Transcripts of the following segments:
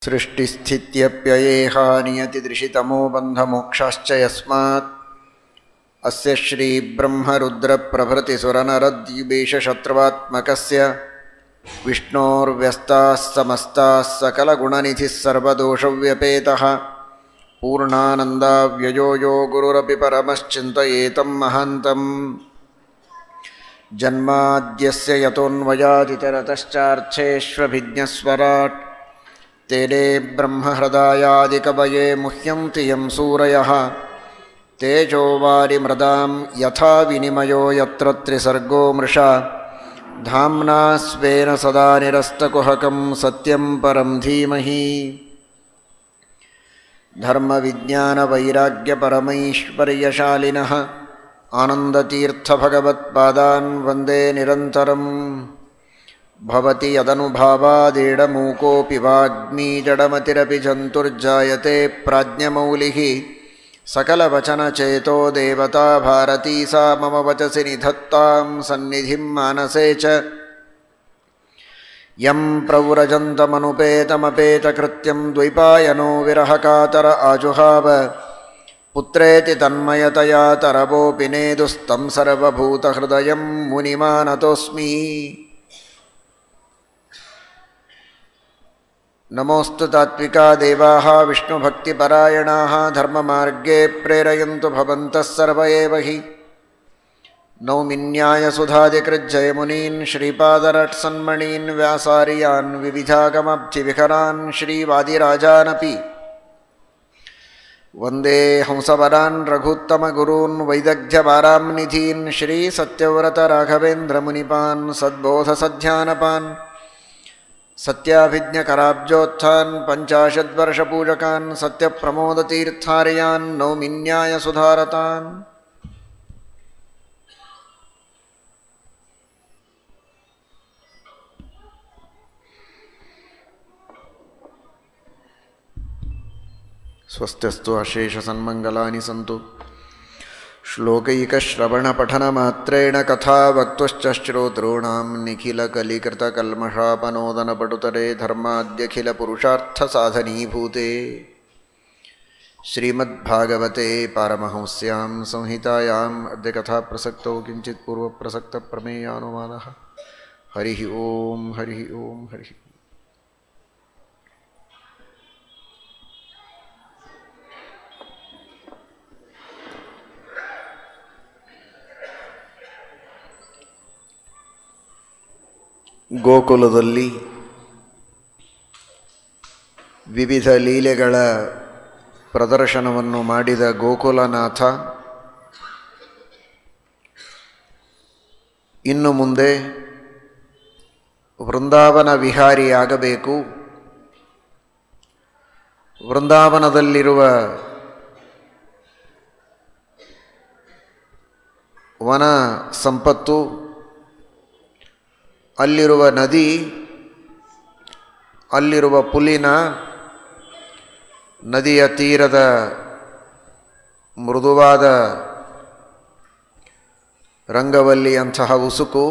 सृष्टिस्थित्यप्ययेहा नियतिदृशितमो बन्धमोक्षाश्च यस्मात् अस्य श्रीब्रह्मरुद्रप्रभृतिसुरनरद्युबेशशत्रुवात्मकस्य विष्णोर्व्यस्ताः समस्ताः सकलगुणनिधिः सर्वदोषव्यपेतः पूर्णानन्दाव्ययो यो गुरुरपि परमश्चिन्तयेतं महान्तम् जन्माद्यस्य यतोऽन्वयादितरतश्चार्थेष्वभिज्ञस्वराट् तेने ब्रह्महृदायादिकवये मुह्यन्ति यं सूरयः तेजोवारिमृदां यथा विनिमयो यत्र त्रिसर्गो मृषा धाम्ना स्वेन सदा निरस्तकुहकं सत्यं परं धीमहि धर्मविज्ञानवैराग्यपरमैश्वर्यशालिनः आनन्दतीर्थभगवत्पादान् वन्दे निरन्तरम् भवति यदनुभावादेडमूकोऽपि वाग्मी जडमतिरपि जन्तुर्जायते प्राज्ञमौलिः सकलवचनचेतो देवता भारती सा मम वचसि निधत्तां सन्निधिं मानसे च यं प्रव्रजन्तमनुपेतमपेतकृत्यं द्वैपायनो विरहकातर आजुहाव पुत्रेति तन्मयतया तरवोऽपि नेदुस्तं सर्वभूतहृदयं मुनिमानतोऽस्मि नमोऽस्तु तात्विका देवाः विष्णुभक्तिपरायणाः धर्ममार्गे प्रेरयन्तु भवन्तः सर्व एव हि नौमिन्यायसुधादिकृज्जयमुनीन् श्रीपादरट्सन्मणीन् व्यासार्यान् विविधागमब्धिविहरान् श्रीवादिराजानपि वन्दे हंसवरान् रघुत्तमगुरून् वैदग्ध्यवारां निधीन् श्रीसत्यव्रतराघवेन्द्रमुनिपान् सद्बोधसध्यानपान् सत्याभिज्ञकराब्जोत्थान् पञ्चाशद्वर्षपूजकान् सत्यप्रमोदतीर्थार्यान् नौमिन्यायसुधारतान् स्वस्त्यस्तु अशेषसन्मङ्गलानि सन्तु श्लोकैकश्रवणपठनमात्रेण कथा वक्तुश्च श्रोतॄणां निखिलकलिकृतकल्मषापनोदनपटुतरे धर्माद्यखिलपुरुषार्थसाधनीभूते श्रीमद्भागवते पारमहंस्यां संहितायाम् अद्य कथाप्रसक्तौ किञ्चित् पूर्वप्रसक्तप्रमेयानुमानः हरिः ॐ हरिः ॐ हरिः ಗೋಕುಲದಲ್ಲಿ ವಿವಿಧ ಲೀಲೆಗಳ ಪ್ರದರ್ಶನವನ್ನು ಮಾಡಿದ ಗೋಕುಲನಾಥ ಇನ್ನು ಮುಂದೆ ವೃಂದಾವನ ವಿಹಾರಿಯಾಗಬೇಕು ವೃಂದಾವನದಲ್ಲಿರುವ ವನ ಸಂಪತ್ತು ಅಲ್ಲಿರುವ ನದಿ ಅಲ್ಲಿರುವ ಪುಲಿನ ನದಿಯ ತೀರದ ಮೃದುವಾದ ರಂಗವಲ್ಲಿಯಂತಹ ಉಸುಕು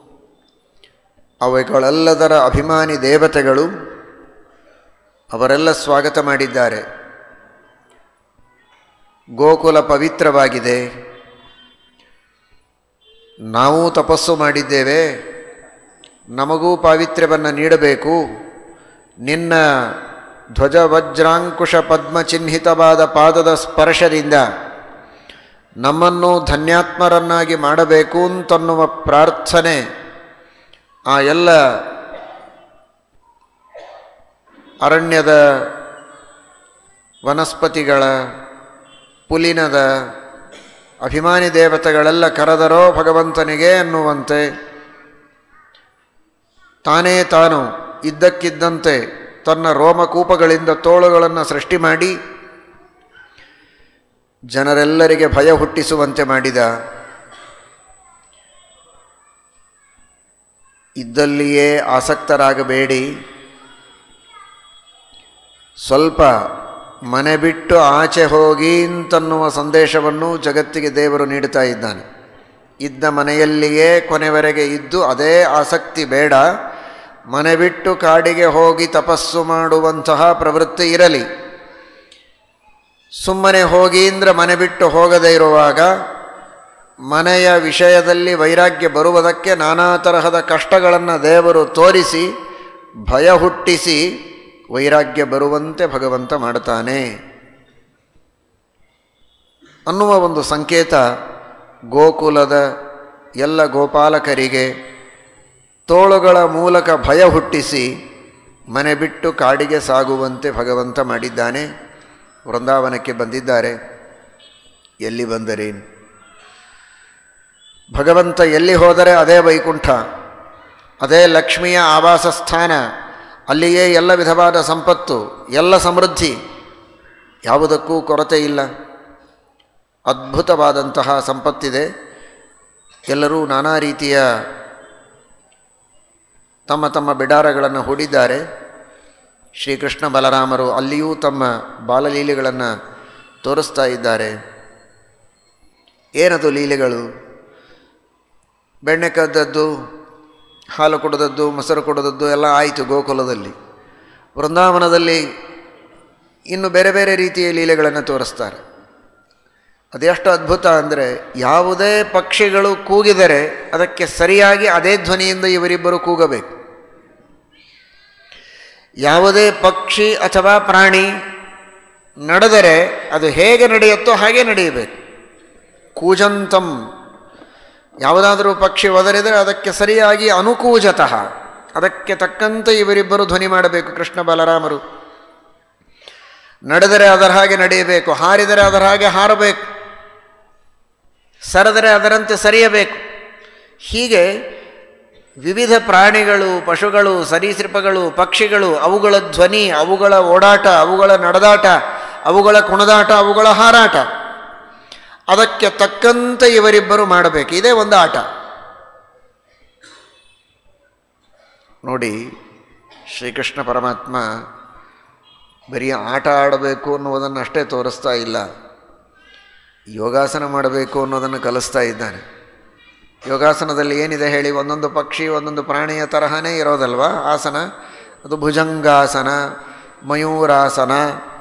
ಅವುಗಳೆಲ್ಲದರ ಅಭಿಮಾನಿ ದೇವತೆಗಳು ಅವರೆಲ್ಲ ಸ್ವಾಗತ ಮಾಡಿದ್ದಾರೆ ಗೋಕುಲ ಪವಿತ್ರವಾಗಿದೆ ನಾವು ತಪಸ್ಸು ಮಾಡಿದ್ದೇವೆ ನಮಗೂ ಪಾವಿತ್ರ್ಯವನ್ನು ನೀಡಬೇಕು ನಿನ್ನ ಧ್ವಜ ವಜ್ರಾಂಕುಶ ಪದ್ಮಚಿಹ್ನಿತವಾದ ಪಾದದ ಸ್ಪರ್ಶದಿಂದ ನಮ್ಮನ್ನು ಧನ್ಯಾತ್ಮರನ್ನಾಗಿ ಮಾಡಬೇಕು ಅಂತನ್ನುವ ಪ್ರಾರ್ಥನೆ ಆ ಎಲ್ಲ ಅರಣ್ಯದ ವನಸ್ಪತಿಗಳ ಪುಲಿನದ ಅಭಿಮಾನಿ ದೇವತೆಗಳೆಲ್ಲ ಕರೆದರೋ ಭಗವಂತನಿಗೆ ಅನ್ನುವಂತೆ ತಾನೇ ತಾನು ಇದ್ದಕ್ಕಿದ್ದಂತೆ ತನ್ನ ರೋಮಕೂಪಗಳಿಂದ ತೋಳುಗಳನ್ನು ಸೃಷ್ಟಿ ಮಾಡಿ ಜನರೆಲ್ಲರಿಗೆ ಭಯ ಹುಟ್ಟಿಸುವಂತೆ ಮಾಡಿದ ಇದ್ದಲ್ಲಿಯೇ ಆಸಕ್ತರಾಗಬೇಡಿ ಸ್ವಲ್ಪ ಮನೆ ಬಿಟ್ಟು ಆಚೆ ಹೋಗಿ ಅಂತನ್ನುವ ಸಂದೇಶವನ್ನು ಜಗತ್ತಿಗೆ ದೇವರು ನೀಡುತ್ತಾ ಇದ್ದಾನೆ ಇದ್ದ ಮನೆಯಲ್ಲಿಯೇ ಕೊನೆವರೆಗೆ ಇದ್ದು ಅದೇ ಆಸಕ್ತಿ ಬೇಡ ಮನೆ ಬಿಟ್ಟು ಕಾಡಿಗೆ ಹೋಗಿ ತಪಸ್ಸು ಮಾಡುವಂತಹ ಪ್ರವೃತ್ತಿ ಇರಲಿ ಸುಮ್ಮನೆ ಹೋಗಿ ಅಂದ್ರೆ ಮನೆ ಬಿಟ್ಟು ಹೋಗದೇ ಇರುವಾಗ ಮನೆಯ ವಿಷಯದಲ್ಲಿ ವೈರಾಗ್ಯ ಬರುವುದಕ್ಕೆ ನಾನಾ ತರಹದ ಕಷ್ಟಗಳನ್ನು ದೇವರು ತೋರಿಸಿ ಭಯ ಹುಟ್ಟಿಸಿ ವೈರಾಗ್ಯ ಬರುವಂತೆ ಭಗವಂತ ಮಾಡ್ತಾನೆ ಅನ್ನುವ ಒಂದು ಸಂಕೇತ ಗೋಕುಲದ ಎಲ್ಲ ಗೋಪಾಲಕರಿಗೆ ತೋಳುಗಳ ಮೂಲಕ ಭಯ ಹುಟ್ಟಿಸಿ ಮನೆ ಬಿಟ್ಟು ಕಾಡಿಗೆ ಸಾಗುವಂತೆ ಭಗವಂತ ಮಾಡಿದ್ದಾನೆ ವೃಂದಾವನಕ್ಕೆ ಬಂದಿದ್ದಾರೆ ಎಲ್ಲಿ ಬಂದರೇನು ಭಗವಂತ ಎಲ್ಲಿ ಹೋದರೆ ಅದೇ ವೈಕುಂಠ ಅದೇ ಲಕ್ಷ್ಮಿಯ ಆವಾಸ ಸ್ಥಾನ ಅಲ್ಲಿಯೇ ಎಲ್ಲ ವಿಧವಾದ ಸಂಪತ್ತು ಎಲ್ಲ ಸಮೃದ್ಧಿ ಯಾವುದಕ್ಕೂ ಕೊರತೆ ಇಲ್ಲ ಅದ್ಭುತವಾದಂತಹ ಸಂಪತ್ತಿದೆ ಎಲ್ಲರೂ ನಾನಾ ರೀತಿಯ ತಮ್ಮ ತಮ್ಮ ಬಿಡಾರಗಳನ್ನು ಹೂಡಿದ್ದಾರೆ ಶ್ರೀಕೃಷ್ಣ ಬಲರಾಮರು ಅಲ್ಲಿಯೂ ತಮ್ಮ ಬಾಲಲೀಲೆಗಳನ್ನು ತೋರಿಸ್ತಾ ಇದ್ದಾರೆ ಏನದು ಲೀಲೆಗಳು ಬೆಣ್ಣೆ ಕದ್ದದ್ದು ಹಾಲು ಕುಡಿದದ್ದು ಮೊಸರು ಕುಡಿದದ್ದು ಎಲ್ಲ ಆಯಿತು ಗೋಕುಲದಲ್ಲಿ ವೃಂದಾವನದಲ್ಲಿ ಇನ್ನು ಬೇರೆ ಬೇರೆ ರೀತಿಯ ಲೀಲೆಗಳನ್ನು ತೋರಿಸ್ತಾರೆ ಅದೆಷ್ಟು ಅದ್ಭುತ ಅಂದರೆ ಯಾವುದೇ ಪಕ್ಷಿಗಳು ಕೂಗಿದರೆ ಅದಕ್ಕೆ ಸರಿಯಾಗಿ ಅದೇ ಧ್ವನಿಯಿಂದ ಇವರಿಬ್ಬರು ಕೂಗಬೇಕು ಯಾವುದೇ ಪಕ್ಷಿ ಅಥವಾ ಪ್ರಾಣಿ ನಡೆದರೆ ಅದು ಹೇಗೆ ನಡೆಯುತ್ತೋ ಹಾಗೆ ನಡೆಯಬೇಕು ಕೂಜಂತಂ ಯಾವುದಾದರೂ ಪಕ್ಷಿ ಒದರಿದರೆ ಅದಕ್ಕೆ ಸರಿಯಾಗಿ ಅನುಕೂಜತಃ ಅದಕ್ಕೆ ತಕ್ಕಂತೆ ಇವರಿಬ್ಬರು ಧ್ವನಿ ಮಾಡಬೇಕು ಕೃಷ್ಣ ಬಲರಾಮರು ನಡೆದರೆ ಅದರ ಹಾಗೆ ನಡೆಯಬೇಕು ಹಾರಿದರೆ ಅದರ ಹಾಗೆ ಹಾರಬೇಕು ಸರದರೆ ಅದರಂತೆ ಸರಿಯಬೇಕು ಹೀಗೆ ವಿವಿಧ ಪ್ರಾಣಿಗಳು ಪಶುಗಳು ಸರೀಸೃಪಗಳು ಪಕ್ಷಿಗಳು ಅವುಗಳ ಧ್ವನಿ ಅವುಗಳ ಓಡಾಟ ಅವುಗಳ ನಡೆದಾಟ ಅವುಗಳ ಕುಣದಾಟ ಅವುಗಳ ಹಾರಾಟ ಅದಕ್ಕೆ ತಕ್ಕಂತೆ ಇವರಿಬ್ಬರು ಮಾಡಬೇಕು ಇದೇ ಒಂದು ಆಟ ನೋಡಿ ಶ್ರೀಕೃಷ್ಣ ಪರಮಾತ್ಮ ಬರೀ ಆಟ ಆಡಬೇಕು ಅನ್ನುವುದನ್ನು ಅಷ್ಟೇ ತೋರಿಸ್ತಾ ಇಲ್ಲ ಯೋಗಾಸನ ಮಾಡಬೇಕು ಅನ್ನೋದನ್ನು ಕಲಿಸ್ತಾ ಇದ್ದಾನೆ ಯೋಗಾಸನದಲ್ಲಿ ಏನಿದೆ ಹೇಳಿ ಒಂದೊಂದು ಪಕ್ಷಿ ಒಂದೊಂದು ಪ್ರಾಣಿಯ ತರಹನೇ ಇರೋದಲ್ವಾ ಆಸನ ಅದು ಭುಜಂಗಾಸನ ಮಯೂರಾಸನ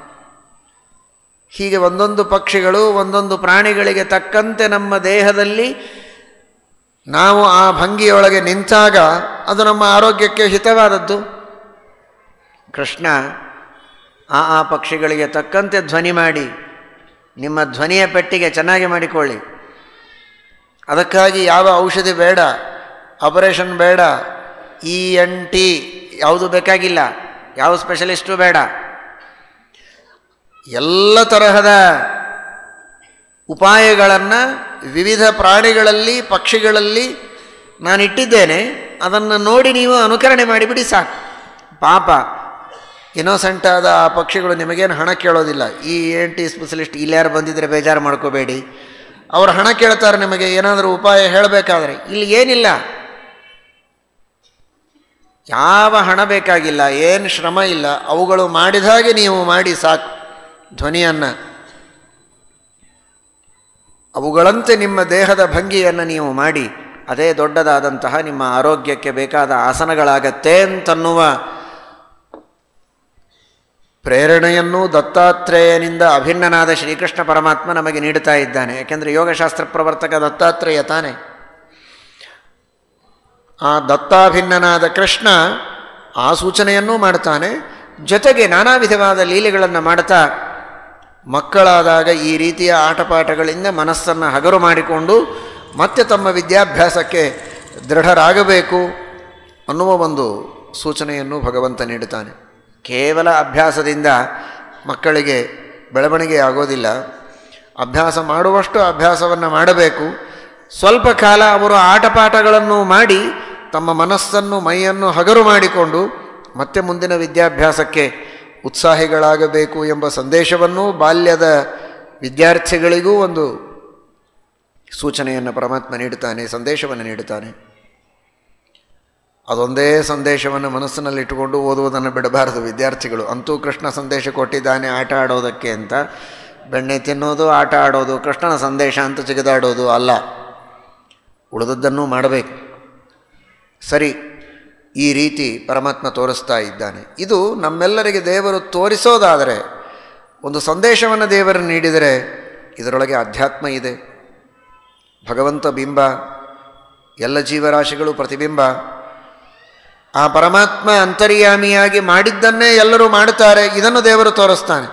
ಹೀಗೆ ಒಂದೊಂದು ಪಕ್ಷಿಗಳು ಒಂದೊಂದು ಪ್ರಾಣಿಗಳಿಗೆ ತಕ್ಕಂತೆ ನಮ್ಮ ದೇಹದಲ್ಲಿ ನಾವು ಆ ಭಂಗಿಯೊಳಗೆ ನಿಂತಾಗ ಅದು ನಮ್ಮ ಆರೋಗ್ಯಕ್ಕೆ ಹಿತವಾದದ್ದು ಕೃಷ್ಣ ಆ ಆ ಪಕ್ಷಿಗಳಿಗೆ ತಕ್ಕಂತೆ ಧ್ವನಿ ಮಾಡಿ ನಿಮ್ಮ ಧ್ವನಿಯ ಪೆಟ್ಟಿಗೆ ಚೆನ್ನಾಗಿ ಮಾಡಿಕೊಳ್ಳಿ ಅದಕ್ಕಾಗಿ ಯಾವ ಔಷಧಿ ಬೇಡ ಆಪರೇಷನ್ ಬೇಡ ಇ ಎನ್ ಟಿ ಯಾವುದು ಬೇಕಾಗಿಲ್ಲ ಯಾವ ಸ್ಪೆಷಲಿಸ್ಟು ಬೇಡ ಎಲ್ಲ ತರಹದ ಉಪಾಯಗಳನ್ನು ವಿವಿಧ ಪ್ರಾಣಿಗಳಲ್ಲಿ ಪಕ್ಷಿಗಳಲ್ಲಿ ನಾನಿಟ್ಟಿದ್ದೇನೆ ಅದನ್ನು ನೋಡಿ ನೀವು ಅನುಕರಣೆ ಮಾಡಿಬಿಡಿ ಸಾಕು ಪಾಪ ಇನ್ನೋಸೆಂಟ್ ಆದ ಆ ಪಕ್ಷಿಗಳು ನಿಮಗೇನು ಹಣ ಕೇಳೋದಿಲ್ಲ ಈ ಎನ್ ಟಿ ಸ್ಪೆಷಲಿಸ್ಟ್ ಇಲ್ಲಾರು ಬಂದಿದ್ದರೆ ಬೇಜಾರು ಮಾಡ್ಕೋಬೇಡಿ ಅವರು ಹಣ ಕೇಳ್ತಾರೆ ನಿಮಗೆ ಏನಾದರೂ ಉಪಾಯ ಹೇಳಬೇಕಾದ್ರೆ ಇಲ್ಲಿ ಏನಿಲ್ಲ ಯಾವ ಹಣ ಬೇಕಾಗಿಲ್ಲ ಏನು ಶ್ರಮ ಇಲ್ಲ ಅವುಗಳು ಮಾಡಿದ ಹಾಗೆ ನೀವು ಮಾಡಿ ಸಾಕು ಧ್ವನಿಯನ್ನು ಅವುಗಳಂತೆ ನಿಮ್ಮ ದೇಹದ ಭಂಗಿಯನ್ನು ನೀವು ಮಾಡಿ ಅದೇ ದೊಡ್ಡದಾದಂತಹ ನಿಮ್ಮ ಆರೋಗ್ಯಕ್ಕೆ ಬೇಕಾದ ಆಸನಗಳಾಗತ್ತೆ ಅಂತನ್ನುವ ಪ್ರೇರಣೆಯನ್ನು ದತ್ತಾತ್ರೇಯನಿಂದ ಅಭಿನ್ನನಾದ ಶ್ರೀಕೃಷ್ಣ ಪರಮಾತ್ಮ ನಮಗೆ ನೀಡುತ್ತಾ ಇದ್ದಾನೆ ಯಾಕೆಂದರೆ ಯೋಗಶಾಸ್ತ್ರ ಪ್ರವರ್ತಕ ದತ್ತಾತ್ರೇಯ ತಾನೆ ಆ ದತ್ತಾಭಿನ್ನನಾದ ಕೃಷ್ಣ ಆ ಸೂಚನೆಯನ್ನೂ ಮಾಡ್ತಾನೆ ಜೊತೆಗೆ ನಾನಾ ವಿಧವಾದ ಲೀಲೆಗಳನ್ನು ಮಾಡ್ತಾ ಮಕ್ಕಳಾದಾಗ ಈ ರೀತಿಯ ಆಟಪಾಠಗಳಿಂದ ಮನಸ್ಸನ್ನು ಹಗರು ಮಾಡಿಕೊಂಡು ಮತ್ತೆ ತಮ್ಮ ವಿದ್ಯಾಭ್ಯಾಸಕ್ಕೆ ದೃಢರಾಗಬೇಕು ಅನ್ನುವ ಒಂದು ಸೂಚನೆಯನ್ನು ಭಗವಂತ ನೀಡುತ್ತಾನೆ ಕೇವಲ ಅಭ್ಯಾಸದಿಂದ ಮಕ್ಕಳಿಗೆ ಬೆಳವಣಿಗೆ ಆಗೋದಿಲ್ಲ ಅಭ್ಯಾಸ ಮಾಡುವಷ್ಟು ಅಭ್ಯಾಸವನ್ನು ಮಾಡಬೇಕು ಸ್ವಲ್ಪ ಕಾಲ ಅವರು ಆಟಪಾಠಗಳನ್ನು ಮಾಡಿ ತಮ್ಮ ಮನಸ್ಸನ್ನು ಮೈಯನ್ನು ಹಗರು ಮಾಡಿಕೊಂಡು ಮತ್ತೆ ಮುಂದಿನ ವಿದ್ಯಾಭ್ಯಾಸಕ್ಕೆ ಉತ್ಸಾಹಿಗಳಾಗಬೇಕು ಎಂಬ ಸಂದೇಶವನ್ನು ಬಾಲ್ಯದ ವಿದ್ಯಾರ್ಥಿಗಳಿಗೂ ಒಂದು ಸೂಚನೆಯನ್ನು ಪರಮಾತ್ಮ ನೀಡುತ್ತಾನೆ ಸಂದೇಶವನ್ನು ನೀಡುತ್ತಾನೆ ಅದೊಂದೇ ಸಂದೇಶವನ್ನು ಮನಸ್ಸಿನಲ್ಲಿಟ್ಟುಕೊಂಡು ಓದುವುದನ್ನು ಬಿಡಬಾರದು ವಿದ್ಯಾರ್ಥಿಗಳು ಅಂತೂ ಕೃಷ್ಣ ಸಂದೇಶ ಕೊಟ್ಟಿದ್ದಾನೆ ಆಟ ಆಡೋದಕ್ಕೆ ಅಂತ ಬೆಣ್ಣೆ ತಿನ್ನೋದು ಆಟ ಆಡೋದು ಕೃಷ್ಣನ ಸಂದೇಶ ಅಂತ ಜಿಗಿದಾಡೋದು ಅಲ್ಲ ಉಳಿದದ್ದನ್ನು ಮಾಡಬೇಕು ಸರಿ ಈ ರೀತಿ ಪರಮಾತ್ಮ ತೋರಿಸ್ತಾ ಇದ್ದಾನೆ ಇದು ನಮ್ಮೆಲ್ಲರಿಗೆ ದೇವರು ತೋರಿಸೋದಾದರೆ ಒಂದು ಸಂದೇಶವನ್ನು ದೇವರು ನೀಡಿದರೆ ಇದರೊಳಗೆ ಅಧ್ಯಾತ್ಮ ಇದೆ ಭಗವಂತ ಬಿಂಬ ಎಲ್ಲ ಜೀವರಾಶಿಗಳು ಪ್ರತಿಬಿಂಬ ಆ ಪರಮಾತ್ಮ ಅಂತರ್ಯಾಮಿಯಾಗಿ ಮಾಡಿದ್ದನ್ನೇ ಎಲ್ಲರೂ ಮಾಡುತ್ತಾರೆ ಇದನ್ನು ದೇವರು ತೋರಿಸ್ತಾನೆ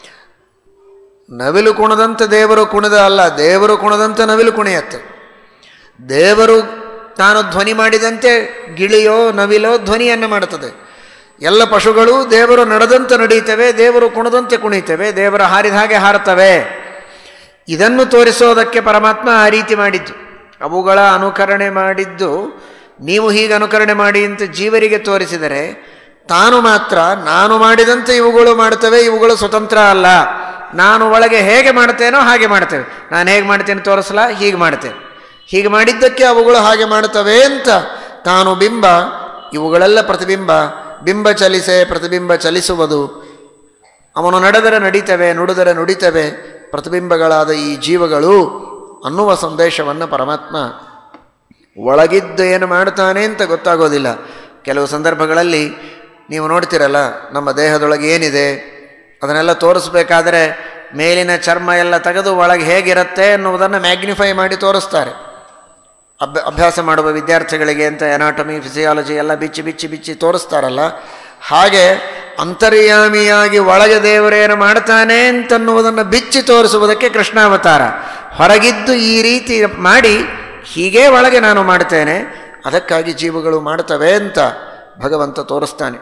ನವಿಲು ಕುಣದಂತೆ ದೇವರು ಕುಣಿದ ಅಲ್ಲ ದೇವರು ಕುಣದಂತೆ ನವಿಲು ಕುಣಿಯತ್ತೆ ದೇವರು ತಾನು ಧ್ವನಿ ಮಾಡಿದಂತೆ ಗಿಳಿಯೋ ನವಿಲೋ ಧ್ವನಿಯನ್ನು ಮಾಡುತ್ತದೆ ಎಲ್ಲ ಪಶುಗಳು ದೇವರು ನಡೆದಂತೆ ನಡೀತವೆ ದೇವರು ಕುಣದಂತೆ ಕುಣಿತವೆ ದೇವರ ಹಾರಿದ ಹಾಗೆ ಹಾರುತ್ತವೆ ಇದನ್ನು ತೋರಿಸೋದಕ್ಕೆ ಪರಮಾತ್ಮ ಆ ರೀತಿ ಮಾಡಿದ್ದು ಅವುಗಳ ಅನುಕರಣೆ ಮಾಡಿದ್ದು ನೀವು ಹೀಗೆ ಅನುಕರಣೆ ಮಾಡಿ ಅಂತ ಜೀವರಿಗೆ ತೋರಿಸಿದರೆ ತಾನು ಮಾತ್ರ ನಾನು ಮಾಡಿದಂತೆ ಇವುಗಳು ಮಾಡ್ತವೆ ಇವುಗಳು ಸ್ವತಂತ್ರ ಅಲ್ಲ ನಾನು ಒಳಗೆ ಹೇಗೆ ಮಾಡ್ತೇನೋ ಹಾಗೆ ಮಾಡ್ತೇವೆ ನಾನು ಹೇಗೆ ಮಾಡ್ತೇನೆ ತೋರಿಸಲ್ಲ ಹೀಗೆ ಮಾಡ್ತೇನೆ ಹೀಗೆ ಮಾಡಿದ್ದಕ್ಕೆ ಅವುಗಳು ಹಾಗೆ ಮಾಡುತ್ತವೆ ಅಂತ ತಾನು ಬಿಂಬ ಇವುಗಳೆಲ್ಲ ಪ್ರತಿಬಿಂಬ ಬಿಂಬ ಚಲಿಸೆ ಪ್ರತಿಬಿಂಬ ಚಲಿಸುವುದು ಅವನು ನಡೆದರೆ ನಡೀತವೆ ನುಡಿದರೆ ನುಡಿತವೆ ಪ್ರತಿಬಿಂಬಗಳಾದ ಈ ಜೀವಗಳು ಅನ್ನುವ ಸಂದೇಶವನ್ನು ಪರಮಾತ್ಮ ಒಳಗಿದ್ದು ಏನು ಮಾಡ್ತಾನೆ ಅಂತ ಗೊತ್ತಾಗೋದಿಲ್ಲ ಕೆಲವು ಸಂದರ್ಭಗಳಲ್ಲಿ ನೀವು ನೋಡ್ತಿರಲ್ಲ ನಮ್ಮ ದೇಹದೊಳಗೆ ಏನಿದೆ ಅದನ್ನೆಲ್ಲ ತೋರಿಸ್ಬೇಕಾದರೆ ಮೇಲಿನ ಚರ್ಮ ಎಲ್ಲ ತೆಗೆದು ಒಳಗೆ ಹೇಗಿರುತ್ತೆ ಎನ್ನುವುದನ್ನು ಮ್ಯಾಗ್ನಿಫೈ ಮಾಡಿ ತೋರಿಸ್ತಾರೆ ಅಭ್ಯ ಅಭ್ಯಾಸ ಮಾಡುವ ವಿದ್ಯಾರ್ಥಿಗಳಿಗೆ ಅಂತ ಎನಾಟಮಿ ಫಿಸಿಯಾಲಜಿ ಎಲ್ಲ ಬಿಚ್ಚಿ ಬಿಚ್ಚಿ ಬಿಚ್ಚಿ ತೋರಿಸ್ತಾರಲ್ಲ ಹಾಗೆ ಅಂತರ್ಯಾಮಿಯಾಗಿ ಒಳಗೆ ದೇವರೇನು ಮಾಡ್ತಾನೆ ಅಂತನ್ನುವುದನ್ನು ಬಿಚ್ಚಿ ತೋರಿಸುವುದಕ್ಕೆ ಕೃಷ್ಣಾವತಾರ ಹೊರಗಿದ್ದು ಈ ರೀತಿ ಮಾಡಿ ಹೀಗೇ ಒಳಗೆ ನಾನು ಮಾಡ್ತೇನೆ ಅದಕ್ಕಾಗಿ ಜೀವಗಳು ಮಾಡ್ತವೆ ಅಂತ ಭಗವಂತ ತೋರಿಸ್ತಾನೆ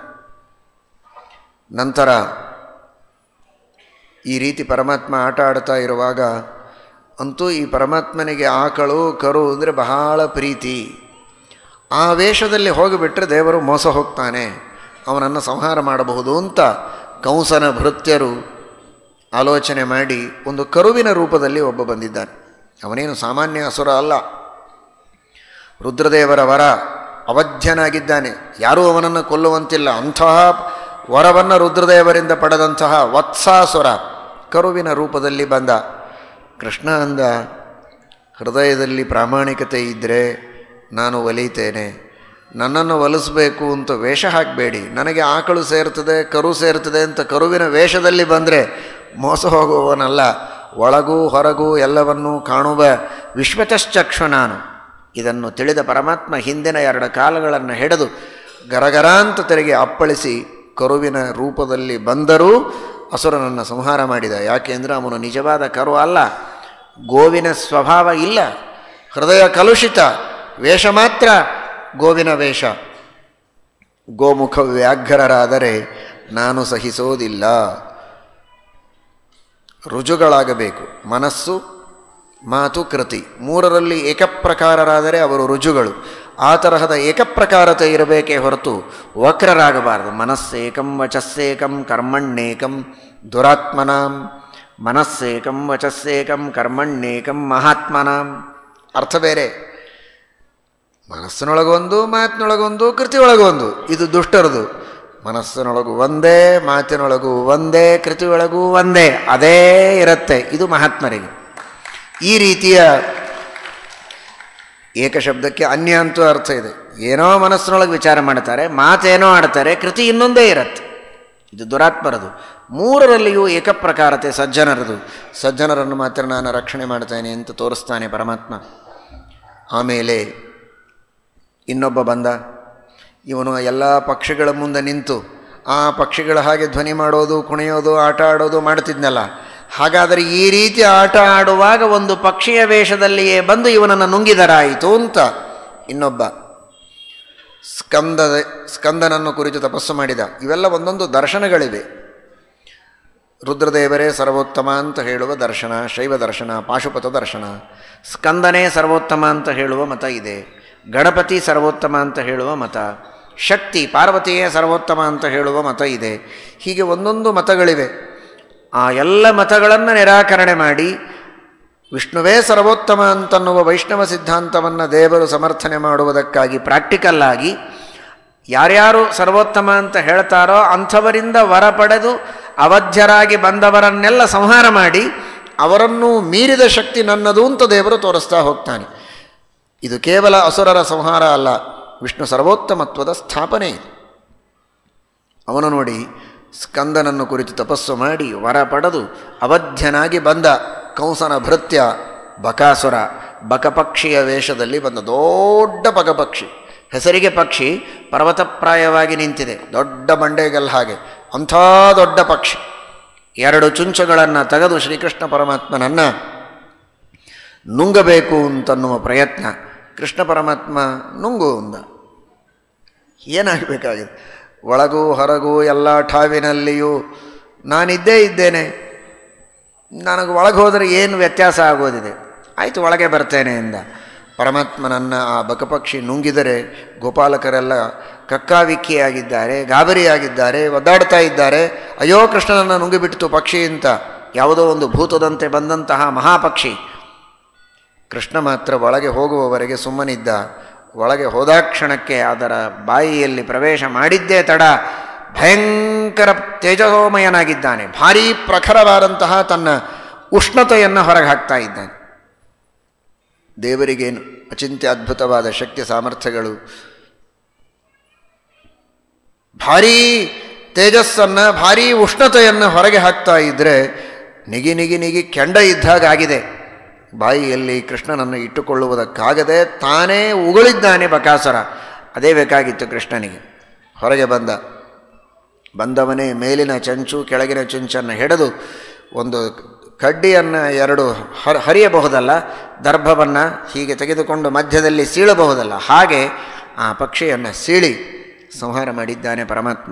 ನಂತರ ಈ ರೀತಿ ಪರಮಾತ್ಮ ಆಟ ಆಡ್ತಾ ಇರುವಾಗ ಅಂತೂ ಈ ಪರಮಾತ್ಮನಿಗೆ ಆಕಳು ಕರು ಅಂದರೆ ಬಹಳ ಪ್ರೀತಿ ಆ ವೇಷದಲ್ಲಿ ಹೋಗಿಬಿಟ್ರೆ ದೇವರು ಮೋಸ ಹೋಗ್ತಾನೆ ಅವನನ್ನು ಸಂಹಾರ ಮಾಡಬಹುದು ಅಂತ ಕಂಸನ ಭೃತ್ಯರು ಆಲೋಚನೆ ಮಾಡಿ ಒಂದು ಕರುವಿನ ರೂಪದಲ್ಲಿ ಒಬ್ಬ ಬಂದಿದ್ದಾನೆ ಅವನೇನು ಸಾಮಾನ್ಯ ಅಸುರ ಅಲ್ಲ ರುದ್ರದೇವರ ವರ ಅವಧ್ಯನಾಗಿದ್ದಾನೆ ಯಾರೂ ಅವನನ್ನು ಕೊಲ್ಲುವಂತಿಲ್ಲ ಅಂತಹ ವರವನ್ನು ರುದ್ರದೇವರಿಂದ ಪಡೆದಂತಹ ವತ್ಸಾಸುರ ಕರುವಿನ ರೂಪದಲ್ಲಿ ಬಂದ ಕೃಷ್ಣ ಅಂದ ಹೃದಯದಲ್ಲಿ ಪ್ರಾಮಾಣಿಕತೆ ಇದ್ದರೆ ನಾನು ಒಲಿತೇನೆ ನನ್ನನ್ನು ಒಲಿಸ್ಬೇಕು ಅಂತ ವೇಷ ಹಾಕಬೇಡಿ ನನಗೆ ಆಕಳು ಸೇರ್ತದೆ ಕರು ಸೇರ್ತದೆ ಅಂತ ಕರುವಿನ ವೇಷದಲ್ಲಿ ಬಂದರೆ ಮೋಸ ಹೋಗುವವನಲ್ಲ ಒಳಗೂ ಹೊರಗೂ ಎಲ್ಲವನ್ನೂ ಕಾಣುವ ವಿಶ್ವತಶ್ಚಕ್ಷು ನಾನು ಇದನ್ನು ತಿಳಿದ ಪರಮಾತ್ಮ ಹಿಂದಿನ ಎರಡು ಕಾಲಗಳನ್ನು ಹಿಡಿದು ಗರಗರ ಅಂತ ತೆರೆಗೆ ಅಪ್ಪಳಿಸಿ ಕರುವಿನ ರೂಪದಲ್ಲಿ ಬಂದರೂ ಅಸುರನನ್ನು ಸಂಹಾರ ಮಾಡಿದ ಯಾಕೆಂದರೆ ಅವನು ನಿಜವಾದ ಕರು ಅಲ್ಲ ಗೋವಿನ ಸ್ವಭಾವ ಇಲ್ಲ ಹೃದಯ ಕಲುಷಿತ ವೇಷ ಮಾತ್ರ ಗೋವಿನ ವೇಷ ಗೋಮುಖ ವ್ಯಾಘ್ರರಾದರೆ ನಾನು ಸಹಿಸೋದಿಲ್ಲ ರುಜುಗಳಾಗಬೇಕು ಮನಸ್ಸು ಮಾತು ಕೃತಿ ಮೂರರಲ್ಲಿ ಏಕಪ್ರಕಾರರಾದರೆ ಅವರು ರುಜುಗಳು ಆ ತರಹದ ಏಕಪ್ರಕಾರತೆ ಇರಬೇಕೇ ಹೊರತು ವಕ್ರರಾಗಬಾರದು ಮನಸ್ಸೇಕಂ ವಚಸ್ಸೇಕಂ ಕರ್ಮಣ್ಣೇಕಂ ದುರಾತ್ಮನಾಂ ಮನಸ್ಸೇಕಂ ವಚಸ್ಸೇಕಂ ಕರ್ಮಣ್ಣೇಕಂ ಮಹಾತ್ಮನಾಂ ಅರ್ಥ ಬೇರೆ ಮನಸ್ಸಿನೊಳಗೊಂದು ಮಾತಿನೊಳಗೊಂದು ಕೃತಿಯೊಳಗೊಂದು ಇದು ದುಷ್ಟರದು ಮನಸ್ಸಿನೊಳಗು ಒಂದೇ ಮಾತಿನೊಳಗೂ ಒಂದೇ ಕೃತಿಯೊಳಗೂ ಒಂದೇ ಅದೇ ಇರುತ್ತೆ ಇದು ಮಹಾತ್ಮರಿಗೆ ಈ ರೀತಿಯ ಏಕಶಬ್ದಕ್ಕೆ ಅನ್ಯ ಅಂತೂ ಅರ್ಥ ಇದೆ ಏನೋ ಮನಸ್ಸಿನೊಳಗೆ ವಿಚಾರ ಮಾಡ್ತಾರೆ ಮಾತೇನೋ ಆಡ್ತಾರೆ ಕೃತಿ ಇನ್ನೊಂದೇ ಇರುತ್ತೆ ಇದು ದುರಾತ್ಮರದು ಮೂರರಲ್ಲಿಯೂ ಏಕಪ್ರಕಾರತೆ ಸಜ್ಜನರದು ಸಜ್ಜನರನ್ನು ಮಾತ್ರ ನಾನು ರಕ್ಷಣೆ ಮಾಡ್ತೇನೆ ಅಂತ ತೋರಿಸ್ತಾನೆ ಪರಮಾತ್ಮ ಆಮೇಲೆ ಇನ್ನೊಬ್ಬ ಬಂದ ಇವನು ಎಲ್ಲ ಪಕ್ಷಿಗಳ ಮುಂದೆ ನಿಂತು ಆ ಪಕ್ಷಿಗಳ ಹಾಗೆ ಧ್ವನಿ ಮಾಡೋದು ಕುಣಿಯೋದು ಆಟ ಆಡೋದು ಮಾಡ್ತಿದ್ನಲ್ಲ ಹಾಗಾದರೆ ಈ ರೀತಿ ಆಟ ಆಡುವಾಗ ಒಂದು ಪಕ್ಷಿಯ ವೇಷದಲ್ಲಿಯೇ ಬಂದು ಇವನನ್ನು ನುಂಗಿದರಾಯಿತು ಅಂತ ಇನ್ನೊಬ್ಬ ಸ್ಕಂದದ ಸ್ಕಂದನನ್ನು ಕುರಿತು ತಪಸ್ಸು ಮಾಡಿದ ಇವೆಲ್ಲ ಒಂದೊಂದು ದರ್ಶನಗಳಿವೆ ರುದ್ರದೇವರೇ ಸರ್ವೋತ್ತಮ ಅಂತ ಹೇಳುವ ದರ್ಶನ ಶೈವ ದರ್ಶನ ಪಾಶುಪತ ದರ್ಶನ ಸ್ಕಂದನೇ ಸರ್ವೋತ್ತಮ ಅಂತ ಹೇಳುವ ಮತ ಇದೆ ಗಣಪತಿ ಸರ್ವೋತ್ತಮ ಅಂತ ಹೇಳುವ ಮತ ಶಕ್ತಿ ಪಾರ್ವತಿಯೇ ಸರ್ವೋತ್ತಮ ಅಂತ ಹೇಳುವ ಮತ ಇದೆ ಹೀಗೆ ಒಂದೊಂದು ಮತಗಳಿವೆ ಆ ಎಲ್ಲ ಮತಗಳನ್ನು ನಿರಾಕರಣೆ ಮಾಡಿ ವಿಷ್ಣುವೇ ಸರ್ವೋತ್ತಮ ಅಂತನ್ನುವ ವೈಷ್ಣವ ಸಿದ್ಧಾಂತವನ್ನು ದೇವರು ಸಮರ್ಥನೆ ಮಾಡುವುದಕ್ಕಾಗಿ ಪ್ರಾಕ್ಟಿಕಲ್ ಆಗಿ ಯಾರ್ಯಾರು ಸರ್ವೋತ್ತಮ ಅಂತ ಹೇಳ್ತಾರೋ ಅಂಥವರಿಂದ ವರ ಪಡೆದು ಅವಧ್ಯರಾಗಿ ಬಂದವರನ್ನೆಲ್ಲ ಸಂಹಾರ ಮಾಡಿ ಅವರನ್ನು ಮೀರಿದ ಶಕ್ತಿ ನನ್ನದು ಅಂತ ದೇವರು ತೋರಿಸ್ತಾ ಹೋಗ್ತಾನೆ ಇದು ಕೇವಲ ಅಸುರರ ಸಂಹಾರ ಅಲ್ಲ ವಿಷ್ಣು ಸರ್ವೋತ್ತಮತ್ವದ ಸ್ಥಾಪನೆ ಇದು ಅವನು ನೋಡಿ ಸ್ಕಂದನನ್ನು ಕುರಿತು ತಪಸ್ಸು ಮಾಡಿ ವರ ಪಡೆದು ಅವಧ್ಯನಾಗಿ ಬಂದ ಕಂಸನ ಭೃತ್ಯ ಬಕಾಸುರ ಬಕಪಕ್ಷಿಯ ವೇಷದಲ್ಲಿ ಬಂದ ದೊಡ್ಡ ಬಕಪಕ್ಷಿ ಹೆಸರಿಗೆ ಪಕ್ಷಿ ಪರ್ವತಪ್ರಾಯವಾಗಿ ನಿಂತಿದೆ ದೊಡ್ಡ ಬಂಡೆಗಲ್ ಹಾಗೆ ಅಂಥ ದೊಡ್ಡ ಪಕ್ಷಿ ಎರಡು ಚುಂಚುಗಳನ್ನು ತೆಗೆದು ಶ್ರೀಕೃಷ್ಣ ಪರಮಾತ್ಮನನ್ನು ನುಂಗಬೇಕು ಅಂತನ್ನುವ ಪ್ರಯತ್ನ ಕೃಷ್ಣ ಪರಮಾತ್ಮ ನುಂಗು ಅಂದ ಏನಾಗಬೇಕಾಗಿದೆ ಒಳಗೂ ಹೊರಗೂ ಎಲ್ಲ ಠಾವಿನಲ್ಲಿಯೂ ನಾನಿದ್ದೇ ಇದ್ದೇನೆ ನನಗೆ ಒಳಗೆ ಹೋದರೆ ಏನು ವ್ಯತ್ಯಾಸ ಆಗೋದಿದೆ ಆಯಿತು ಒಳಗೆ ಬರ್ತೇನೆ ಎಂದ ಪರಮಾತ್ಮನನ್ನು ಆ ಬಕಪಕ್ಷಿ ನುಂಗಿದರೆ ಗೋಪಾಲಕರೆಲ್ಲ ಕಕ್ಕಾವಿಕ್ಕಿಯಾಗಿದ್ದಾರೆ ಗಾಬರಿಯಾಗಿದ್ದಾರೆ ಒದ್ದಾಡ್ತಾ ಇದ್ದಾರೆ ಅಯ್ಯೋ ಕೃಷ್ಣನನ್ನು ನುಂಗಿಬಿಟ್ಟಿತು ಪಕ್ಷಿ ಅಂತ ಯಾವುದೋ ಒಂದು ಭೂತದಂತೆ ಬಂದಂತಹ ಮಹಾಪಕ್ಷಿ ಕೃಷ್ಣ ಮಾತ್ರ ಒಳಗೆ ಹೋಗುವವರೆಗೆ ಸುಮ್ಮನಿದ್ದ ಒಳಗೆ ಹೋದಾಕ್ಷಣಕ್ಕೆ ಅದರ ಬಾಯಿಯಲ್ಲಿ ಪ್ರವೇಶ ಮಾಡಿದ್ದೇ ತಡ ಭಯಂಕರ ತೇಜೋಮಯನಾಗಿದ್ದಾನೆ ಭಾರೀ ಪ್ರಖರವಾದಂತಹ ತನ್ನ ಉಷ್ಣತೆಯನ್ನು ಹೊರಗೆ ಹಾಕ್ತಾ ಇದ್ದಾನೆ ದೇವರಿಗೇನು ಅಚಿಂತ್ಯ ಅದ್ಭುತವಾದ ಶಕ್ತಿ ಸಾಮರ್ಥ್ಯಗಳು ಭಾರೀ ತೇಜಸ್ಸನ್ನು ಭಾರೀ ಉಷ್ಣತೆಯನ್ನು ಹೊರಗೆ ಹಾಕ್ತಾ ಇದ್ದರೆ ನಿಗಿ ನಿಗಿ ನಿಗಿ ಕೆಂಡ ಇದ್ದಾಗ ಆಗಿದೆ ಬಾಯಿಯಲ್ಲಿ ಕೃಷ್ಣನನ್ನು ಇಟ್ಟುಕೊಳ್ಳುವುದಕ್ಕಾಗದೆ ತಾನೇ ಉಗುಳಿದ್ದಾನೆ ಬಕಾಸುರ ಅದೇ ಬೇಕಾಗಿತ್ತು ಕೃಷ್ಣನಿಗೆ ಹೊರಗೆ ಬಂದ ಬಂದವನೇ ಮೇಲಿನ ಚಂಚು ಕೆಳಗಿನ ಚುಂಚನ್ನು ಹಿಡಿದು ಒಂದು ಕಡ್ಡಿಯನ್ನು ಎರಡು ಹರ ಹರಿಯಬಹುದಲ್ಲ ದರ್ಭವನ್ನು ಹೀಗೆ ತೆಗೆದುಕೊಂಡು ಮಧ್ಯದಲ್ಲಿ ಸೀಳಬಹುದಲ್ಲ ಹಾಗೆ ಆ ಪಕ್ಷಿಯನ್ನು ಸೀಳಿ ಸಂಹಾರ ಮಾಡಿದ್ದಾನೆ ಪರಮಾತ್ಮ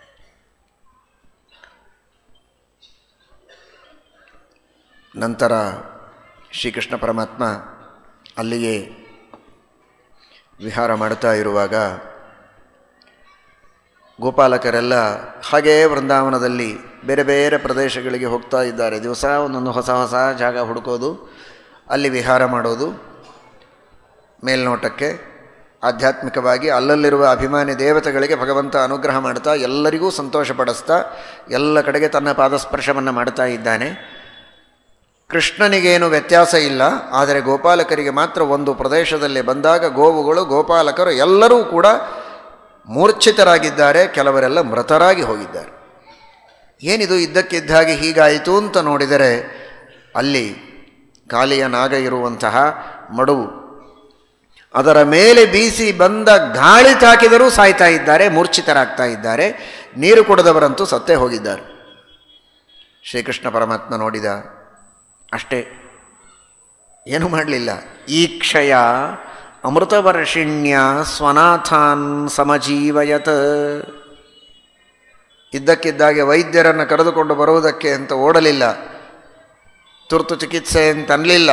ನಂತರ ಶ್ರೀಕೃಷ್ಣ ಪರಮಾತ್ಮ ಅಲ್ಲಿಯೇ ವಿಹಾರ ಮಾಡ್ತಾ ಇರುವಾಗ ಗೋಪಾಲಕರೆಲ್ಲ ಹಾಗೇ ವೃಂದಾವನದಲ್ಲಿ ಬೇರೆ ಬೇರೆ ಪ್ರದೇಶಗಳಿಗೆ ಹೋಗ್ತಾ ಇದ್ದಾರೆ ದಿವಸ ಒಂದೊಂದು ಹೊಸ ಹೊಸ ಜಾಗ ಹುಡುಕೋದು ಅಲ್ಲಿ ವಿಹಾರ ಮಾಡೋದು ಮೇಲ್ನೋಟಕ್ಕೆ ಆಧ್ಯಾತ್ಮಿಕವಾಗಿ ಅಲ್ಲಲ್ಲಿರುವ ಅಭಿಮಾನಿ ದೇವತೆಗಳಿಗೆ ಭಗವಂತ ಅನುಗ್ರಹ ಮಾಡ್ತಾ ಎಲ್ಲರಿಗೂ ಸಂತೋಷಪಡಿಸ್ತಾ ಎಲ್ಲ ಕಡೆಗೆ ತನ್ನ ಪಾದಸ್ಪರ್ಶವನ್ನು ಮಾಡ್ತಾ ಇದ್ದಾನೆ ಕೃಷ್ಣನಿಗೇನು ವ್ಯತ್ಯಾಸ ಇಲ್ಲ ಆದರೆ ಗೋಪಾಲಕರಿಗೆ ಮಾತ್ರ ಒಂದು ಪ್ರದೇಶದಲ್ಲಿ ಬಂದಾಗ ಗೋವುಗಳು ಗೋಪಾಲಕರು ಎಲ್ಲರೂ ಕೂಡ ಮೂರ್ಛಿತರಾಗಿದ್ದಾರೆ ಕೆಲವರೆಲ್ಲ ಮೃತರಾಗಿ ಹೋಗಿದ್ದಾರೆ ಏನಿದು ಇದ್ದಕ್ಕಿದ್ದ ಹಾಗೆ ಹೀಗಾಯಿತು ಅಂತ ನೋಡಿದರೆ ಅಲ್ಲಿ ಕಾಲಿಯ ನಾಗ ಇರುವಂತಹ ಮಡುವು ಅದರ ಮೇಲೆ ಬೀಸಿ ಬಂದ ಗಾಳಿ ತಾಕಿದರೂ ಸಾಯ್ತಾ ಇದ್ದಾರೆ ಮೂರ್ಛಿತರಾಗ್ತಾ ಇದ್ದಾರೆ ನೀರು ಕುಡಿದವರಂತೂ ಸತ್ತೇ ಹೋಗಿದ್ದಾರೆ ಶ್ರೀಕೃಷ್ಣ ಪರಮಾತ್ಮ ನೋಡಿದ ಅಷ್ಟೇ ಏನು ಮಾಡಲಿಲ್ಲ ಈ ಕ್ಷಯ ಅಮೃತವರ್ಷಿಣ್ಯ ಸ್ವನಾಥಾನ್ ಸಮಜೀವಯತ್ ಇದ್ದಕ್ಕಿದ್ದಾಗೆ ವೈದ್ಯರನ್ನು ಕರೆದುಕೊಂಡು ಬರುವುದಕ್ಕೆ ಅಂತ ಓಡಲಿಲ್ಲ ತುರ್ತು ಚಿಕಿತ್ಸೆ ಅಂತ ಅನ್ನಲಿಲ್ಲ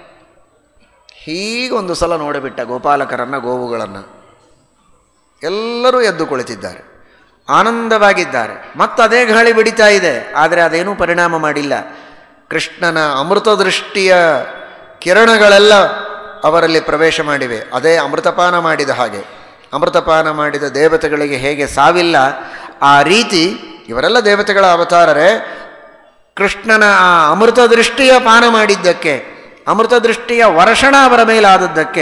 ಹೀಗೊಂದು ಸಲ ನೋಡಿಬಿಟ್ಟ ಗೋಪಾಲಕರನ್ನು ಗೋವುಗಳನ್ನು ಎಲ್ಲರೂ ಎದ್ದು ಕುಳಿತಿದ್ದಾರೆ ಆನಂದವಾಗಿದ್ದಾರೆ ಮತ್ತದೇ ಗಾಳಿ ಬಿಡಿತಾ ಇದೆ ಆದರೆ ಅದೇನೂ ಪರಿಣಾಮ ಮಾಡಿಲ್ಲ ಕೃಷ್ಣನ ಅಮೃತ ದೃಷ್ಟಿಯ ಕಿರಣಗಳೆಲ್ಲ ಅವರಲ್ಲಿ ಪ್ರವೇಶ ಮಾಡಿವೆ ಅದೇ ಅಮೃತಪಾನ ಮಾಡಿದ ಹಾಗೆ ಅಮೃತಪಾನ ಮಾಡಿದ ದೇವತೆಗಳಿಗೆ ಹೇಗೆ ಸಾವಿಲ್ಲ ಆ ರೀತಿ ಇವರೆಲ್ಲ ದೇವತೆಗಳ ಅವತಾರರೇ ಕೃಷ್ಣನ ಆ ಅಮೃತ ದೃಷ್ಟಿಯ ಪಾನ ಮಾಡಿದ್ದಕ್ಕೆ ಅಮೃತ ದೃಷ್ಟಿಯ ವರ್ಷಣ ಅವರ ಮೇಲಾದದ್ದಕ್ಕೆ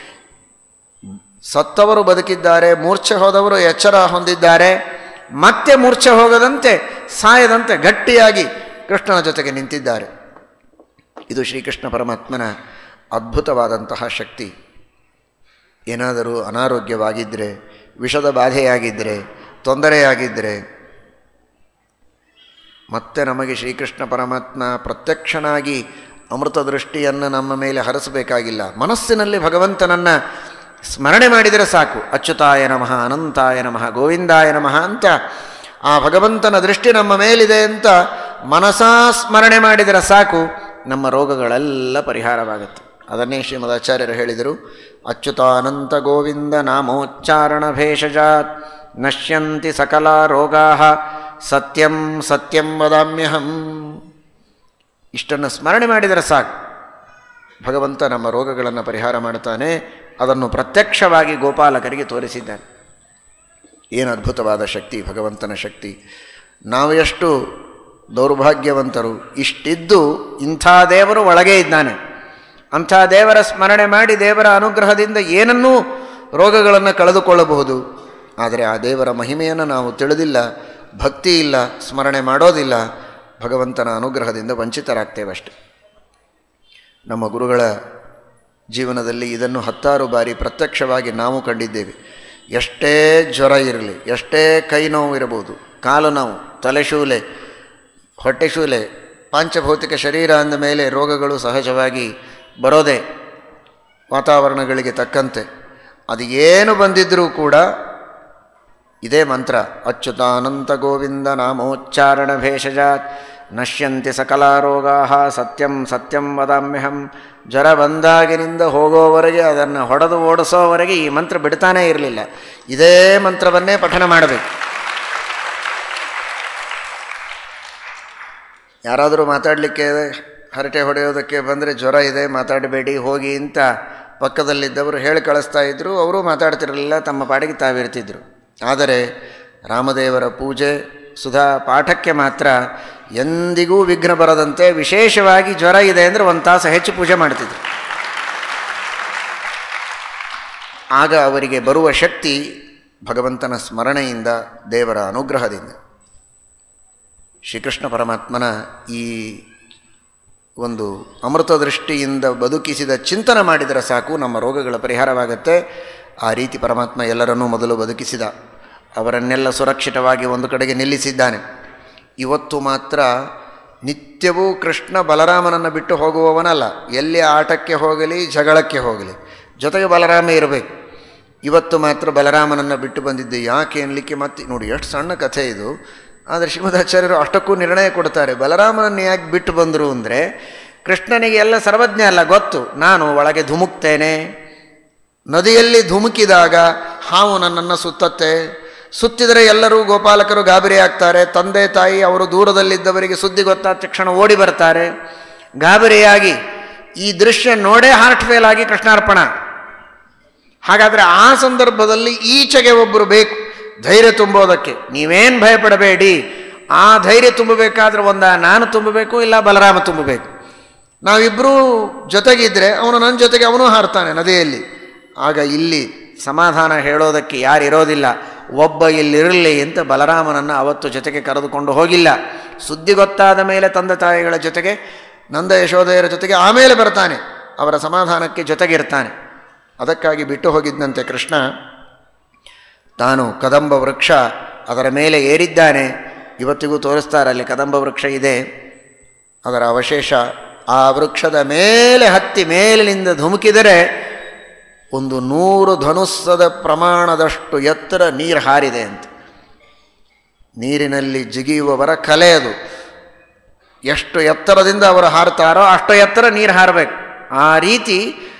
ಸತ್ತವರು ಬದುಕಿದ್ದಾರೆ ಮೂರ್ಛೆ ಹೋದವರು ಎಚ್ಚರ ಹೊಂದಿದ್ದಾರೆ ಮತ್ತೆ ಮೂರ್ಛೆ ಹೋಗದಂತೆ ಸಾಯದಂತೆ ಗಟ್ಟಿಯಾಗಿ ಕೃಷ್ಣನ ಜೊತೆಗೆ ನಿಂತಿದ್ದಾರೆ ಇದು ಶ್ರೀಕೃಷ್ಣ ಪರಮಾತ್ಮನ ಅದ್ಭುತವಾದಂತಹ ಶಕ್ತಿ ಏನಾದರೂ ಅನಾರೋಗ್ಯವಾಗಿದ್ದರೆ ವಿಷದ ಬಾಧೆಯಾಗಿದ್ದರೆ ತೊಂದರೆಯಾಗಿದ್ದರೆ ಮತ್ತೆ ನಮಗೆ ಶ್ರೀಕೃಷ್ಣ ಪರಮಾತ್ಮ ಪ್ರತ್ಯಕ್ಷನಾಗಿ ಅಮೃತ ದೃಷ್ಟಿಯನ್ನು ನಮ್ಮ ಮೇಲೆ ಹರಿಸಬೇಕಾಗಿಲ್ಲ ಮನಸ್ಸಿನಲ್ಲಿ ಭಗವಂತನನ್ನು ಸ್ಮರಣೆ ಮಾಡಿದರೆ ಸಾಕು ಅಚ್ಯುತಾಯ ನಮಃ ಅನಂತಾಯ ನಮಃ ಗೋವಿಂದಾಯ ನಮಃ ಅಂತ ಆ ಭಗವಂತನ ದೃಷ್ಟಿ ನಮ್ಮ ಮೇಲಿದೆ ಅಂತ ಮನಸಾ ಸ್ಮರಣೆ ಮಾಡಿದರೆ ಸಾಕು ನಮ್ಮ ರೋಗಗಳೆಲ್ಲ ಪರಿಹಾರವಾಗುತ್ತೆ ಅದನ್ನೇ ಶ್ರೀಮದಾಚಾರ್ಯರು ಹೇಳಿದರು ಅಚ್ಯುತಾನಂತ ಗೋವಿಂದ ನಾಮೋಚ್ಚಾರಣ ಭೇಷಜಾತ್ ನಶ್ಯಂತಿ ಸಕಲ ರೋಗಾ ಸತ್ಯಂ ಸತ್ಯಂ ವದಾಮ್ಯಹಂ ಇಷ್ಟನ್ನು ಸ್ಮರಣೆ ಮಾಡಿದರೆ ಸಾಕು ಭಗವಂತ ನಮ್ಮ ರೋಗಗಳನ್ನು ಪರಿಹಾರ ಮಾಡ್ತಾನೆ ಅದನ್ನು ಪ್ರತ್ಯಕ್ಷವಾಗಿ ಗೋಪಾಲಕರಿಗೆ ತೋರಿಸಿದ್ದಾನೆ ಏನು ಅದ್ಭುತವಾದ ಶಕ್ತಿ ಭಗವಂತನ ಶಕ್ತಿ ನಾವು ಎಷ್ಟು ದೌರ್ಭಾಗ್ಯವಂತರು ಇಷ್ಟಿದ್ದು ಇಂಥ ದೇವರು ಒಳಗೆ ಇದ್ದಾನೆ ಅಂಥ ದೇವರ ಸ್ಮರಣೆ ಮಾಡಿ ದೇವರ ಅನುಗ್ರಹದಿಂದ ಏನನ್ನೂ ರೋಗಗಳನ್ನು ಕಳೆದುಕೊಳ್ಳಬಹುದು ಆದರೆ ಆ ದೇವರ ಮಹಿಮೆಯನ್ನು ನಾವು ತಿಳಿದಿಲ್ಲ ಭಕ್ತಿ ಇಲ್ಲ ಸ್ಮರಣೆ ಮಾಡೋದಿಲ್ಲ ಭಗವಂತನ ಅನುಗ್ರಹದಿಂದ ವಂಚಿತರಾಗ್ತೇವಷ್ಟೆ ನಮ್ಮ ಗುರುಗಳ ಜೀವನದಲ್ಲಿ ಇದನ್ನು ಹತ್ತಾರು ಬಾರಿ ಪ್ರತ್ಯಕ್ಷವಾಗಿ ನಾವು ಕಂಡಿದ್ದೇವೆ ಎಷ್ಟೇ ಜ್ವರ ಇರಲಿ ಎಷ್ಟೇ ಕೈ ನೋವು ಇರಬಹುದು ಕಾಲು ನೋವು ತಲೆಶೂಲೆ ಹೊಟ್ಟೆಶೂಲೆ ಪಾಂಚಭೌತಿಕ ಶರೀರ ಅಂದ ಮೇಲೆ ರೋಗಗಳು ಸಹಜವಾಗಿ ಬರೋದೇ ವಾತಾವರಣಗಳಿಗೆ ತಕ್ಕಂತೆ ಅದು ಏನು ಬಂದಿದ್ದರೂ ಕೂಡ ಇದೇ ಮಂತ್ರ ಅಚ್ಯುತಾನಂತ ಗೋವಿಂದ ನಾಮೋಚ್ಚಾರಣ ಭೇಷಜಾತ್ ನಶ್ಯಂತಿ ಸಕಲಾರೋಗಾ ಸತ್ಯಂ ಸತ್ಯಂ ವದಾಮ್ಯಹಂ ಜ್ವರ ಬಂದಾಗಿನಿಂದ ಹೋಗೋವರೆಗೆ ಅದನ್ನು ಹೊಡೆದು ಓಡಿಸೋವರೆಗೆ ಈ ಮಂತ್ರ ಬಿಡ್ತಾನೇ ಇರಲಿಲ್ಲ ಇದೇ ಮಂತ್ರವನ್ನೇ ಪಠನ ಮಾಡಬೇಕು ಯಾರಾದರೂ ಮಾತಾಡಲಿಕ್ಕೆ ಹರಟೆ ಹೊಡೆಯೋದಕ್ಕೆ ಬಂದರೆ ಜ್ವರ ಇದೆ ಮಾತಾಡಬೇಡಿ ಹೋಗಿ ಅಂತ ಪಕ್ಕದಲ್ಲಿದ್ದವರು ಹೇಳಿ ಕಳಿಸ್ತಾ ಇದ್ದರು ಅವರು ಮಾತಾಡ್ತಿರಲಿಲ್ಲ ತಮ್ಮ ಪಾಡಿಗೆ ತಾವಿರ್ತಿದ್ರು ಆದರೆ ರಾಮದೇವರ ಪೂಜೆ ಸುಧಾ ಪಾಠಕ್ಕೆ ಮಾತ್ರ ಎಂದಿಗೂ ವಿಘ್ನ ಬರದಂತೆ ವಿಶೇಷವಾಗಿ ಜ್ವರ ಇದೆ ಅಂದರೆ ಒಂದು ತಾಸು ಹೆಚ್ಚು ಪೂಜೆ ಮಾಡ್ತಿದ್ರು ಆಗ ಅವರಿಗೆ ಬರುವ ಶಕ್ತಿ ಭಗವಂತನ ಸ್ಮರಣೆಯಿಂದ ದೇವರ ಅನುಗ್ರಹದಿಂದ ಶ್ರೀಕೃಷ್ಣ ಪರಮಾತ್ಮನ ಈ ಒಂದು ಅಮೃತ ದೃಷ್ಟಿಯಿಂದ ಬದುಕಿಸಿದ ಚಿಂತನೆ ಮಾಡಿದರೆ ಸಾಕು ನಮ್ಮ ರೋಗಗಳ ಪರಿಹಾರವಾಗತ್ತೆ ಆ ರೀತಿ ಪರಮಾತ್ಮ ಎಲ್ಲರನ್ನೂ ಮೊದಲು ಬದುಕಿಸಿದ ಅವರನ್ನೆಲ್ಲ ಸುರಕ್ಷಿತವಾಗಿ ಒಂದು ಕಡೆಗೆ ನಿಲ್ಲಿಸಿದ್ದಾನೆ ಇವತ್ತು ಮಾತ್ರ ನಿತ್ಯವೂ ಕೃಷ್ಣ ಬಲರಾಮನನ್ನು ಬಿಟ್ಟು ಹೋಗುವವನಲ್ಲ ಎಲ್ಲಿ ಆಟಕ್ಕೆ ಹೋಗಲಿ ಜಗಳಕ್ಕೆ ಹೋಗಲಿ ಜೊತೆಗೆ ಬಲರಾಮ ಇರಬೇಕು ಇವತ್ತು ಮಾತ್ರ ಬಲರಾಮನನ್ನು ಬಿಟ್ಟು ಬಂದಿದ್ದೆ ಯಾಕೆ ಅನ್ಲಿಕ್ಕೆ ಮತ್ತೆ ನೋಡಿ ಎಷ್ಟು ಸಣ್ಣ ಕಥೆ ಇದು ಆದರೆ ಶ್ರೀಮದಾಚಾರ್ಯರು ಅಷ್ಟಕ್ಕೂ ನಿರ್ಣಯ ಕೊಡ್ತಾರೆ ಬಲರಾಮನನ್ನು ಯಾಕೆ ಬಿಟ್ಟು ಬಂದರು ಅಂದರೆ ಕೃಷ್ಣನಿಗೆ ಎಲ್ಲ ಸರ್ವಜ್ಞ ಅಲ್ಲ ಗೊತ್ತು ನಾನು ಒಳಗೆ ಧುಮುಕ್ತೇನೆ ನದಿಯಲ್ಲಿ ಧುಮುಕಿದಾಗ ಹಾವು ನನ್ನನ್ನು ಸುತ್ತತ್ತೆ ಸುತ್ತಿದರೆ ಎಲ್ಲರೂ ಗೋಪಾಲಕರು ಗಾಬರಿ ಆಗ್ತಾರೆ ತಂದೆ ತಾಯಿ ಅವರು ದೂರದಲ್ಲಿದ್ದವರಿಗೆ ಸುದ್ದಿ ಗೊತ್ತಾದ ತಕ್ಷಣ ಓಡಿ ಬರ್ತಾರೆ ಗಾಬರಿಯಾಗಿ ಈ ದೃಶ್ಯ ನೋಡೇ ಹಾರ್ಟ್ ಫೇಲ್ ಆಗಿ ಕೃಷ್ಣಾರ್ಪಣ ಹಾಗಾದರೆ ಆ ಸಂದರ್ಭದಲ್ಲಿ ಈಚೆಗೆ ಒಬ್ಬರು ಬೇಕು ಧೈರ್ಯ ತುಂಬೋದಕ್ಕೆ ನೀವೇನು ಭಯಪಡಬೇಡಿ ಆ ಧೈರ್ಯ ತುಂಬಬೇಕಾದ್ರೆ ಒಂದ ನಾನು ತುಂಬಬೇಕು ಇಲ್ಲ ಬಲರಾಮ ತುಂಬಬೇಕು ನಾವಿಬ್ಬರೂ ಜೊತೆಗಿದ್ದರೆ ಅವನು ನನ್ನ ಜೊತೆಗೆ ಅವನು ಹಾರ್ತಾನೆ ನದಿಯಲ್ಲಿ ಆಗ ಇಲ್ಲಿ ಸಮಾಧಾನ ಹೇಳೋದಕ್ಕೆ ಯಾರು ಇರೋದಿಲ್ಲ ಒಬ್ಬ ಇಲ್ಲಿರಲಿ ಅಂತ ಬಲರಾಮನನ್ನು ಅವತ್ತು ಜೊತೆಗೆ ಕರೆದುಕೊಂಡು ಹೋಗಿಲ್ಲ ಸುದ್ದಿ ಗೊತ್ತಾದ ಮೇಲೆ ತಂದೆ ತಾಯಿಗಳ ಜೊತೆಗೆ ನಂದ ಯಶೋದಯರ ಜೊತೆಗೆ ಆಮೇಲೆ ಬರ್ತಾನೆ ಅವರ ಸಮಾಧಾನಕ್ಕೆ ಜೊತೆಗಿರ್ತಾನೆ ಅದಕ್ಕಾಗಿ ಬಿಟ್ಟು ಹೋಗಿದ್ದಂತೆ ಕೃಷ್ಣ ತಾನು ಕದಂಬ ವೃಕ್ಷ ಅದರ ಮೇಲೆ ಏರಿದ್ದಾನೆ ಇವತ್ತಿಗೂ ತೋರಿಸ್ತಾರೆ ಅಲ್ಲಿ ಕದಂಬ ವೃಕ್ಷ ಇದೆ ಅದರ ಅವಶೇಷ ಆ ವೃಕ್ಷದ ಮೇಲೆ ಹತ್ತಿ ಮೇಲಿನಿಂದ ಧುಮುಕಿದರೆ ಒಂದು ನೂರು ಧನುಸ್ಸದ ಪ್ರಮಾಣದಷ್ಟು ಎತ್ತರ ನೀರು ಹಾರಿದೆ ಅಂತ ನೀರಿನಲ್ಲಿ ಜಿಗಿಯುವವರ ಕಲೆ ಅದು ಎಷ್ಟು ಎತ್ತರದಿಂದ ಅವರು ಹಾರ್ತಾರೋ ಅಷ್ಟು ಎತ್ತರ ನೀರು ಹಾರಬೇಕು ಆ ರೀತಿ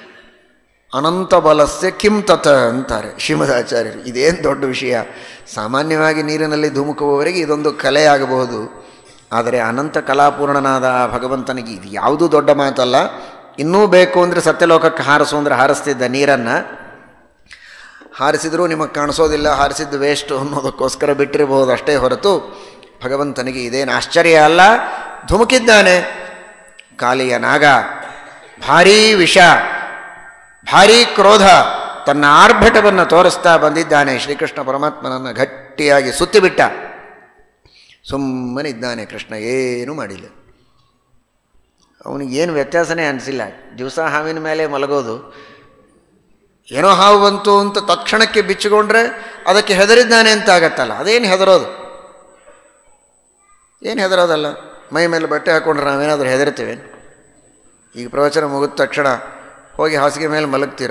ಅನಂತ ಬಲಸ್ಯ ಕಿಂ ತತ ಅಂತಾರೆ ಶ್ರೀಮದಾಚಾರ್ಯರು ಇದೇನು ದೊಡ್ಡ ವಿಷಯ ಸಾಮಾನ್ಯವಾಗಿ ನೀರಿನಲ್ಲಿ ಧುಮುಕುವವರೆಗೆ ಇದೊಂದು ಕಲೆಯಾಗಬಹುದು ಆದರೆ ಅನಂತ ಕಲಾಪೂರ್ಣನಾದ ಆ ಭಗವಂತನಿಗೆ ಇದು ಯಾವುದೂ ದೊಡ್ಡ ಮಾತಲ್ಲ ಇನ್ನೂ ಬೇಕು ಅಂದರೆ ಸತ್ಯಲೋಕಕ್ಕೆ ಹಾರಿಸು ಅಂದರೆ ಹಾರಿಸ್ತಿದ್ದ ನೀರನ್ನು ಹಾರಿಸಿದರೂ ನಿಮಗೆ ಕಾಣಿಸೋದಿಲ್ಲ ಹಾರಿಸಿದ್ದು ವೇಸ್ಟು ಅನ್ನೋದಕ್ಕೋಸ್ಕರ ಬಿಟ್ಟಿರಬಹುದು ಅಷ್ಟೇ ಹೊರತು ಭಗವಂತನಿಗೆ ಇದೇನು ಆಶ್ಚರ್ಯ ಅಲ್ಲ ಧುಮುಕಿದ್ದಾನೆ ಕಾಲಿಯ ನಾಗ ಭಾರೀ ವಿಷ ಭಾರೀ ಕ್ರೋಧ ತನ್ನ ಆರ್ಭಟವನ್ನು ತೋರಿಸ್ತಾ ಬಂದಿದ್ದಾನೆ ಶ್ರೀಕೃಷ್ಣ ಪರಮಾತ್ಮನನ್ನು ಗಟ್ಟಿಯಾಗಿ ಸುತ್ತಿಬಿಟ್ಟ ಸುಮ್ಮನಿದ್ದಾನೆ ಕೃಷ್ಣ ಏನೂ ಮಾಡಿಲ್ಲ ಅವನಿಗೇನು ವ್ಯತ್ಯಾಸನೇ ಅನಿಸಿಲ್ಲ ದಿವಸ ಹಾವಿನ ಮೇಲೆ ಮಲಗೋದು ಏನೋ ಹಾವು ಬಂತು ಅಂತ ತಕ್ಷಣಕ್ಕೆ ಬಿಚ್ಚಿಕೊಂಡ್ರೆ ಅದಕ್ಕೆ ಹೆದರಿದ್ದಾನೆ ಅಂತ ಆಗತ್ತಲ್ಲ ಅದೇನು ಹೆದರೋದು ಏನು ಹೆದರೋದಲ್ಲ ಮೈ ಮೇಲೆ ಬಟ್ಟೆ ಹಾಕ್ಕೊಂಡ್ರೆ ನಾವೇನಾದರೂ ಹೆದರ್ತೀವಿ ಈಗ ಪ್ರವಚನ ಮುಗಿದ ತಕ್ಷಣ ಹೋಗಿ ಹಾಸಿಗೆ ಮೇಲೆ ಮಲಗ್ತೀರ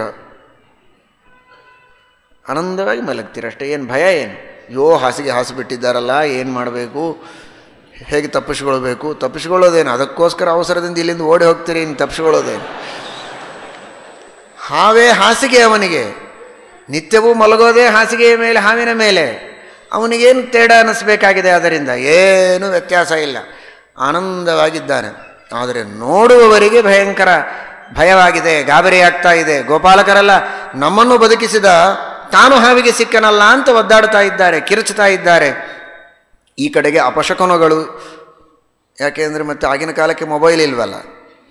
ಆನಂದವಾಗಿ ಮಲಗ್ತೀರ ಅಷ್ಟೇ ಏನು ಭಯ ಏನು ಯೋ ಹಾಸಿಗೆ ಹಾಸಿಬಿಟ್ಟಿದ್ದಾರಲ್ಲ ಏನು ಮಾಡಬೇಕು ಹೇಗೆ ತಪ್ಪಿಸ್ಕೊಳ್ಬೇಕು ತಪ್ಪಿಸ್ಕೊಳ್ಳೋದೇನು ಅದಕ್ಕೋಸ್ಕರ ಅವಸರದಿಂದ ಇಲ್ಲಿಂದ ಓಡಿ ಹೋಗ್ತೀರಿ ಇನ್ನು ತಪ್ಪಿಸ್ಕೊಳ್ಳೋದೇನು ಹಾವೇ ಹಾಸಿಗೆ ಅವನಿಗೆ ನಿತ್ಯವೂ ಮಲಗೋದೇ ಹಾಸಿಗೆಯ ಮೇಲೆ ಹಾವಿನ ಮೇಲೆ ಅವನಿಗೇನು ತೇಡ ಅನ್ನಿಸ್ಬೇಕಾಗಿದೆ ಅದರಿಂದ ಏನೂ ವ್ಯತ್ಯಾಸ ಇಲ್ಲ ಆನಂದವಾಗಿದ್ದಾನೆ ಆದರೆ ನೋಡುವವರಿಗೆ ಭಯಂಕರ ಭಯವಾಗಿದೆ ಗಾಬರಿ ಆಗ್ತಾ ಇದೆ ಗೋಪಾಲಕರೆಲ್ಲ ನಮ್ಮನ್ನು ಬದುಕಿಸಿದ ತಾನು ಹಾವಿಗೆ ಸಿಕ್ಕನಲ್ಲ ಅಂತ ಒದ್ದಾಡ್ತಾ ಇದ್ದಾರೆ ಕಿರುಚುತ್ತಾ ಇದ್ದಾರೆ ಈ ಕಡೆಗೆ ಅಪಶಕನಗಳು ಯಾಕೆಂದರೆ ಮತ್ತೆ ಆಗಿನ ಕಾಲಕ್ಕೆ ಮೊಬೈಲ್ ಇಲ್ವಲ್ಲ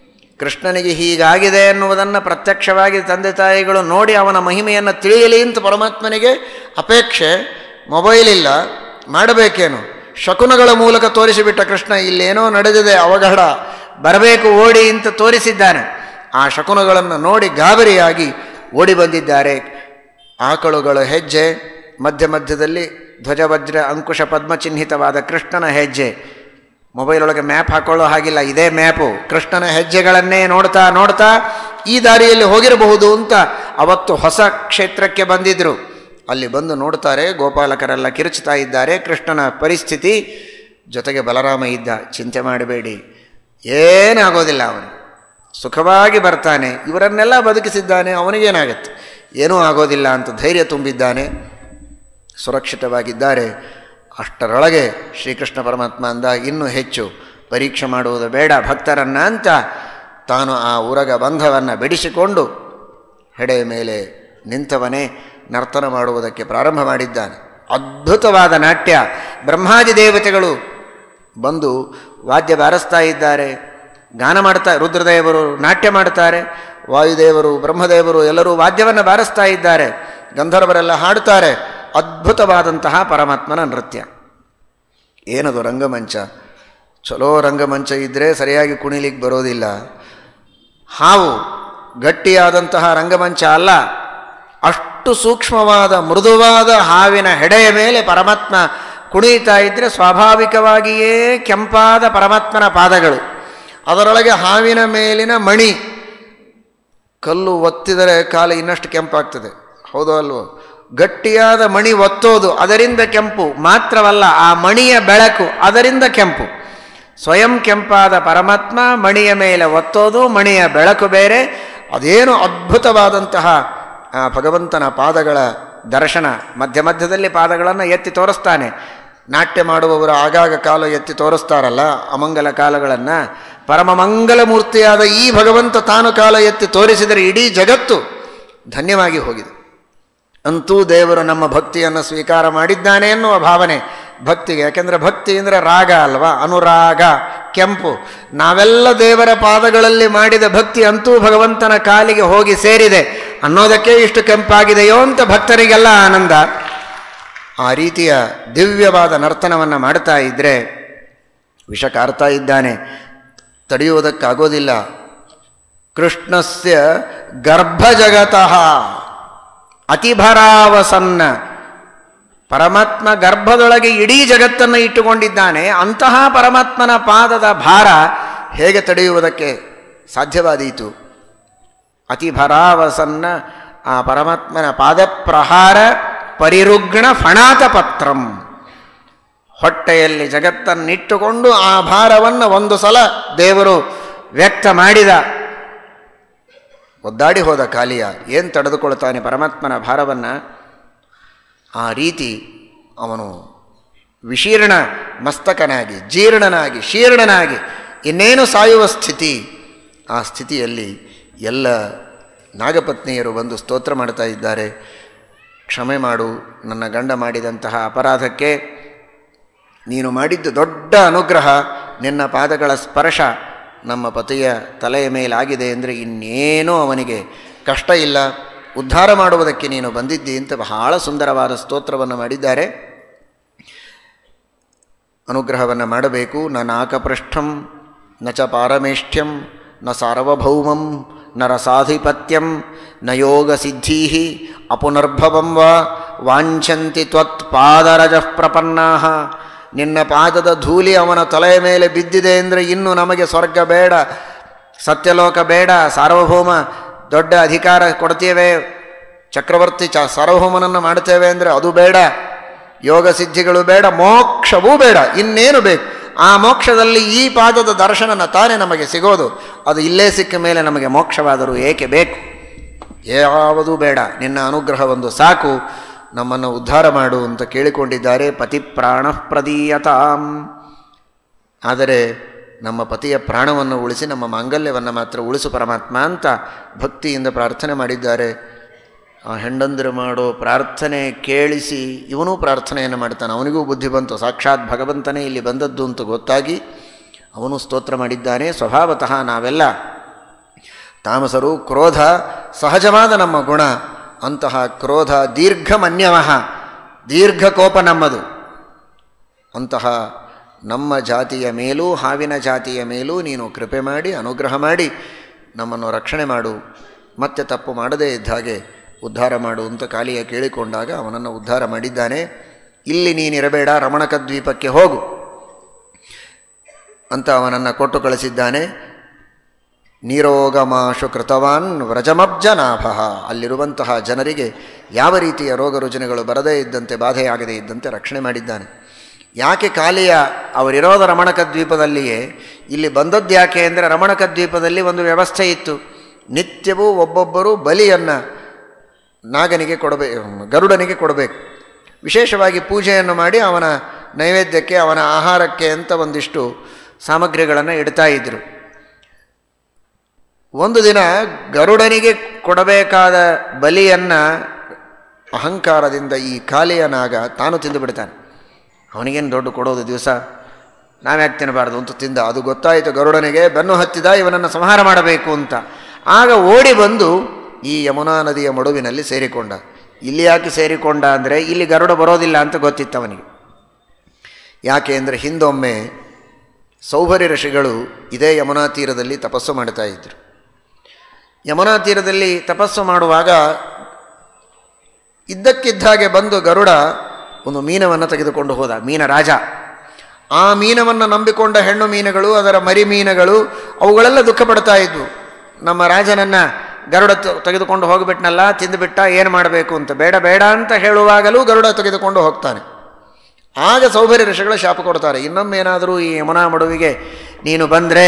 ಕೃಷ್ಣನಿಗೆ ಹೀಗಾಗಿದೆ ಎನ್ನುವುದನ್ನು ಪ್ರತ್ಯಕ್ಷವಾಗಿ ತಂದೆ ತಾಯಿಗಳು ನೋಡಿ ಅವನ ಮಹಿಮೆಯನ್ನು ತಿಳಿಯಲಿ ಅಂತ ಪರಮಾತ್ಮನಿಗೆ ಅಪೇಕ್ಷೆ ಮೊಬೈಲ್ ಇಲ್ಲ ಮಾಡಬೇಕೇನು ಶಕುನಗಳ ಮೂಲಕ ತೋರಿಸಿಬಿಟ್ಟ ಕೃಷ್ಣ ಇಲ್ಲೇನೋ ನಡೆದಿದೆ ಅವಘಡ ಬರಬೇಕು ಓಡಿ ಅಂತ ತೋರಿಸಿದ್ದಾನೆ ಆ ಶಕುನಗಳನ್ನು ನೋಡಿ ಗಾಬರಿಯಾಗಿ ಓಡಿ ಬಂದಿದ್ದಾರೆ ಆಕಳುಗಳ ಹೆಜ್ಜೆ ಮಧ್ಯ ಮಧ್ಯದಲ್ಲಿ ಧ್ವಜವಜ್ರ ಅಂಕುಶ ಪದ್ಮಚಿಹ್ನಿತವಾದ ಕೃಷ್ಣನ ಹೆಜ್ಜೆ ಮೊಬೈಲ್ ಒಳಗೆ ಮ್ಯಾಪ್ ಹಾಕೊಳ್ಳೋ ಹಾಗಿಲ್ಲ ಇದೇ ಮ್ಯಾಪು ಕೃಷ್ಣನ ಹೆಜ್ಜೆಗಳನ್ನೇ ನೋಡ್ತಾ ನೋಡ್ತಾ ಈ ದಾರಿಯಲ್ಲಿ ಹೋಗಿರಬಹುದು ಅಂತ ಅವತ್ತು ಹೊಸ ಕ್ಷೇತ್ರಕ್ಕೆ ಬಂದಿದ್ದರು ಅಲ್ಲಿ ಬಂದು ನೋಡ್ತಾರೆ ಗೋಪಾಲಕರೆಲ್ಲ ಕಿರುಚುತ್ತಾ ಇದ್ದಾರೆ ಕೃಷ್ಣನ ಪರಿಸ್ಥಿತಿ ಜೊತೆಗೆ ಬಲರಾಮ ಇದ್ದ ಚಿಂತೆ ಮಾಡಬೇಡಿ ಏನಾಗೋದಿಲ್ಲ ಅವನು ಸುಖವಾಗಿ ಬರ್ತಾನೆ ಇವರನ್ನೆಲ್ಲ ಬದುಕಿಸಿದ್ದಾನೆ ಅವನಿಗೇನಾಗತ್ತೆ ಏನೂ ಆಗೋದಿಲ್ಲ ಅಂತ ಧೈರ್ಯ ತುಂಬಿದ್ದಾನೆ ಸುರಕ್ಷಿತವಾಗಿದ್ದಾರೆ ಅಷ್ಟರೊಳಗೆ ಶ್ರೀಕೃಷ್ಣ ಪರಮಾತ್ಮ ಅಂದ ಇನ್ನೂ ಹೆಚ್ಚು ಪರೀಕ್ಷೆ ಮಾಡುವುದು ಬೇಡ ಭಕ್ತರನ್ನ ಅಂತ ತಾನು ಆ ಉರಗ ಬಂಧವನ್ನು ಬಿಡಿಸಿಕೊಂಡು ಹೆಡೆಯ ಮೇಲೆ ನಿಂತವನೇ ನರ್ತನ ಮಾಡುವುದಕ್ಕೆ ಪ್ರಾರಂಭ ಮಾಡಿದ್ದಾನೆ ಅದ್ಭುತವಾದ ನಾಟ್ಯ ಬ್ರಹ್ಮಾದಿ ದೇವತೆಗಳು ಬಂದು ವಾದ್ಯ ಬಾರಿಸ್ತಾ ಇದ್ದಾರೆ ಗಾನ ಮಾಡ್ತಾ ರುದ್ರದೇವರು ನಾಟ್ಯ ಮಾಡ್ತಾರೆ ವಾಯುದೇವರು ಬ್ರಹ್ಮದೇವರು ಎಲ್ಲರೂ ವಾದ್ಯವನ್ನು ಬಾರಿಸ್ತಾ ಇದ್ದಾರೆ ಗಂಧರ್ವರೆಲ್ಲ ಹಾಡ್ತಾರೆ ಅದ್ಭುತವಾದಂತಹ ಪರಮಾತ್ಮನ ನೃತ್ಯ ಏನದು ರಂಗಮಂಚ ಚಲೋ ರಂಗಮಂಚ ಇದ್ದರೆ ಸರಿಯಾಗಿ ಕುಣಿಲಿಕ್ಕೆ ಬರೋದಿಲ್ಲ ಹಾವು ಗಟ್ಟಿಯಾದಂತಹ ರಂಗಮಂಚ ಅಲ್ಲ ಅಷ್ಟು ಸೂಕ್ಷ್ಮವಾದ ಮೃದುವಾದ ಹಾವಿನ ಹೆಡೆಯ ಮೇಲೆ ಪರಮಾತ್ಮ ಕುಣಿಯುತ್ತಾ ಇದ್ದರೆ ಸ್ವಾಭಾವಿಕವಾಗಿಯೇ ಕೆಂಪಾದ ಪರಮಾತ್ಮನ ಪಾದಗಳು ಅದರೊಳಗೆ ಹಾವಿನ ಮೇಲಿನ ಮಣಿ ಕಲ್ಲು ಒತ್ತಿದರೆ ಕಾಲು ಇನ್ನಷ್ಟು ಕೆಂಪಾಗ್ತದೆ ಹೌದೋ ಅಲ್ವೋ ಗಟ್ಟಿಯಾದ ಮಣಿ ಒತ್ತೋದು ಅದರಿಂದ ಕೆಂಪು ಮಾತ್ರವಲ್ಲ ಆ ಮಣಿಯ ಬೆಳಕು ಅದರಿಂದ ಕೆಂಪು ಸ್ವಯಂ ಕೆಂಪಾದ ಪರಮಾತ್ಮ ಮಣಿಯ ಮೇಲೆ ಒತ್ತೋದು ಮಣಿಯ ಬೆಳಕು ಬೇರೆ ಅದೇನು ಅದ್ಭುತವಾದಂತಹ ಆ ಭಗವಂತನ ಪಾದಗಳ ದರ್ಶನ ಮಧ್ಯ ಮಧ್ಯದಲ್ಲಿ ಪಾದಗಳನ್ನು ಎತ್ತಿ ತೋರಿಸ್ತಾನೆ ನಾಟ್ಯ ಮಾಡುವವರು ಆಗಾಗ ಕಾಲು ಎತ್ತಿ ತೋರಿಸ್ತಾರಲ್ಲ ಅಮಂಗಲ ಕಾಲಗಳನ್ನು ಪರಮ ಮಂಗಲ ಮೂರ್ತಿಯಾದ ಈ ಭಗವಂತ ತಾನು ಕಾಲ ಎತ್ತಿ ತೋರಿಸಿದರೆ ಇಡೀ ಜಗತ್ತು ಧನ್ಯವಾಗಿ ಹೋಗಿದೆ ಅಂತೂ ದೇವರು ನಮ್ಮ ಭಕ್ತಿಯನ್ನು ಸ್ವೀಕಾರ ಮಾಡಿದ್ದಾನೆ ಎನ್ನುವ ಭಾವನೆ ಭಕ್ತಿಗೆ ಯಾಕೆಂದರೆ ಭಕ್ತಿ ಅಂದರೆ ರಾಗ ಅಲ್ವಾ ಅನುರಾಗ ಕೆಂಪು ನಾವೆಲ್ಲ ದೇವರ ಪಾದಗಳಲ್ಲಿ ಮಾಡಿದ ಭಕ್ತಿ ಅಂತೂ ಭಗವಂತನ ಕಾಲಿಗೆ ಹೋಗಿ ಸೇರಿದೆ ಅನ್ನೋದಕ್ಕೆ ಇಷ್ಟು ಕೆಂಪಾಗಿದೆಯೋ ಅಂತ ಭಕ್ತರಿಗೆಲ್ಲ ಆನಂದ ಆ ರೀತಿಯ ದಿವ್ಯವಾದ ನರ್ತನವನ್ನು ಮಾಡ್ತಾ ಇದ್ದರೆ ವಿಷ ಕಾರ್ತಾ ಇದ್ದಾನೆ ತಡೆಯುವುದಕ್ಕಾಗೋದಿಲ್ಲ ಕೃಷ್ಣಸ್ಯ ಗರ್ಭಜಗತಃ ಅತಿಭರಾವಸನ್ನ ಪರಮಾತ್ಮ ಗರ್ಭದೊಳಗೆ ಇಡೀ ಜಗತ್ತನ್ನು ಇಟ್ಟುಕೊಂಡಿದ್ದಾನೆ ಅಂತಹ ಪರಮಾತ್ಮನ ಪಾದದ ಭಾರ ಹೇಗೆ ತಡೆಯುವುದಕ್ಕೆ ಸಾಧ್ಯವಾದೀತು ಅತಿಭರಾವಸನ್ನ ಆ ಪರಮಾತ್ಮನ ಪಾದಪ್ರಹಾರ ಪರಿರುಗ್ಣ ಫಣಾತಪತ್ರಂ ಹೊಟ್ಟೆಯಲ್ಲಿ ಜಗತ್ತನ್ನಿಟ್ಟುಕೊಂಡು ಆ ಭಾರವನ್ನು ಒಂದು ಸಲ ದೇವರು ವ್ಯಕ್ತ ಮಾಡಿದ ಒದ್ದಾಡಿ ಹೋದ ಕಾಲಿಯ ಏನು ತಡೆದುಕೊಳ್ತಾನೆ ಪರಮಾತ್ಮನ ಭಾರವನ್ನು ಆ ರೀತಿ ಅವನು ವಿಶೀರ್ಣ ಮಸ್ತಕನಾಗಿ ಜೀರ್ಣನಾಗಿ ಶೀರ್ಣನಾಗಿ ಇನ್ನೇನು ಸಾಯುವ ಸ್ಥಿತಿ ಆ ಸ್ಥಿತಿಯಲ್ಲಿ ಎಲ್ಲ ನಾಗಪತ್ನಿಯರು ಬಂದು ಸ್ತೋತ್ರ ಮಾಡ್ತಾ ಇದ್ದಾರೆ ಕ್ಷಮೆ ಮಾಡು ನನ್ನ ಗಂಡ ಮಾಡಿದಂತಹ ಅಪರಾಧಕ್ಕೆ ನೀನು ಮಾಡಿದ್ದು ದೊಡ್ಡ ಅನುಗ್ರಹ ನಿನ್ನ ಪಾದಗಳ ಸ್ಪರ್ಶ ನಮ್ಮ ಪತಿಯ ತಲೆಯ ಮೇಲಾಗಿದೆ ಅಂದರೆ ಇನ್ನೇನೂ ಅವನಿಗೆ ಕಷ್ಟ ಇಲ್ಲ ಉದ್ಧಾರ ಮಾಡುವುದಕ್ಕೆ ನೀನು ಬಂದಿದ್ದಿ ಅಂತ ಬಹಳ ಸುಂದರವಾದ ಸ್ತೋತ್ರವನ್ನು ಮಾಡಿದ್ದಾರೆ ಅನುಗ್ರಹವನ್ನು ಮಾಡಬೇಕು ನ ನಾಕಪೃಷ್ಠಂ ನ ಚ ಪಾರಮೇಷ್ಠ್ಯಂ ನ ಸಾರ್ವಭೌಮಂ ನ ರಸಾಧಿಪತ್ಯಂ ನ ಯೋಗಸಿದ್ಧೀ ಅಪುನರ್ಭವಂ ವಾ ವಾಂಛಂತಿ ತ್ವತ್ ಪಾದರಜ ಪ್ರಪನ್ನಾ ನಿನ್ನ ಪಾದದ ಧೂಳಿ ಅವನ ತಲೆಯ ಮೇಲೆ ಬಿದ್ದಿದೆ ಅಂದರೆ ಇನ್ನು ನಮಗೆ ಸ್ವರ್ಗ ಬೇಡ ಸತ್ಯಲೋಕ ಬೇಡ ಸಾರ್ವಭೌಮ ದೊಡ್ಡ ಅಧಿಕಾರ ಕೊಡ್ತೇವೆ ಚಕ್ರವರ್ತಿ ಚ ಸಾರ್ವಭೌಮನನ್ನು ಮಾಡ್ತೇವೆ ಅಂದರೆ ಅದು ಬೇಡ ಯೋಗ ಸಿದ್ಧಿಗಳು ಬೇಡ ಮೋಕ್ಷವೂ ಬೇಡ ಇನ್ನೇನು ಬೇಕು ಆ ಮೋಕ್ಷದಲ್ಲಿ ಈ ಪಾದದ ದರ್ಶನನ ತಾನೇ ನಮಗೆ ಸಿಗೋದು ಅದು ಇಲ್ಲೇ ಸಿಕ್ಕ ಮೇಲೆ ನಮಗೆ ಮೋಕ್ಷವಾದರೂ ಏಕೆ ಬೇಕು ಯಾವುದೂ ಬೇಡ ನಿನ್ನ ಅನುಗ್ರಹ ಒಂದು ಸಾಕು ನಮ್ಮನ್ನು ಉದ್ಧಾರ ಮಾಡು ಅಂತ ಕೇಳಿಕೊಂಡಿದ್ದಾರೆ ಪತಿ ಪ್ರಾಣ ಪ್ರದೀಯತಾಂ ಆದರೆ ನಮ್ಮ ಪತಿಯ ಪ್ರಾಣವನ್ನು ಉಳಿಸಿ ನಮ್ಮ ಮಾಂಗಲ್ಯವನ್ನು ಮಾತ್ರ ಉಳಿಸು ಪರಮಾತ್ಮ ಅಂತ ಭಕ್ತಿಯಿಂದ ಪ್ರಾರ್ಥನೆ ಮಾಡಿದ್ದಾರೆ ಆ ಹೆಂಡಂದಿರು ಮಾಡೋ ಪ್ರಾರ್ಥನೆ ಕೇಳಿಸಿ ಇವನೂ ಪ್ರಾರ್ಥನೆಯನ್ನು ಮಾಡ್ತಾನೆ ಅವನಿಗೂ ಬುದ್ಧಿ ಬಂತು ಸಾಕ್ಷಾತ್ ಭಗವಂತನೇ ಇಲ್ಲಿ ಬಂದದ್ದು ಅಂತ ಗೊತ್ತಾಗಿ ಅವನು ಸ್ತೋತ್ರ ಮಾಡಿದ್ದಾನೆ ಸ್ವಭಾವತಃ ನಾವೆಲ್ಲ ತಾಮಸರು ಕ್ರೋಧ ಸಹಜವಾದ ನಮ್ಮ ಗುಣ ಅಂತಹ ಕ್ರೋಧ ದೀರ್ಘಮನ್ಯವಃ ದೀರ್ಘ ಕೋಪ ನಮ್ಮದು ಅಂತಹ ನಮ್ಮ ಜಾತಿಯ ಮೇಲೂ ಹಾವಿನ ಜಾತಿಯ ಮೇಲೂ ನೀನು ಕೃಪೆ ಮಾಡಿ ಅನುಗ್ರಹ ಮಾಡಿ ನಮ್ಮನ್ನು ರಕ್ಷಣೆ ಮಾಡು ಮತ್ತೆ ತಪ್ಪು ಮಾಡದೇ ಇದ್ದ ಹಾಗೆ ಉದ್ಧಾರ ಮಾಡು ಅಂತ ಕಾಲಿಯ ಕೇಳಿಕೊಂಡಾಗ ಅವನನ್ನು ಉದ್ಧಾರ ಮಾಡಿದ್ದಾನೆ ಇಲ್ಲಿ ನೀನಿರಬೇಡ ರಮಣಕ ದ್ವೀಪಕ್ಕೆ ಹೋಗು ಅಂತ ಅವನನ್ನು ಕೊಟ್ಟು ಕಳಿಸಿದ್ದಾನೆ ನೀರೋಗಮಾಶು ಕೃತವಾನ್ ವ್ರಜಮಬ್ಜನಾಭ ಅಲ್ಲಿರುವಂತಹ ಜನರಿಗೆ ಯಾವ ರೀತಿಯ ರೋಗ ರುಜಿನಗಳು ಬರದೇ ಇದ್ದಂತೆ ಬಾಧೆಯಾಗದೇ ಇದ್ದಂತೆ ರಕ್ಷಣೆ ಮಾಡಿದ್ದಾನೆ ಯಾಕೆ ಕಾಲಿಯ ಅವರಿರೋದ ರಮಣಕ ದ್ವೀಪದಲ್ಲಿಯೇ ಇಲ್ಲಿ ಬಂದದ್ದು ಯಾಕೆ ಅಂದರೆ ರಮಣಕ ದ್ವೀಪದಲ್ಲಿ ಒಂದು ವ್ಯವಸ್ಥೆ ಇತ್ತು ನಿತ್ಯವೂ ಒಬ್ಬೊಬ್ಬರು ಬಲಿಯನ್ನು ನಾಗನಿಗೆ ಕೊಡಬೇಕು ಗರುಡನಿಗೆ ಕೊಡಬೇಕು ವಿಶೇಷವಾಗಿ ಪೂಜೆಯನ್ನು ಮಾಡಿ ಅವನ ನೈವೇದ್ಯಕ್ಕೆ ಅವನ ಆಹಾರಕ್ಕೆ ಅಂತ ಒಂದಿಷ್ಟು ಸಾಮಗ್ರಿಗಳನ್ನು ಇಡ್ತಾ ಇದ್ದರು ಒಂದು ದಿನ ಗರುಡನಿಗೆ ಕೊಡಬೇಕಾದ ಬಲಿಯನ್ನು ಅಹಂಕಾರದಿಂದ ಈ ಕಾಲಿಯ ನಾಗ ತಾನು ತಿಂದು ಬಿಡ್ತಾನೆ ಅವನಿಗೇನು ದೊಡ್ಡ ಕೊಡೋದು ದಿವಸ ನಾವ್ಯಾಕೆ ತಿನ್ನಬಾರ್ದು ಅಂತ ತಿಂದ ಅದು ಗೊತ್ತಾಯಿತು ಗರುಡನಿಗೆ ಬೆನ್ನು ಹತ್ತಿದ ಇವನನ್ನು ಸಂಹಾರ ಮಾಡಬೇಕು ಅಂತ ಆಗ ಓಡಿ ಬಂದು ಈ ಯಮುನಾ ನದಿಯ ಮಡುವಿನಲ್ಲಿ ಸೇರಿಕೊಂಡ ಇಲ್ಲಿ ಯಾಕೆ ಸೇರಿಕೊಂಡ ಅಂದರೆ ಇಲ್ಲಿ ಗರುಡ ಬರೋದಿಲ್ಲ ಅಂತ ಗೊತ್ತಿತ್ತು ಅವನಿಗೆ ಯಾಕೆ ಅಂದರೆ ಹಿಂದೊಮ್ಮೆ ಸೌಭರಿ ಋಷಿಗಳು ಇದೇ ಯಮುನಾ ತೀರದಲ್ಲಿ ತಪಸ್ಸು ಮಾಡ್ತಾ ಇದ್ದರು ಯಮುನಾ ತೀರದಲ್ಲಿ ತಪಸ್ಸು ಮಾಡುವಾಗ ಇದ್ದಕ್ಕಿದ್ದ ಹಾಗೆ ಬಂದು ಗರುಡ ಒಂದು ಮೀನವನ್ನು ತೆಗೆದುಕೊಂಡು ಹೋದ ಮೀನ ರಾಜ ಆ ಮೀನವನ್ನು ನಂಬಿಕೊಂಡ ಹೆಣ್ಣು ಮೀನುಗಳು ಅದರ ಮರಿ ಮೀನುಗಳು ಅವುಗಳೆಲ್ಲ ದುಃಖ ಪಡ್ತಾ ಇದ್ವು ನಮ್ಮ ರಾಜನನ್ನು ಗರುಡ ತೆಗೆದುಕೊಂಡು ಹೋಗಿಬಿಟ್ನಲ್ಲ ತಿಂದುಬಿಟ್ಟ ಏನು ಮಾಡಬೇಕು ಅಂತ ಬೇಡ ಬೇಡ ಅಂತ ಹೇಳುವಾಗಲೂ ಗರುಡ ತೆಗೆದುಕೊಂಡು ಹೋಗ್ತಾನೆ ಆಗ ಸೌಭರ್ಯ ಋಷಿಗಳು ಶಾಪ ಕೊಡ್ತಾರೆ ಇನ್ನೊಮ್ಮೇನಾದರೂ ಈ ಯಮುನಾ ಮಡುವಿಗೆ ನೀನು ಬಂದರೆ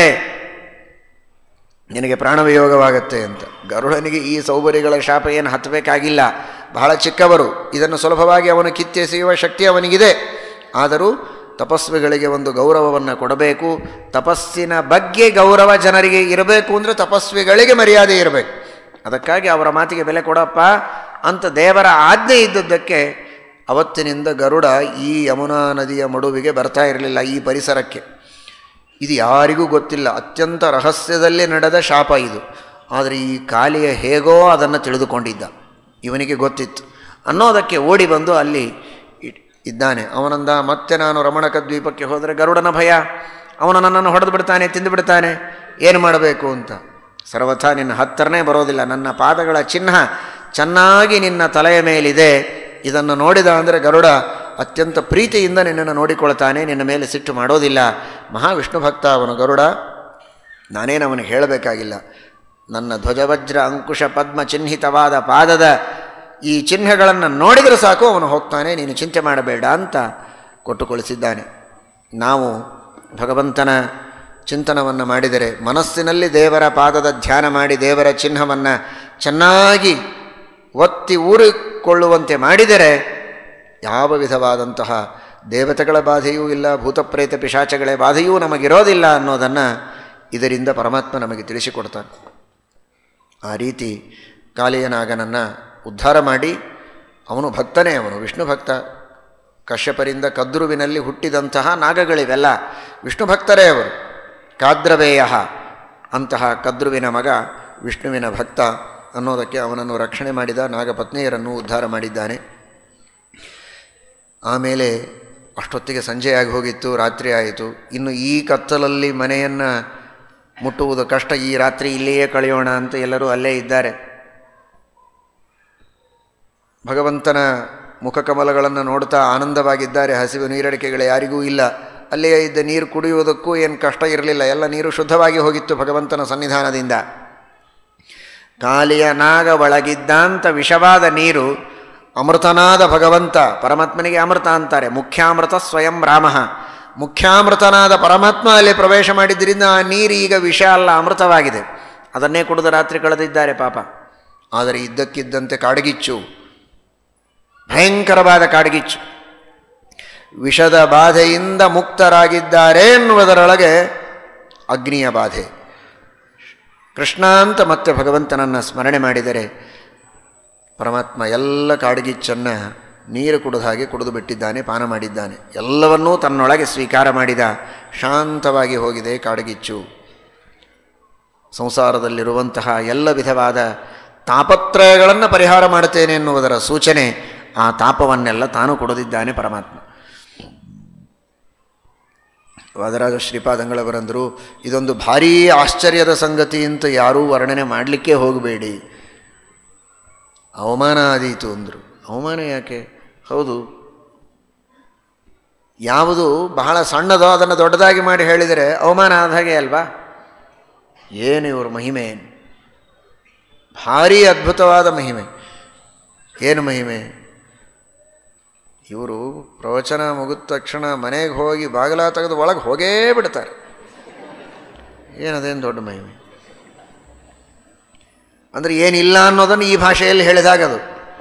ನಿನಗೆ ಪ್ರಾಣವಿಯೋಗವಾಗತ್ತೆ ಅಂತ ಗರುಡನಿಗೆ ಈ ಸೌಭರ್ಯಗಳ ಶಾಪ ಏನು ಹತ್ತಬೇಕಾಗಿಲ್ಲ ಬಹಳ ಚಿಕ್ಕವರು ಇದನ್ನು ಸುಲಭವಾಗಿ ಅವನು ಕಿತ್ತೆಸೆಯುವ ಶಕ್ತಿ ಅವನಿಗಿದೆ ಆದರೂ ತಪಸ್ವಿಗಳಿಗೆ ಒಂದು ಗೌರವವನ್ನು ಕೊಡಬೇಕು ತಪಸ್ಸಿನ ಬಗ್ಗೆ ಗೌರವ ಜನರಿಗೆ ಇರಬೇಕು ಅಂದರೆ ತಪಸ್ವಿಗಳಿಗೆ ಮರ್ಯಾದೆ ಇರಬೇಕು ಅದಕ್ಕಾಗಿ ಅವರ ಮಾತಿಗೆ ಬೆಲೆ ಕೊಡಪ್ಪ ಅಂತ ದೇವರ ಆಜ್ಞೆ ಇದ್ದದ್ದಕ್ಕೆ ಅವತ್ತಿನಿಂದ ಗರುಡ ಈ ಯಮುನಾ ನದಿಯ ಮಡುವಿಗೆ ಬರ್ತಾ ಇರಲಿಲ್ಲ ಈ ಪರಿಸರಕ್ಕೆ ಇದು ಯಾರಿಗೂ ಗೊತ್ತಿಲ್ಲ ಅತ್ಯಂತ ರಹಸ್ಯದಲ್ಲಿ ನಡೆದ ಶಾಪ ಇದು ಆದರೆ ಈ ಕಾಲಿಯ ಹೇಗೋ ಅದನ್ನು ತಿಳಿದುಕೊಂಡಿದ್ದ ಇವನಿಗೆ ಗೊತ್ತಿತ್ತು ಅನ್ನೋದಕ್ಕೆ ಓಡಿ ಬಂದು ಅಲ್ಲಿ ಇದ್ದಾನೆ ಅವನಂದ ಮತ್ತೆ ನಾನು ರಮಣಕ ದ್ವೀಪಕ್ಕೆ ಹೋದರೆ ಗರುಡನ ಭಯ ಅವನು ನನ್ನನ್ನು ಹೊಡೆದು ಬಿಡ್ತಾನೆ ತಿಂದು ಬಿಡ್ತಾನೆ ಏನು ಮಾಡಬೇಕು ಅಂತ ಸರ್ವಥಾ ನಿನ್ನ ಹತ್ತಿರನೇ ಬರೋದಿಲ್ಲ ನನ್ನ ಪಾದಗಳ ಚಿಹ್ನ ಚೆನ್ನಾಗಿ ನಿನ್ನ ತಲೆಯ ಮೇಲಿದೆ ಇದನ್ನು ನೋಡಿದ ಅಂದರೆ ಗರುಡ ಅತ್ಯಂತ ಪ್ರೀತಿಯಿಂದ ನಿನ್ನನ್ನು ನೋಡಿಕೊಳ್ತಾನೆ ನಿನ್ನ ಮೇಲೆ ಸಿಟ್ಟು ಮಾಡೋದಿಲ್ಲ ಮಹಾವಿಷ್ಣು ಭಕ್ತ ಅವನು ಗರುಡ ನಾನೇನು ಅವನಿಗೆ ಹೇಳಬೇಕಾಗಿಲ್ಲ ನನ್ನ ಧ್ವಜವಜ್ರ ಅಂಕುಶ ಪದ್ಮ ಚಿಹ್ನಿತವಾದ ಪಾದದ ಈ ಚಿಹ್ನೆಗಳನ್ನು ನೋಡಿದರೆ ಸಾಕು ಅವನು ಹೋಗ್ತಾನೆ ನೀನು ಚಿಂತೆ ಮಾಡಬೇಡ ಅಂತ ಕೊಟ್ಟುಕೊಳಿಸಿದ್ದಾನೆ ನಾವು ಭಗವಂತನ ಚಿಂತನವನ್ನು ಮಾಡಿದರೆ ಮನಸ್ಸಿನಲ್ಲಿ ದೇವರ ಪಾದದ ಧ್ಯಾನ ಮಾಡಿ ದೇವರ ಚಿಹ್ನವನ್ನು ಚೆನ್ನಾಗಿ ಒತ್ತಿ ಊರಿಕೊಳ್ಳುವಂತೆ ಮಾಡಿದರೆ ಯಾವ ವಿಧವಾದಂತಹ ದೇವತೆಗಳ ಬಾಧೆಯೂ ಇಲ್ಲ ಭೂತಪ್ರೇತ ಪಿಶಾಚಗಳ ಬಾಧೆಯೂ ನಮಗಿರೋದಿಲ್ಲ ಅನ್ನೋದನ್ನು ಇದರಿಂದ ಪರಮಾತ್ಮ ನಮಗೆ ತಿಳಿಸಿಕೊಡ್ತಾನೆ ಆ ರೀತಿ ಕಾಳಿಯನಾಗನನ್ನು ಉದ್ಧಾರ ಮಾಡಿ ಅವನು ಭಕ್ತನೇ ಅವನು ವಿಷ್ಣು ಭಕ್ತ ಕಶ್ಯಪರಿಂದ ಕದ್ರುವಿನಲ್ಲಿ ಹುಟ್ಟಿದಂತಹ ನಾಗಗಳಿವೆಲ್ಲ ವಿಷ್ಣು ಭಕ್ತರೇ ಅವರು ಕಾದ್ರವೇಯ ಅಂತಹ ಕದ್ರುವಿನ ಮಗ ವಿಷ್ಣುವಿನ ಭಕ್ತ ಅನ್ನೋದಕ್ಕೆ ಅವನನ್ನು ರಕ್ಷಣೆ ಮಾಡಿದ ನಾಗಪತ್ನಿಯರನ್ನು ಉದ್ಧಾರ ಮಾಡಿದ್ದಾನೆ ಆಮೇಲೆ ಅಷ್ಟೊತ್ತಿಗೆ ಸಂಜೆಯಾಗಿ ಹೋಗಿತ್ತು ರಾತ್ರಿ ಆಯಿತು ಇನ್ನು ಈ ಕತ್ತಲಲ್ಲಿ ಮನೆಯನ್ನು ಮುಟ್ಟುವುದು ಕಷ್ಟ ಈ ರಾತ್ರಿ ಇಲ್ಲಿಯೇ ಕಳೆಯೋಣ ಅಂತ ಎಲ್ಲರೂ ಅಲ್ಲೇ ಇದ್ದಾರೆ ಭಗವಂತನ ಮುಖಕಮಲಗಳನ್ನು ನೋಡ್ತಾ ಆನಂದವಾಗಿದ್ದಾರೆ ಹಸಿವು ನೀರಡಿಕೆಗಳು ಯಾರಿಗೂ ಇಲ್ಲ ಅಲ್ಲಿಯೇ ಇದ್ದ ನೀರು ಕುಡಿಯುವುದಕ್ಕೂ ಏನು ಕಷ್ಟ ಇರಲಿಲ್ಲ ಎಲ್ಲ ನೀರು ಶುದ್ಧವಾಗಿ ಹೋಗಿತ್ತು ಭಗವಂತನ ಸನ್ನಿಧಾನದಿಂದ ಕಾಲಿಯ ನಾಗ ಒಳಗಿದ್ದಂಥ ವಿಷವಾದ ನೀರು ಅಮೃತನಾದ ಭಗವಂತ ಪರಮಾತ್ಮನಿಗೆ ಅಮೃತ ಅಂತಾರೆ ಮುಖ್ಯಾಮೃತ ಸ್ವಯಂ ರಾಮ ಮುಖ್ಯಾಮೃತನಾದ ಪರಮಾತ್ಮ ಅಲ್ಲಿ ಪ್ರವೇಶ ಮಾಡಿದ್ದರಿಂದ ಆ ನೀರು ಈಗ ವಿಷ ಅಲ್ಲ ಅಮೃತವಾಗಿದೆ ಅದನ್ನೇ ಕುಡಿದು ರಾತ್ರಿ ಕಳೆದಿದ್ದಾರೆ ಪಾಪ ಆದರೆ ಇದ್ದಕ್ಕಿದ್ದಂತೆ ಕಾಡಗಿಚ್ಚು ಭಯಂಕರವಾದ ಕಾಡಗಿಚ್ಚು ವಿಷದ ಬಾಧೆಯಿಂದ ಮುಕ್ತರಾಗಿದ್ದಾರೆ ಎನ್ನುವುದರೊಳಗೆ ಅಗ್ನಿಯ ಬಾಧೆ ಕೃಷ್ಣ ಅಂತ ಮತ್ತೆ ಭಗವಂತನನ್ನು ಸ್ಮರಣೆ ಮಾಡಿದರೆ ಪರಮಾತ್ಮ ಎಲ್ಲ ಕಾಡಗಿಚ್ಚನ್ನು ನೀರು ಕುಡಿದ ಹಾಗೆ ಕುಡಿದು ಬಿಟ್ಟಿದ್ದಾನೆ ಪಾನ ಮಾಡಿದ್ದಾನೆ ಎಲ್ಲವನ್ನೂ ತನ್ನೊಳಗೆ ಸ್ವೀಕಾರ ಮಾಡಿದ ಶಾಂತವಾಗಿ ಹೋಗಿದೆ ಕಾಡಗಿಚ್ಚು ಸಂಸಾರದಲ್ಲಿರುವಂತಹ ಎಲ್ಲ ವಿಧವಾದ ತಾಪತ್ರಯಗಳನ್ನು ಪರಿಹಾರ ಮಾಡುತ್ತೇನೆ ಎನ್ನುವುದರ ಸೂಚನೆ ಆ ತಾಪವನ್ನೆಲ್ಲ ತಾನು ಕೊಡದಿದ್ದಾನೆ ಪರಮಾತ್ಮ ವಾದರಾಜ ಶ್ರೀಪಾದಂಗಳವರಂದರು ಇದೊಂದು ಭಾರೀ ಆಶ್ಚರ್ಯದ ಸಂಗತಿ ಅಂತ ಯಾರೂ ವರ್ಣನೆ ಮಾಡಲಿಕ್ಕೆ ಹೋಗಬೇಡಿ ಅವಮಾನ ಆದೀತು ಅಂದರು ಅವಮಾನ ಯಾಕೆ ಹೌದು ಯಾವುದು ಬಹಳ ಸಣ್ಣದೋ ಅದನ್ನು ದೊಡ್ಡದಾಗಿ ಮಾಡಿ ಹೇಳಿದರೆ ಅವಮಾನ ಆದ ಹಾಗೆ ಅಲ್ವಾ ಏನು ಇವರು ಮಹಿಮೆ ಭಾರೀ ಅದ್ಭುತವಾದ ಮಹಿಮೆ ಏನು ಮಹಿಮೆ ಇವರು ಪ್ರವಚನ ಮುಗಿದ ತಕ್ಷಣ ಮನೆಗೆ ಹೋಗಿ ಬಾಗಿಲ ತೆಗೆದು ಒಳಗೆ ಹೋಗೇ ಬಿಡ್ತಾರೆ ಏನದೇನು ದೊಡ್ಡ ಮಹಿಮೆ ಅಂದರೆ ಏನಿಲ್ಲ ಅನ್ನೋದನ್ನು ಈ ಭಾಷೆಯಲ್ಲಿ ಹೇಳಿದಾಗದು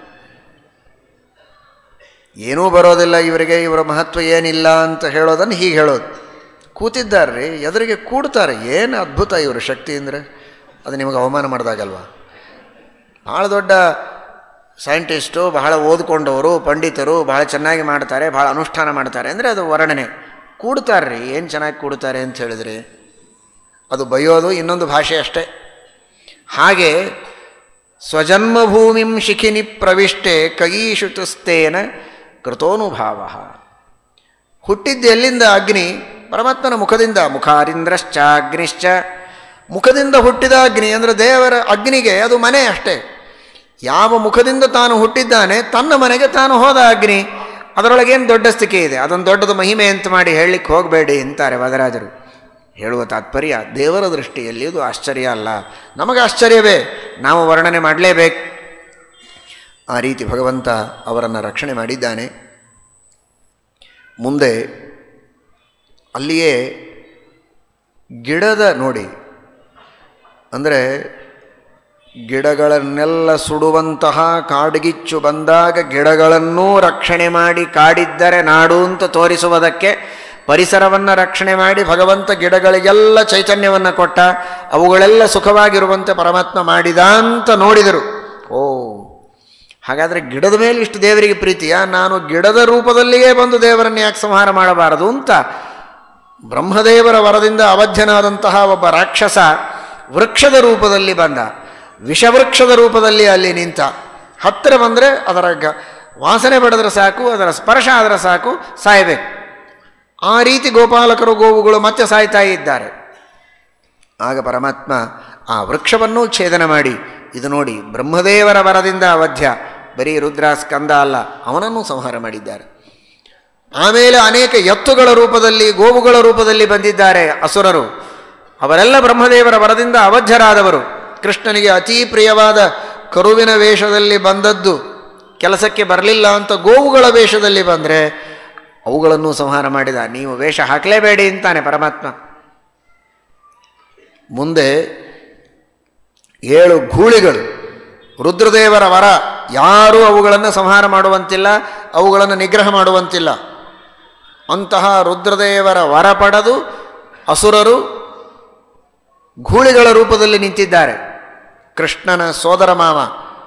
ಏನೂ ಬರೋದಿಲ್ಲ ಇವರಿಗೆ ಇವರ ಮಹತ್ವ ಏನಿಲ್ಲ ಅಂತ ಹೇಳೋದನ್ನು ಹೀಗೆ ಹೇಳೋದು ಕೂತಿದ್ದಾರೆ ಎದುರಿಗೆ ಕೂಡ್ತಾರೆ ಏನು ಅದ್ಭುತ ಇವರು ಶಕ್ತಿ ಅಂದರೆ ಅದು ನಿಮಗೆ ಅವಮಾನ ಮಾಡಿದಾಗಲ್ವಾ ಭಾಳ ದೊಡ್ಡ ಸೈಂಟಿಸ್ಟು ಬಹಳ ಓದ್ಕೊಂಡವರು ಪಂಡಿತರು ಬಹಳ ಚೆನ್ನಾಗಿ ಮಾಡ್ತಾರೆ ಭಾಳ ಅನುಷ್ಠಾನ ಮಾಡ್ತಾರೆ ಅಂದರೆ ಅದು ವರ್ಣನೆ ಕೂಡ್ತಾರೆ ರೀ ಏನು ಚೆನ್ನಾಗಿ ಕೂಡ್ತಾರೆ ಅಂತ ಹೇಳಿದ್ರೆ ಅದು ಬೈಯೋದು ಇನ್ನೊಂದು ಭಾಷೆ ಅಷ್ಟೇ ಹಾಗೆ ಸ್ವಜನ್ಮಭೂಮಿಂ ಶಿಖಿನಿ ಪ್ರವಿಷ್ಟೆ ಕೈಶುತಸ್ತೇನ ಕೃತೋನುಭಾವ ಹುಟ್ಟಿದ್ದು ಎಲ್ಲಿಂದ ಅಗ್ನಿ ಪರಮಾತ್ಮನ ಮುಖದಿಂದ ಮುಖಾರಿಂದ್ರಶ್ಚ ಅಗ್ನಿಶ್ಚ ಮುಖದಿಂದ ಹುಟ್ಟಿದ ಅಗ್ನಿ ಅಂದರೆ ದೇವರ ಅಗ್ನಿಗೆ ಅದು ಮನೆ ಅಷ್ಟೇ ಯಾವ ಮುಖದಿಂದ ತಾನು ಹುಟ್ಟಿದ್ದಾನೆ ತನ್ನ ಮನೆಗೆ ತಾನು ಹೋದ ಅಗ್ನಿ ಅದರೊಳಗೇನು ದೊಡ್ಡ ಸ್ಥಿತಿ ಇದೆ ಅದೊಂದು ದೊಡ್ಡದು ಮಹಿಮೆ ಅಂತ ಮಾಡಿ ಹೇಳಲಿಕ್ಕೆ ಹೋಗಬೇಡಿ ಅಂತಾರೆ ವದರಾಜರು ಹೇಳುವ ತಾತ್ಪರ್ಯ ದೇವರ ದೃಷ್ಟಿಯಲ್ಲಿ ಇದು ಆಶ್ಚರ್ಯ ಅಲ್ಲ ನಮಗೆ ಆಶ್ಚರ್ಯವೇ ನಾವು ವರ್ಣನೆ ಮಾಡಲೇಬೇಕು ಆ ರೀತಿ ಭಗವಂತ ಅವರನ್ನು ರಕ್ಷಣೆ ಮಾಡಿದ್ದಾನೆ ಮುಂದೆ ಅಲ್ಲಿಯೇ ಗಿಡದ ನೋಡಿ ಅಂದರೆ ಗಿಡಗಳನ್ನೆಲ್ಲ ಸುಡುವಂತಹ ಕಾಡ್ಗಿಚ್ಚು ಬಂದಾಗ ಗಿಡಗಳನ್ನೂ ರಕ್ಷಣೆ ಮಾಡಿ ಕಾಡಿದ್ದರೆ ನಾಡು ಅಂತ ತೋರಿಸುವುದಕ್ಕೆ ಪರಿಸರವನ್ನು ರಕ್ಷಣೆ ಮಾಡಿ ಭಗವಂತ ಗಿಡಗಳಿಗೆಲ್ಲ ಚೈತನ್ಯವನ್ನು ಕೊಟ್ಟ ಅವುಗಳೆಲ್ಲ ಸುಖವಾಗಿರುವಂತೆ ಪರಮಾತ್ಮ ಮಾಡಿದ ಅಂತ ನೋಡಿದರು ಓ ಹಾಗಾದರೆ ಗಿಡದ ಮೇಲೆ ಇಷ್ಟು ದೇವರಿಗೆ ಪ್ರೀತಿಯ ನಾನು ಗಿಡದ ರೂಪದಲ್ಲಿಯೇ ಬಂದು ದೇವರನ್ನು ಯಾಕೆ ಸಂಹಾರ ಮಾಡಬಾರದು ಅಂತ ಬ್ರಹ್ಮದೇವರ ವರದಿಂದ ಅವಧ್ಯನಾದಂತಹ ಒಬ್ಬ ರಾಕ್ಷಸ ವೃಕ್ಷದ ರೂಪದಲ್ಲಿ ಬಂದ ವಿಷವೃಕ್ಷದ ರೂಪದಲ್ಲಿ ಅಲ್ಲಿ ನಿಂತ ಹತ್ತಿರ ಬಂದರೆ ಅದರ ಗ ವಾಸನೆ ಪಡೆದ್ರೆ ಸಾಕು ಅದರ ಸ್ಪರ್ಶ ಆದರೆ ಸಾಕು ಸಾಯಬೇಕು ಆ ರೀತಿ ಗೋಪಾಲಕರು ಗೋವುಗಳು ಮತ್ತೆ ಸಾಯ್ತಾ ಇದ್ದಾರೆ ಆಗ ಪರಮಾತ್ಮ ಆ ವೃಕ್ಷವನ್ನೂ ಛೇದನ ಮಾಡಿ ಇದು ನೋಡಿ ಬ್ರಹ್ಮದೇವರ ವರದಿಂದ ಅವಧ್ಯ ಬರೀ ರುದ್ರ ಸ್ಕಂದ ಅಲ್ಲ ಅವನನ್ನು ಸಂಹಾರ ಮಾಡಿದ್ದಾರೆ ಆಮೇಲೆ ಅನೇಕ ಎತ್ತುಗಳ ರೂಪದಲ್ಲಿ ಗೋವುಗಳ ರೂಪದಲ್ಲಿ ಬಂದಿದ್ದಾರೆ ಅಸುರರು ಅವರೆಲ್ಲ ಬ್ರಹ್ಮದೇವರ ವರದಿಂದ ಅವಧ್ಯರಾದವರು ಕೃಷ್ಣನಿಗೆ ಅತೀ ಪ್ರಿಯವಾದ ಕರುವಿನ ವೇಷದಲ್ಲಿ ಬಂದದ್ದು ಕೆಲಸಕ್ಕೆ ಬರಲಿಲ್ಲ ಅಂತ ಗೋವುಗಳ ವೇಷದಲ್ಲಿ ಬಂದರೆ ಅವುಗಳನ್ನು ಸಂಹಾರ ಮಾಡಿದ ನೀವು ವೇಷ ಹಾಕಲೇಬೇಡಿ ಅಂತಾನೆ ಪರಮಾತ್ಮ ಮುಂದೆ ಏಳು ಗೂಳಿಗಳು ರುದ್ರದೇವರ ವರ ಯಾರೂ ಅವುಗಳನ್ನು ಸಂಹಾರ ಮಾಡುವಂತಿಲ್ಲ ಅವುಗಳನ್ನು ನಿಗ್ರಹ ಮಾಡುವಂತಿಲ್ಲ ಅಂತಹ ರುದ್ರದೇವರ ವರ ಪಡೆದು ಅಸುರರು ಗೂಳಿಗಳ ರೂಪದಲ್ಲಿ ನಿಂತಿದ್ದಾರೆ ಕೃಷ್ಣನ ಸೋದರ ಮಾವ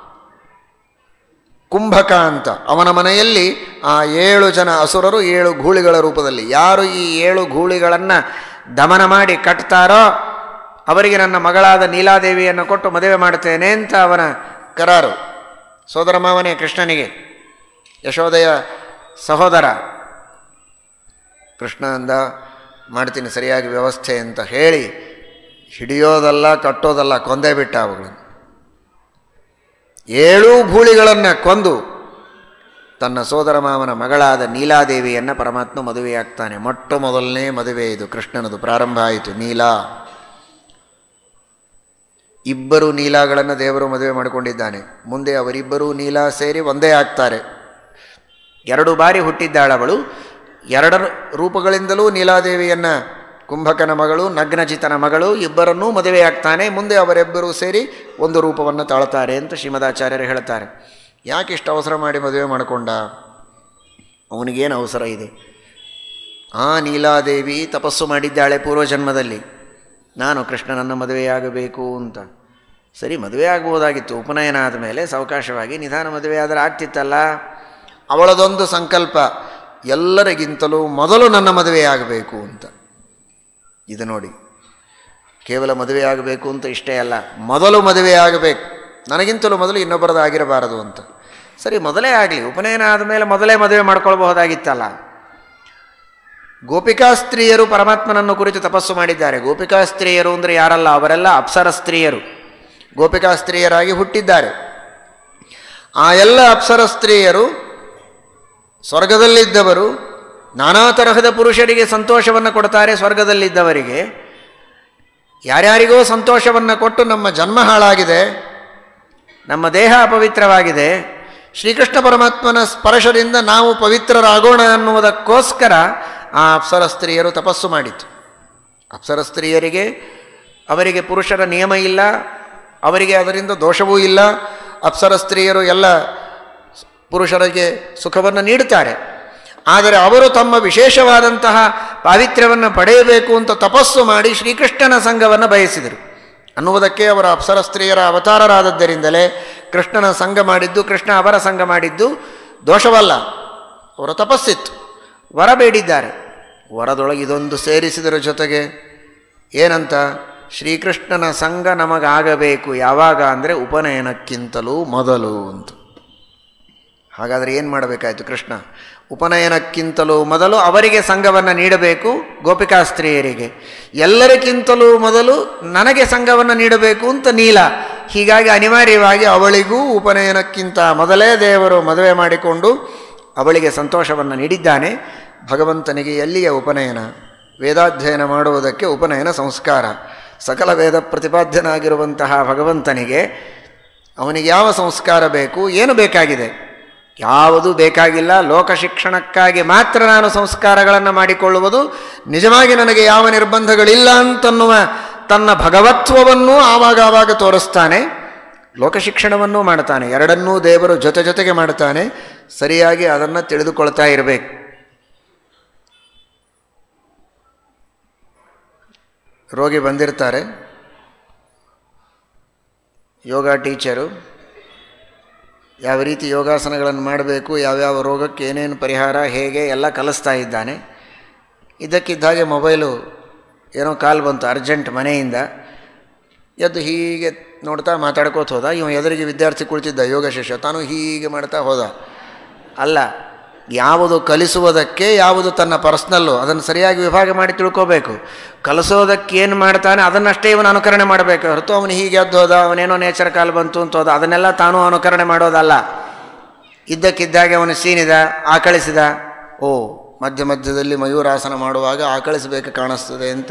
ಕುಂಭಕ ಅಂತ ಅವನ ಮನೆಯಲ್ಲಿ ಆ ಏಳು ಜನ ಅಸುರರು ಏಳು ಗೂಳಿಗಳ ರೂಪದಲ್ಲಿ ಯಾರು ಈ ಏಳು ಗೂಳಿಗಳನ್ನು ದಮನ ಮಾಡಿ ಕಟ್ತಾರೋ ಅವರಿಗೆ ನನ್ನ ಮಗಳಾದ ನೀಲಾದೇವಿಯನ್ನು ಕೊಟ್ಟು ಮದುವೆ ಮಾಡ್ತೇನೆ ಅಂತ ಅವನ ಕರಾರು ಸೋದರ ಮಾವನೇ ಕೃಷ್ಣನಿಗೆ ಯಶೋದಯ ಸಹೋದರ ಕೃಷ್ಣ ಅಂದ ಮಾಡ್ತೀನಿ ಸರಿಯಾಗಿ ವ್ಯವಸ್ಥೆ ಅಂತ ಹೇಳಿ ಹಿಡಿಯೋದಲ್ಲ ಕಟ್ಟೋದಲ್ಲ ಕೊಂದೇ ಬಿಟ್ಟ ಅವುಗಳನ್ನು ಏಳೂ ಗೂಳಿಗಳನ್ನು ಕೊಂದು ತನ್ನ ಸೋದರ ಮಾವನ ಮಗಳಾದ ನೀಲಾದೇವಿಯನ್ನು ಪರಮಾತ್ಮ ಮದುವೆಯಾಗ್ತಾನೆ ಮೊಟ್ಟ ಮೊದಲನೇ ಮದುವೆ ಇದು ಕೃಷ್ಣನದು ಪ್ರಾರಂಭ ಆಯಿತು ನೀಲಾ ಇಬ್ಬರು ನೀಲಾಗಳನ್ನು ದೇವರು ಮದುವೆ ಮಾಡಿಕೊಂಡಿದ್ದಾನೆ ಮುಂದೆ ಅವರಿಬ್ಬರೂ ನೀಲಾ ಸೇರಿ ಒಂದೇ ಆಗ್ತಾರೆ ಎರಡು ಬಾರಿ ಹುಟ್ಟಿದ್ದಾಳವಳು ಎರಡರ ರೂಪಗಳಿಂದಲೂ ನೀಲಾದೇವಿಯನ್ನು ಕುಂಭಕನ ಮಗಳು ನಗ್ನಜಿತನ ಮಗಳು ಇಬ್ಬರನ್ನೂ ಮದುವೆಯಾಗ್ತಾನೆ ಮುಂದೆ ಅವರಿಬ್ಬರೂ ಸೇರಿ ಒಂದು ರೂಪವನ್ನು ತಾಳ್ತಾರೆ ಅಂತ ಶ್ರೀಮದಾಚಾರ್ಯರು ಹೇಳ್ತಾರೆ ಯಾಕೆ ಇಷ್ಟು ಅವಸರ ಮಾಡಿ ಮದುವೆ ಮಾಡಿಕೊಂಡ ಅವನಿಗೇನು ಅವಸರ ಇದೆ ಆ ನೀಲಾದೇವಿ ತಪಸ್ಸು ಮಾಡಿದ್ದಾಳೆ ಪೂರ್ವಜನ್ಮದಲ್ಲಿ ನಾನು ಕೃಷ್ಣನನ್ನು ಮದುವೆಯಾಗಬೇಕು ಅಂತ ಸರಿ ಮದುವೆ ಆಗ್ಬೋದಾಗಿತ್ತು ಉಪನಯನ ಆದಮೇಲೆ ಸಾವಕಾಶವಾಗಿ ನಿಧಾನ ಮದುವೆ ಆದರೆ ಆಗ್ತಿತ್ತಲ್ಲ ಅವಳದೊಂದು ಸಂಕಲ್ಪ ಎಲ್ಲರಿಗಿಂತಲೂ ಮೊದಲು ನನ್ನ ಮದುವೆಯಾಗಬೇಕು ಅಂತ ಇದು ನೋಡಿ ಕೇವಲ ಮದುವೆ ಆಗಬೇಕು ಅಂತ ಇಷ್ಟೇ ಅಲ್ಲ ಮೊದಲು ಮದುವೆ ಆಗಬೇಕು ನನಗಿಂತಲೂ ಮೊದಲು ಇನ್ನೊಬ್ಬರದಾಗಿರಬಾರದು ಅಂತ ಸರಿ ಮೊದಲೇ ಆಗಲಿ ಉಪನಯನ ಆದಮೇಲೆ ಮೊದಲೇ ಮದುವೆ ಮಾಡ್ಕೊಳ್ಬಹುದಾಗಿತ್ತಲ್ಲ ಗೋಪಿಕಾ ಸ್ತ್ರೀಯರು ಪರಮಾತ್ಮನನ್ನು ಕುರಿತು ತಪಸ್ಸು ಮಾಡಿದ್ದಾರೆ ಗೋಪಿಕಾ ಸ್ತ್ರೀಯರು ಅಂದರೆ ಯಾರಲ್ಲ ಅವರೆಲ್ಲ ಅಪ್ಸರ ಸ್ತ್ರೀಯರು ಗೋಪಿಕಾ ಸ್ತ್ರೀಯರಾಗಿ ಹುಟ್ಟಿದ್ದಾರೆ ಆ ಎಲ್ಲ ಅಪ್ಸರ ಸ್ತ್ರೀಯರು ಸ್ವರ್ಗದಲ್ಲಿದ್ದವರು ನಾನಾ ತರಹದ ಪುರುಷರಿಗೆ ಸಂತೋಷವನ್ನು ಕೊಡ್ತಾರೆ ಸ್ವರ್ಗದಲ್ಲಿದ್ದವರಿಗೆ ಯಾರ್ಯಾರಿಗೋ ಸಂತೋಷವನ್ನು ಕೊಟ್ಟು ನಮ್ಮ ಜನ್ಮ ಹಾಳಾಗಿದೆ ನಮ್ಮ ದೇಹ ಅಪವಿತ್ರವಾಗಿದೆ ಶ್ರೀಕೃಷ್ಣ ಪರಮಾತ್ಮನ ಸ್ಪರ್ಶದಿಂದ ನಾವು ಪವಿತ್ರರಾಗೋಣ ಅನ್ನುವುದಕ್ಕೋಸ್ಕರ ಆ ಅಪ್ಸರ ಸ್ತ್ರೀಯರು ತಪಸ್ಸು ಮಾಡಿತು ಅಪ್ಸರ ಸ್ತ್ರೀಯರಿಗೆ ಅವರಿಗೆ ಪುರುಷರ ನಿಯಮ ಇಲ್ಲ ಅವರಿಗೆ ಅದರಿಂದ ದೋಷವೂ ಇಲ್ಲ ಅಪ್ಸರ ಸ್ತ್ರೀಯರು ಎಲ್ಲ ಪುರುಷರಿಗೆ ಸುಖವನ್ನು ನೀಡುತ್ತಾರೆ ಆದರೆ ಅವರು ತಮ್ಮ ವಿಶೇಷವಾದಂತಹ ಪಾವಿತ್ರ್ಯವನ್ನು ಪಡೆಯಬೇಕು ಅಂತ ತಪಸ್ಸು ಮಾಡಿ ಶ್ರೀಕೃಷ್ಣನ ಸಂಘವನ್ನು ಬಯಸಿದರು ಅನ್ನುವುದಕ್ಕೆ ಅವರ ಅಪ್ಸರ ಸ್ತ್ರೀಯರ ಅವತಾರರಾದದ್ದರಿಂದಲೇ ಕೃಷ್ಣನ ಸಂಘ ಮಾಡಿದ್ದು ಕೃಷ್ಣ ಅವರ ಸಂಘ ಮಾಡಿದ್ದು ದೋಷವಲ್ಲ ಅವರ ತಪಸ್ಸಿತ್ತು ವರ ಬೇಡಿದ್ದಾರೆ ವರದೊಳಗೆ ಇದೊಂದು ಸೇರಿಸಿದರ ಜೊತೆಗೆ ಏನಂತ ಶ್ರೀಕೃಷ್ಣನ ಸಂಘ ನಮಗಾಗಬೇಕು ಯಾವಾಗ ಅಂದರೆ ಉಪನಯನಕ್ಕಿಂತಲೂ ಮೊದಲು ಅಂತ ಹಾಗಾದರೆ ಏನು ಮಾಡಬೇಕಾಯಿತು ಕೃಷ್ಣ ಉಪನಯನಕ್ಕಿಂತಲೂ ಮೊದಲು ಅವರಿಗೆ ಸಂಘವನ್ನು ನೀಡಬೇಕು ಗೋಪಿಕಾ ಸ್ತ್ರೀಯರಿಗೆ ಎಲ್ಲರಿಗಿಂತಲೂ ಮೊದಲು ನನಗೆ ಸಂಘವನ್ನು ನೀಡಬೇಕು ಅಂತ ನೀಲ ಹೀಗಾಗಿ ಅನಿವಾರ್ಯವಾಗಿ ಅವಳಿಗೂ ಉಪನಯನಕ್ಕಿಂತ ಮೊದಲೇ ದೇವರು ಮದುವೆ ಮಾಡಿಕೊಂಡು ಅವಳಿಗೆ ಸಂತೋಷವನ್ನು ನೀಡಿದ್ದಾನೆ ಭಗವಂತನಿಗೆ ಎಲ್ಲಿಯ ಉಪನಯನ ವೇದಾಧ್ಯಯನ ಮಾಡುವುದಕ್ಕೆ ಉಪನಯನ ಸಂಸ್ಕಾರ ಸಕಲ ವೇದ ಪ್ರತಿಪಾದ್ಯನಾಗಿರುವಂತಹ ಭಗವಂತನಿಗೆ ಅವನಿಗೆ ಯಾವ ಸಂಸ್ಕಾರ ಬೇಕು ಏನು ಬೇಕಾಗಿದೆ ಯಾವುದೂ ಬೇಕಾಗಿಲ್ಲ ಲೋಕ ಶಿಕ್ಷಣಕ್ಕಾಗಿ ಮಾತ್ರ ನಾನು ಸಂಸ್ಕಾರಗಳನ್ನು ಮಾಡಿಕೊಳ್ಳುವುದು ನಿಜವಾಗಿ ನನಗೆ ಯಾವ ನಿರ್ಬಂಧಗಳಿಲ್ಲ ಅಂತನ್ನುವ ತನ್ನ ಭಗವತ್ವವನ್ನೂ ಆವಾಗ ಆವಾಗ ತೋರಿಸ್ತಾನೆ ಲೋಕ ಶಿಕ್ಷಣವನ್ನೂ ಮಾಡ್ತಾನೆ ಎರಡನ್ನೂ ದೇವರು ಜೊತೆ ಜೊತೆಗೆ ಮಾಡ್ತಾನೆ ಸರಿಯಾಗಿ ಅದನ್ನು ತಿಳಿದುಕೊಳ್ತಾ ಇರಬೇಕು ರೋಗಿ ಬಂದಿರ್ತಾರೆ ಯೋಗ ಟೀಚರು ಯಾವ ರೀತಿ ಯೋಗಾಸನಗಳನ್ನು ಮಾಡಬೇಕು ಯಾವ್ಯಾವ ರೋಗಕ್ಕೆ ಏನೇನು ಪರಿಹಾರ ಹೇಗೆ ಎಲ್ಲ ಕಲಿಸ್ತಾ ಇದ್ದಾನೆ ಇದ್ದಕ್ಕಿದ್ದಾಗೆ ಮೊಬೈಲು ಏನೋ ಕಾಲ್ ಬಂತು ಅರ್ಜೆಂಟ್ ಮನೆಯಿಂದ ಎದ್ದು ಹೀಗೆ ನೋಡ್ತಾ ಮಾತಾಡ್ಕೋತ ಹೋದ ಇವ ಎದುರಿಗೆ ವಿದ್ಯಾರ್ಥಿ ಕುಳಿತಿದ್ದ ಯೋಗ ಶಿಷ್ಯ ತಾನು ಹೀಗೆ ಮಾಡ್ತಾ ಹೋದ ಅಲ್ಲ ಯಾವುದು ಕಲಿಸುವುದಕ್ಕೆ ಯಾವುದು ತನ್ನ ಪರ್ಸ್ನಲ್ಲು ಅದನ್ನು ಸರಿಯಾಗಿ ವಿಭಾಗ ಮಾಡಿ ತಿಳ್ಕೋಬೇಕು ಕಲಿಸೋದಕ್ಕೆ ಏನು ಮಾಡ್ತಾನೆ ಅದನ್ನಷ್ಟೇ ಇವನು ಅನುಕರಣೆ ಮಾಡಬೇಕು ಹೊರತು ಅವನು ಹೀಗೆ ಎದ್ದು ಹೋದ ಅವನೇನೋ ನೇಚರ್ ಕಾಲ್ ಬಂತು ಅಂತ ಹೋದ ಅದನ್ನೆಲ್ಲ ತಾನು ಅನುಕರಣೆ ಮಾಡೋದಲ್ಲ ಇದ್ದಕ್ಕಿದ್ದಾಗೆ ಅವನು ಸೀನಿದ ಆಕಳಿಸಿದ ಓ ಮಧ್ಯ ಮಧ್ಯದಲ್ಲಿ ಮಯೂರಾಸನ ಮಾಡುವಾಗ ಆಕಳಿಸಬೇಕು ಕಾಣಿಸ್ತದೆ ಅಂತ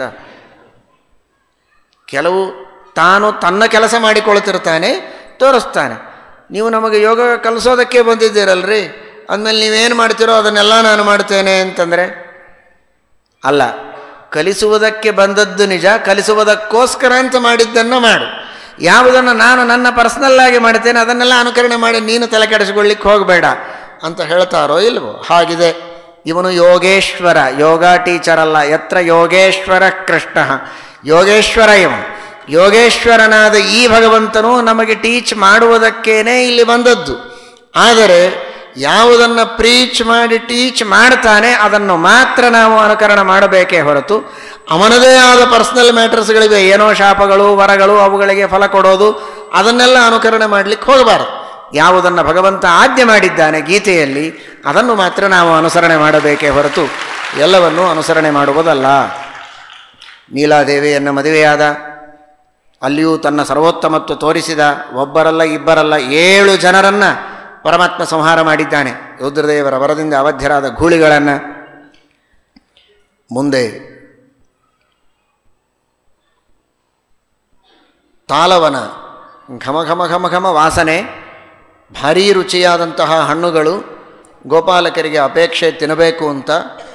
ಕೆಲವು ತಾನು ತನ್ನ ಕೆಲಸ ಮಾಡಿಕೊಳ್ತಿರ್ತಾನೆ ತೋರಿಸ್ತಾನೆ ನೀವು ನಮಗೆ ಯೋಗ ಕಲಿಸೋದಕ್ಕೆ ಬಂದಿದ್ದೀರಲ್ರಿ ಅಂದಮೇಲೆ ನೀವೇನು ಮಾಡ್ತೀರೋ ಅದನ್ನೆಲ್ಲ ನಾನು ಮಾಡ್ತೇನೆ ಅಂತಂದರೆ ಅಲ್ಲ ಕಲಿಸುವುದಕ್ಕೆ ಬಂದದ್ದು ನಿಜ ಕಲಿಸುವುದಕ್ಕೋಸ್ಕರ ಅಂತ ಮಾಡಿದ್ದನ್ನು ಮಾಡು ಯಾವುದನ್ನು ನಾನು ನನ್ನ ಪರ್ಸ್ನಲ್ಲಾಗಿ ಮಾಡ್ತೇನೆ ಅದನ್ನೆಲ್ಲ ಅನುಕರಣೆ ಮಾಡಿ ನೀನು ತಲೆ ಕೆಡಿಸ್ಕೊಳ್ಳಿಕ್ಕೆ ಹೋಗಬೇಡ ಅಂತ ಹೇಳ್ತಾರೋ ಇಲ್ವೋ ಹಾಗಿದೆ ಇವನು ಯೋಗೇಶ್ವರ ಯೋಗ ಟೀಚರ್ ಅಲ್ಲ ಎತ್ರ ಯೋಗೇಶ್ವರ ಕೃಷ್ಣ ಯೋಗೇಶ್ವರ ಇವನು ಯೋಗೇಶ್ವರನಾದ ಈ ಭಗವಂತನು ನಮಗೆ ಟೀಚ್ ಮಾಡುವುದಕ್ಕೇನೆ ಇಲ್ಲಿ ಬಂದದ್ದು ಆದರೆ ಯಾವುದನ್ನು ಪ್ರೀಚ್ ಮಾಡಿ ಟೀಚ್ ಮಾಡ್ತಾನೆ ಅದನ್ನು ಮಾತ್ರ ನಾವು ಅನುಕರಣ ಮಾಡಬೇಕೇ ಹೊರತು ಅವನದೇ ಆದ ಪರ್ಸನಲ್ ಮ್ಯಾಟರ್ಸ್ಗಳಿವೆ ಏನೋ ಶಾಪಗಳು ವರಗಳು ಅವುಗಳಿಗೆ ಫಲ ಕೊಡೋದು ಅದನ್ನೆಲ್ಲ ಅನುಕರಣೆ ಮಾಡಲಿಕ್ಕೆ ಹೋಗಬಾರದು ಯಾವುದನ್ನು ಭಗವಂತ ಆದ್ಯ ಮಾಡಿದ್ದಾನೆ ಗೀತೆಯಲ್ಲಿ ಅದನ್ನು ಮಾತ್ರ ನಾವು ಅನುಸರಣೆ ಮಾಡಬೇಕೇ ಹೊರತು ಎಲ್ಲವನ್ನೂ ಅನುಸರಣೆ ಮಾಡುವುದಲ್ಲ ನೀಲಾದೇವಿಯನ್ನು ಮದುವೆಯಾದ ಅಲ್ಲಿಯೂ ತನ್ನ ಸರ್ವೋತ್ತಮತ್ವ ತೋರಿಸಿದ ಒಬ್ಬರಲ್ಲ ಇಬ್ಬರಲ್ಲ ಏಳು ಜನರನ್ನು ಪರಮಾತ್ಮ ಸಂಹಾರ ಮಾಡಿದ್ದಾನೆ ರುದ್ರದೇವರ ವರದಿಂದ ಅವಧ್ಯರಾದ ಗೂಳಿಗಳನ್ನು ಮುಂದೆ ತಾಲವನ ಘಮ ಘಮ ಘಮ ಘಮ ವಾಸನೆ ಭಾರೀ ರುಚಿಯಾದಂತಹ ಹಣ್ಣುಗಳು ಗೋಪಾಲಕರಿಗೆ ಅಪೇಕ್ಷೆ ತಿನ್ನಬೇಕು ಅಂತ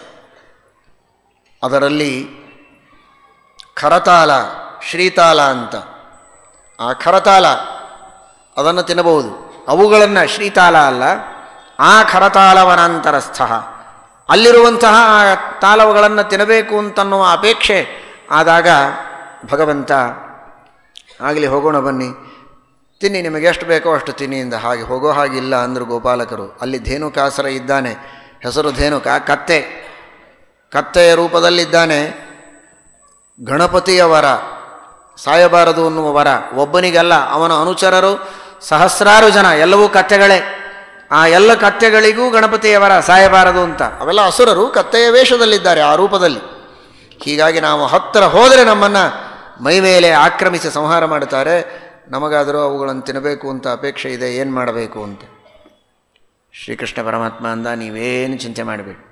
ಅದರಲ್ಲಿ ಖರತಾಲ ಶ್ರೀತಾಲ ಅಂತ ಆ ಖರತಾಲ ಅದನ್ನು ತಿನ್ನಬಹುದು ಅವುಗಳನ್ನು ಶ್ರೀತಾಲ ಅಲ್ಲ ಆ ಖರತಾಲವನಾಂತರಸ್ಥ ಅಲ್ಲಿರುವಂತಹ ಆ ತಾಲವುಗಳನ್ನು ತಿನ್ನಬೇಕು ಅಂತನ್ನುವ ಅಪೇಕ್ಷೆ ಆದಾಗ ಭಗವಂತ ಆಗಲಿ ಹೋಗೋಣ ಬನ್ನಿ ತಿನ್ನಿ ನಿಮಗೆ ಎಷ್ಟು ಬೇಕೋ ಅಷ್ಟು ತಿನ್ನಿಯಿಂದ ಹಾಗೆ ಹೋಗೋ ಹಾಗಿಲ್ಲ ಅಂದರು ಗೋಪಾಲಕರು ಅಲ್ಲಿ ಧೇನುಕಾಸರ ಇದ್ದಾನೆ ಹೆಸರು ಧೇನುಕ ಕತ್ತೆ ಕತ್ತೆಯ ರೂಪದಲ್ಲಿದ್ದಾನೆ ಗಣಪತಿಯವರ ಸಾಯಬಾರದು ಅನ್ನುವ ವರ ಒಬ್ಬನಿಗಲ್ಲ ಅವನ ಅನುಚರರು ಸಹಸ್ರಾರು ಜನ ಎಲ್ಲವೂ ಕತ್ತೆಗಳೇ ಆ ಎಲ್ಲ ಕತ್ತೆಗಳಿಗೂ ಗಣಪತಿಯ ವರ ಸಾಯಬಾರದು ಅಂತ ಅವೆಲ್ಲ ಅಸುರರು ಕತ್ತೆಯ ವೇಷದಲ್ಲಿದ್ದಾರೆ ಆ ರೂಪದಲ್ಲಿ ಹೀಗಾಗಿ ನಾವು ಹತ್ತಿರ ಹೋದರೆ ನಮ್ಮನ್ನು ಮೈ ಮೇಲೆ ಆಕ್ರಮಿಸಿ ಸಂಹಾರ ಮಾಡ್ತಾರೆ ನಮಗಾದರೂ ಅವುಗಳನ್ನು ತಿನ್ನಬೇಕು ಅಂತ ಅಪೇಕ್ಷೆ ಇದೆ ಏನು ಮಾಡಬೇಕು ಅಂತ ಶ್ರೀಕೃಷ್ಣ ಪರಮಾತ್ಮ ಅಂದ ನೀವೇನು ಚಿಂತೆ ಮಾಡಬೇಡಿ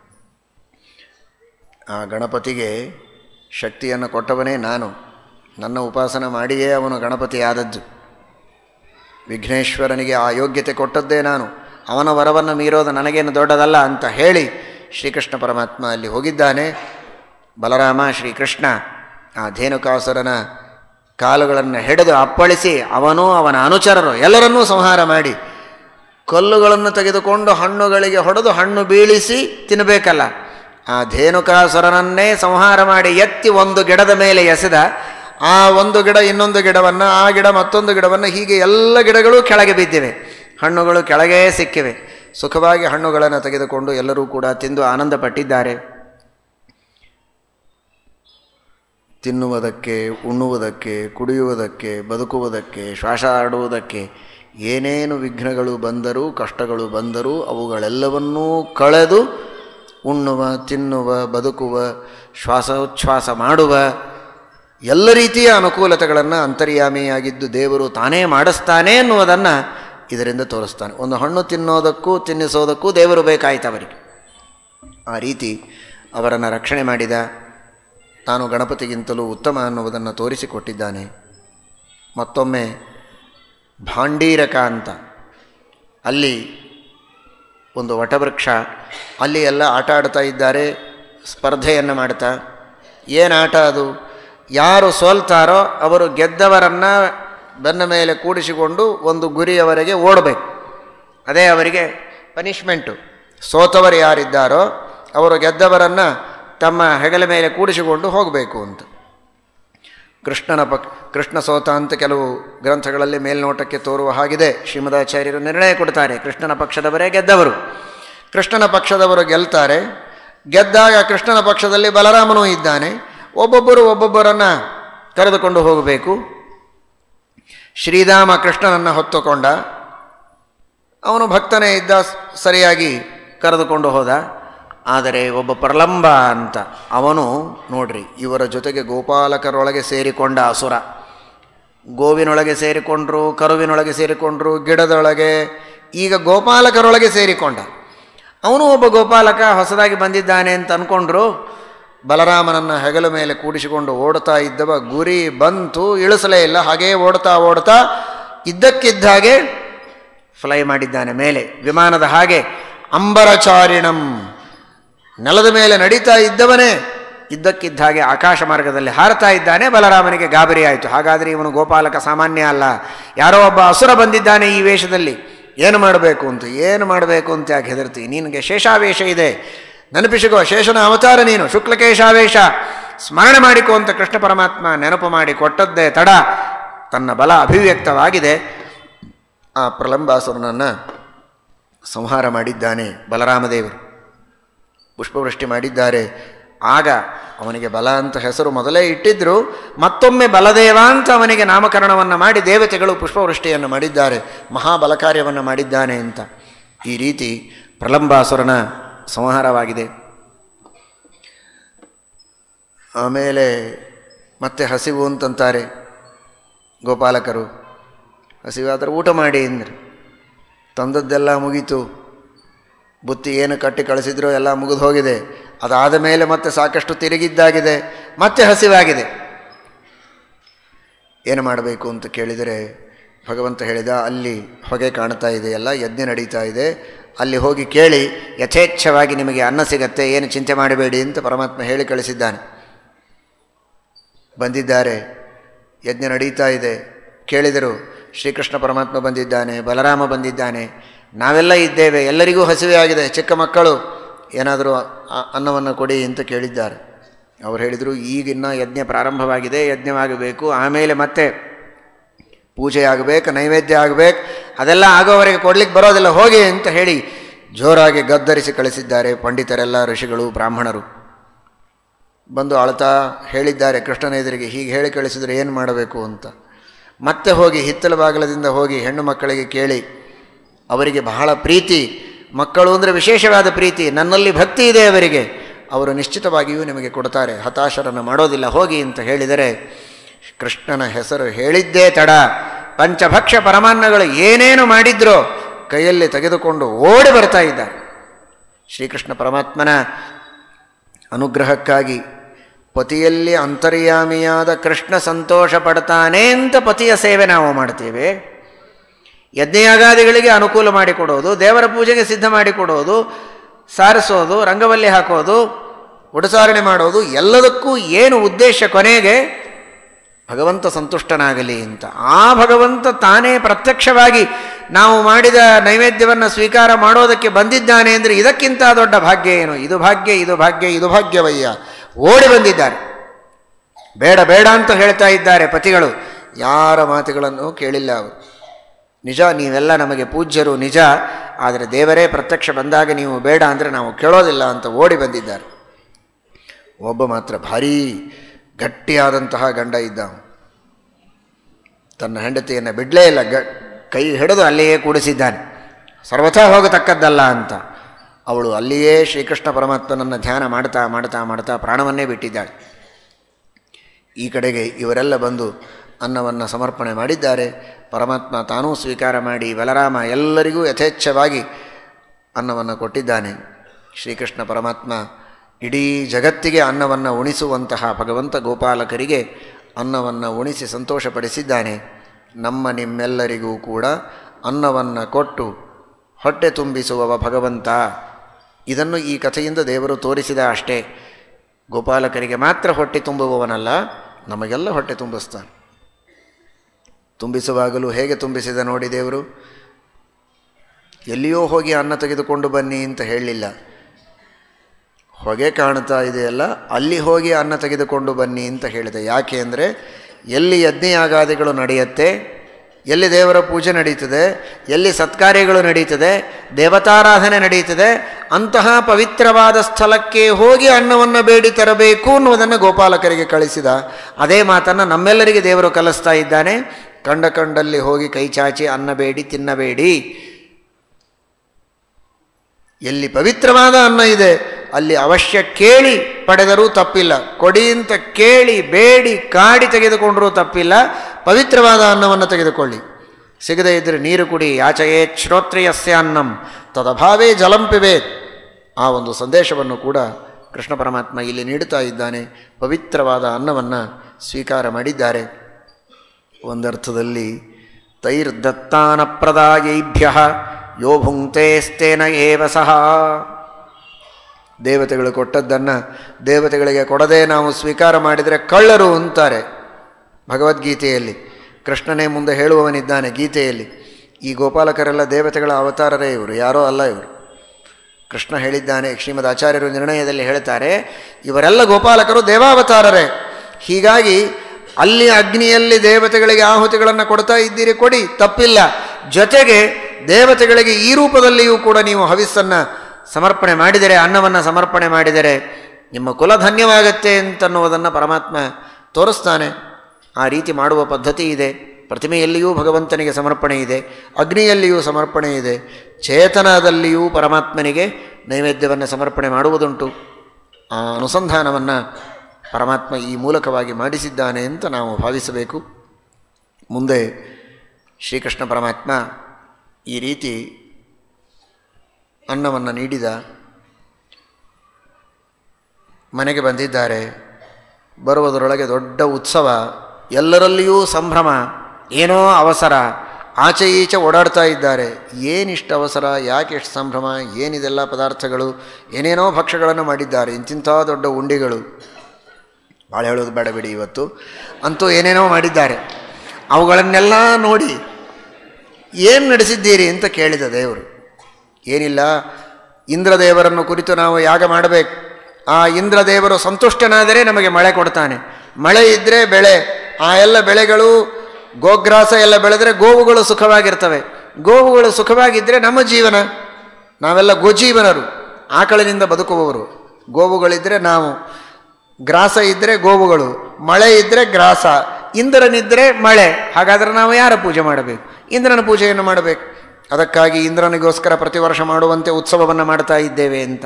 ಆ ಗಣಪತಿಗೆ ಶಕ್ತಿಯನ್ನು ಕೊಟ್ಟವನೇ ನಾನು ನನ್ನ ಉಪಾಸನ ಮಾಡಿಯೇ ಅವನು ಗಣಪತಿ ಆದದ್ದು ವಿಘ್ನೇಶ್ವರನಿಗೆ ಆ ಯೋಗ್ಯತೆ ಕೊಟ್ಟದ್ದೇ ನಾನು ಅವನ ವರವನ್ನು ಮೀರೋದು ನನಗೇನು ದೊಡ್ಡದಲ್ಲ ಅಂತ ಹೇಳಿ ಶ್ರೀಕೃಷ್ಣ ಪರಮಾತ್ಮ ಅಲ್ಲಿ ಹೋಗಿದ್ದಾನೆ ಬಲರಾಮ ಶ್ರೀಕೃಷ್ಣ ಆ ಧೇನುಕಾಸುರನ ಕಾಲುಗಳನ್ನು ಹಿಡಿದು ಅಪ್ಪಳಿಸಿ ಅವನು ಅವನ ಅನುಚರರು ಎಲ್ಲರನ್ನೂ ಸಂಹಾರ ಮಾಡಿ ಕಲ್ಲುಗಳನ್ನು ತೆಗೆದುಕೊಂಡು ಹಣ್ಣುಗಳಿಗೆ ಹೊಡೆದು ಹಣ್ಣು ಬೀಳಿಸಿ ತಿನ್ನಬೇಕಲ್ಲ ಆ ಧೇನುಕಾಸುರನನ್ನೇ ಸಂಹಾರ ಮಾಡಿ ಎತ್ತಿ ಒಂದು ಗಿಡದ ಮೇಲೆ ಎಸೆದ ಆ ಒಂದು ಗಿಡ ಇನ್ನೊಂದು ಗಿಡವನ್ನು ಆ ಗಿಡ ಮತ್ತೊಂದು ಗಿಡವನ್ನು ಹೀಗೆ ಎಲ್ಲ ಗಿಡಗಳು ಕೆಳಗೆ ಬಿದ್ದಿವೆ ಹಣ್ಣುಗಳು ಕೆಳಗೇ ಸಿಕ್ಕಿವೆ ಸುಖವಾಗಿ ಹಣ್ಣುಗಳನ್ನು ತೆಗೆದುಕೊಂಡು ಎಲ್ಲರೂ ಕೂಡ ತಿಂದು ಆನಂದಪಟ್ಟಿದ್ದಾರೆ ತಿನ್ನುವುದಕ್ಕೆ ಉಣ್ಣುವುದಕ್ಕೆ ಕುಡಿಯುವುದಕ್ಕೆ ಬದುಕುವುದಕ್ಕೆ ಶ್ವಾಸ ಆಡುವುದಕ್ಕೆ ಏನೇನು ವಿಘ್ನಗಳು ಬಂದರೂ ಕಷ್ಟಗಳು ಬಂದರೂ ಅವುಗಳೆಲ್ಲವನ್ನೂ ಕಳೆದು ಉಣ್ಣುವ ತಿನ್ನುವ ಬದುಕುವ ಶ್ವಾಸೋಚ್ಛ್ವಾಸ ಮಾಡುವ ಎಲ್ಲ ರೀತಿಯ ಅನುಕೂಲತೆಗಳನ್ನು ಅಂತರ್ಯಾಮಿಯಾಗಿದ್ದು ದೇವರು ತಾನೇ ಮಾಡಿಸ್ತಾನೆ ಎನ್ನುವುದನ್ನು ಇದರಿಂದ ತೋರಿಸ್ತಾನೆ ಒಂದು ಹಣ್ಣು ತಿನ್ನೋದಕ್ಕೂ ತಿನ್ನಿಸೋದಕ್ಕೂ ದೇವರು ಬೇಕಾಯ್ತು ಅವರಿಗೆ ಆ ರೀತಿ ಅವರನ್ನು ರಕ್ಷಣೆ ಮಾಡಿದ ತಾನು ಗಣಪತಿಗಿಂತಲೂ ಉತ್ತಮ ಅನ್ನುವುದನ್ನು ತೋರಿಸಿಕೊಟ್ಟಿದ್ದಾನೆ ಮತ್ತೊಮ್ಮೆ ಭಾಂಡೀರಕ ಅಂತ ಅಲ್ಲಿ ಒಂದು ವಟವೃಕ್ಷ ಅಲ್ಲಿ ಎಲ್ಲ ಆಟ ಆಡ್ತಾ ಇದ್ದಾರೆ ಸ್ಪರ್ಧೆಯನ್ನು ಮಾಡ್ತಾ ಏನು ಆಟ ಅದು ಯಾರು ಸೋಲ್ತಾರೋ ಅವರು ಗೆದ್ದವರನ್ನು ಬೆನ್ನ ಮೇಲೆ ಕೂಡಿಸಿಕೊಂಡು ಒಂದು ಗುರಿಯವರೆಗೆ ಓಡಬೇಕು ಅದೇ ಅವರಿಗೆ ಪನಿಷ್ಮೆಂಟು ಸೋತವರು ಯಾರಿದ್ದಾರೋ ಅವರು ಗೆದ್ದವರನ್ನು ತಮ್ಮ ಹೆಗಲ ಮೇಲೆ ಕೂಡಿಸಿಕೊಂಡು ಹೋಗಬೇಕು ಅಂತ ಕೃಷ್ಣನ ಪಕ್ ಕೃಷ್ಣ ಸೋತ ಅಂತ ಕೆಲವು ಗ್ರಂಥಗಳಲ್ಲಿ ಮೇಲ್ನೋಟಕ್ಕೆ ತೋರುವ ಹಾಗಿದೆ ಶ್ರೀಮದಾಚಾರ್ಯರು ನಿರ್ಣಯ ಕೊಡ್ತಾರೆ ಕೃಷ್ಣನ ಪಕ್ಷದವರೇ ಗೆದ್ದವರು ಕೃಷ್ಣನ ಪಕ್ಷದವರು ಗೆಲ್ತಾರೆ ಗೆದ್ದಾಗ ಕೃಷ್ಣನ ಪಕ್ಷದಲ್ಲಿ ಬಲರಾಮನೂ ಇದ್ದಾನೆ ಒಬ್ಬೊಬ್ಬರು ಒಬ್ಬೊಬ್ಬರನ್ನು ಕರೆದುಕೊಂಡು ಹೋಗಬೇಕು ಶ್ರೀರಾಮ ಕೃಷ್ಣನನ್ನು ಹೊತ್ತುಕೊಂಡ ಅವನು ಭಕ್ತನೇ ಇದ್ದ ಸರಿಯಾಗಿ ಕರೆದುಕೊಂಡು ಹೋದ ಆದರೆ ಒಬ್ಬ ಪ್ರಲಂಬ ಅಂತ ಅವನು ನೋಡ್ರಿ ಇವರ ಜೊತೆಗೆ ಗೋಪಾಲಕರೊಳಗೆ ಸೇರಿಕೊಂಡ ಅಸುರ ಗೋವಿನೊಳಗೆ ಸೇರಿಕೊಂಡ್ರು ಕರುವಿನೊಳಗೆ ಸೇರಿಕೊಂಡ್ರು ಗಿಡದೊಳಗೆ ಈಗ ಗೋಪಾಲಕರೊಳಗೆ ಸೇರಿಕೊಂಡ ಅವನು ಒಬ್ಬ ಗೋಪಾಲಕ ಹೊಸದಾಗಿ ಬಂದಿದ್ದಾನೆ ಅಂತ ಅಂದ್ಕೊಂಡ್ರು ಬಲರಾಮನನ್ನು ಹೆಗಲ ಮೇಲೆ ಕೂಡಿಸಿಕೊಂಡು ಓಡ್ತಾ ಇದ್ದವ ಗುರಿ ಬಂತು ಇಳಿಸಲೇ ಇಲ್ಲ ಹಾಗೇ ಓಡ್ತಾ ಓಡ್ತಾ ಇದ್ದಕ್ಕಿದ್ದ ಹಾಗೆ ಫ್ಲೈ ಮಾಡಿದ್ದಾನೆ ಮೇಲೆ ವಿಮಾನದ ಹಾಗೆ ಅಂಬರಚಾರಿಣಂ ನೆಲದ ಮೇಲೆ ನಡೀತಾ ಇದ್ದವನೇ ಇದ್ದಕ್ಕಿದ್ದ ಹಾಗೆ ಆಕಾಶ ಮಾರ್ಗದಲ್ಲಿ ಹಾರತಾ ಇದ್ದಾನೆ ಬಲರಾಮನಿಗೆ ಗಾಬರಿ ಆಯಿತು ಹಾಗಾದರೆ ಇವನು ಗೋಪಾಲಕ ಸಾಮಾನ್ಯ ಅಲ್ಲ ಯಾರೋ ಒಬ್ಬ ಅಸುರ ಬಂದಿದ್ದಾನೆ ಈ ವೇಷದಲ್ಲಿ ಏನು ಮಾಡಬೇಕು ಅಂತ ಏನು ಮಾಡಬೇಕು ಅಂತ ಯಾಕೆ ಹೆದರ್ತಿ ನಿನಗೆ ಶೇಷಾವೇಶ ಇದೆ ನೆನಪಿಸಿಕೋ ಶೇಷನ ಅವತಾರ ನೀನು ಶುಕ್ಲಕೇಶಾವೇಶ ಸ್ಮರಣೆ ಮಾಡಿಕೋ ಅಂತ ಕೃಷ್ಣ ಪರಮಾತ್ಮ ನೆನಪು ಮಾಡಿ ಕೊಟ್ಟದ್ದೇ ತಡ ತನ್ನ ಬಲ ಅಭಿವ್ಯಕ್ತವಾಗಿದೆ ಆ ಪ್ರಲಂಬಾಸುರನನ್ನು ಸಂಹಾರ ಮಾಡಿದ್ದಾನೆ ಬಲರಾಮದೇವರು ಪುಷ್ಪವೃಷ್ಟಿ ಮಾಡಿದ್ದಾರೆ ಆಗ ಅವನಿಗೆ ಬಲ ಅಂತ ಹೆಸರು ಮೊದಲೇ ಇಟ್ಟಿದ್ದರು ಮತ್ತೊಮ್ಮೆ ಬಲದೇವ ಅಂತ ಅವನಿಗೆ ನಾಮಕರಣವನ್ನು ಮಾಡಿ ದೇವತೆಗಳು ಪುಷ್ಪವೃಷ್ಟಿಯನ್ನು ಮಾಡಿದ್ದಾರೆ ಮಹಾಬಲ ಕಾರ್ಯವನ್ನು ಮಾಡಿದ್ದಾನೆ ಅಂತ ಈ ರೀತಿ ಪ್ರಲಂಬಾಸುರನ ಸಂಹಾರವಾಗಿದೆ ಆಮೇಲೆ ಮತ್ತೆ ಹಸಿವು ಅಂತಂತಾರೆ ಗೋಪಾಲಕರು ಹಸಿವಾದರೆ ಊಟ ಮಾಡಿ ಅಂದರು ತಂದದ್ದೆಲ್ಲ ಮುಗೀತು ಬುತ್ತಿ ಏನು ಕಟ್ಟಿ ಕಳಿಸಿದ್ರೋ ಎಲ್ಲ ಮುಗಿದು ಹೋಗಿದೆ ಅದಾದ ಮೇಲೆ ಮತ್ತೆ ಸಾಕಷ್ಟು ತಿರುಗಿದ್ದಾಗಿದೆ ಮತ್ತೆ ಹಸಿವಾಗಿದೆ ಏನು ಮಾಡಬೇಕು ಅಂತ ಕೇಳಿದರೆ ಭಗವಂತ ಹೇಳಿದ ಅಲ್ಲಿ ಹೊಗೆ ಕಾಣ್ತಾ ಇದೆಯಲ್ಲ ಯಜ್ಞ ನಡೀತಾ ಇದೆ ಅಲ್ಲಿ ಹೋಗಿ ಕೇಳಿ ಯಥೇಚ್ಛವಾಗಿ ನಿಮಗೆ ಅನ್ನ ಸಿಗತ್ತೆ ಏನು ಚಿಂತೆ ಮಾಡಬೇಡಿ ಅಂತ ಪರಮಾತ್ಮ ಹೇಳಿ ಕಳಿಸಿದ್ದಾನೆ ಬಂದಿದ್ದಾರೆ ಯಜ್ಞ ನಡೀತಾ ಇದೆ ಕೇಳಿದರು ಶ್ರೀಕೃಷ್ಣ ಪರಮಾತ್ಮ ಬಂದಿದ್ದಾನೆ ಬಲರಾಮ ಬಂದಿದ್ದಾನೆ ನಾವೆಲ್ಲ ಇದ್ದೇವೆ ಎಲ್ಲರಿಗೂ ಹಸಿವೆ ಆಗಿದೆ ಚಿಕ್ಕ ಮಕ್ಕಳು ಏನಾದರೂ ಅನ್ನವನ್ನು ಕೊಡಿ ಅಂತ ಕೇಳಿದ್ದಾರೆ ಅವ್ರು ಹೇಳಿದರು ಈಗಿನ್ನ ಯಜ್ಞ ಪ್ರಾರಂಭವಾಗಿದೆ ಯಜ್ಞವಾಗಬೇಕು ಆಮೇಲೆ ಮತ್ತೆ ಪೂಜೆ ಆಗಬೇಕು ನೈವೇದ್ಯ ಆಗಬೇಕು ಅದೆಲ್ಲ ಆಗೋವರೆಗೆ ಕೊಡ್ಲಿಕ್ಕೆ ಬರೋದಿಲ್ಲ ಹೋಗಿ ಅಂತ ಹೇಳಿ ಜೋರಾಗಿ ಗದ್ದರಿಸಿ ಕಳಿಸಿದ್ದಾರೆ ಪಂಡಿತರೆಲ್ಲ ಋಷಿಗಳು ಬ್ರಾಹ್ಮಣರು ಬಂದು ಅಳ್ತಾ ಹೇಳಿದ್ದಾರೆ ಕೃಷ್ಣನ ಎದುರಿಗೆ ಹೀಗೆ ಹೇಳಿ ಕಳಿಸಿದರೆ ಏನು ಮಾಡಬೇಕು ಅಂತ ಮತ್ತೆ ಹೋಗಿ ಹಿತ್ತಲ ಬಾಗಿಲದಿಂದ ಹೋಗಿ ಹೆಣ್ಣು ಮಕ್ಕಳಿಗೆ ಕೇಳಿ ಅವರಿಗೆ ಬಹಳ ಪ್ರೀತಿ ಮಕ್ಕಳು ಅಂದರೆ ವಿಶೇಷವಾದ ಪ್ರೀತಿ ನನ್ನಲ್ಲಿ ಭಕ್ತಿ ಇದೆ ಅವರಿಗೆ ಅವರು ನಿಶ್ಚಿತವಾಗಿಯೂ ನಿಮಗೆ ಕೊಡ್ತಾರೆ ಹತಾಶರನ್ನು ಮಾಡೋದಿಲ್ಲ ಹೋಗಿ ಅಂತ ಹೇಳಿದರೆ ಕೃಷ್ಣನ ಹೆಸರು ಹೇಳಿದ್ದೇ ತಡ ಪಂಚಭಕ್ಷ ಪರಮಾನ್ನಗಳು ಏನೇನು ಮಾಡಿದ್ರೋ ಕೈಯಲ್ಲಿ ತೆಗೆದುಕೊಂಡು ಓಡಿ ಬರ್ತಾ ಇದ್ದಾರೆ ಶ್ರೀಕೃಷ್ಣ ಪರಮಾತ್ಮನ ಅನುಗ್ರಹಕ್ಕಾಗಿ ಪತಿಯಲ್ಲಿ ಅಂತರ್ಯಾಮಿಯಾದ ಕೃಷ್ಣ ಸಂತೋಷ ಪಡ್ತಾನೆ ಅಂತ ಪತಿಯ ಸೇವೆ ನಾವು ಮಾಡ್ತೇವೆ ಯಜ್ಞಯಾಗಾದಿಗಳಿಗೆ ಅನುಕೂಲ ಮಾಡಿಕೊಡೋದು ದೇವರ ಪೂಜೆಗೆ ಸಿದ್ಧ ಮಾಡಿಕೊಡೋದು ಸಾರಿಸೋದು ರಂಗವಲ್ಲಿ ಹಾಕೋದು ಉಡಸಾರಣೆ ಮಾಡೋದು ಎಲ್ಲದಕ್ಕೂ ಏನು ಉದ್ದೇಶ ಕೊನೆಗೆ ಭಗವಂತ ಸಂತುಷ್ಟನಾಗಲಿ ಅಂತ ಆ ಭಗವಂತ ತಾನೇ ಪ್ರತ್ಯಕ್ಷವಾಗಿ ನಾವು ಮಾಡಿದ ನೈವೇದ್ಯವನ್ನು ಸ್ವೀಕಾರ ಮಾಡೋದಕ್ಕೆ ಬಂದಿದ್ದಾನೆ ಅಂದರೆ ಇದಕ್ಕಿಂತ ದೊಡ್ಡ ಭಾಗ್ಯ ಏನು ಇದು ಭಾಗ್ಯ ಇದು ಭಾಗ್ಯ ಇದು ಭಾಗ್ಯವಯ್ಯ ಓಡಿ ಬಂದಿದ್ದಾರೆ ಬೇಡ ಬೇಡ ಅಂತ ಹೇಳ್ತಾ ಇದ್ದಾರೆ ಪತಿಗಳು ಯಾರ ಮಾತುಗಳನ್ನು ಕೇಳಿಲ್ಲ ಅವರು ನಿಜ ನೀವೆಲ್ಲ ನಮಗೆ ಪೂಜ್ಯರು ನಿಜ ಆದರೆ ದೇವರೇ ಪ್ರತ್ಯಕ್ಷ ಬಂದಾಗ ನೀವು ಬೇಡ ಅಂದರೆ ನಾವು ಕೇಳೋದಿಲ್ಲ ಅಂತ ಓಡಿ ಬಂದಿದ್ದಾರೆ ಒಬ್ಬ ಮಾತ್ರ ಭಾರೀ ಗಟ್ಟಿಯಾದಂತಹ ಗಂಡ ಇದ್ದ ತನ್ನ ಹೆಂಡತಿಯನ್ನು ಬಿಡಲೇ ಇಲ್ಲ ಗ ಕೈ ಹಿಡಿದು ಅಲ್ಲಿಯೇ ಕೂಡಿಸಿದ್ದಾನೆ ಸರ್ವಥಾ ಹೋಗತಕ್ಕದ್ದಲ್ಲ ಅಂತ ಅವಳು ಅಲ್ಲಿಯೇ ಶ್ರೀಕೃಷ್ಣ ಪರಮಾತ್ಮನನ್ನು ಧ್ಯಾನ ಮಾಡ್ತಾ ಮಾಡ್ತಾ ಮಾಡ್ತಾ ಪ್ರಾಣವನ್ನೇ ಬಿಟ್ಟಿದ್ದಾಳೆ ಈ ಕಡೆಗೆ ಇವರೆಲ್ಲ ಬಂದು ಅನ್ನವನ್ನು ಸಮರ್ಪಣೆ ಮಾಡಿದ್ದಾರೆ ಪರಮಾತ್ಮ ತಾನೂ ಸ್ವೀಕಾರ ಮಾಡಿ ಬಲರಾಮ ಎಲ್ಲರಿಗೂ ಯಥೇಚ್ಛವಾಗಿ ಅನ್ನವನ್ನು ಕೊಟ್ಟಿದ್ದಾನೆ ಶ್ರೀಕೃಷ್ಣ ಪರಮಾತ್ಮ ಇಡೀ ಜಗತ್ತಿಗೆ ಅನ್ನವನ್ನು ಉಣಿಸುವಂತಹ ಭಗವಂತ ಗೋಪಾಲಕರಿಗೆ ಅನ್ನವನ್ನು ಉಣಿಸಿ ಸಂತೋಷಪಡಿಸಿದ್ದಾನೆ ನಮ್ಮ ನಿಮ್ಮೆಲ್ಲರಿಗೂ ಕೂಡ ಅನ್ನವನ್ನು ಕೊಟ್ಟು ಹೊಟ್ಟೆ ತುಂಬಿಸುವವ ಭಗವಂತ ಇದನ್ನು ಈ ಕಥೆಯಿಂದ ದೇವರು ತೋರಿಸಿದ ಅಷ್ಟೇ ಗೋಪಾಲಕರಿಗೆ ಮಾತ್ರ ಹೊಟ್ಟೆ ತುಂಬುವವನಲ್ಲ ನಮಗೆಲ್ಲ ಹೊಟ್ಟೆ ತುಂಬಿಸ್ತಾನೆ ತುಂಬಿಸುವಾಗಲೂ ಹೇಗೆ ತುಂಬಿಸಿದ ನೋಡಿ ದೇವರು ಎಲ್ಲಿಯೋ ಹೋಗಿ ಅನ್ನ ತೆಗೆದುಕೊಂಡು ಬನ್ನಿ ಅಂತ ಹೇಳಲಿಲ್ಲ ಹೊಗೆ ಕಾಣ್ತಾ ಇದೆಯಲ್ಲ ಅಲ್ಲಿ ಹೋಗಿ ಅನ್ನ ತೆಗೆದುಕೊಂಡು ಬನ್ನಿ ಅಂತ ಹೇಳಿದೆ ಯಾಕೆ ಅಂದರೆ ಎಲ್ಲಿ ಯಜ್ಞಯಾಗಾದಿಗಳು ನಡೆಯುತ್ತೆ ಎಲ್ಲಿ ದೇವರ ಪೂಜೆ ನಡೀತದೆ ಎಲ್ಲಿ ಸತ್ಕಾರ್ಯಗಳು ನಡೀತದೆ ದೇವತಾರಾಧನೆ ನಡೀತದೆ ಅಂತಹ ಪವಿತ್ರವಾದ ಸ್ಥಳಕ್ಕೆ ಹೋಗಿ ಅನ್ನವನ್ನು ಬೇಡಿ ತರಬೇಕು ಅನ್ನುವುದನ್ನು ಗೋಪಾಲಕರಿಗೆ ಕಳಿಸಿದ ಅದೇ ಮಾತನ್ನು ನಮ್ಮೆಲ್ಲರಿಗೆ ದೇವರು ಕಲಿಸ್ತಾ ಇದ್ದಾನೆ ಕಂಡ ಕಂಡಲ್ಲಿ ಹೋಗಿ ಕೈ ಚಾಚಿ ಅನ್ನ ಬೇಡಿ ತಿನ್ನಬೇಡಿ ಎಲ್ಲಿ ಪವಿತ್ರವಾದ ಅನ್ನ ಇದೆ ಅಲ್ಲಿ ಅವಶ್ಯ ಕೇಳಿ ಪಡೆದರೂ ತಪ್ಪಿಲ್ಲ ಕೊಡಿ ಅಂತ ಕೇಳಿ ಬೇಡಿ ಕಾಡಿ ತೆಗೆದುಕೊಂಡರೂ ತಪ್ಪಿಲ್ಲ ಪವಿತ್ರವಾದ ಅನ್ನವನ್ನು ತೆಗೆದುಕೊಳ್ಳಿ ಸಿಗದೇ ಇದ್ದರೆ ನೀರು ಕುಡಿ ಯಾಚಯೇ ಶ್ರೋತ್ರಿಯಸ್ಯ ಅನ್ನಂ ತದಭಾವೇ ಜಲಂಪಿವೆ ಆ ಒಂದು ಸಂದೇಶವನ್ನು ಕೂಡ ಕೃಷ್ಣ ಪರಮಾತ್ಮ ಇಲ್ಲಿ ನೀಡುತ್ತಾ ಇದ್ದಾನೆ ಪವಿತ್ರವಾದ ಅನ್ನವನ್ನು ಸ್ವೀಕಾರ ಮಾಡಿದ್ದಾರೆ ಒಂದರ್ಥದಲ್ಲಿ ತೈರ್ದತ್ತಾನ ಪ್ರದಾಯೈಭ್ಯ ಯೋ ಭುಂಕ್ತೇಸ್ತೇನ ಏವ ಸಹ ದೇವತೆಗಳು ಕೊಟ್ಟದ್ದನ್ನು ದೇವತೆಗಳಿಗೆ ಕೊಡದೆ ನಾವು ಸ್ವೀಕಾರ ಮಾಡಿದರೆ ಕಳ್ಳರು ಅಂತಾರೆ ಭಗವದ್ಗೀತೆಯಲ್ಲಿ ಕೃಷ್ಣನೇ ಮುಂದೆ ಹೇಳುವವನಿದ್ದಾನೆ ಗೀತೆಯಲ್ಲಿ ಈ ಗೋಪಾಲಕರೆಲ್ಲ ದೇವತೆಗಳ ಅವತಾರರೇ ಇವರು ಯಾರೋ ಅಲ್ಲ ಇವರು ಕೃಷ್ಣ ಹೇಳಿದ್ದಾನೆ ಶ್ರೀಮದ್ ಆಚಾರ್ಯರು ನಿರ್ಣಯದಲ್ಲಿ ಹೇಳ್ತಾರೆ ಇವರೆಲ್ಲ ಗೋಪಾಲಕರು ದೇವಾವತಾರರೇ ಹೀಗಾಗಿ ಅಲ್ಲಿ ಅಗ್ನಿಯಲ್ಲಿ ದೇವತೆಗಳಿಗೆ ಆಹುತಿಗಳನ್ನು ಕೊಡ್ತಾ ಇದ್ದೀರಿ ಕೊಡಿ ತಪ್ಪಿಲ್ಲ ಜೊತೆಗೆ ದೇವತೆಗಳಿಗೆ ಈ ರೂಪದಲ್ಲಿಯೂ ಕೂಡ ನೀವು ಹವಿಸ್ಸನ್ನು ಸಮರ್ಪಣೆ ಮಾಡಿದರೆ ಅನ್ನವನ್ನು ಸಮರ್ಪಣೆ ಮಾಡಿದರೆ ನಿಮ್ಮ ಕುಲ ಧನ್ಯವಾಗತ್ತೆ ಅಂತನ್ನುವುದನ್ನು ಪರಮಾತ್ಮ ತೋರಿಸ್ತಾನೆ ಆ ರೀತಿ ಮಾಡುವ ಪದ್ಧತಿ ಇದೆ ಪ್ರತಿಮೆಯಲ್ಲಿಯೂ ಭಗವಂತನಿಗೆ ಸಮರ್ಪಣೆ ಇದೆ ಅಗ್ನಿಯಲ್ಲಿಯೂ ಸಮರ್ಪಣೆ ಇದೆ ಚೇತನದಲ್ಲಿಯೂ ಪರಮಾತ್ಮನಿಗೆ ನೈವೇದ್ಯವನ್ನು ಸಮರ್ಪಣೆ ಮಾಡುವುದುಂಟು ಆ ಅನುಸಂಧಾನವನ್ನು ಪರಮಾತ್ಮ ಈ ಮೂಲಕವಾಗಿ ಮಾಡಿಸಿದ್ದಾನೆ ಅಂತ ನಾವು ಭಾವಿಸಬೇಕು ಮುಂದೆ ಶ್ರೀಕೃಷ್ಣ ಪರಮಾತ್ಮ ಈ ರೀತಿ ಅನ್ನವನ್ನು ನೀಡಿದ ಮನೆಗೆ ಬಂದಿದ್ದಾರೆ ಬರುವುದರೊಳಗೆ ದೊಡ್ಡ ಉತ್ಸವ ಎಲ್ಲರಲ್ಲಿಯೂ ಸಂಭ್ರಮ ಏನೋ ಅವಸರ ಆಚೆ ಈಚೆ ಓಡಾಡ್ತಾ ಇದ್ದಾರೆ ಏನಿಷ್ಟು ಅವಸರ ಯಾಕೆ ಎಷ್ಟು ಸಂಭ್ರಮ ಏನಿದೆಲ್ಲ ಪದಾರ್ಥಗಳು ಏನೇನೋ ಭಕ್ಷ್ಯಗಳನ್ನು ಮಾಡಿದ್ದಾರೆ ಇಂತಿಂಥ ದೊಡ್ಡ ಉಂಡಿಗಳು ಭಾಳ ಹೇಳೋದು ಬೇಡ ಬಿಡಿ ಇವತ್ತು ಅಂತೂ ಏನೇನೋ ಮಾಡಿದ್ದಾರೆ ಅವುಗಳನ್ನೆಲ್ಲ ನೋಡಿ ಏನು ನಡೆಸಿದ್ದೀರಿ ಅಂತ ಕೇಳಿದ ದೇವರು ಏನಿಲ್ಲ ಇಂದ್ರದೇವರನ್ನು ಕುರಿತು ನಾವು ಯಾಗ ಮಾಡಬೇಕು ಆ ಇಂದ್ರದೇವರು ಸಂತುಷ್ಟನಾದರೆ ನಮಗೆ ಮಳೆ ಕೊಡ್ತಾನೆ ಮಳೆ ಇದ್ದರೆ ಬೆಳೆ ಆ ಎಲ್ಲ ಬೆಳೆಗಳು ಗೋಗ್ರಾಸ ಎಲ್ಲ ಬೆಳೆದರೆ ಗೋವುಗಳು ಸುಖವಾಗಿರ್ತವೆ ಗೋವುಗಳು ಸುಖವಾಗಿದ್ದರೆ ನಮ್ಮ ಜೀವನ ನಾವೆಲ್ಲ ಗೋಜೀವನರು ಆಕಳಿನಿಂದ ಬದುಕುವವರು ಗೋವುಗಳಿದ್ದರೆ ನಾವು ಗ್ರಾಸ ಇದ್ದರೆ ಗೋವುಗಳು ಮಳೆ ಇದ್ದರೆ ಗ್ರಾಸ ಇಂದ್ರನಿದ್ದರೆ ಮಳೆ ಹಾಗಾದರೆ ನಾವು ಯಾರ ಪೂಜೆ ಮಾಡಬೇಕು ಇಂದ್ರನ ಪೂಜೆಯನ್ನು ಮಾಡಬೇಕು ಅದಕ್ಕಾಗಿ ಇಂದ್ರನಿಗೋಸ್ಕರ ಪ್ರತಿ ವರ್ಷ ಮಾಡುವಂತೆ ಉತ್ಸವವನ್ನು ಮಾಡ್ತಾ ಇದ್ದೇವೆ ಅಂತ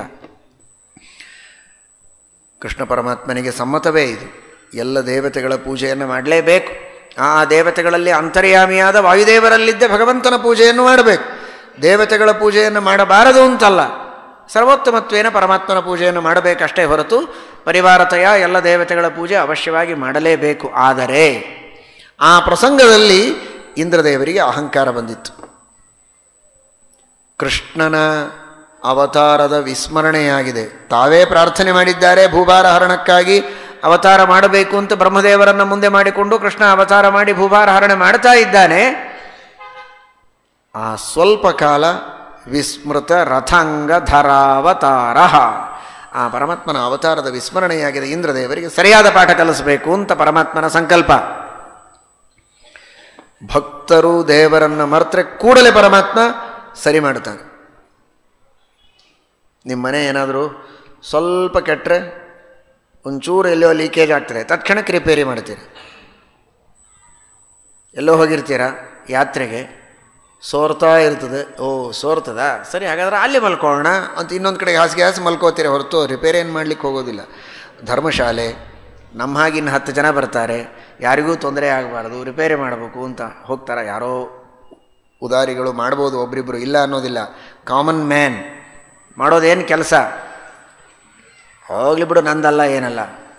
ಕೃಷ್ಣ ಪರಮಾತ್ಮನಿಗೆ ಸಮ್ಮತವೇ ಇದು ಎಲ್ಲ ದೇವತೆಗಳ ಪೂಜೆಯನ್ನು ಮಾಡಲೇಬೇಕು ಆ ದೇವತೆಗಳಲ್ಲಿ ಅಂತರ್ಯಾಮಿಯಾದ ವಾಯುದೇವರಲ್ಲಿದ್ದ ಭಗವಂತನ ಪೂಜೆಯನ್ನು ಮಾಡಬೇಕು ದೇವತೆಗಳ ಪೂಜೆಯನ್ನು ಮಾಡಬಾರದು ಅಂತಲ್ಲ ಸರ್ವೋತ್ತಮತ್ವೇನ ಪರಮಾತ್ಮನ ಪೂಜೆಯನ್ನು ಮಾಡಬೇಕಷ್ಟೇ ಹೊರತು ಪರಿವಾರತೆಯ ಎಲ್ಲ ದೇವತೆಗಳ ಪೂಜೆ ಅವಶ್ಯವಾಗಿ ಮಾಡಲೇಬೇಕು ಆದರೆ ಆ ಪ್ರಸಂಗದಲ್ಲಿ ಇಂದ್ರದೇವರಿಗೆ ಅಹಂಕಾರ ಬಂದಿತ್ತು ಕೃಷ್ಣನ ಅವತಾರದ ವಿಸ್ಮರಣೆಯಾಗಿದೆ ತಾವೇ ಪ್ರಾರ್ಥನೆ ಮಾಡಿದ್ದಾರೆ ಭೂಭಾರ ಹರಣಕ್ಕಾಗಿ ಅವತಾರ ಮಾಡಬೇಕು ಅಂತ ಬ್ರಹ್ಮದೇವರನ್ನು ಮುಂದೆ ಮಾಡಿಕೊಂಡು ಕೃಷ್ಣ ಅವತಾರ ಮಾಡಿ ಭೂಭಾರ ಹರಣ ಮಾಡ್ತಾ ಇದ್ದಾನೆ ಆ ಸ್ವಲ್ಪ ಕಾಲ ವಿಸ್ಮೃತ ರಥಾಂಗ ಧರಾವತಾರ ಆ ಪರಮಾತ್ಮನ ಅವತಾರದ ವಿಸ್ಮರಣೆಯಾಗಿದೆ ಇಂದ್ರದೇವರಿಗೆ ಸರಿಯಾದ ಪಾಠ ಕಲಿಸಬೇಕು ಅಂತ ಪರಮಾತ್ಮನ ಸಂಕಲ್ಪ ಭಕ್ತರು ದೇವರನ್ನು ಮರೆತರೆ ಕೂಡಲೇ ಪರಮಾತ್ಮ ಸರಿ ಮಾಡ್ತಾನೆ ನಿಮ್ಮ ಮನೆ ಏನಾದರೂ ಸ್ವಲ್ಪ ಕೆಟ್ಟರೆ ಒಂಚೂರು ಎಲ್ಲೋ ಲೀಕೇಜ್ ಆಗ್ತದೆ ತಕ್ಷಣಕ್ಕೆ ರಿಪೇರಿ ಮಾಡ್ತೀರಿ ಎಲ್ಲೋ ಹೋಗಿರ್ತೀರಾ ಯಾತ್ರೆಗೆ ಸೋರ್ತಾ ಇರ್ತದೆ ಓ ಸೋರ್ತದ ಸರಿ ಹಾಗಾದ್ರೆ ಅಲ್ಲಿ ಮಲ್ಕೊಳ್ಳೋಣ ಅಂತ ಇನ್ನೊಂದು ಕಡೆ ಹಾಸಿಗೆ ಹಾಸಿ ಮಲ್ಕೋತೀರ ಹೊರತು ರಿಪೇರಿ ಏನು ಮಾಡ್ಲಿಕ್ಕೆ ಹೋಗೋದಿಲ್ಲ ಧರ್ಮಶಾಲೆ ನಮ್ಮ ಹಾಗಿನ್ನು ಹತ್ತು ಜನ ಬರ್ತಾರೆ ಯಾರಿಗೂ ತೊಂದರೆ ಆಗಬಾರ್ದು ರಿಪೇರಿ ಮಾಡಬೇಕು ಅಂತ ಹೋಗ್ತಾರೆ ಯಾರೋ ಉದಾರಿಗಳು ಮಾಡ್ಬೋದು ಒಬ್ರಿಬ್ಬರು ಇಲ್ಲ ಅನ್ನೋದಿಲ್ಲ ಕಾಮನ್ ಮ್ಯಾನ್ ಮಾಡೋದೇನು ಕೆಲಸ ಹೋಗ್ಲಿ ಬಿಡು ನಂದಲ್ಲ ಏನಲ್ಲ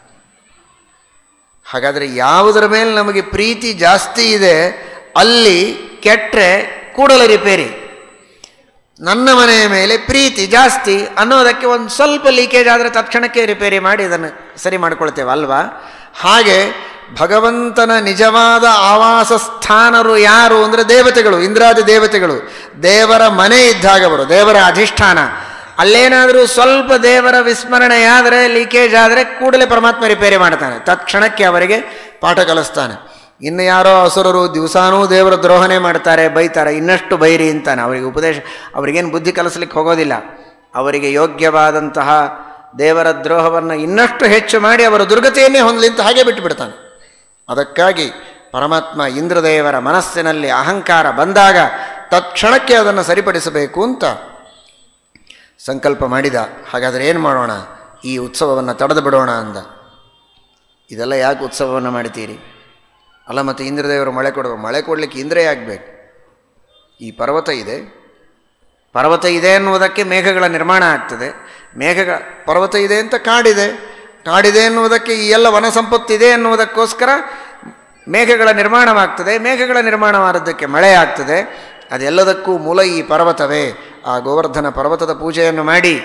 ಹಾಗಾದರೆ ಯಾವುದರ ಮೇಲೆ ನಮಗೆ ಪ್ರೀತಿ ಜಾಸ್ತಿ ಇದೆ ಅಲ್ಲಿ ಕೆಟ್ಟರೆ ಕೂಡಲೇ ರಿಪೇರಿ ನನ್ನ ಮನೆಯ ಮೇಲೆ ಪ್ರೀತಿ ಜಾಸ್ತಿ ಅನ್ನೋದಕ್ಕೆ ಒಂದು ಸ್ವಲ್ಪ ಲೀಕೇಜ್ ಆದರೆ ತಕ್ಷಣಕ್ಕೆ ರಿಪೇರಿ ಮಾಡಿ ಇದನ್ನು ಸರಿ ಮಾಡ್ಕೊಳ್ತೇವೆ ಅಲ್ವಾ ಹಾಗೆ ಭಗವಂತನ ನಿಜವಾದ ಆವಾಸ ಸ್ಥಾನರು ಯಾರು ಅಂದರೆ ದೇವತೆಗಳು ಇಂದ್ರಾದಿ ದೇವತೆಗಳು ದೇವರ ಮನೆ ಇದ್ದಾಗ ಬರು ದೇವರ ಅಧಿಷ್ಠಾನ ಅಲ್ಲೇನಾದರೂ ಸ್ವಲ್ಪ ದೇವರ ವಿಸ್ಮರಣೆಯಾದರೆ ಲೀಕೇಜ್ ಆದರೆ ಕೂಡಲೇ ಪರಮಾತ್ಮ ರಿಪೇರಿ ಮಾಡ್ತಾನೆ ತಕ್ಷಣಕ್ಕೆ ಅವರಿಗೆ ಪಾಠ ಕಲಿಸ್ತಾನೆ ಇನ್ನು ಯಾರೋ ಅಸುರರು ದಿವಸಾನೂ ದೇವರ ದ್ರೋಹನೆ ಮಾಡ್ತಾರೆ ಬೈತಾರೆ ಇನ್ನಷ್ಟು ಬೈರಿ ಅಂತಾನೆ ಅವರಿಗೆ ಉಪದೇಶ ಅವರಿಗೇನು ಬುದ್ಧಿ ಕಲಿಸ್ಲಿಕ್ಕೆ ಹೋಗೋದಿಲ್ಲ ಅವರಿಗೆ ಯೋಗ್ಯವಾದಂತಹ ದೇವರ ದ್ರೋಹವನ್ನು ಇನ್ನಷ್ಟು ಹೆಚ್ಚು ಮಾಡಿ ಅವರ ದುರ್ಗತಿಯನ್ನೇ ಹೊಂದಲಿ ಅಂತ ಹಾಗೆ ಬಿಟ್ಟುಬಿಡ್ತಾನೆ ಅದಕ್ಕಾಗಿ ಪರಮಾತ್ಮ ಇಂದ್ರದೇವರ ಮನಸ್ಸಿನಲ್ಲಿ ಅಹಂಕಾರ ಬಂದಾಗ ತತ್ಕ್ಷಣಕ್ಕೆ ಅದನ್ನು ಸರಿಪಡಿಸಬೇಕು ಅಂತ ಸಂಕಲ್ಪ ಮಾಡಿದ ಹಾಗಾದರೆ ಏನು ಮಾಡೋಣ ಈ ಉತ್ಸವವನ್ನು ತಡೆದು ಬಿಡೋಣ ಅಂದ ಇದೆಲ್ಲ ಯಾಕೆ ಉತ್ಸವವನ್ನು ಮಾಡ್ತೀರಿ ಅಲ್ಲ ಮತ್ತು ಇಂದ್ರದೇವರು ಮಳೆ ಕೊಡಬೇಕು ಮಳೆ ಕೊಡಲಿಕ್ಕೆ ಇಂದ್ರೇ ಆಗಬೇಕು ಈ ಪರ್ವತ ಇದೆ ಪರ್ವತ ಇದೆ ಎನ್ನುವುದಕ್ಕೆ ಮೇಘಗಳ ನಿರ್ಮಾಣ ಆಗ್ತದೆ ಮೇಘಗಳ ಪರ್ವತ ಇದೆ ಅಂತ ಕಾಡಿದೆ ಕಾಡಿದೆ ಎನ್ನುವುದಕ್ಕೆ ಈ ಎಲ್ಲ ವನ ಸಂಪತ್ತಿದೆ ಎನ್ನುವುದಕ್ಕೋಸ್ಕರ ಮೇಘಗಳ ನಿರ್ಮಾಣವಾಗ್ತದೆ ಮೇಘಗಳ ನಿರ್ಮಾಣವಾದದ್ದಕ್ಕೆ ಮಳೆ ಆಗ್ತದೆ ಅದೆಲ್ಲದಕ್ಕೂ ಮೂಲ ಈ ಪರ್ವತವೇ ಆ ಗೋವರ್ಧನ ಪರ್ವತದ ಪೂಜೆಯನ್ನು ಮಾಡಿ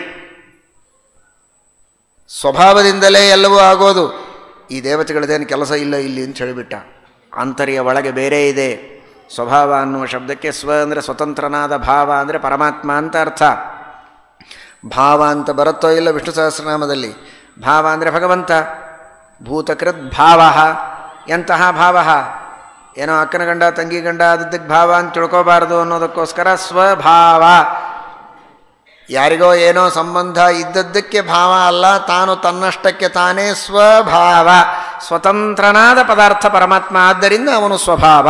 ಸ್ವಭಾವದಿಂದಲೇ ಎಲ್ಲವೂ ಆಗೋದು ಈ ದೇವತೆಗಳದೇನು ಕೆಲಸ ಇಲ್ಲ ಇಲ್ಲಿ ಅಂತ ಹೇಳಿಬಿಟ್ಟ ಆಂತರ್ಯ ಒಳಗೆ ಬೇರೆ ಇದೆ ಸ್ವಭಾವ ಅನ್ನುವ ಶಬ್ದಕ್ಕೆ ಸ್ವ ಅಂದರೆ ಸ್ವತಂತ್ರನಾದ ಭಾವ ಅಂದರೆ ಪರಮಾತ್ಮ ಅಂತ ಅರ್ಥ ಭಾವ ಅಂತ ಬರುತ್ತೋ ಇಲ್ಲ ವಿಷ್ಣು ಸಹಸ್ರನಾಮದಲ್ಲಿ ಭಾವ ಅಂದರೆ ಭಗವಂತ ಭೂತಕೃತ್ ಭಾವ ಎಂತಹ ಭಾವ ಏನೋ ಅಕ್ಕನ ಗಂಡ ತಂಗಿ ಗಂಡ ಆದದ್ದಕ್ಕೆ ಭಾವ ಅಂತ ತಿಳ್ಕೋಬಾರ್ದು ಅನ್ನೋದಕ್ಕೋಸ್ಕರ ಸ್ವಭಾವ ಯಾರಿಗೋ ಏನೋ ಸಂಬಂಧ ಇದ್ದದ್ದಕ್ಕೆ ಭಾವ ಅಲ್ಲ ತಾನು ತನ್ನಷ್ಟಕ್ಕೆ ತಾನೇ ಸ್ವಭಾವ ಸ್ವತಂತ್ರನಾದ ಪದಾರ್ಥ ಪರಮಾತ್ಮ ಆದ್ದರಿಂದ ಅವನು ಸ್ವಭಾವ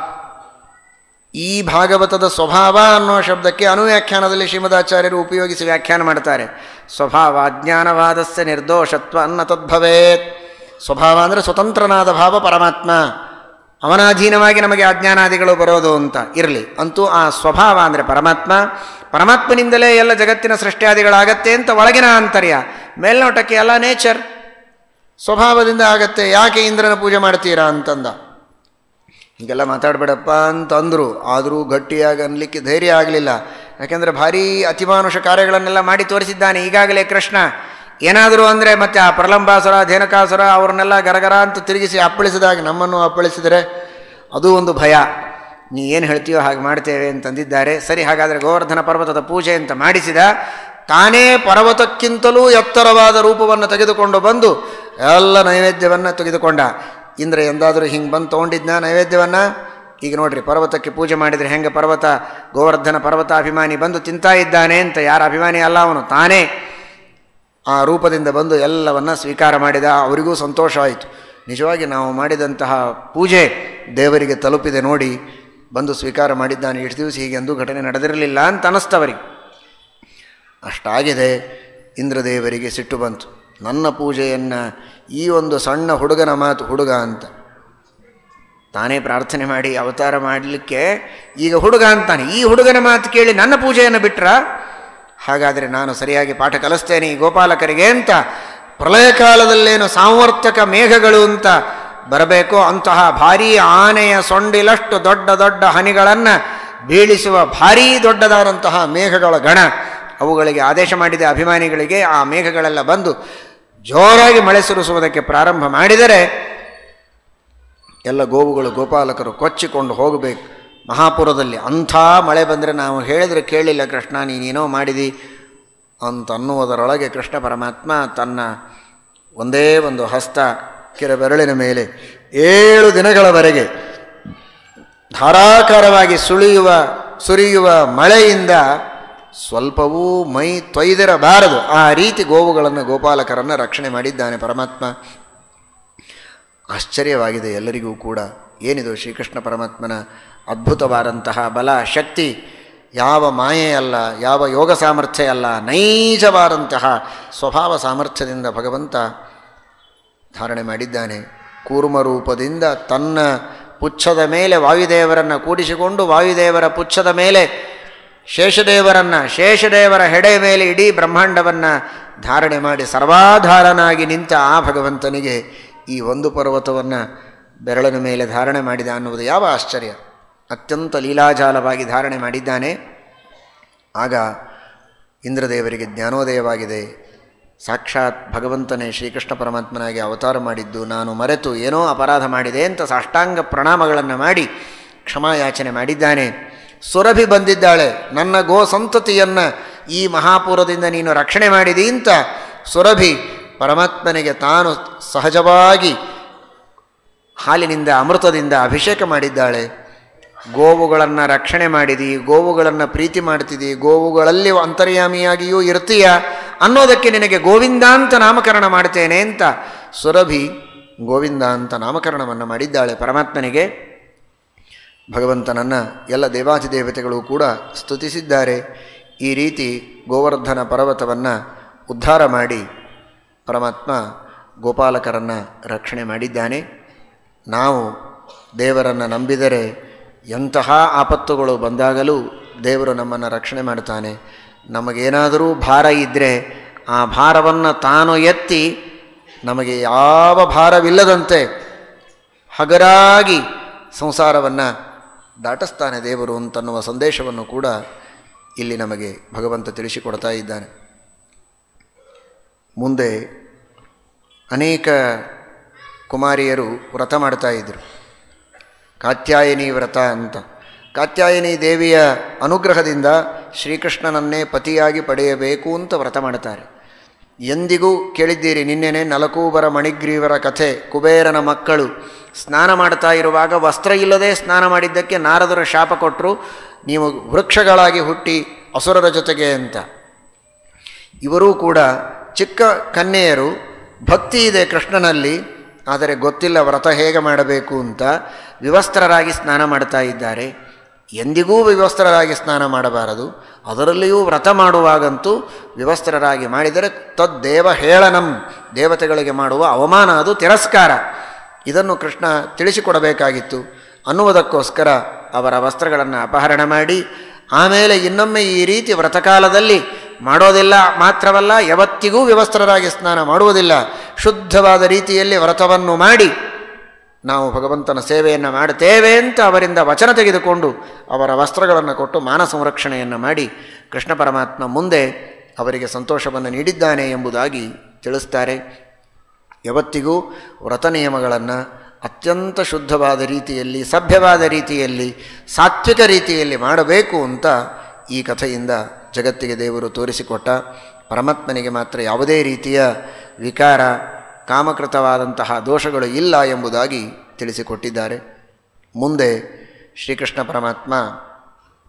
ಈ ಭಾಗವತದ ಸ್ವಭಾವ ಅನ್ನೋ ಶಬ್ದಕ್ಕೆ ಅನುವ್ಯಾಖ್ಯಾನದಲ್ಲಿ ಶ್ರೀಮದಾಚಾರ್ಯರು ಉಪಯೋಗಿಸಿ ವ್ಯಾಖ್ಯಾನ ಮಾಡ್ತಾರೆ ಸ್ವಭಾವ ಅಜ್ಞಾನವಾದಸ್ಯ ನಿರ್ದೋಷತ್ವ ಅನ್ನ ತದ್ಭವೇತ್ ಸ್ವಭಾವ ಅಂದರೆ ಸ್ವತಂತ್ರನಾದ ಭಾವ ಪರಮಾತ್ಮ ಅವನಾಧೀನವಾಗಿ ನಮಗೆ ಅಜ್ಞಾನಾದಿಗಳು ಬರೋದು ಅಂತ ಇರಲಿ ಅಂತೂ ಆ ಸ್ವಭಾವ ಅಂದರೆ ಪರಮಾತ್ಮ ಪರಮಾತ್ಮನಿಂದಲೇ ಎಲ್ಲ ಜಗತ್ತಿನ ಸೃಷ್ಟಿಯಾದಿಗಳಾಗತ್ತೆ ಅಂತ ಒಳಗಿನ ಆಂತರ್ಯ ಮೇಲ್ನೋಟಕ್ಕೆ ಎಲ್ಲ ನೇಚರ್ ಸ್ವಭಾವದಿಂದ ಆಗತ್ತೆ ಯಾಕೆ ಇಂದ್ರನ ಪೂಜೆ ಮಾಡ್ತೀರಾ ಅಂತಂದ ಹೀಗೆಲ್ಲ ಮಾತಾಡಬೇಡಪ್ಪ ಅಂತಂದರು ಆದರೂ ಗಟ್ಟಿಯಾಗಿ ಅನ್ಲಿಕ್ಕೆ ಧೈರ್ಯ ಆಗಲಿಲ್ಲ ಯಾಕೆಂದರೆ ಭಾರೀ ಅತಿಮಾನುಷ ಕಾರ್ಯಗಳನ್ನೆಲ್ಲ ಮಾಡಿ ತೋರಿಸಿದ್ದಾನೆ ಈಗಾಗಲೇ ಕೃಷ್ಣ ಏನಾದರೂ ಅಂದರೆ ಮತ್ತೆ ಆ ಪ್ರಲಂಬಾಸುರ ಧೇನಕಾಸುರ ಅವ್ರನ್ನೆಲ್ಲ ಗರಗರ ಅಂತ ತಿರುಗಿಸಿ ಅಪ್ಪಳಿಸಿದಾಗ ನಮ್ಮನ್ನು ಅಪ್ಪಳಿಸಿದರೆ ಅದು ಒಂದು ಭಯ ನೀ ಏನು ಹೇಳ್ತೀಯೋ ಹಾಗೆ ಮಾಡ್ತೇವೆ ಅಂತಂದಿದ್ದಾರೆ ಸರಿ ಹಾಗಾದರೆ ಗೋವರ್ಧನ ಪರ್ವತದ ಪೂಜೆ ಅಂತ ಮಾಡಿಸಿದ ತಾನೇ ಪರ್ವತಕ್ಕಿಂತಲೂ ಎತ್ತರವಾದ ರೂಪವನ್ನು ತೆಗೆದುಕೊಂಡು ಬಂದು ಎಲ್ಲ ನೈವೇದ್ಯವನ್ನು ತೆಗೆದುಕೊಂಡ ಇಂದ್ರ ಎಂದಾದರೂ ಹಿಂಗೆ ಬಂದು ತೊಗೊಂಡಿದ್ನ ನೈವೇದ್ಯವನ್ನು ಈಗ ನೋಡ್ರಿ ಪರ್ವತಕ್ಕೆ ಪೂಜೆ ಮಾಡಿದರೆ ಹೆಂಗೆ ಪರ್ವತ ಗೋವರ್ಧನ ಪರ್ವತ ಅಭಿಮಾನಿ ಬಂದು ತಿಂತಾ ಇದ್ದಾನೆ ಅಂತ ಯಾರ ಅಭಿಮಾನಿ ಅಲ್ಲ ಅವನು ತಾನೇ ಆ ರೂಪದಿಂದ ಬಂದು ಎಲ್ಲವನ್ನ ಸ್ವೀಕಾರ ಮಾಡಿದ ಅವರಿಗೂ ಸಂತೋಷ ಆಯಿತು ನಿಜವಾಗಿ ನಾವು ಮಾಡಿದಂತಹ ಪೂಜೆ ದೇವರಿಗೆ ತಲುಪಿದೆ ನೋಡಿ ಬಂದು ಸ್ವೀಕಾರ ಮಾಡಿದ್ದಾನೆ ಎಷ್ಟು ದಿವಸ ಹೀಗೆಂದೂ ಘಟನೆ ನಡೆದಿರಲಿಲ್ಲ ಅಂತ ಅನ್ನಿಸ್ತವರಿಗೆ ಅಷ್ಟಾಗಿದೆ ಇಂದ್ರದೇವರಿಗೆ ಸಿಟ್ಟು ಬಂತು ನನ್ನ ಪೂಜೆಯನ್ನು ಈ ಒಂದು ಸಣ್ಣ ಹುಡುಗನ ಮಾತು ಹುಡುಗ ಅಂತ ತಾನೇ ಪ್ರಾರ್ಥನೆ ಮಾಡಿ ಅವತಾರ ಮಾಡಲಿಕ್ಕೆ ಈಗ ಹುಡುಗ ಅಂತಾನೆ ಈ ಹುಡುಗನ ಮಾತು ಕೇಳಿ ನನ್ನ ಪೂಜೆಯನ್ನು ಬಿಟ್ರ ಹಾಗಾದರೆ ನಾನು ಸರಿಯಾಗಿ ಪಾಠ ಕಲಿಸ್ತೇನೆ ಈ ಗೋಪಾಲಕರಿಗೆ ಅಂತ ಪ್ರಳಯ ಕಾಲದಲ್ಲೇನು ಸಾಂವರ್ತಕ ಮೇಘಗಳು ಅಂತ ಬರಬೇಕೋ ಅಂತಹ ಭಾರೀ ಆನೆಯ ಸೊಂಡಿಲಷ್ಟು ದೊಡ್ಡ ದೊಡ್ಡ ಹನಿಗಳನ್ನು ಬೀಳಿಸುವ ಭಾರೀ ದೊಡ್ಡದಾದಂತಹ ಮೇಘಗಳ ಗಣ ಅವುಗಳಿಗೆ ಆದೇಶ ಮಾಡಿದ ಅಭಿಮಾನಿಗಳಿಗೆ ಆ ಮೇಘಗಳೆಲ್ಲ ಬಂದು ಜೋರಾಗಿ ಮಳೆ ಸುರಿಸುವುದಕ್ಕೆ ಪ್ರಾರಂಭ ಮಾಡಿದರೆ ಎಲ್ಲ ಗೋವುಗಳು ಗೋಪಾಲಕರು ಕೊಚ್ಚಿಕೊಂಡು ಹೋಗಬೇಕು ಮಹಾಪುರದಲ್ಲಿ ಅಂಥ ಮಳೆ ಬಂದರೆ ನಾವು ಹೇಳಿದರೆ ಕೇಳಿಲ್ಲ ಕೃಷ್ಣ ನೀನೇನೋ ಮಾಡಿದಿ ಅಂತ ಅನ್ನುವುದರೊಳಗೆ ಕೃಷ್ಣ ಪರಮಾತ್ಮ ತನ್ನ ಒಂದೇ ಒಂದು ಹಸ್ತ ಕಿರ ಬೆರಳಿನ ಮೇಲೆ ಏಳು ದಿನಗಳವರೆಗೆ ಧಾರಾಕಾರವಾಗಿ ಸುಳಿಯುವ ಸುರಿಯುವ ಮಳೆಯಿಂದ ಸ್ವಲ್ಪವೂ ಮೈ ತೊಯ್ದಿರಬಾರದು ಆ ರೀತಿ ಗೋವುಗಳನ್ನು ಗೋಪಾಲಕರನ್ನು ರಕ್ಷಣೆ ಮಾಡಿದ್ದಾನೆ ಪರಮಾತ್ಮ ಆಶ್ಚರ್ಯವಾಗಿದೆ ಎಲ್ಲರಿಗೂ ಕೂಡ ಏನಿದು ಶ್ರೀಕೃಷ್ಣ ಪರಮಾತ್ಮನ ಅದ್ಭುತವಾದಂತಹ ಬಲ ಶಕ್ತಿ ಯಾವ ಮಾಯೆ ಅಲ್ಲ ಯಾವ ಯೋಗ ಸಾಮರ್ಥ್ಯ ಅಲ್ಲ ನೈಜವಾದಂತಹ ಸ್ವಭಾವ ಸಾಮರ್ಥ್ಯದಿಂದ ಭಗವಂತ ಧಾರಣೆ ಮಾಡಿದ್ದಾನೆ ಕೂರ್ಮ ರೂಪದಿಂದ ತನ್ನ ಪುಚ್ಛದ ಮೇಲೆ ವಾಯುದೇವರನ್ನು ಕೂಡಿಸಿಕೊಂಡು ವಾಯುದೇವರ ಪುಚ್ಛದ ಮೇಲೆ ಶೇಷದೇವರನ್ನು ಶೇಷದೇವರ ಹೆಡೆ ಮೇಲೆ ಇಡೀ ಬ್ರಹ್ಮಾಂಡವನ್ನು ಧಾರಣೆ ಮಾಡಿ ಸರ್ವಾಧಾರನಾಗಿ ನಿಂತ ಆ ಭಗವಂತನಿಗೆ ಈ ಒಂದು ಪರ್ವತವನ್ನು ಬೆರಳಿನ ಮೇಲೆ ಧಾರಣೆ ಮಾಡಿದ ಅನ್ನುವುದು ಯಾವ ಆಶ್ಚರ್ಯ ಅತ್ಯಂತ ಲೀಲಾಜಾಲವಾಗಿ ಧಾರಣೆ ಮಾಡಿದ್ದಾನೆ ಆಗ ಇಂದ್ರದೇವರಿಗೆ ಜ್ಞಾನೋದಯವಾಗಿದೆ ಸಾಕ್ಷಾತ್ ಭಗವಂತನೇ ಶ್ರೀಕೃಷ್ಣ ಪರಮಾತ್ಮನಾಗಿ ಅವತಾರ ಮಾಡಿದ್ದು ನಾನು ಮರೆತು ಏನೋ ಅಪರಾಧ ಮಾಡಿದೆ ಅಂತ ಸಾಷ್ಟಾಂಗ ಪ್ರಣಾಮಗಳನ್ನು ಮಾಡಿ ಕ್ಷಮಾಯಾಚನೆ ಮಾಡಿದ್ದಾನೆ ಸುರಭಿ ಬಂದಿದ್ದಾಳೆ ನನ್ನ ಗೋ ಸಂತತಿಯನ್ನು ಈ ಮಹಾಪುರದಿಂದ ನೀನು ರಕ್ಷಣೆ ಮಾಡಿದಿ ಅಂತ ಸುರಭಿ ಪರಮಾತ್ಮನಿಗೆ ತಾನು ಸಹಜವಾಗಿ ಹಾಲಿನಿಂದ ಅಮೃತದಿಂದ ಅಭಿಷೇಕ ಮಾಡಿದ್ದಾಳೆ ಗೋವುಗಳನ್ನು ರಕ್ಷಣೆ ಮಾಡಿದಿ ಗೋವುಗಳನ್ನು ಪ್ರೀತಿ ಮಾಡ್ತಿದ್ದಿ ಗೋವುಗಳಲ್ಲಿ ಅಂತರ್ಯಾಮಿಯಾಗಿಯೂ ಇರ್ತೀಯ ಅನ್ನೋದಕ್ಕೆ ನಿನಗೆ ಗೋವಿಂದ ಅಂತ ನಾಮಕರಣ ಮಾಡ್ತೇನೆ ಅಂತ ಸುರಭಿ ಗೋವಿಂದ ಅಂತ ನಾಮಕರಣವನ್ನು ಮಾಡಿದ್ದಾಳೆ ಪರಮಾತ್ಮನಿಗೆ ಭಗವಂತನನ್ನು ಎಲ್ಲ ದೇವಾಧಿದೇವತೆಗಳು ಕೂಡ ಸ್ತುತಿಸಿದ್ದಾರೆ ಈ ರೀತಿ ಗೋವರ್ಧನ ಪರ್ವತವನ್ನು ಉದ್ಧಾರ ಮಾಡಿ ಪರಮಾತ್ಮ ಗೋಪಾಲಕರನ್ನು ರಕ್ಷಣೆ ಮಾಡಿದ್ದಾನೆ ನಾವು ದೇವರನ್ನು ನಂಬಿದರೆ ಎಂತಹ ಆಪತ್ತುಗಳು ಬಂದಾಗಲೂ ದೇವರು ನಮ್ಮನ್ನು ರಕ್ಷಣೆ ಮಾಡ್ತಾನೆ ನಮಗೇನಾದರೂ ಭಾರ ಇದ್ದರೆ ಆ ಭಾರವನ್ನು ತಾನು ಎತ್ತಿ ನಮಗೆ ಯಾವ ಭಾರವಿಲ್ಲದಂತೆ ಹಗರಾಗಿ ಸಂಸಾರವನ್ನು ದಾಟಿಸ್ತಾನೆ ದೇವರು ಅಂತನ್ನುವ ಸಂದೇಶವನ್ನು ಕೂಡ ಇಲ್ಲಿ ನಮಗೆ ಭಗವಂತ ತಿಳಿಸಿಕೊಡ್ತಾ ಇದ್ದಾನೆ ಮುಂದೆ ಅನೇಕ ಕುಮಾರಿಯರು ವ್ರತ ಮಾಡ್ತಾ ಇದ್ದರು ಕಾತ್ಯಾಯನಿ ವ್ರತ ಅಂತ ಕಾತ್ಯಾಯನಿ ದೇವಿಯ ಅನುಗ್ರಹದಿಂದ ಶ್ರೀಕೃಷ್ಣನನ್ನೇ ಪತಿಯಾಗಿ ಪಡೆಯಬೇಕು ಅಂತ ವ್ರತ ಮಾಡ್ತಾರೆ ಎಂದಿಗೂ ಕೇಳಿದ್ದೀರಿ ನಿನ್ನೆನೆ ನಲಕೂಬರ ಮಣಿಗ್ರೀವರ ಕಥೆ ಕುಬೇರನ ಮಕ್ಕಳು ಸ್ನಾನ ಮಾಡ್ತಾ ಇರುವಾಗ ವಸ್ತ್ರ ಇಲ್ಲದೆ ಸ್ನಾನ ಮಾಡಿದ್ದಕ್ಕೆ ನಾರದರ ಶಾಪ ಕೊಟ್ಟರು ನೀವು ವೃಕ್ಷಗಳಾಗಿ ಹುಟ್ಟಿ ಅಸುರರ ಜೊತೆಗೆ ಅಂತ ಇವರೂ ಕೂಡ ಚಿಕ್ಕ ಕನ್ಯೆಯರು ಭಕ್ತಿ ಇದೆ ಕೃಷ್ಣನಲ್ಲಿ ಆದರೆ ಗೊತ್ತಿಲ್ಲ ವ್ರತ ಹೇಗೆ ಮಾಡಬೇಕು ಅಂತ ವಿವಸ್ತ್ರರಾಗಿ ಸ್ನಾನ ಮಾಡ್ತಾ ಇದ್ದಾರೆ ಎಂದಿಗೂ ವಿವಸ್ತ್ರರಾಗಿ ಸ್ನಾನ ಮಾಡಬಾರದು ಅದರಲ್ಲಿಯೂ ವ್ರತ ಮಾಡುವಾಗಂತೂ ವಿವಸ್ತ್ರರಾಗಿ ಮಾಡಿದರೆ ತದ್ದೇವ ಹೇಳನಂ ದೇವತೆಗಳಿಗೆ ಮಾಡುವ ಅವಮಾನ ಅದು ತಿರಸ್ಕಾರ ಇದನ್ನು ಕೃಷ್ಣ ತಿಳಿಸಿಕೊಡಬೇಕಾಗಿತ್ತು ಅನ್ನುವುದಕ್ಕೋಸ್ಕರ ಅವರ ವಸ್ತ್ರಗಳನ್ನು ಅಪಹರಣ ಮಾಡಿ ಆಮೇಲೆ ಇನ್ನೊಮ್ಮೆ ಈ ರೀತಿ ವ್ರತಕಾಲದಲ್ಲಿ ಮಾಡೋದಿಲ್ಲ ಮಾತ್ರವಲ್ಲ ಯಾವತ್ತಿಗೂ ವಿವಸ್ತ್ರರಾಗಿ ಸ್ನಾನ ಮಾಡುವುದಿಲ್ಲ ಶುದ್ಧವಾದ ರೀತಿಯಲ್ಲಿ ವ್ರತವನ್ನು ಮಾಡಿ ನಾವು ಭಗವಂತನ ಸೇವೆಯನ್ನು ಮಾಡುತ್ತೇವೆ ಅಂತ ಅವರಿಂದ ವಚನ ತೆಗೆದುಕೊಂಡು ಅವರ ವಸ್ತ್ರಗಳನ್ನು ಕೊಟ್ಟು ಮಾನ ಸಂರಕ್ಷಣೆಯನ್ನು ಮಾಡಿ ಕೃಷ್ಣ ಪರಮಾತ್ಮ ಮುಂದೆ ಅವರಿಗೆ ಸಂತೋಷವನ್ನು ನೀಡಿದ್ದಾನೆ ಎಂಬುದಾಗಿ ತಿಳಿಸ್ತಾರೆ ಯಾವತ್ತಿಗೂ ವ್ರತ ನಿಯಮಗಳನ್ನು ಅತ್ಯಂತ ಶುದ್ಧವಾದ ರೀತಿಯಲ್ಲಿ ಸಭ್ಯವಾದ ರೀತಿಯಲ್ಲಿ ಸಾತ್ವಿಕ ರೀತಿಯಲ್ಲಿ ಮಾಡಬೇಕು ಅಂತ ಈ ಕಥೆಯಿಂದ ಜಗತ್ತಿಗೆ ದೇವರು ತೋರಿಸಿಕೊಟ್ಟ ಪರಮಾತ್ಮನಿಗೆ ಮಾತ್ರ ಯಾವುದೇ ರೀತಿಯ ವಿಕಾರ ಕಾಮಕೃತವಾದಂತಹ ದೋಷಗಳು ಇಲ್ಲ ಎಂಬುದಾಗಿ ತಿಳಿಸಿಕೊಟ್ಟಿದ್ದಾರೆ ಮುಂದೆ ಶ್ರೀಕೃಷ್ಣ ಪರಮಾತ್ಮ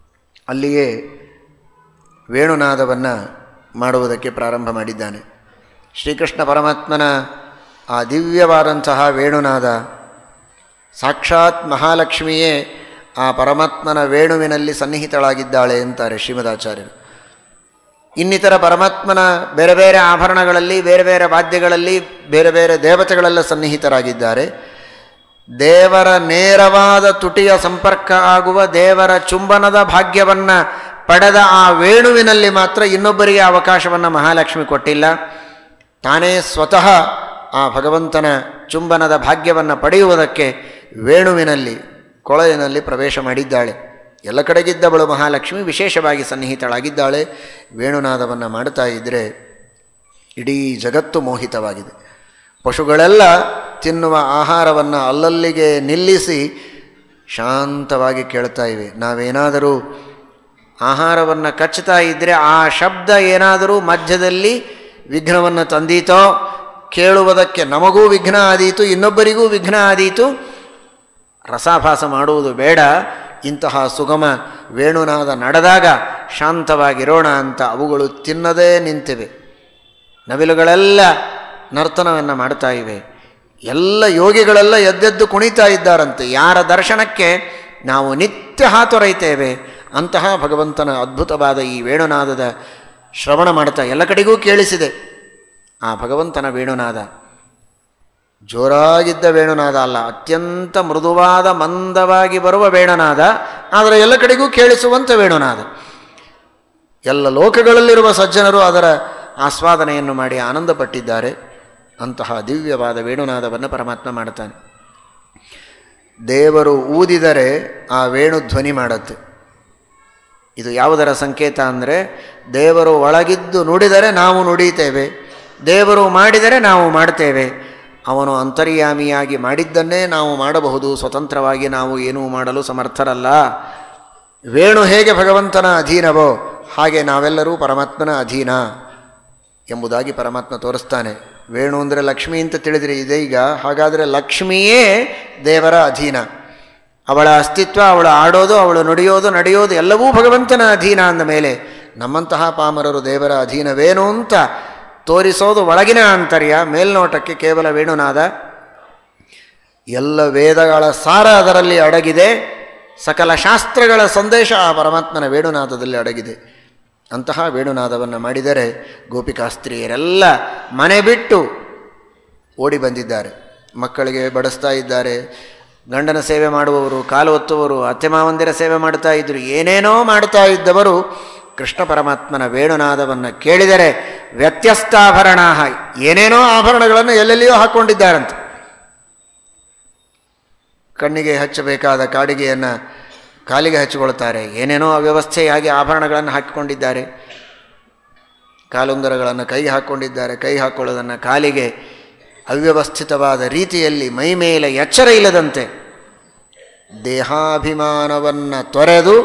ಅಲ್ಲಿಯೇ ವೇಣುನಾದವನ್ನು ಮಾಡುವುದಕ್ಕೆ ಪ್ರಾರಂಭ ಮಾಡಿದ್ದಾನೆ ಶ್ರೀಕೃಷ್ಣ ಪರಮಾತ್ಮನ ಆ ದಿವ್ಯವಾದಂತಹ ವೇಣುನಾದ ಸಾಕ್ಷಾತ್ ಮಹಾಲಕ್ಷ್ಮಿಯೇ ಆ ಪರಮಾತ್ಮನ ವೇಣುವಿನಲ್ಲಿ ಸನ್ನಿಹಿತಳಾಗಿದ್ದಾಳೆ ಅಂತಾರೆ ಶ್ರೀಮದಾಚಾರ್ಯರು ಇನ್ನಿತರ ಪರಮಾತ್ಮನ ಬೇರೆ ಬೇರೆ ಆಭರಣಗಳಲ್ಲಿ ಬೇರೆ ಬೇರೆ ವಾದ್ಯಗಳಲ್ಲಿ ಬೇರೆ ಬೇರೆ ದೇವತೆಗಳೆಲ್ಲ ಸನ್ನಿಹಿತರಾಗಿದ್ದಾರೆ ದೇವರ ನೇರವಾದ ತುಟಿಯ ಸಂಪರ್ಕ ಆಗುವ ದೇವರ ಚುಂಬನದ ಭಾಗ್ಯವನ್ನು ಪಡೆದ ಆ ವೇಣುವಿನಲ್ಲಿ ಮಾತ್ರ ಇನ್ನೊಬ್ಬರಿಗೆ ಅವಕಾಶವನ್ನು ಮಹಾಲಕ್ಷ್ಮಿ ಕೊಟ್ಟಿಲ್ಲ ತಾನೇ ಸ್ವತಃ ಆ ಭಗವಂತನ ಚುಂಬನದ ಭಾಗ್ಯವನ್ನು ಪಡೆಯುವುದಕ್ಕೆ ವೇಣುವಿನಲ್ಲಿ ಕೊಳಲಿನಲ್ಲಿ ಪ್ರವೇಶ ಮಾಡಿದ್ದಾಳೆ ಎಲ್ಲ ಕಡೆಗಿದ್ದವಳು ಮಹಾಲಕ್ಷ್ಮಿ ವಿಶೇಷವಾಗಿ ಸನ್ನಿಹಿತಳಾಗಿದ್ದಾಳೆ ವೇಣುನಾದವನ್ನು ಮಾಡ್ತಾ ಇದ್ದರೆ ಇಡೀ ಜಗತ್ತು ಮೋಹಿತವಾಗಿದೆ ಪಶುಗಳೆಲ್ಲ ತಿನ್ನುವ ಆಹಾರವನ್ನು ಅಲ್ಲಲ್ಲಿಗೆ ನಿಲ್ಲಿಸಿ ಶಾಂತವಾಗಿ ಕೇಳ್ತಾ ಇವೆ ನಾವೇನಾದರೂ ಆಹಾರವನ್ನು ಕಚ್ಚುತ್ತಾ ಇದ್ದರೆ ಆ ಶಬ್ದ ಏನಾದರೂ ಮಧ್ಯದಲ್ಲಿ ವಿಘ್ನವನ್ನು ತಂದೀತೋ ಕೇಳುವುದಕ್ಕೆ ನಮಗೂ ವಿಘ್ನ ಆದೀತು ಇನ್ನೊಬ್ಬರಿಗೂ ವಿಘ್ನ ಆದೀತು ರಸಾಭಾಸ ಮಾಡುವುದು ಬೇಡ ಇಂತಹ ಸುಗಮ ವೇಣುನಾದ ನಡೆದಾಗ ಶಾಂತವಾಗಿರೋಣ ಅಂತ ಅವುಗಳು ತಿನ್ನದೇ ನಿಂತಿವೆ ನವಿಲುಗಳೆಲ್ಲ ನರ್ತನವನ್ನು ಮಾಡ್ತಾ ಇವೆ ಎಲ್ಲ ಯೋಗಿಗಳೆಲ್ಲ ಎದ್ದೆದ್ದು ಕುಣಿತಾ ಇದ್ದಾರಂತೆ ಯಾರ ದರ್ಶನಕ್ಕೆ ನಾವು ನಿತ್ಯ ಹಾತೊರೈತೇವೆ ಅಂತಹ ಭಗವಂತನ ಅದ್ಭುತವಾದ ಈ ವೇಣುನಾದದ ಶ್ರವಣ ಮಾಡ್ತಾ ಎಲ್ಲ ಕಡೆಗೂ ಕೇಳಿಸಿದೆ ಆ ಭಗವಂತನ ವೇಣುನಾದ ಜೋರಾಗಿದ್ದ ವೇಣುನಾದ ಅಲ್ಲ ಅತ್ಯಂತ ಮೃದುವಾದ ಮಂದವಾಗಿ ಬರುವ ವೇಣುನಾದ ಆದರೆ ಎಲ್ಲ ಕಡೆಗೂ ಕೇಳಿಸುವಂಥ ವೇಣುನಾದ ಎಲ್ಲ ಲೋಕಗಳಲ್ಲಿರುವ ಸಜ್ಜನರು ಅದರ ಆಸ್ವಾದನೆಯನ್ನು ಮಾಡಿ ಆನಂದಪಟ್ಟಿದ್ದಾರೆ ಅಂತಹ ದಿವ್ಯವಾದ ವೇಣುನಾದವನ್ನು ಪರಮಾತ್ಮ ಮಾಡ್ತಾನೆ ದೇವರು ಊದಿದರೆ ಆ ವೇಣು ಧ್ವನಿ ಮಾಡುತ್ತೆ ಇದು ಯಾವುದರ ಸಂಕೇತ ಅಂದರೆ ದೇವರು ಒಳಗಿದ್ದು ನುಡಿದರೆ ನಾವು ನುಡಿತೇವೆ ದೇವರು ಮಾಡಿದರೆ ನಾವು ಮಾಡ್ತೇವೆ ಅವನು ಅಂತರ್ಯಾಮಿಯಾಗಿ ಮಾಡಿದ್ದನ್ನೇ ನಾವು ಮಾಡಬಹುದು ಸ್ವತಂತ್ರವಾಗಿ ನಾವು ಏನೂ ಮಾಡಲು ಸಮರ್ಥರಲ್ಲ ವೇಣು ಹೇಗೆ ಭಗವಂತನ ಅಧೀನವೋ ಹಾಗೆ ನಾವೆಲ್ಲರೂ ಪರಮಾತ್ಮನ ಅಧೀನ ಎಂಬುದಾಗಿ ಪರಮಾತ್ಮ ತೋರಿಸ್ತಾನೆ ವೇಣು ಅಂದರೆ ಲಕ್ಷ್ಮಿ ಅಂತ ತಿಳಿದರೆ ಇದೆ ಈಗ ಹಾಗಾದರೆ ಲಕ್ಷ್ಮಿಯೇ ದೇವರ ಅಧೀನ ಅವಳ ಅಸ್ತಿತ್ವ ಅವಳು ಆಡೋದು ಅವಳು ನುಡಿಯೋದು ನಡೆಯೋದು ಎಲ್ಲವೂ ಭಗವಂತನ ಅಧೀನ ಅಂದ ಮೇಲೆ ನಮ್ಮಂತಹ ಪಾಮರರು ದೇವರ ಅಧೀನವೇನು ಅಂತ ತೋರಿಸೋದು ಒಳಗಿನ ಆಂತರ್ಯ ಮೇಲ್ನೋಟಕ್ಕೆ ಕೇವಲ ವೇಣುನಾದ ಎಲ್ಲ ವೇದಗಳ ಸಾರ ಅದರಲ್ಲಿ ಅಡಗಿದೆ ಸಕಲ ಶಾಸ್ತ್ರಗಳ ಸಂದೇಶ ಆ ಪರಮಾತ್ಮನ ವೇಣುನಾದದಲ್ಲಿ ಅಡಗಿದೆ ಅಂತಹ ವೇಣುನಾದವನ್ನು ಮಾಡಿದರೆ ಗೋಪಿಕಾಸ್ತ್ರೀಯರೆಲ್ಲ ಮನೆ ಬಿಟ್ಟು ಓಡಿ ಬಂದಿದ್ದಾರೆ ಮಕ್ಕಳಿಗೆ ಬಡಿಸ್ತಾ ಇದ್ದಾರೆ ಗಂಡನ ಸೇವೆ ಮಾಡುವವರು ಕಾಲು ಒತ್ತುವವರು ಅತ್ತೆ ಮಾವಂದಿರ ಸೇವೆ ಮಾಡ್ತಾ ಇದ್ದರು ಏನೇನೋ ಮಾಡ್ತಾ ಇದ್ದವರು ಕೃಷ್ಣ ಪರಮಾತ್ಮನ ವೇಣುನಾದವನ್ನು ಕೇಳಿದರೆ ವ್ಯತ್ಯಸ್ತಾಭರಣ ಏನೇನೋ ಆಭರಣಗಳನ್ನು ಎಲ್ಲೆಲ್ಲಿಯೋ ಹಾಕ್ಕೊಂಡಿದ್ದಾರಂತೆ ಕಣ್ಣಿಗೆ ಹಚ್ಚಬೇಕಾದ ಕಾಡಿಗೆಯನ್ನು ಕಾಲಿಗೆ ಹಚ್ಚಿಕೊಳ್ತಾರೆ ಏನೇನೋ ಅವ್ಯವಸ್ಥೆಯಾಗಿ ಆಭರಣಗಳನ್ನು ಹಾಕಿಕೊಂಡಿದ್ದಾರೆ ಕಾಲುಂಗರಗಳನ್ನು ಕೈಗೆ ಹಾಕ್ಕೊಂಡಿದ್ದಾರೆ ಕೈ ಹಾಕ್ಕೊಳ್ಳೋದನ್ನು ಕಾಲಿಗೆ ಅವ್ಯವಸ್ಥಿತವಾದ ರೀತಿಯಲ್ಲಿ ಮೈ ಮೇಲೆ ಎಚ್ಚರ ಇಲ್ಲದಂತೆ ದೇಹಾಭಿಮಾನವನ್ನು ತೊರೆದು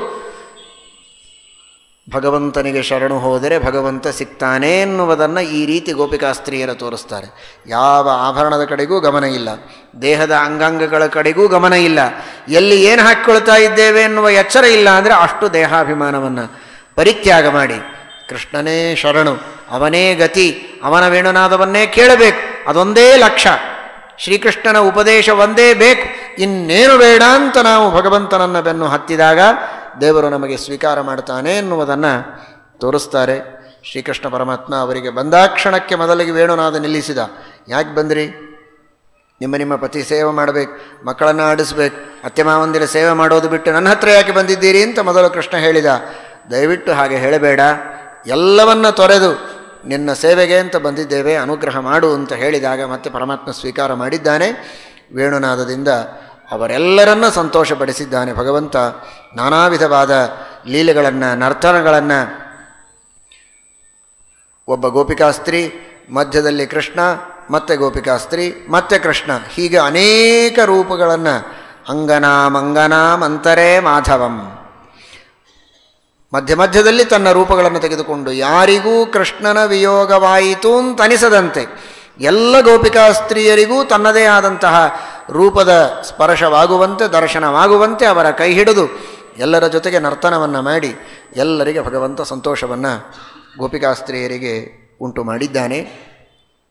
ಭಗವಂತನಿಗೆ ಶರಣು ಹೋದರೆ ಭಗವಂತ ಸಿಗ್ತಾನೆ ಎನ್ನುವುದನ್ನು ಈ ರೀತಿ ಗೋಪಿಕಾಸ್ತ್ರೀಯರು ತೋರಿಸ್ತಾರೆ ಯಾವ ಆಭರಣದ ಕಡೆಗೂ ಗಮನ ಇಲ್ಲ ದೇಹದ ಅಂಗಾಂಗಗಳ ಕಡೆಗೂ ಗಮನ ಇಲ್ಲ ಎಲ್ಲಿ ಏನು ಹಾಕ್ಕೊಳ್ತಾ ಇದ್ದೇವೆ ಎನ್ನುವ ಎಚ್ಚರ ಇಲ್ಲ ಅಂದರೆ ಅಷ್ಟು ದೇಹಾಭಿಮಾನವನ್ನು ಪರಿತ್ಯಾಗ ಮಾಡಿ ಕೃಷ್ಣನೇ ಶರಣು ಅವನೇ ಗತಿ ಅವನ ವೇಣುನಾದವನ್ನೇ ಕೇಳಬೇಕು ಅದೊಂದೇ ಲಕ್ಷ್ಯ ಶ್ರೀಕೃಷ್ಣನ ಉಪದೇಶ ಒಂದೇ ಬೇಕು ಇನ್ನೇನು ಬೇಡ ಅಂತ ನಾವು ಭಗವಂತನನ್ನು ಬೆನ್ನು ಹತ್ತಿದಾಗ ದೇವರು ನಮಗೆ ಸ್ವೀಕಾರ ಮಾಡ್ತಾನೆ ಎನ್ನುವುದನ್ನು ತೋರಿಸ್ತಾರೆ ಶ್ರೀಕೃಷ್ಣ ಪರಮಾತ್ಮ ಅವರಿಗೆ ಬಂದಾಕ್ಷಣಕ್ಕೆ ಮೊದಲಿಗೆ ವೇಣುನಾದ ನಿಲ್ಲಿಸಿದ ಯಾಕೆ ಬಂದ್ರಿ ನಿಮ್ಮ ನಿಮ್ಮ ಪತಿ ಸೇವೆ ಮಾಡಬೇಕು ಮಕ್ಕಳನ್ನು ಆಡಿಸ್ಬೇಕು ಅತ್ತೆ ಮಾವಂದಿರ ಸೇವೆ ಮಾಡೋದು ಬಿಟ್ಟು ನನ್ನ ಹತ್ರ ಯಾಕೆ ಬಂದಿದ್ದೀರಿ ಅಂತ ಮೊದಲು ಕೃಷ್ಣ ಹೇಳಿದ ದಯವಿಟ್ಟು ಹಾಗೆ ಹೇಳಬೇಡ ಎಲ್ಲವನ್ನ ತೊರೆದು ನಿನ್ನ ಸೇವೆಗೆ ಅಂತ ಬಂದಿದ್ದೇವೆ ಅನುಗ್ರಹ ಮಾಡು ಅಂತ ಹೇಳಿದಾಗ ಮತ್ತೆ ಪರಮಾತ್ಮ ಸ್ವೀಕಾರ ಮಾಡಿದ್ದಾನೆ ವೇಣುನಾದದಿಂದ ಅವರೆಲ್ಲರನ್ನ ಸಂತೋಷಪಡಿಸಿದ್ದಾನೆ ಭಗವಂತ ನಾನಾ ವಿಧವಾದ ಲೀಲೆಗಳನ್ನು ನರ್ತನಗಳನ್ನು ಒಬ್ಬ ಗೋಪಿಕಾಸ್ತ್ರೀ ಮಧ್ಯದಲ್ಲಿ ಕೃಷ್ಣ ಮತ್ತೆ ಗೋಪಿಕಾಸ್ತ್ರೀ ಮತ್ತೆ ಕೃಷ್ಣ ಹೀಗೆ ಅನೇಕ ರೂಪಗಳನ್ನು ಅಂಗನಾಂ ಅಂಗನಾಂ ಅಂತರೇ ಮಾಧವಂ ಮಧ್ಯ ಮಧ್ಯದಲ್ಲಿ ತನ್ನ ರೂಪಗಳನ್ನು ತೆಗೆದುಕೊಂಡು ಯಾರಿಗೂ ಕೃಷ್ಣನ ವಿಯೋಗವಾಯಿತು ಅಂತ ಅನಿಸದಂತೆ ಎಲ್ಲ ಗೋಪಿಕಾ ಸ್ತ್ರೀಯರಿಗೂ ತನ್ನದೇ ಆದಂತಹ ರೂಪದ ಸ್ಪರ್ಶವಾಗುವಂತೆ ದರ್ಶನವಾಗುವಂತೆ ಅವರ ಕೈ ಹಿಡಿದು ಎಲ್ಲರ ಜೊತೆಗೆ ನರ್ತನವನ್ನು ಮಾಡಿ ಎಲ್ಲರಿಗೆ ಭಗವಂತ ಸಂತೋಷವನ್ನು ಗೋಪಿಕಾ ಸ್ತ್ರೀಯರಿಗೆ ಉಂಟು ಮಾಡಿದ್ದಾನೆ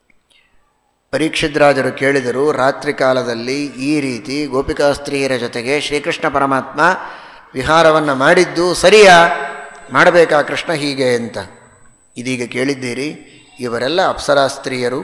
ಪರೀಕ್ಷಿದ್ರಾಜರು ಕೇಳಿದರು ರಾತ್ರಿ ಕಾಲದಲ್ಲಿ ಈ ರೀತಿ ಗೋಪಿಕಾ ಸ್ತ್ರೀಯರ ಜೊತೆಗೆ ಶ್ರೀಕೃಷ್ಣ ಪರಮಾತ್ಮ ವಿಹಾರವನ್ನು ಮಾಡಿದ್ದು ಸರಿಯಾ ಮಾಡಬೇಕಾ ಕೃಷ್ಣ ಹೀಗೆ ಅಂತ ಇದೀಗ ಕೇಳಿದ್ದೀರಿ ಇವರೆಲ್ಲ ಅಪ್ಸರಾ ಸ್ತ್ರೀಯರು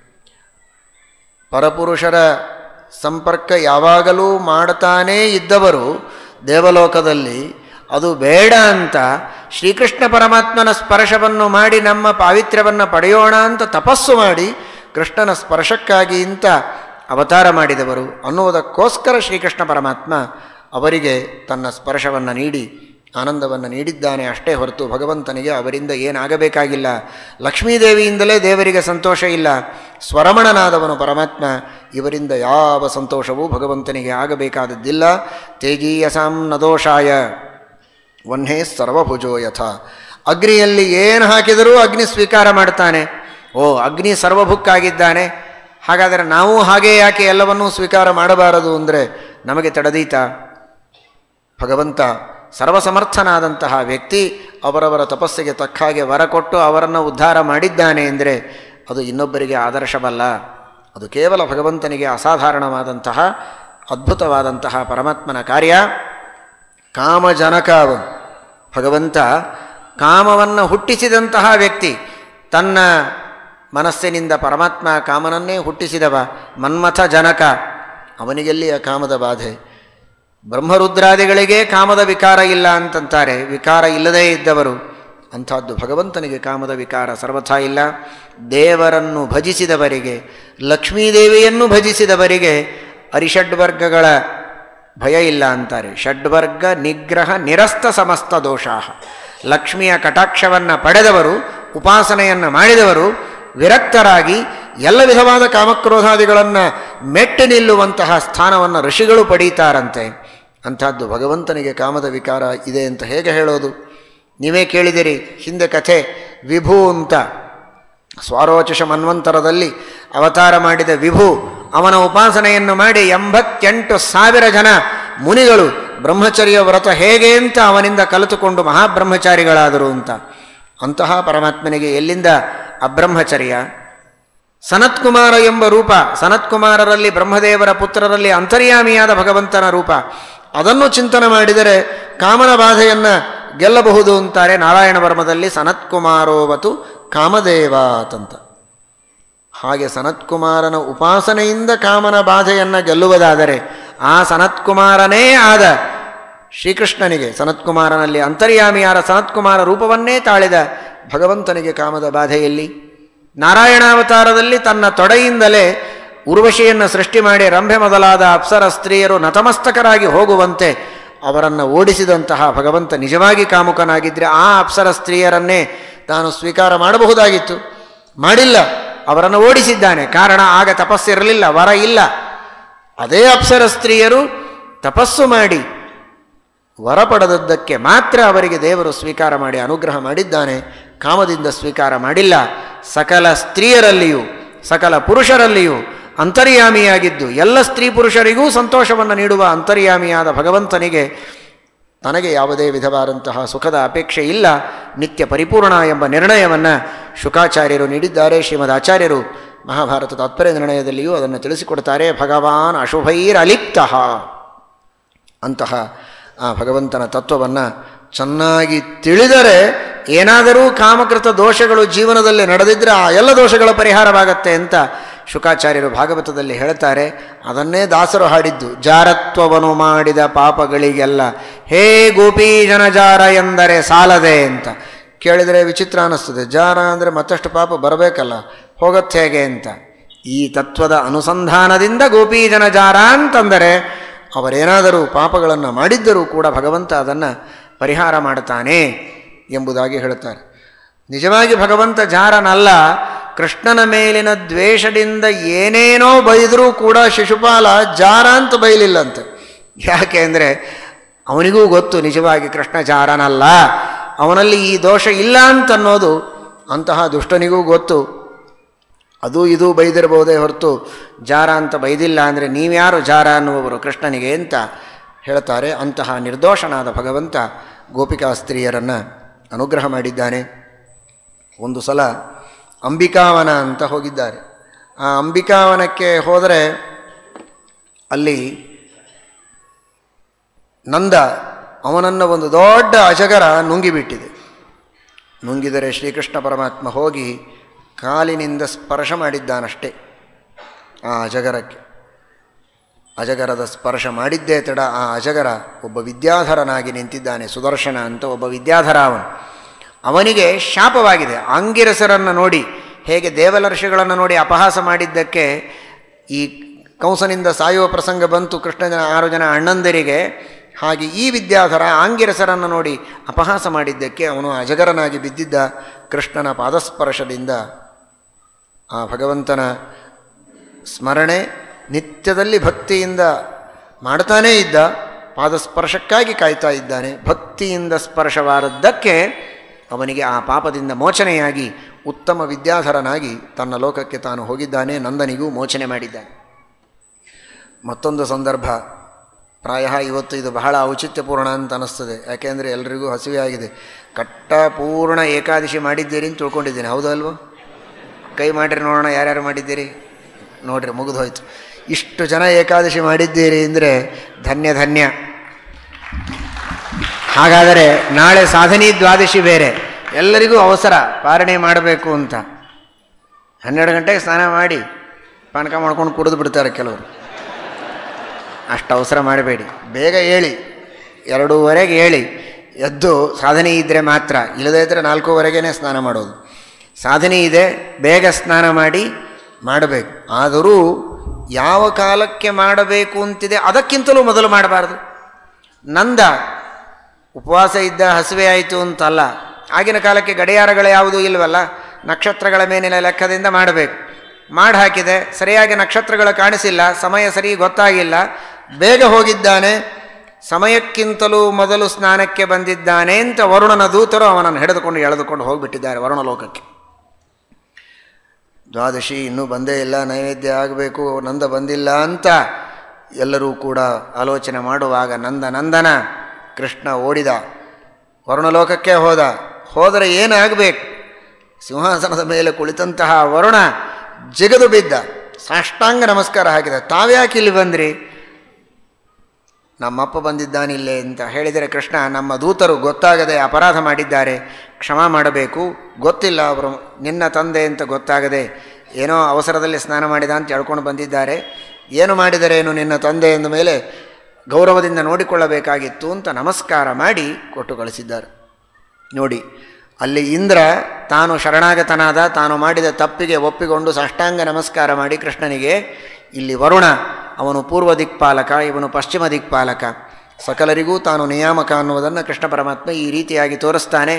ಪರಪುರುಷರ ಸಂಪರ್ಕ ಯಾವಾಗಲೂ ಮಾಡ್ತಾನೇ ಇದ್ದವರು ದೇವಲೋಕದಲ್ಲಿ ಅದು ಬೇಡ ಅಂತ ಶ್ರೀಕೃಷ್ಣ ಪರಮಾತ್ಮನ ಸ್ಪರ್ಶವನ್ನು ಮಾಡಿ ನಮ್ಮ ಪಾವಿತ್ರ್ಯವನ್ನು ಪಡೆಯೋಣ ಅಂತ ತಪಸ್ಸು ಮಾಡಿ ಕೃಷ್ಣನ ಸ್ಪರ್ಶಕ್ಕಾಗಿ ಇಂಥ ಅವತಾರ ಮಾಡಿದವರು ಅನ್ನುವುದಕ್ಕೋಸ್ಕರ ಶ್ರೀಕೃಷ್ಣ ಪರಮಾತ್ಮ ಅವರಿಗೆ ತನ್ನ ಸ್ಪರ್ಶವನ್ನು ನೀಡಿ ಆನಂದವನ್ನು ನೀಡಿದ್ದಾನೆ ಅಷ್ಟೇ ಹೊರತು ಭಗವಂತನಿಗೆ ಅವರಿಂದ ಏನಾಗಬೇಕಾಗಿಲ್ಲ ಲಕ್ಷ್ಮೀದೇವಿಯಿಂದಲೇ ದೇವರಿಗೆ ಸಂತೋಷ ಇಲ್ಲ ಸ್ವರಮಣನಾದವನು ಪರಮಾತ್ಮ ಇವರಿಂದ ಯಾವ ಸಂತೋಷವೂ ಭಗವಂತನಿಗೆ ಆಗಬೇಕಾದದ್ದಿಲ್ಲ ತೇಜೀಯಸಾಂ ನದೋಷಾಯ ವನ್ಹೇ ಸರ್ವಭುಜೋ ಯಥ ಅಗ್ನಿಯಲ್ಲಿ ಏನು ಹಾಕಿದರೂ ಅಗ್ನಿ ಸ್ವೀಕಾರ ಮಾಡ್ತಾನೆ ಓ ಅಗ್ನಿ ಸರ್ವಭುಕ್ಕಾಗಿದ್ದಾನೆ ಹಾಗಾದರೆ ನಾವು ಹಾಗೆ ಯಾಕೆ ಎಲ್ಲವನ್ನೂ ಸ್ವೀಕಾರ ಮಾಡಬಾರದು ಅಂದರೆ ನಮಗೆ ತಡದೀತ ಭಗವಂತ ಸರ್ವಸಮರ್ಥನಾದಂತಹ ವ್ಯಕ್ತಿ ಅವರವರ ತಪಸ್ಸಿಗೆ ತಕ್ಕ ಹಾಗೆ ವರ ಕೊಟ್ಟು ಅವರನ್ನು ಉದ್ಧಾರ ಮಾಡಿದ್ದಾನೆ ಎಂದರೆ ಅದು ಇನ್ನೊಬ್ಬರಿಗೆ ಆದರ್ಶವಲ್ಲ ಅದು ಕೇವಲ ಭಗವಂತನಿಗೆ ಅಸಾಧಾರಣವಾದಂತಹ ಅದ್ಭುತವಾದಂತಹ ಪರಮಾತ್ಮನ ಕಾರ್ಯ ಕಾಮಜನಕ ಅವನು ಭಗವಂತ ಕಾಮವನ್ನು ಹುಟ್ಟಿಸಿದಂತಹ ವ್ಯಕ್ತಿ ತನ್ನ ಮನಸ್ಸಿನಿಂದ ಪರಮಾತ್ಮ ಕಾಮನನ್ನೇ ಹುಟ್ಟಿಸಿದವ ಮನ್ಮಥ ಜನಕ ಅವನಿಗೆಲ್ಲಿ ಆ ಕಾಮದ ಬಾಧೆ ಬ್ರಹ್ಮರುದ್ರಾದಿಗಳಿಗೆ ಕಾಮದ ವಿಕಾರ ಇಲ್ಲ ಅಂತಂತಾರೆ ವಿಕಾರ ಇಲ್ಲದೇ ಇದ್ದವರು ಅಂಥದ್ದು ಭಗವಂತನಿಗೆ ಕಾಮದ ವಿಕಾರ ಸರ್ವಥಾ ಇಲ್ಲ ದೇವರನ್ನು ಭಜಿಸಿದವರಿಗೆ ಲಕ್ಷ್ಮೀದೇವಿಯನ್ನು ಭಜಿಸಿದವರಿಗೆ ಅರಿಷಡ್ವರ್ಗಗಳ ಭಯ ಇಲ್ಲ ಅಂತಾರೆ ಷಡ್ವರ್ಗ ನಿಗ್ರಹ ನಿರಸ್ತ ಸಮಸ್ತ ದೋಷಾ ಲಕ್ಷ್ಮಿಯ ಕಟಾಕ್ಷವನ್ನು ಪಡೆದವರು ಉಪಾಸನೆಯನ್ನು ಮಾಡಿದವರು ವಿರಕ್ತರಾಗಿ ಎಲ್ಲ ವಿಧವಾದ ಕಾಮಕ್ರೋಧಾದಿಗಳನ್ನು ಮೆಟ್ಟಿ ನಿಲ್ಲುವಂತಹ ಸ್ಥಾನವನ್ನು ಋಷಿಗಳು ಪಡೀತಾರಂತೆ ಅಂಥದ್ದು ಭಗವಂತನಿಗೆ ಕಾಮದ ವಿಕಾರ ಇದೆ ಅಂತ ಹೇಗೆ ಹೇಳೋದು ನೀವೇ ಕೇಳಿದಿರಿ ಹಿಂದೆ ಕಥೆ ವಿಭು ಅಂತ ಸ್ವಾರೋಚಷ ಮನ್ವಂತರದಲ್ಲಿ ಅವತಾರ ಮಾಡಿದ ವಿಭು ಅವನ ಉಪಾಸನೆಯನ್ನು ಮಾಡಿ ಎಂಬತ್ತೆಂಟು ಸಾವಿರ ಜನ ಮುನಿಗಳು ಬ್ರಹ್ಮಚರ್ಯ ವ್ರತ ಹೇಗೆ ಅಂತ ಅವನಿಂದ ಕಲಿತುಕೊಂಡು ಮಹಾಬ್ರಹ್ಮಚಾರಿಗಳಾದರು ಅಂತ ಅಂತಹ ಪರಮಾತ್ಮನಿಗೆ ಎಲ್ಲಿಂದ ಅಬ್ರಹ್ಮಚರ್ಯ ಸನತ್ಕುಮಾರ ಎಂಬ ರೂಪ ಸನತ್ಕುಮಾರರಲ್ಲಿ ಬ್ರಹ್ಮದೇವರ ಪುತ್ರರಲ್ಲಿ ಅಂತರ್ಯಾಮಿಯಾದ ಭಗವಂತನ ರೂಪ ಅದನ್ನು ಚಿಂತನೆ ಮಾಡಿದರೆ ಕಾಮನ ಬಾಧೆಯನ್ನು ಗೆಲ್ಲಬಹುದು ಅಂತಾರೆ ನಾರಾಯಣ ವರ್ಮದಲ್ಲಿ ಸನತ್ಕುಮಾರೋವತು ಕಾಮದೇವಾತಂತ ಹಾಗೆ ಸನತ್ಕುಮಾರನ ಉಪಾಸನೆಯಿಂದ ಕಾಮನ ಬಾಧೆಯನ್ನು ಗೆಲ್ಲುವುದಾದರೆ ಆ ಸನತ್ಕುಮಾರನೇ ಆದ ಶ್ರೀಕೃಷ್ಣನಿಗೆ ಸನತ್ಕುಮಾರನಲ್ಲಿ ಅಂತರ್ಯಾಮಿಯಾದ ಸನತ್ಕುಮಾರ ರೂಪವನ್ನೇ ತಾಳಿದ ಭಗವಂತನಿಗೆ ಕಾಮದ ಬಾಧೆಯಲ್ಲಿ ನಾರಾಯಣಾವತಾರದಲ್ಲಿ ತನ್ನ ತೊಡೆಯಿಂದಲೇ ಉರ್ವಶಿಯನ್ನು ಸೃಷ್ಟಿ ಮಾಡಿ ರಂಭೆ ಮೊದಲಾದ ಅಪ್ಸರ ಸ್ತ್ರೀಯರು ನತಮಸ್ತಕರಾಗಿ ಹೋಗುವಂತೆ ಅವರನ್ನು ಓಡಿಸಿದಂತಹ ಭಗವಂತ ನಿಜವಾಗಿ ಕಾಮುಕನಾಗಿದ್ದರೆ ಆ ಅಪ್ಸರ ಸ್ತ್ರೀಯರನ್ನೇ ತಾನು ಸ್ವೀಕಾರ ಮಾಡಬಹುದಾಗಿತ್ತು ಮಾಡಿಲ್ಲ ಅವರನ್ನು ಓಡಿಸಿದ್ದಾನೆ ಕಾರಣ ಆಗ ತಪಸ್ಸಿರಲಿಲ್ಲ ವರ ಇಲ್ಲ ಅದೇ ಅಪ್ಸರ ಸ್ತ್ರೀಯರು ತಪಸ್ಸು ಮಾಡಿ ವರ ಪಡೆದದ್ದಕ್ಕೆ ಮಾತ್ರ ಅವರಿಗೆ ದೇವರು ಸ್ವೀಕಾರ ಮಾಡಿ ಅನುಗ್ರಹ ಮಾಡಿದ್ದಾನೆ ಕಾಮದಿಂದ ಸ್ವೀಕಾರ ಮಾಡಿಲ್ಲ ಸಕಲ ಸ್ತ್ರೀಯರಲ್ಲಿಯೂ ಸಕಲ ಪುರುಷರಲ್ಲಿಯೂ ಅಂತರ್ಯಾಮಿಯಾಗಿದ್ದು ಎಲ್ಲ ಸ್ತ್ರೀ ಪುರುಷರಿಗೂ ಸಂತೋಷವನ್ನು ನೀಡುವ ಅಂತರ್ಯಾಮಿಯಾದ ಭಗವಂತನಿಗೆ ತನಗೆ ಯಾವುದೇ ವಿಧವಾದಂತಹ ಸುಖದ ಅಪೇಕ್ಷೆ ಇಲ್ಲ ನಿತ್ಯ ಪರಿಪೂರ್ಣ ಎಂಬ ನಿರ್ಣಯವನ್ನು ಶುಕಾಚಾರ್ಯರು ನೀಡಿದ್ದಾರೆ ಶ್ರೀಮದ್ ಆಚಾರ್ಯರು ಮಹಾಭಾರತ ತಾತ್ಪರ್ಯ ನಿರ್ಣಯದಲ್ಲಿಯೂ ಅದನ್ನು ತಿಳಿಸಿಕೊಡ್ತಾರೆ ಭಗವಾನ್ ಅಶುಭೈರಲಿಪ್ತ ಅಂತಹ ಆ ಭಗವಂತನ ತತ್ವವನ್ನು ಚೆನ್ನಾಗಿ ತಿಳಿದರೆ ಏನಾದರೂ ಕಾಮಕೃತ ದೋಷಗಳು ಜೀವನದಲ್ಲಿ ನಡೆದಿದ್ದರೆ ಆ ಎಲ್ಲ ದೋಷಗಳ ಪರಿಹಾರವಾಗತ್ತೆ ಅಂತ ಶುಕಾಚಾರ್ಯರು ಭಾಗವತದಲ್ಲಿ ಹೇಳ್ತಾರೆ ಅದನ್ನೇ ದಾಸರು ಹಾಡಿದ್ದು ಜಾರತ್ವವನ್ನು ಮಾಡಿದ ಪಾಪಗಳಿಗೆಲ್ಲ ಹೇ ಗೋಪೀ ಜನಜಾರ ಎಂದರೆ ಸಾಲದೆ ಅಂತ ಕೇಳಿದರೆ ವಿಚಿತ್ರ ಅನ್ನಿಸ್ತದೆ ಜಾರ ಅಂದರೆ ಮತ್ತಷ್ಟು ಪಾಪ ಬರಬೇಕಲ್ಲ ಹೋಗತ್ತೆ ಹೇಗೆ ಅಂತ ಈ ತತ್ವದ ಅನುಸಂಧಾನದಿಂದ ಗೋಪೀ ಜನಜಾರ ಅಂತಂದರೆ ಅವರೇನಾದರೂ ಪಾಪಗಳನ್ನು ಮಾಡಿದ್ದರೂ ಕೂಡ ಭಗವಂತ ಅದನ್ನು ಪರಿಹಾರ ಮಾಡ್ತಾನೆ ಎಂಬುದಾಗಿ ಹೇಳುತ್ತಾರೆ ನಿಜವಾಗಿ ಭಗವಂತ ಜಾರನಲ್ಲ ಕೃಷ್ಣನ ಮೇಲಿನ ದ್ವೇಷದಿಂದ ಏನೇನೋ ಬೈದರೂ ಕೂಡ ಶಿಶುಪಾಲ ಜಾರ ಅಂತ ಬೈಲಿಲ್ಲಂತೆ ಯಾಕೆ ಅಂದರೆ ಅವನಿಗೂ ಗೊತ್ತು ನಿಜವಾಗಿ ಕೃಷ್ಣ ಜಾರನಲ್ಲ ಅವನಲ್ಲಿ ಈ ದೋಷ ಇಲ್ಲ ಅಂತನ್ನೋದು ಅಂತಹ ದುಷ್ಟನಿಗೂ ಗೊತ್ತು ಅದು ಇದು ಬೈದಿರಬಹುದೇ ಹೊರತು ಜಾರ ಅಂತ ಬೈದಿಲ್ಲ ಅಂದರೆ ನೀವ್ಯಾರು ಜಾರ ಅನ್ನುವವರು ಕೃಷ್ಣನಿಗೆ ಅಂತ ಹೇಳ್ತಾರೆ ಅಂತಹ ನಿರ್ದೋಷನಾದ ಭಗವಂತ ಗೋಪಿಕಾ ಸ್ತ್ರೀಯರನ್ನು ಅನುಗ್ರಹ ಮಾಡಿದ್ದಾನೆ ಒಂದು ಸಲ ಅಂಬಿಕಾವನ ಅಂತ ಹೋಗಿದ್ದಾರೆ ಆ ಅಂಬಿಕಾವನಕ್ಕೆ ಹೋದರೆ ಅಲ್ಲಿ ನಂದ ಅವನನ್ನು ಒಂದು ದೊಡ್ಡ ಅಜಗರ ನುಂಗಿಬಿಟ್ಟಿದೆ ನುಂಗಿದರೆ ಶ್ರೀಕೃಷ್ಣ ಪರಮಾತ್ಮ ಹೋಗಿ ಕಾಲಿನಿಂದ ಸ್ಪರ್ಶ ಮಾಡಿದ್ದಾನಷ್ಟೇ ಆ ಅಜಗರಕ್ಕೆ ಅಜಗರದ ಸ್ಪರ್ಶ ಮಾಡಿದ್ದೇ ತಡ ಆ ಅಜಗರ ಒಬ್ಬ ವಿದ್ಯಾಧರನಾಗಿ ನಿಂತಿದ್ದಾನೆ ಸುದರ್ಶನ ಅಂತ ಒಬ್ಬ ವಿದ್ಯಾಧರ ಅವನು ಅವನಿಗೆ ಶಾಪವಾಗಿದೆ ಅಂಗಿರಸರನ್ನು ನೋಡಿ ಹೇಗೆ ದೇವಲರ್ಷಿಗಳನ್ನು ನೋಡಿ ಅಪಹಾಸ ಮಾಡಿದ್ದಕ್ಕೆ ಈ ಕಂಸನಿಂದ ಸಾಯುವ ಪ್ರಸಂಗ ಬಂತು ಕೃಷ್ಣನ ಆರು ಜನ ಅಣ್ಣಂದರಿಗೆ ಹಾಗೆ ಈ ವಿದ್ಯಾಧರ ಆಂಗಿರಸರನ್ನು ನೋಡಿ ಅಪಹಾಸ ಮಾಡಿದ್ದಕ್ಕೆ ಅವನು ಅಜಗರನಾಗಿ ಬಿದ್ದಿದ್ದ ಕೃಷ್ಣನ ಪಾದಸ್ಪರ್ಶದಿಂದ ಆ ಭಗವಂತನ ಸ್ಮರಣೆ ನಿತ್ಯದಲ್ಲಿ ಭಕ್ತಿಯಿಂದ ಮಾಡ್ತಾನೇ ಇದ್ದ ಪಾದಸ್ಪರ್ಶಕ್ಕಾಗಿ ಕಾಯ್ತಾ ಇದ್ದಾನೆ ಭಕ್ತಿಯಿಂದ ಸ್ಪರ್ಶವಾದದ್ದಕ್ಕೆ ಅವನಿಗೆ ಆ ಪಾಪದಿಂದ ಮೋಚನೆಯಾಗಿ ಉತ್ತಮ ವಿದ್ಯಾಧರನಾಗಿ ತನ್ನ ಲೋಕಕ್ಕೆ ತಾನು ಹೋಗಿದ್ದಾನೆ ನಂದನಿಗೂ ಮೋಚನೆ ಮಾಡಿದ್ದಾನೆ ಮತ್ತೊಂದು ಸಂದರ್ಭ ಪ್ರಾಯ ಇವತ್ತು ಇದು ಬಹಳ ಔಚಿತ್ಯಪೂರ್ಣ ಅಂತ ಅನ್ನಿಸ್ತದೆ ಯಾಕೆಂದರೆ ಎಲ್ರಿಗೂ ಹಸಿವೆ ಆಗಿದೆ ಕಟ್ಟ ಪೂರ್ಣ ಏಕಾದಶಿ ಮಾಡಿದ್ದೀರಿ ಅಂತ ತಿಳ್ಕೊಂಡಿದ್ದೀನಿ ಹೌದಲ್ವೋ ಕೈ ಮಾಡಿರಿ ನೋಡೋಣ ಯಾರ್ಯಾರು ಮಾಡಿದ್ದೀರಿ ನೋಡ್ರಿ ಮುಗಿದು ಹೋಯ್ತು ಇಷ್ಟು ಜನ ಏಕಾದಶಿ ಮಾಡಿದ್ದೀರಿ ಅಂದರೆ ಧನ್ಯ ಧನ್ಯ ಹಾಗಾದರೆ ನಾಳೆ ಸಾಧನಿ ದ್ವಾದಶಿ ಬೇರೆ ಎಲ್ಲರಿಗೂ ಅವಸರ ಪಾರಣೆ ಮಾಡಬೇಕು ಅಂತ ಹನ್ನೆರಡು ಗಂಟೆಗೆ ಸ್ನಾನ ಮಾಡಿ ಪಾನಕ ಮಾಡ್ಕೊಂಡು ಕುಡಿದು ಬಿಡ್ತಾರೆ ಕೆಲವರು ಅಷ್ಟು ಅವಸರ ಮಾಡಬೇಡಿ ಬೇಗ ಹೇಳಿ ಎರಡೂವರೆಗೆ ಹೇಳಿ ಎದ್ದು ಸಾಧನೆ ಇದ್ದರೆ ಮಾತ್ರ ಇಲ್ಲದೇ ಇದ್ದರೆ ನಾಲ್ಕೂವರೆಗೇ ಸ್ನಾನ ಮಾಡೋದು ಸಾಧನೆ ಇದೆ ಬೇಗ ಸ್ನಾನ ಮಾಡಿ ಮಾಡಬೇಕು ಆದರೂ ಯಾವ ಕಾಲಕ್ಕೆ ಮಾಡಬೇಕು ಅಂತಿದೆ ಅದಕ್ಕಿಂತಲೂ ಮೊದಲು ಮಾಡಬಾರ್ದು ನಂದ ಉಪವಾಸ ಇದ್ದ ಹಸಿವೆ ಆಯಿತು ಅಂತಲ್ಲ ಆಗಿನ ಕಾಲಕ್ಕೆ ಗಡಿಯಾರಗಳು ಯಾವುದೂ ಇಲ್ವಲ್ಲ ನಕ್ಷತ್ರಗಳ ಮೇಲಿನ ಲೆಕ್ಕದಿಂದ ಮಾಡಬೇಕು ಮಾಡಿ ಹಾಕಿದೆ ಸರಿಯಾಗಿ ನಕ್ಷತ್ರಗಳು ಕಾಣಿಸಿಲ್ಲ ಸಮಯ ಸರಿ ಗೊತ್ತಾಗಿಲ್ಲ ಬೇಗ ಹೋಗಿದ್ದಾನೆ ಸಮಯಕ್ಕಿಂತಲೂ ಮೊದಲು ಸ್ನಾನಕ್ಕೆ ಬಂದಿದ್ದಾನೆ ಅಂತ ವರುಣನ ದೂತರು ಅವನನ್ನು ಹಿಡಿದುಕೊಂಡು ಎಳೆದುಕೊಂಡು ಹೋಗಿಬಿಟ್ಟಿದ್ದಾರೆ ವರುಣ ಲೋಕಕ್ಕೆ ದ್ವಾದಶಿ ಇನ್ನೂ ಬಂದೇ ಇಲ್ಲ ನೈವೇದ್ಯ ಆಗಬೇಕು ನಂದ ಬಂದಿಲ್ಲ ಅಂತ ಎಲ್ಲರೂ ಕೂಡ ಆಲೋಚನೆ ಮಾಡುವಾಗ ನಂದ ನಂದನ ಕೃಷ್ಣ ಓಡಿದ ವರುಣಲೋಕಕ್ಕೆ ಹೋದ ಹೋದರೆ ಏನಾಗಬೇಕು ಸಿಂಹಾಸನದ ಮೇಲೆ ಕುಳಿತಂತಹ ವರುಣ ಜಿಗದು ಬಿದ್ದ ಸಾಷ್ಟಾಂಗ ನಮಸ್ಕಾರ ಹಾಕಿದ ತಾವ್ಯಾಕೆ ಇಲ್ಲಿ ಬಂದ್ರಿ ನಮ್ಮಪ್ಪ ಬಂದಿದ್ದಾನಿಲ್ಲೇ ಅಂತ ಹೇಳಿದರೆ ಕೃಷ್ಣ ನಮ್ಮ ದೂತರು ಗೊತ್ತಾಗದೆ ಅಪರಾಧ ಮಾಡಿದ್ದಾರೆ ಕ್ಷಮ ಮಾಡಬೇಕು ಗೊತ್ತಿಲ್ಲ ಅವರು ನಿನ್ನ ತಂದೆ ಅಂತ ಗೊತ್ತಾಗದೆ ಏನೋ ಅವಸರದಲ್ಲಿ ಸ್ನಾನ ಮಾಡಿದ ಅಂತ ಹೇಳ್ಕೊಂಡು ಬಂದಿದ್ದಾರೆ ಏನು ಮಾಡಿದರೇನು ನಿನ್ನ ತಂದೆ ಎಂದ ಮೇಲೆ ಗೌರವದಿಂದ ನೋಡಿಕೊಳ್ಳಬೇಕಾಗಿತ್ತು ಅಂತ ನಮಸ್ಕಾರ ಮಾಡಿ ಕೊಟ್ಟು ಕಳಿಸಿದ್ದಾರೆ ನೋಡಿ ಅಲ್ಲಿ ಇಂದ್ರ ತಾನು ಶರಣಾಗತನಾದ ತಾನು ಮಾಡಿದ ತಪ್ಪಿಗೆ ಒಪ್ಪಿಕೊಂಡು ಸಾಷ್ಟಾಂಗ ನಮಸ್ಕಾರ ಮಾಡಿ ಕೃಷ್ಣನಿಗೆ ಇಲ್ಲಿ ವರುಣ ಅವನು ಪೂರ್ವ ದಿಕ್ಪಾಲಕ ಇವನು ಪಶ್ಚಿಮ ದಿಕ್ಪಾಲಕ ಸಕಲರಿಗೂ ತಾನು ನಿಯಾಮಕ ಅನ್ನುವುದನ್ನು ಕೃಷ್ಣ ಪರಮಾತ್ಮ ಈ ರೀತಿಯಾಗಿ ತೋರಿಸ್ತಾನೆ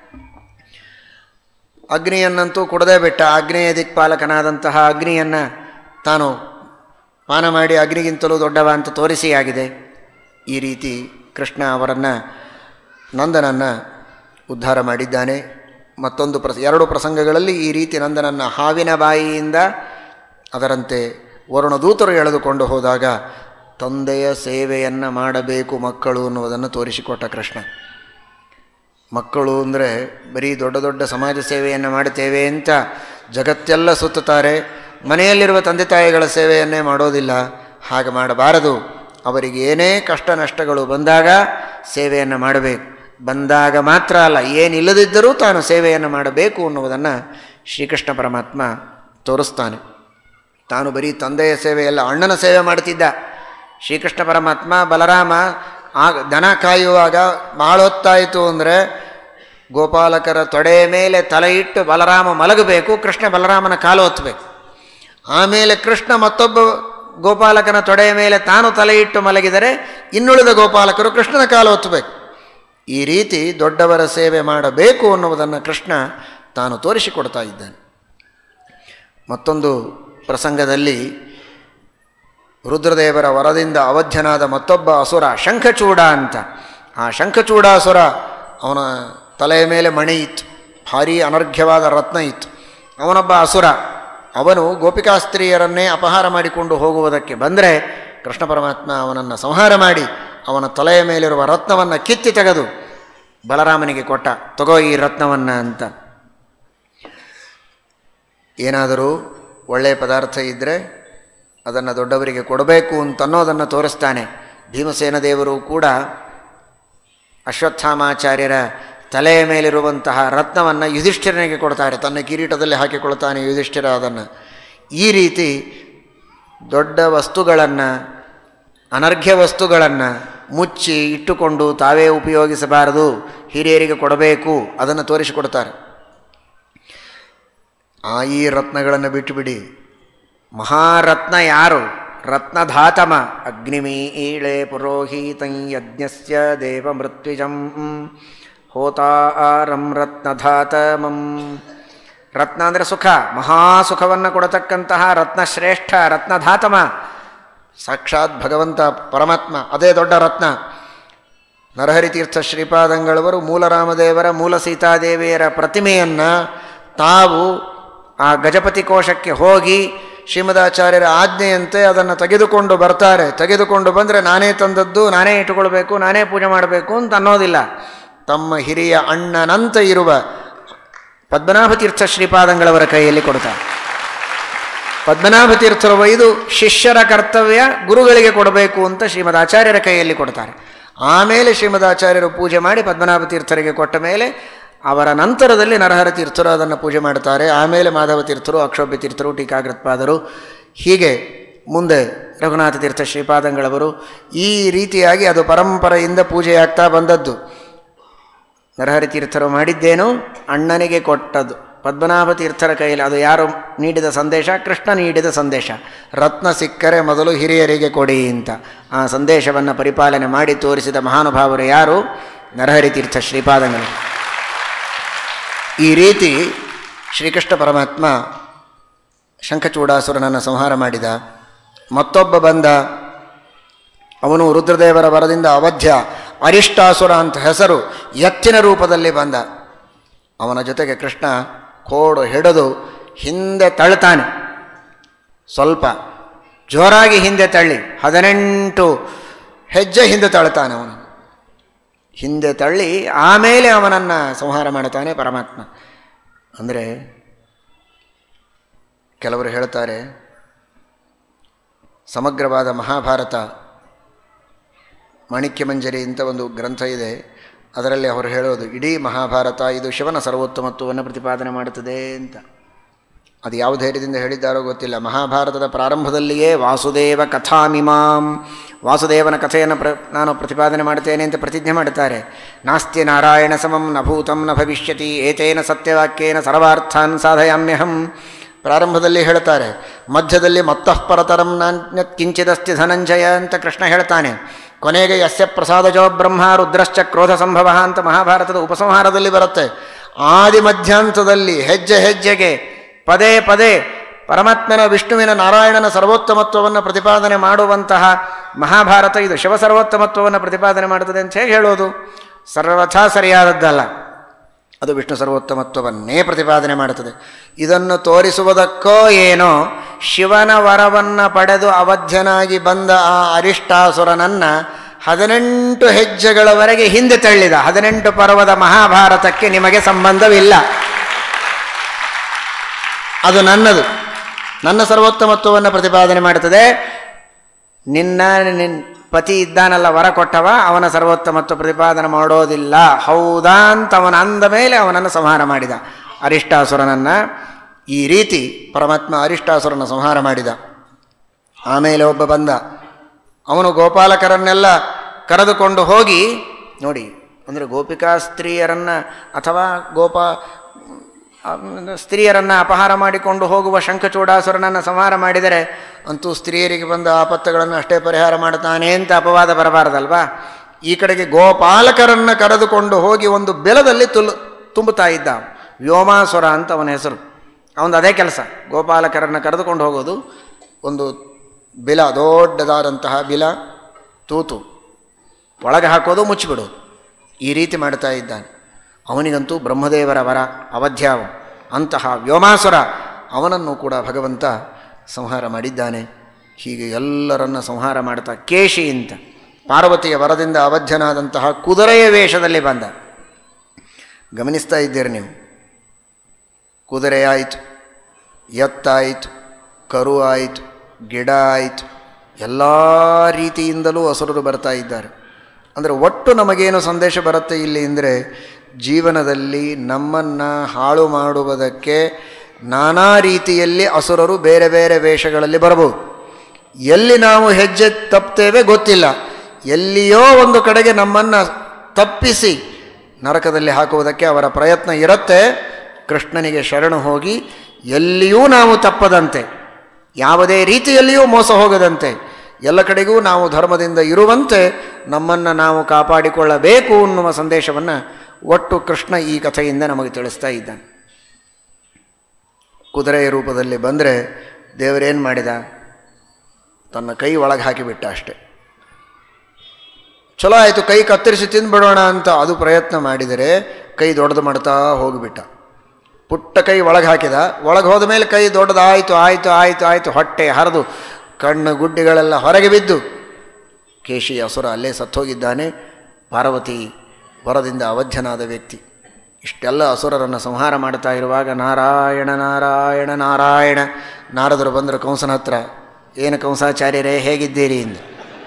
ಅಗ್ನಿಯನ್ನಂತೂ ಕೊಡದೇ ಬಿಟ್ಟ ಆಗ್ನೇಯ ದಿಕ್ಪಾಲಕನಾದಂತಹ ಅಗ್ನಿಯನ್ನು ತಾನು ಪಾನ ಮಾಡಿ ಅಗ್ನಿಗಿಂತಲೂ ದೊಡ್ಡವ ಅಂತ ತೋರಿಸಿ ಆಗಿದೆ ಈ ರೀತಿ ಕೃಷ್ಣ ಅವರನ್ನು ನಂದನನ್ನು ಉದ್ಧಾರ ಮಾಡಿದ್ದಾನೆ ಮತ್ತೊಂದು ಪ್ರಸ ಎರಡು ಪ್ರಸಂಗಗಳಲ್ಲಿ ಈ ರೀತಿ ನಂದನನ್ನು ಹಾವಿನ ಬಾಯಿಯಿಂದ ಅದರಂತೆ ವರುಣದೂತರು ಎಳೆದುಕೊಂಡು ಹೋದಾಗ ತಂದೆಯ ಸೇವೆಯನ್ನು ಮಾಡಬೇಕು ಮಕ್ಕಳು ಅನ್ನುವುದನ್ನು ತೋರಿಸಿಕೊಟ್ಟ ಕೃಷ್ಣ ಮಕ್ಕಳು ಅಂದರೆ ಬರೀ ದೊಡ್ಡ ದೊಡ್ಡ ಸಮಾಜ ಸೇವೆಯನ್ನು ಮಾಡುತ್ತೇವೆ ಅಂತ ಜಗತ್ತೆಲ್ಲ ಸುತ್ತುತ್ತಾರೆ ಮನೆಯಲ್ಲಿರುವ ತಂದೆ ತಾಯಿಗಳ ಸೇವೆಯನ್ನೇ ಮಾಡೋದಿಲ್ಲ ಹಾಗೆ ಮಾಡಬಾರದು ಅವರಿಗೆ ಏನೇ ಕಷ್ಟ ನಷ್ಟಗಳು ಬಂದಾಗ ಸೇವೆಯನ್ನು ಮಾಡಬೇಕು ಬಂದಾಗ ಮಾತ್ರ ಅಲ್ಲ ಏನಿಲ್ಲದಿದ್ದರೂ ತಾನು ಸೇವೆಯನ್ನು ಮಾಡಬೇಕು ಅನ್ನುವುದನ್ನು ಶ್ರೀಕೃಷ್ಣ ಪರಮಾತ್ಮ ತೋರಿಸ್ತಾನೆ ತಾನು ಬರೀ ತಂದೆಯ ಸೇವೆಯಲ್ಲ ಅಣ್ಣನ ಸೇವೆ ಮಾಡ್ತಿದ್ದ ಶ್ರೀಕೃಷ್ಣ ಪರಮಾತ್ಮ ಬಲರಾಮ ಆ ದನ ಕಾಯುವಾಗ ಭಾಳ ಹೊತ್ತಾಯಿತು ಅಂದರೆ ಗೋಪಾಲಕರ ತೊಡೆಯ ಮೇಲೆ ತಲೆ ಇಟ್ಟು ಬಲರಾಮ ಮಲಗಬೇಕು ಕೃಷ್ಣ ಬಲರಾಮನ ಕಾಲು ಹೊತ್ತಬೇಕು ಆಮೇಲೆ ಕೃಷ್ಣ ಮತ್ತೊಬ್ಬ ಗೋಪಾಲಕನ ತೊಡೆಯ ಮೇಲೆ ತಾನು ತಲೆ ಇಟ್ಟು ಮಲಗಿದರೆ ಇನ್ನುಳಿದ ಗೋಪಾಲಕರು ಕೃಷ್ಣನ ಕಾಲು ಹೊತ್ತಬೇಕು ಈ ರೀತಿ ದೊಡ್ಡವರ ಸೇವೆ ಮಾಡಬೇಕು ಅನ್ನುವುದನ್ನು ಕೃಷ್ಣ ತಾನು ತೋರಿಸಿಕೊಡ್ತಾ ಇದ್ದಾನೆ ಮತ್ತೊಂದು ಪ್ರಸಂಗದಲ್ಲಿ ರುದ್ರದೇವರ ವರದಿಂದ ಅವಧ್ಯನಾದ ಮತ್ತೊಬ್ಬ ಅಸುರ ಶಂಖಚೂಡ ಅಂತ ಆ ಶಂಖಚೂಡಾಸುರ ಅವನ ತಲೆಯ ಮೇಲೆ ಮಣಿ ಇತ್ತು ಭಾರೀ ಅನರ್ಘ್ಯವಾದ ರತ್ನ ಇತ್ತು ಅವನೊಬ್ಬ ಅಸುರ ಅವನು ಗೋಪಿಕಾಸ್ತ್ರೀಯರನ್ನೇ ಅಪಹಾರ ಮಾಡಿಕೊಂಡು ಹೋಗುವುದಕ್ಕೆ ಬಂದರೆ ಕೃಷ್ಣ ಪರಮಾತ್ಮ ಅವನನ್ನು ಸಂಹಾರ ಮಾಡಿ ಅವನ ತಲೆಯ ಮೇಲಿರುವ ರತ್ನವನ್ನು ಕಿತ್ತಿ ತೆಗೆದು ಬಲರಾಮನಿಗೆ ಕೊಟ್ಟ ತಗೋ ಈ ರತ್ನವನ್ನು ಅಂತ ಏನಾದರೂ ಒಳ್ಳೆಯ ಪದಾರ್ಥ ಇದ್ದರೆ ಅದನ್ನು ದೊಡ್ಡವರಿಗೆ ಕೊಡಬೇಕು ಅಂತನ್ನೋದನ್ನು ತೋರಿಸ್ತಾನೆ ಭೀಮಸೇನ ದೇವರು ಕೂಡ ಅಶ್ವತ್ಥಾಮಾಚಾರ್ಯರ ತಲೆಯ ಮೇಲಿರುವಂತಹ ರತ್ನವನ್ನು ಯುಧಿಷ್ಠಿರನಿಗೆ ಕೊಡ್ತಾರೆ ತನ್ನ ಕಿರೀಟದಲ್ಲಿ ಹಾಕಿಕೊಳ್ತಾನೆ ಯುಧಿಷ್ಠಿರ ಅದನ್ನು ಈ ರೀತಿ ದೊಡ್ಡ ವಸ್ತುಗಳನ್ನು ಅನರ್ಘ್ಯ ವಸ್ತುಗಳನ್ನು ಮುಚ್ಚಿ ಇಟ್ಟುಕೊಂಡು ತಾವೇ ಉಪಯೋಗಿಸಬಾರದು ಹಿರಿಯರಿಗೆ ಕೊಡಬೇಕು ಅದನ್ನು ತೋರಿಸಿಕೊಡ್ತಾರೆ ಆ ಈ ರತ್ನಗಳನ್ನು ಬಿಟ್ಟುಬಿಡಿ ಮಹಾರತ್ನ ಯಾರು ರತ್ನಧಾತಮ ಅಗ್ನಿಮೀಳೆ ಪುರೋಹಿತಂ ಯಜ್ಞಸ್ಯ ದೇವ ಮೃತ್ಯುಜಂ ಹೋತಾರಂ ರತ್ನಧಾತಮಂ ರತ್ನ ಅಂದರೆ ಸುಖ ಮಹಾಸುಖವನ್ನು ಕೊಡತಕ್ಕಂತಹ ರತ್ನಶ್ರೇಷ್ಠ ರತ್ನಧಾತಮ ಸಾಕ್ಷಾತ್ ಭಗವಂತ ಪರಮಾತ್ಮ ಅದೇ ದೊಡ್ಡ ರತ್ನ ನರಹರಿತೀರ್ಥ ಶ್ರೀಪಾದಂಗಳವರು ಮೂಲರಾಮದೇವರ ಮೂಲ ಸೀತಾದೇವಿಯರ ಪ್ರತಿಮೆಯನ್ನು ತಾವು ಆ ಗಜಪತಿ ಕೋಶಕ್ಕೆ ಹೋಗಿ ಶ್ರೀಮದಾಚಾರ್ಯರ ಆಜ್ಞೆಯಂತೆ ಅದನ್ನು ತೆಗೆದುಕೊಂಡು ಬರ್ತಾರೆ ತೆಗೆದುಕೊಂಡು ಬಂದರೆ ನಾನೇ ತಂದದ್ದು ನಾನೇ ಇಟ್ಟುಕೊಳ್ಬೇಕು ನಾನೇ ಪೂಜೆ ಮಾಡಬೇಕು ಅಂತ ಅನ್ನೋದಿಲ್ಲ ತಮ್ಮ ಹಿರಿಯ ಅಣ್ಣನಂತ ಇರುವ ಪದ್ಮನಾಭ ತೀರ್ಥ ಶ್ರೀಪಾದಂಗಳವರ ಕೈಯಲ್ಲಿ ಕೊಡ್ತಾರೆ ಪದ್ಮನಾಭ ತೀರ್ಥರು ಒಯ್ದು ಶಿಷ್ಯರ ಕರ್ತವ್ಯ ಗುರುಗಳಿಗೆ ಕೊಡಬೇಕು ಅಂತ ಶ್ರೀಮದ್ ಆಚಾರ್ಯರ ಕೈಯಲ್ಲಿ ಕೊಡ್ತಾರೆ ಆಮೇಲೆ ಶ್ರೀಮದ್ ಆಚಾರ್ಯರು ಪೂಜೆ ಮಾಡಿ ಪದ್ಮನಾಭ ತೀರ್ಥರಿಗೆ ಕೊಟ್ಟ ಮೇಲೆ ಅವರ ನಂತರದಲ್ಲಿ ನರಹರ ತೀರ್ಥರು ಅದನ್ನು ಪೂಜೆ ಮಾಡ್ತಾರೆ ಆಮೇಲೆ ಮಾಧವ ತೀರ್ಥರು ಅಕ್ಷೋಭ್ಯ ತೀರ್ಥರು ಟೀಕಾಗೃತ್ಪಾದರು ಹೀಗೆ ಮುಂದೆ ರಘುನಾಥ ತೀರ್ಥ ಶ್ರೀಪಾದಂಗಳವರು ಈ ರೀತಿಯಾಗಿ ಅದು ಪರಂಪರೆಯಿಂದ ಪೂಜೆಯಾಗ್ತಾ ಬಂದದ್ದು ನರಹರಿ ತೀರ್ಥರು ಮಾಡಿದ್ದೇನು ಅಣ್ಣನಿಗೆ ಕೊಟ್ಟದ್ದು ಪದ್ಮನಾಭ ತೀರ್ಥರ ಕೈಯಲ್ಲಿ ಅದು ಯಾರು ನೀಡಿದ ಸಂದೇಶ ಕೃಷ್ಣ ನೀಡಿದ ಸಂದೇಶ ರತ್ನ ಸಿಕ್ಕರೆ ಮೊದಲು ಹಿರಿಯರಿಗೆ ಕೊಡಿ ಅಂತ ಆ ಸಂದೇಶವನ್ನು ಪರಿಪಾಲನೆ ಮಾಡಿ ತೋರಿಸಿದ ಮಹಾನುಭಾವರು ಯಾರು ನರಹರಿ ತೀರ್ಥ ಶ್ರೀಪಾದಂಗಳು ಈ ರೀತಿ ಶ್ರೀಕೃಷ್ಣ ಪರಮಾತ್ಮ ಶಂಖಚೂಡಾಸುರನನ್ನು ಸಂಹಾರ ಮಾಡಿದ ಮತ್ತೊಬ್ಬ ಬಂದ ಅವನು ರುದ್ರದೇವರ ವರದಿಂದ ಅವಧ್ಯ ಅರಿಷ್ಟಾಸುರ ಅಂತ ಹೆಸರು ಎತ್ತಿನ ರೂಪದಲ್ಲಿ ಬಂದ ಅವನ ಜೊತೆಗೆ ಕೃಷ್ಣ ಕೋಡು ಹಿಡಿದು ಹಿಂದೆ ತಳ್ತಾನೆ ಸ್ವಲ್ಪ ಜೋರಾಗಿ ಹಿಂದೆ ತಳ್ಳಿ ಹದಿನೆಂಟು ಹೆಜ್ಜೆ ಹಿಂದೆ ತಳ್ತಾನೆ ಅವನು ಹಿಂದೆ ತಳ್ಳಿ ಆಮೇಲೆ ಅವನನ್ನು ಸಂಹಾರ ಮಾಡ್ತಾನೆ ಪರಮಾತ್ಮ ಅಂದರೆ ಕೆಲವರು ಹೇಳ್ತಾರೆ ಸಮಗ್ರವಾದ ಮಹಾಭಾರತ ಮಾಣಿಕ್ಯ ಮಂಜರಿ ಅಂತ ಒಂದು ಗ್ರಂಥ ಇದೆ ಅದರಲ್ಲಿ ಅವರು ಹೇಳೋದು ಇಡೀ ಮಹಾಭಾರತ ಇದು ಶಿವನ ಸರ್ವೋತ್ತಮತ್ವವನ್ನು ಪ್ರತಿಪಾದನೆ ಮಾಡುತ್ತದೆ ಅಂತ ಅದು ಯಾವ ಧೈರ್ಯದಿಂದ ಹೇಳಿದ್ದಾರೋ ಗೊತ್ತಿಲ್ಲ ಮಹಾಭಾರತದ ಪ್ರಾರಂಭದಲ್ಲಿಯೇ ವಾಸುದೇವ ಕಥಾಮಿಮಾಂ ವಾಸುದೇವನ ಕಥೆಯನ್ನು ಪ್ರ ನಾನು ಪ್ರತಿಪಾದನೆ ಮಾಡ್ತೇನೆ ಅಂತ ಪ್ರತಿಜ್ಞೆ ಮಾಡುತ್ತಾರೆ ನಾಸ್ತಿ ನಾರಾಯಣ ಸಮಂ ನ ಭೂತಂ ನ ಭವಿಷ್ಯತಿ ಏತೇನ ಸತ್ಯವಾಕ್ಯೇನ ಸರ್ವಾರ್ಥಾನ್ ಸಾಧಯಾಮ್ಯಹಂ ಪ್ರಾರಂಭದಲ್ಲಿ ಹೇಳ್ತಾರೆ ಮಧ್ಯದಲ್ಲಿ ಮತ್ತಃ ಪರತರಂ ನಾನ್ಯತ್ ಕಿಂಚಿದಸ್ತಿ ಧನಂಜಯ ಅಂತ ಕೃಷ್ಣ ಹೇಳ್ತಾನೆ ಕೊನೆಗೆ ಯಸ್ಯ ಪ್ರಸಾದಜೋ ಬ್ರಹ್ಮ ರುದ್ರಶ್ಚ ಕ್ರೋಧ ಸಂಭವ ಅಂತ ಮಹಾಭಾರತದ ಉಪಸಂಹಾರದಲ್ಲಿ ಬರುತ್ತೆ ಆದಿ ಮಧ್ಯಾಂತದಲ್ಲಿ ಹೆಜ್ಜೆ ಹೆಜ್ಜೆಗೆ ಪದೇ ಪದೇ ಪರಮಾತ್ಮನ ವಿಷ್ಣುವಿನ ನಾರಾಯಣನ ಸರ್ವೋತ್ತಮತ್ವವನ್ನು ಪ್ರತಿಪಾದನೆ ಮಾಡುವಂತಹ ಮಹಾಭಾರತ ಇದು ಶಿವ ಸರ್ವೋತ್ತಮತ್ವವನ್ನು ಪ್ರತಿಪಾದನೆ ಮಾಡುತ್ತದೆ ಅಂತ ಹೇಗೆ ಹೇಳೋದು ಸರ್ವಥಾ ಸರಿಯಾದದ್ದಲ್ಲ ಅದು ವಿಷ್ಣು ಸರ್ವೋತ್ತಮತ್ವವನ್ನೇ ಪ್ರತಿಪಾದನೆ ಮಾಡುತ್ತದೆ ಇದನ್ನು ತೋರಿಸುವುದಕ್ಕೋ ಏನೋ ಶಿವನ ವರವನ್ನು ಪಡೆದು ಅವಧ್ಯನಾಗಿ ಬಂದ ಆ ಅರಿಷ್ಟಾಸುರನನ್ನು ಹದಿನೆಂಟು ಹೆಜ್ಜೆಗಳವರೆಗೆ ಹಿಂದೆ ತಳ್ಳಿದ ಹದಿನೆಂಟು ಪರ್ವದ ಮಹಾಭಾರತಕ್ಕೆ ನಿಮಗೆ ಸಂಬಂಧವಿಲ್ಲ ಅದು ನನ್ನದು ನನ್ನ ಸರ್ವೋತ್ತಮತ್ವವನ್ನು ಪ್ರತಿಪಾದನೆ ಮಾಡುತ್ತದೆ ನಿನ್ನ ನಿನ್ ಪತಿ ಇದ್ದಾನಲ್ಲ ವರ ಕೊಟ್ಟವ ಅವನ ಸರ್ವೋತ್ತಮತ್ವ ಪ್ರತಿಪಾದನೆ ಮಾಡೋದಿಲ್ಲ ಹೌದಾ ಅಂತ ಅವನ ಅಂದ ಮೇಲೆ ಅವನನ್ನು ಸಂಹಾರ ಮಾಡಿದ ಅರಿಷ್ಟಾಸುರನನ್ನು ಈ ರೀತಿ ಪರಮಾತ್ಮ ಅರಿಷ್ಟಾಸುರನ ಸಂಹಾರ ಮಾಡಿದ ಆಮೇಲೆ ಒಬ್ಬ ಬಂದ ಅವನು ಗೋಪಾಲಕರನ್ನೆಲ್ಲ ಕರೆದುಕೊಂಡು ಹೋಗಿ ನೋಡಿ ಅಂದರೆ ಗೋಪಿಕಾ ಸ್ತ್ರೀಯರನ್ನು ಅಥವಾ ಗೋಪ ಸ್ತ್ರೀಯರನ್ನು ಅಪಹಾರ ಮಾಡಿಕೊಂಡು ಹೋಗುವ ಶಂಖಚೂಡಾಸುರನನ್ನು ಸಂಹಾರ ಮಾಡಿದರೆ ಅಂತೂ ಸ್ತ್ರೀಯರಿಗೆ ಬಂದ ಆಪತ್ತುಗಳನ್ನು ಅಷ್ಟೇ ಪರಿಹಾರ ಮಾಡ್ತಾನೆ ಅಂತ ಅಪವಾದ ಬರಬಾರದಲ್ವಾ ಈ ಕಡೆಗೆ ಗೋಪಾಲಕರನ್ನು ಕರೆದುಕೊಂಡು ಹೋಗಿ ಒಂದು ಬೆಲದಲ್ಲಿ ತುಲ್ ತುಂಬುತ್ತಾ ಇದ್ದ ವ್ಯೋಮಾಸುರ ಅಂತ ಅವನ ಹೆಸರು ಅವನದು ಅದೇ ಕೆಲಸ ಗೋಪಾಲಕರನ್ನು ಕರೆದುಕೊಂಡು ಹೋಗೋದು ಒಂದು ಬಿಲ ದೊಡ್ಡದಾದಂತಹ ಬಿಲ ತೂತು ಒಳಗೆ ಹಾಕೋದು ಮುಚ್ಚಿಬಿಡೋದು ಈ ರೀತಿ ಮಾಡ್ತಾ ಇದ್ದಾನೆ ಅವನಿಗಂತೂ ಬ್ರಹ್ಮದೇವರ ವರ ಅವಧ್ಯಾವ ಅಂತಹ ವ್ಯೋಮಾಸುರ ಅವನನ್ನು ಕೂಡ ಭಗವಂತ ಸಂಹಾರ ಮಾಡಿದ್ದಾನೆ ಹೀಗೆ ಎಲ್ಲರನ್ನ ಸಂಹಾರ ಮಾಡ್ತಾ ಕೇಶಿ ಅಂತ ಪಾರ್ವತಿಯ ವರದಿಂದ ಅವಧ್ಯನಾದಂತಹ ಕುದುರೆಯ ವೇಷದಲ್ಲಿ ಬಂದ ಗಮನಿಸ್ತಾ ಇದ್ದೀರಿ ನೀವು ಕುದುರೆ ಆಯಿತು ಎತ್ತಾಯಿತು ಕರು ಆಯಿತು ಗಿಡ ಆಯಿತು ಎಲ್ಲ ರೀತಿಯಿಂದಲೂ ಅಸುರರು ಬರ್ತಾ ಇದ್ದಾರೆ ಅಂದರೆ ಒಟ್ಟು ನಮಗೇನು ಸಂದೇಶ ಬರುತ್ತೆ ಇಲ್ಲಿ ಅಂದರೆ ಜೀವನದಲ್ಲಿ ನಮ್ಮನ್ನು ಹಾಳು ಮಾಡುವುದಕ್ಕೆ ನಾನಾ ರೀತಿಯಲ್ಲಿ ಅಸುರರು ಬೇರೆ ಬೇರೆ ವೇಷಗಳಲ್ಲಿ ಬರಬಹುದು ಎಲ್ಲಿ ನಾವು ಹೆಜ್ಜೆ ತಪ್ತೇವೆ ಗೊತ್ತಿಲ್ಲ ಎಲ್ಲಿಯೋ ಒಂದು ಕಡೆಗೆ ನಮ್ಮನ್ನು ತಪ್ಪಿಸಿ ನರಕದಲ್ಲಿ ಹಾಕುವುದಕ್ಕೆ ಅವರ ಪ್ರಯತ್ನ ಇರುತ್ತೆ ಕೃಷ್ಣನಿಗೆ ಶರಣು ಹೋಗಿ ಎಲ್ಲಿಯೂ ನಾವು ತಪ್ಪದಂತೆ ಯಾವುದೇ ರೀತಿಯಲ್ಲಿಯೂ ಮೋಸ ಹೋಗದಂತೆ ಎಲ್ಲ ಕಡೆಗೂ ನಾವು ಧರ್ಮದಿಂದ ಇರುವಂತೆ ನಮ್ಮನ್ನು ನಾವು ಕಾಪಾಡಿಕೊಳ್ಳಬೇಕು ಅನ್ನುವ ಸಂದೇಶವನ್ನು ಒಟ್ಟು ಕೃಷ್ಣ ಈ ಕಥೆಯಿಂದ ನಮಗೆ ತಿಳಿಸ್ತಾ ಇದ್ದಾನೆ ಕುದುರೆಯ ರೂಪದಲ್ಲಿ ಬಂದರೆ ದೇವರೇನು ಮಾಡಿದ ತನ್ನ ಕೈ ಒಳಗೆ ಹಾಕಿಬಿಟ್ಟ ಅಷ್ಟೆ ಚಲೋ ಆಯಿತು ಕೈ ಕತ್ತರಿಸಿ ತಿಂದುಬಿಡೋಣ ಅಂತ ಅದು ಪ್ರಯತ್ನ ಮಾಡಿದರೆ ಕೈ ದೊಡ್ಡದು ಮಾಡ್ತಾ ಹೋಗಿಬಿಟ್ಟ ಪುಟ್ಟ ಕೈ ಒಳಗೆ ಹಾಕಿದ ಒಳಗೆ ಹೋದ ಮೇಲೆ ಕೈ ದೊಡ್ಡದಾಯಿತು ಆಯಿತು ಆಯಿತು ಆಯಿತು ಹೊಟ್ಟೆ ಹರಿದು ಕಣ್ಣು ಗುಡ್ಡಿಗಳೆಲ್ಲ ಹೊರಗೆ ಬಿದ್ದು ಕೇಶಿ ಅಸುರ ಅಲ್ಲೇ ಸತ್ತೋಗಿದ್ದಾನೆ ಪಾರ್ವತಿ ವರದಿಂದ ಅವಧ್ಯನಾದ ವ್ಯಕ್ತಿ ಇಷ್ಟೆಲ್ಲ ಅಸುರರನ್ನು ಸಂಹಾರ ಮಾಡ್ತಾ ಇರುವಾಗ ನಾರಾಯಣ ನಾರಾಯಣ ನಾರಾಯಣ ನಾರದರು ಬಂದರು ಕಂಸನ ಹತ್ರ ಏನು ಕಂಸಾಚಾರ್ಯರೇ ಹೇಗಿದ್ದೀರಿ ಎಂದು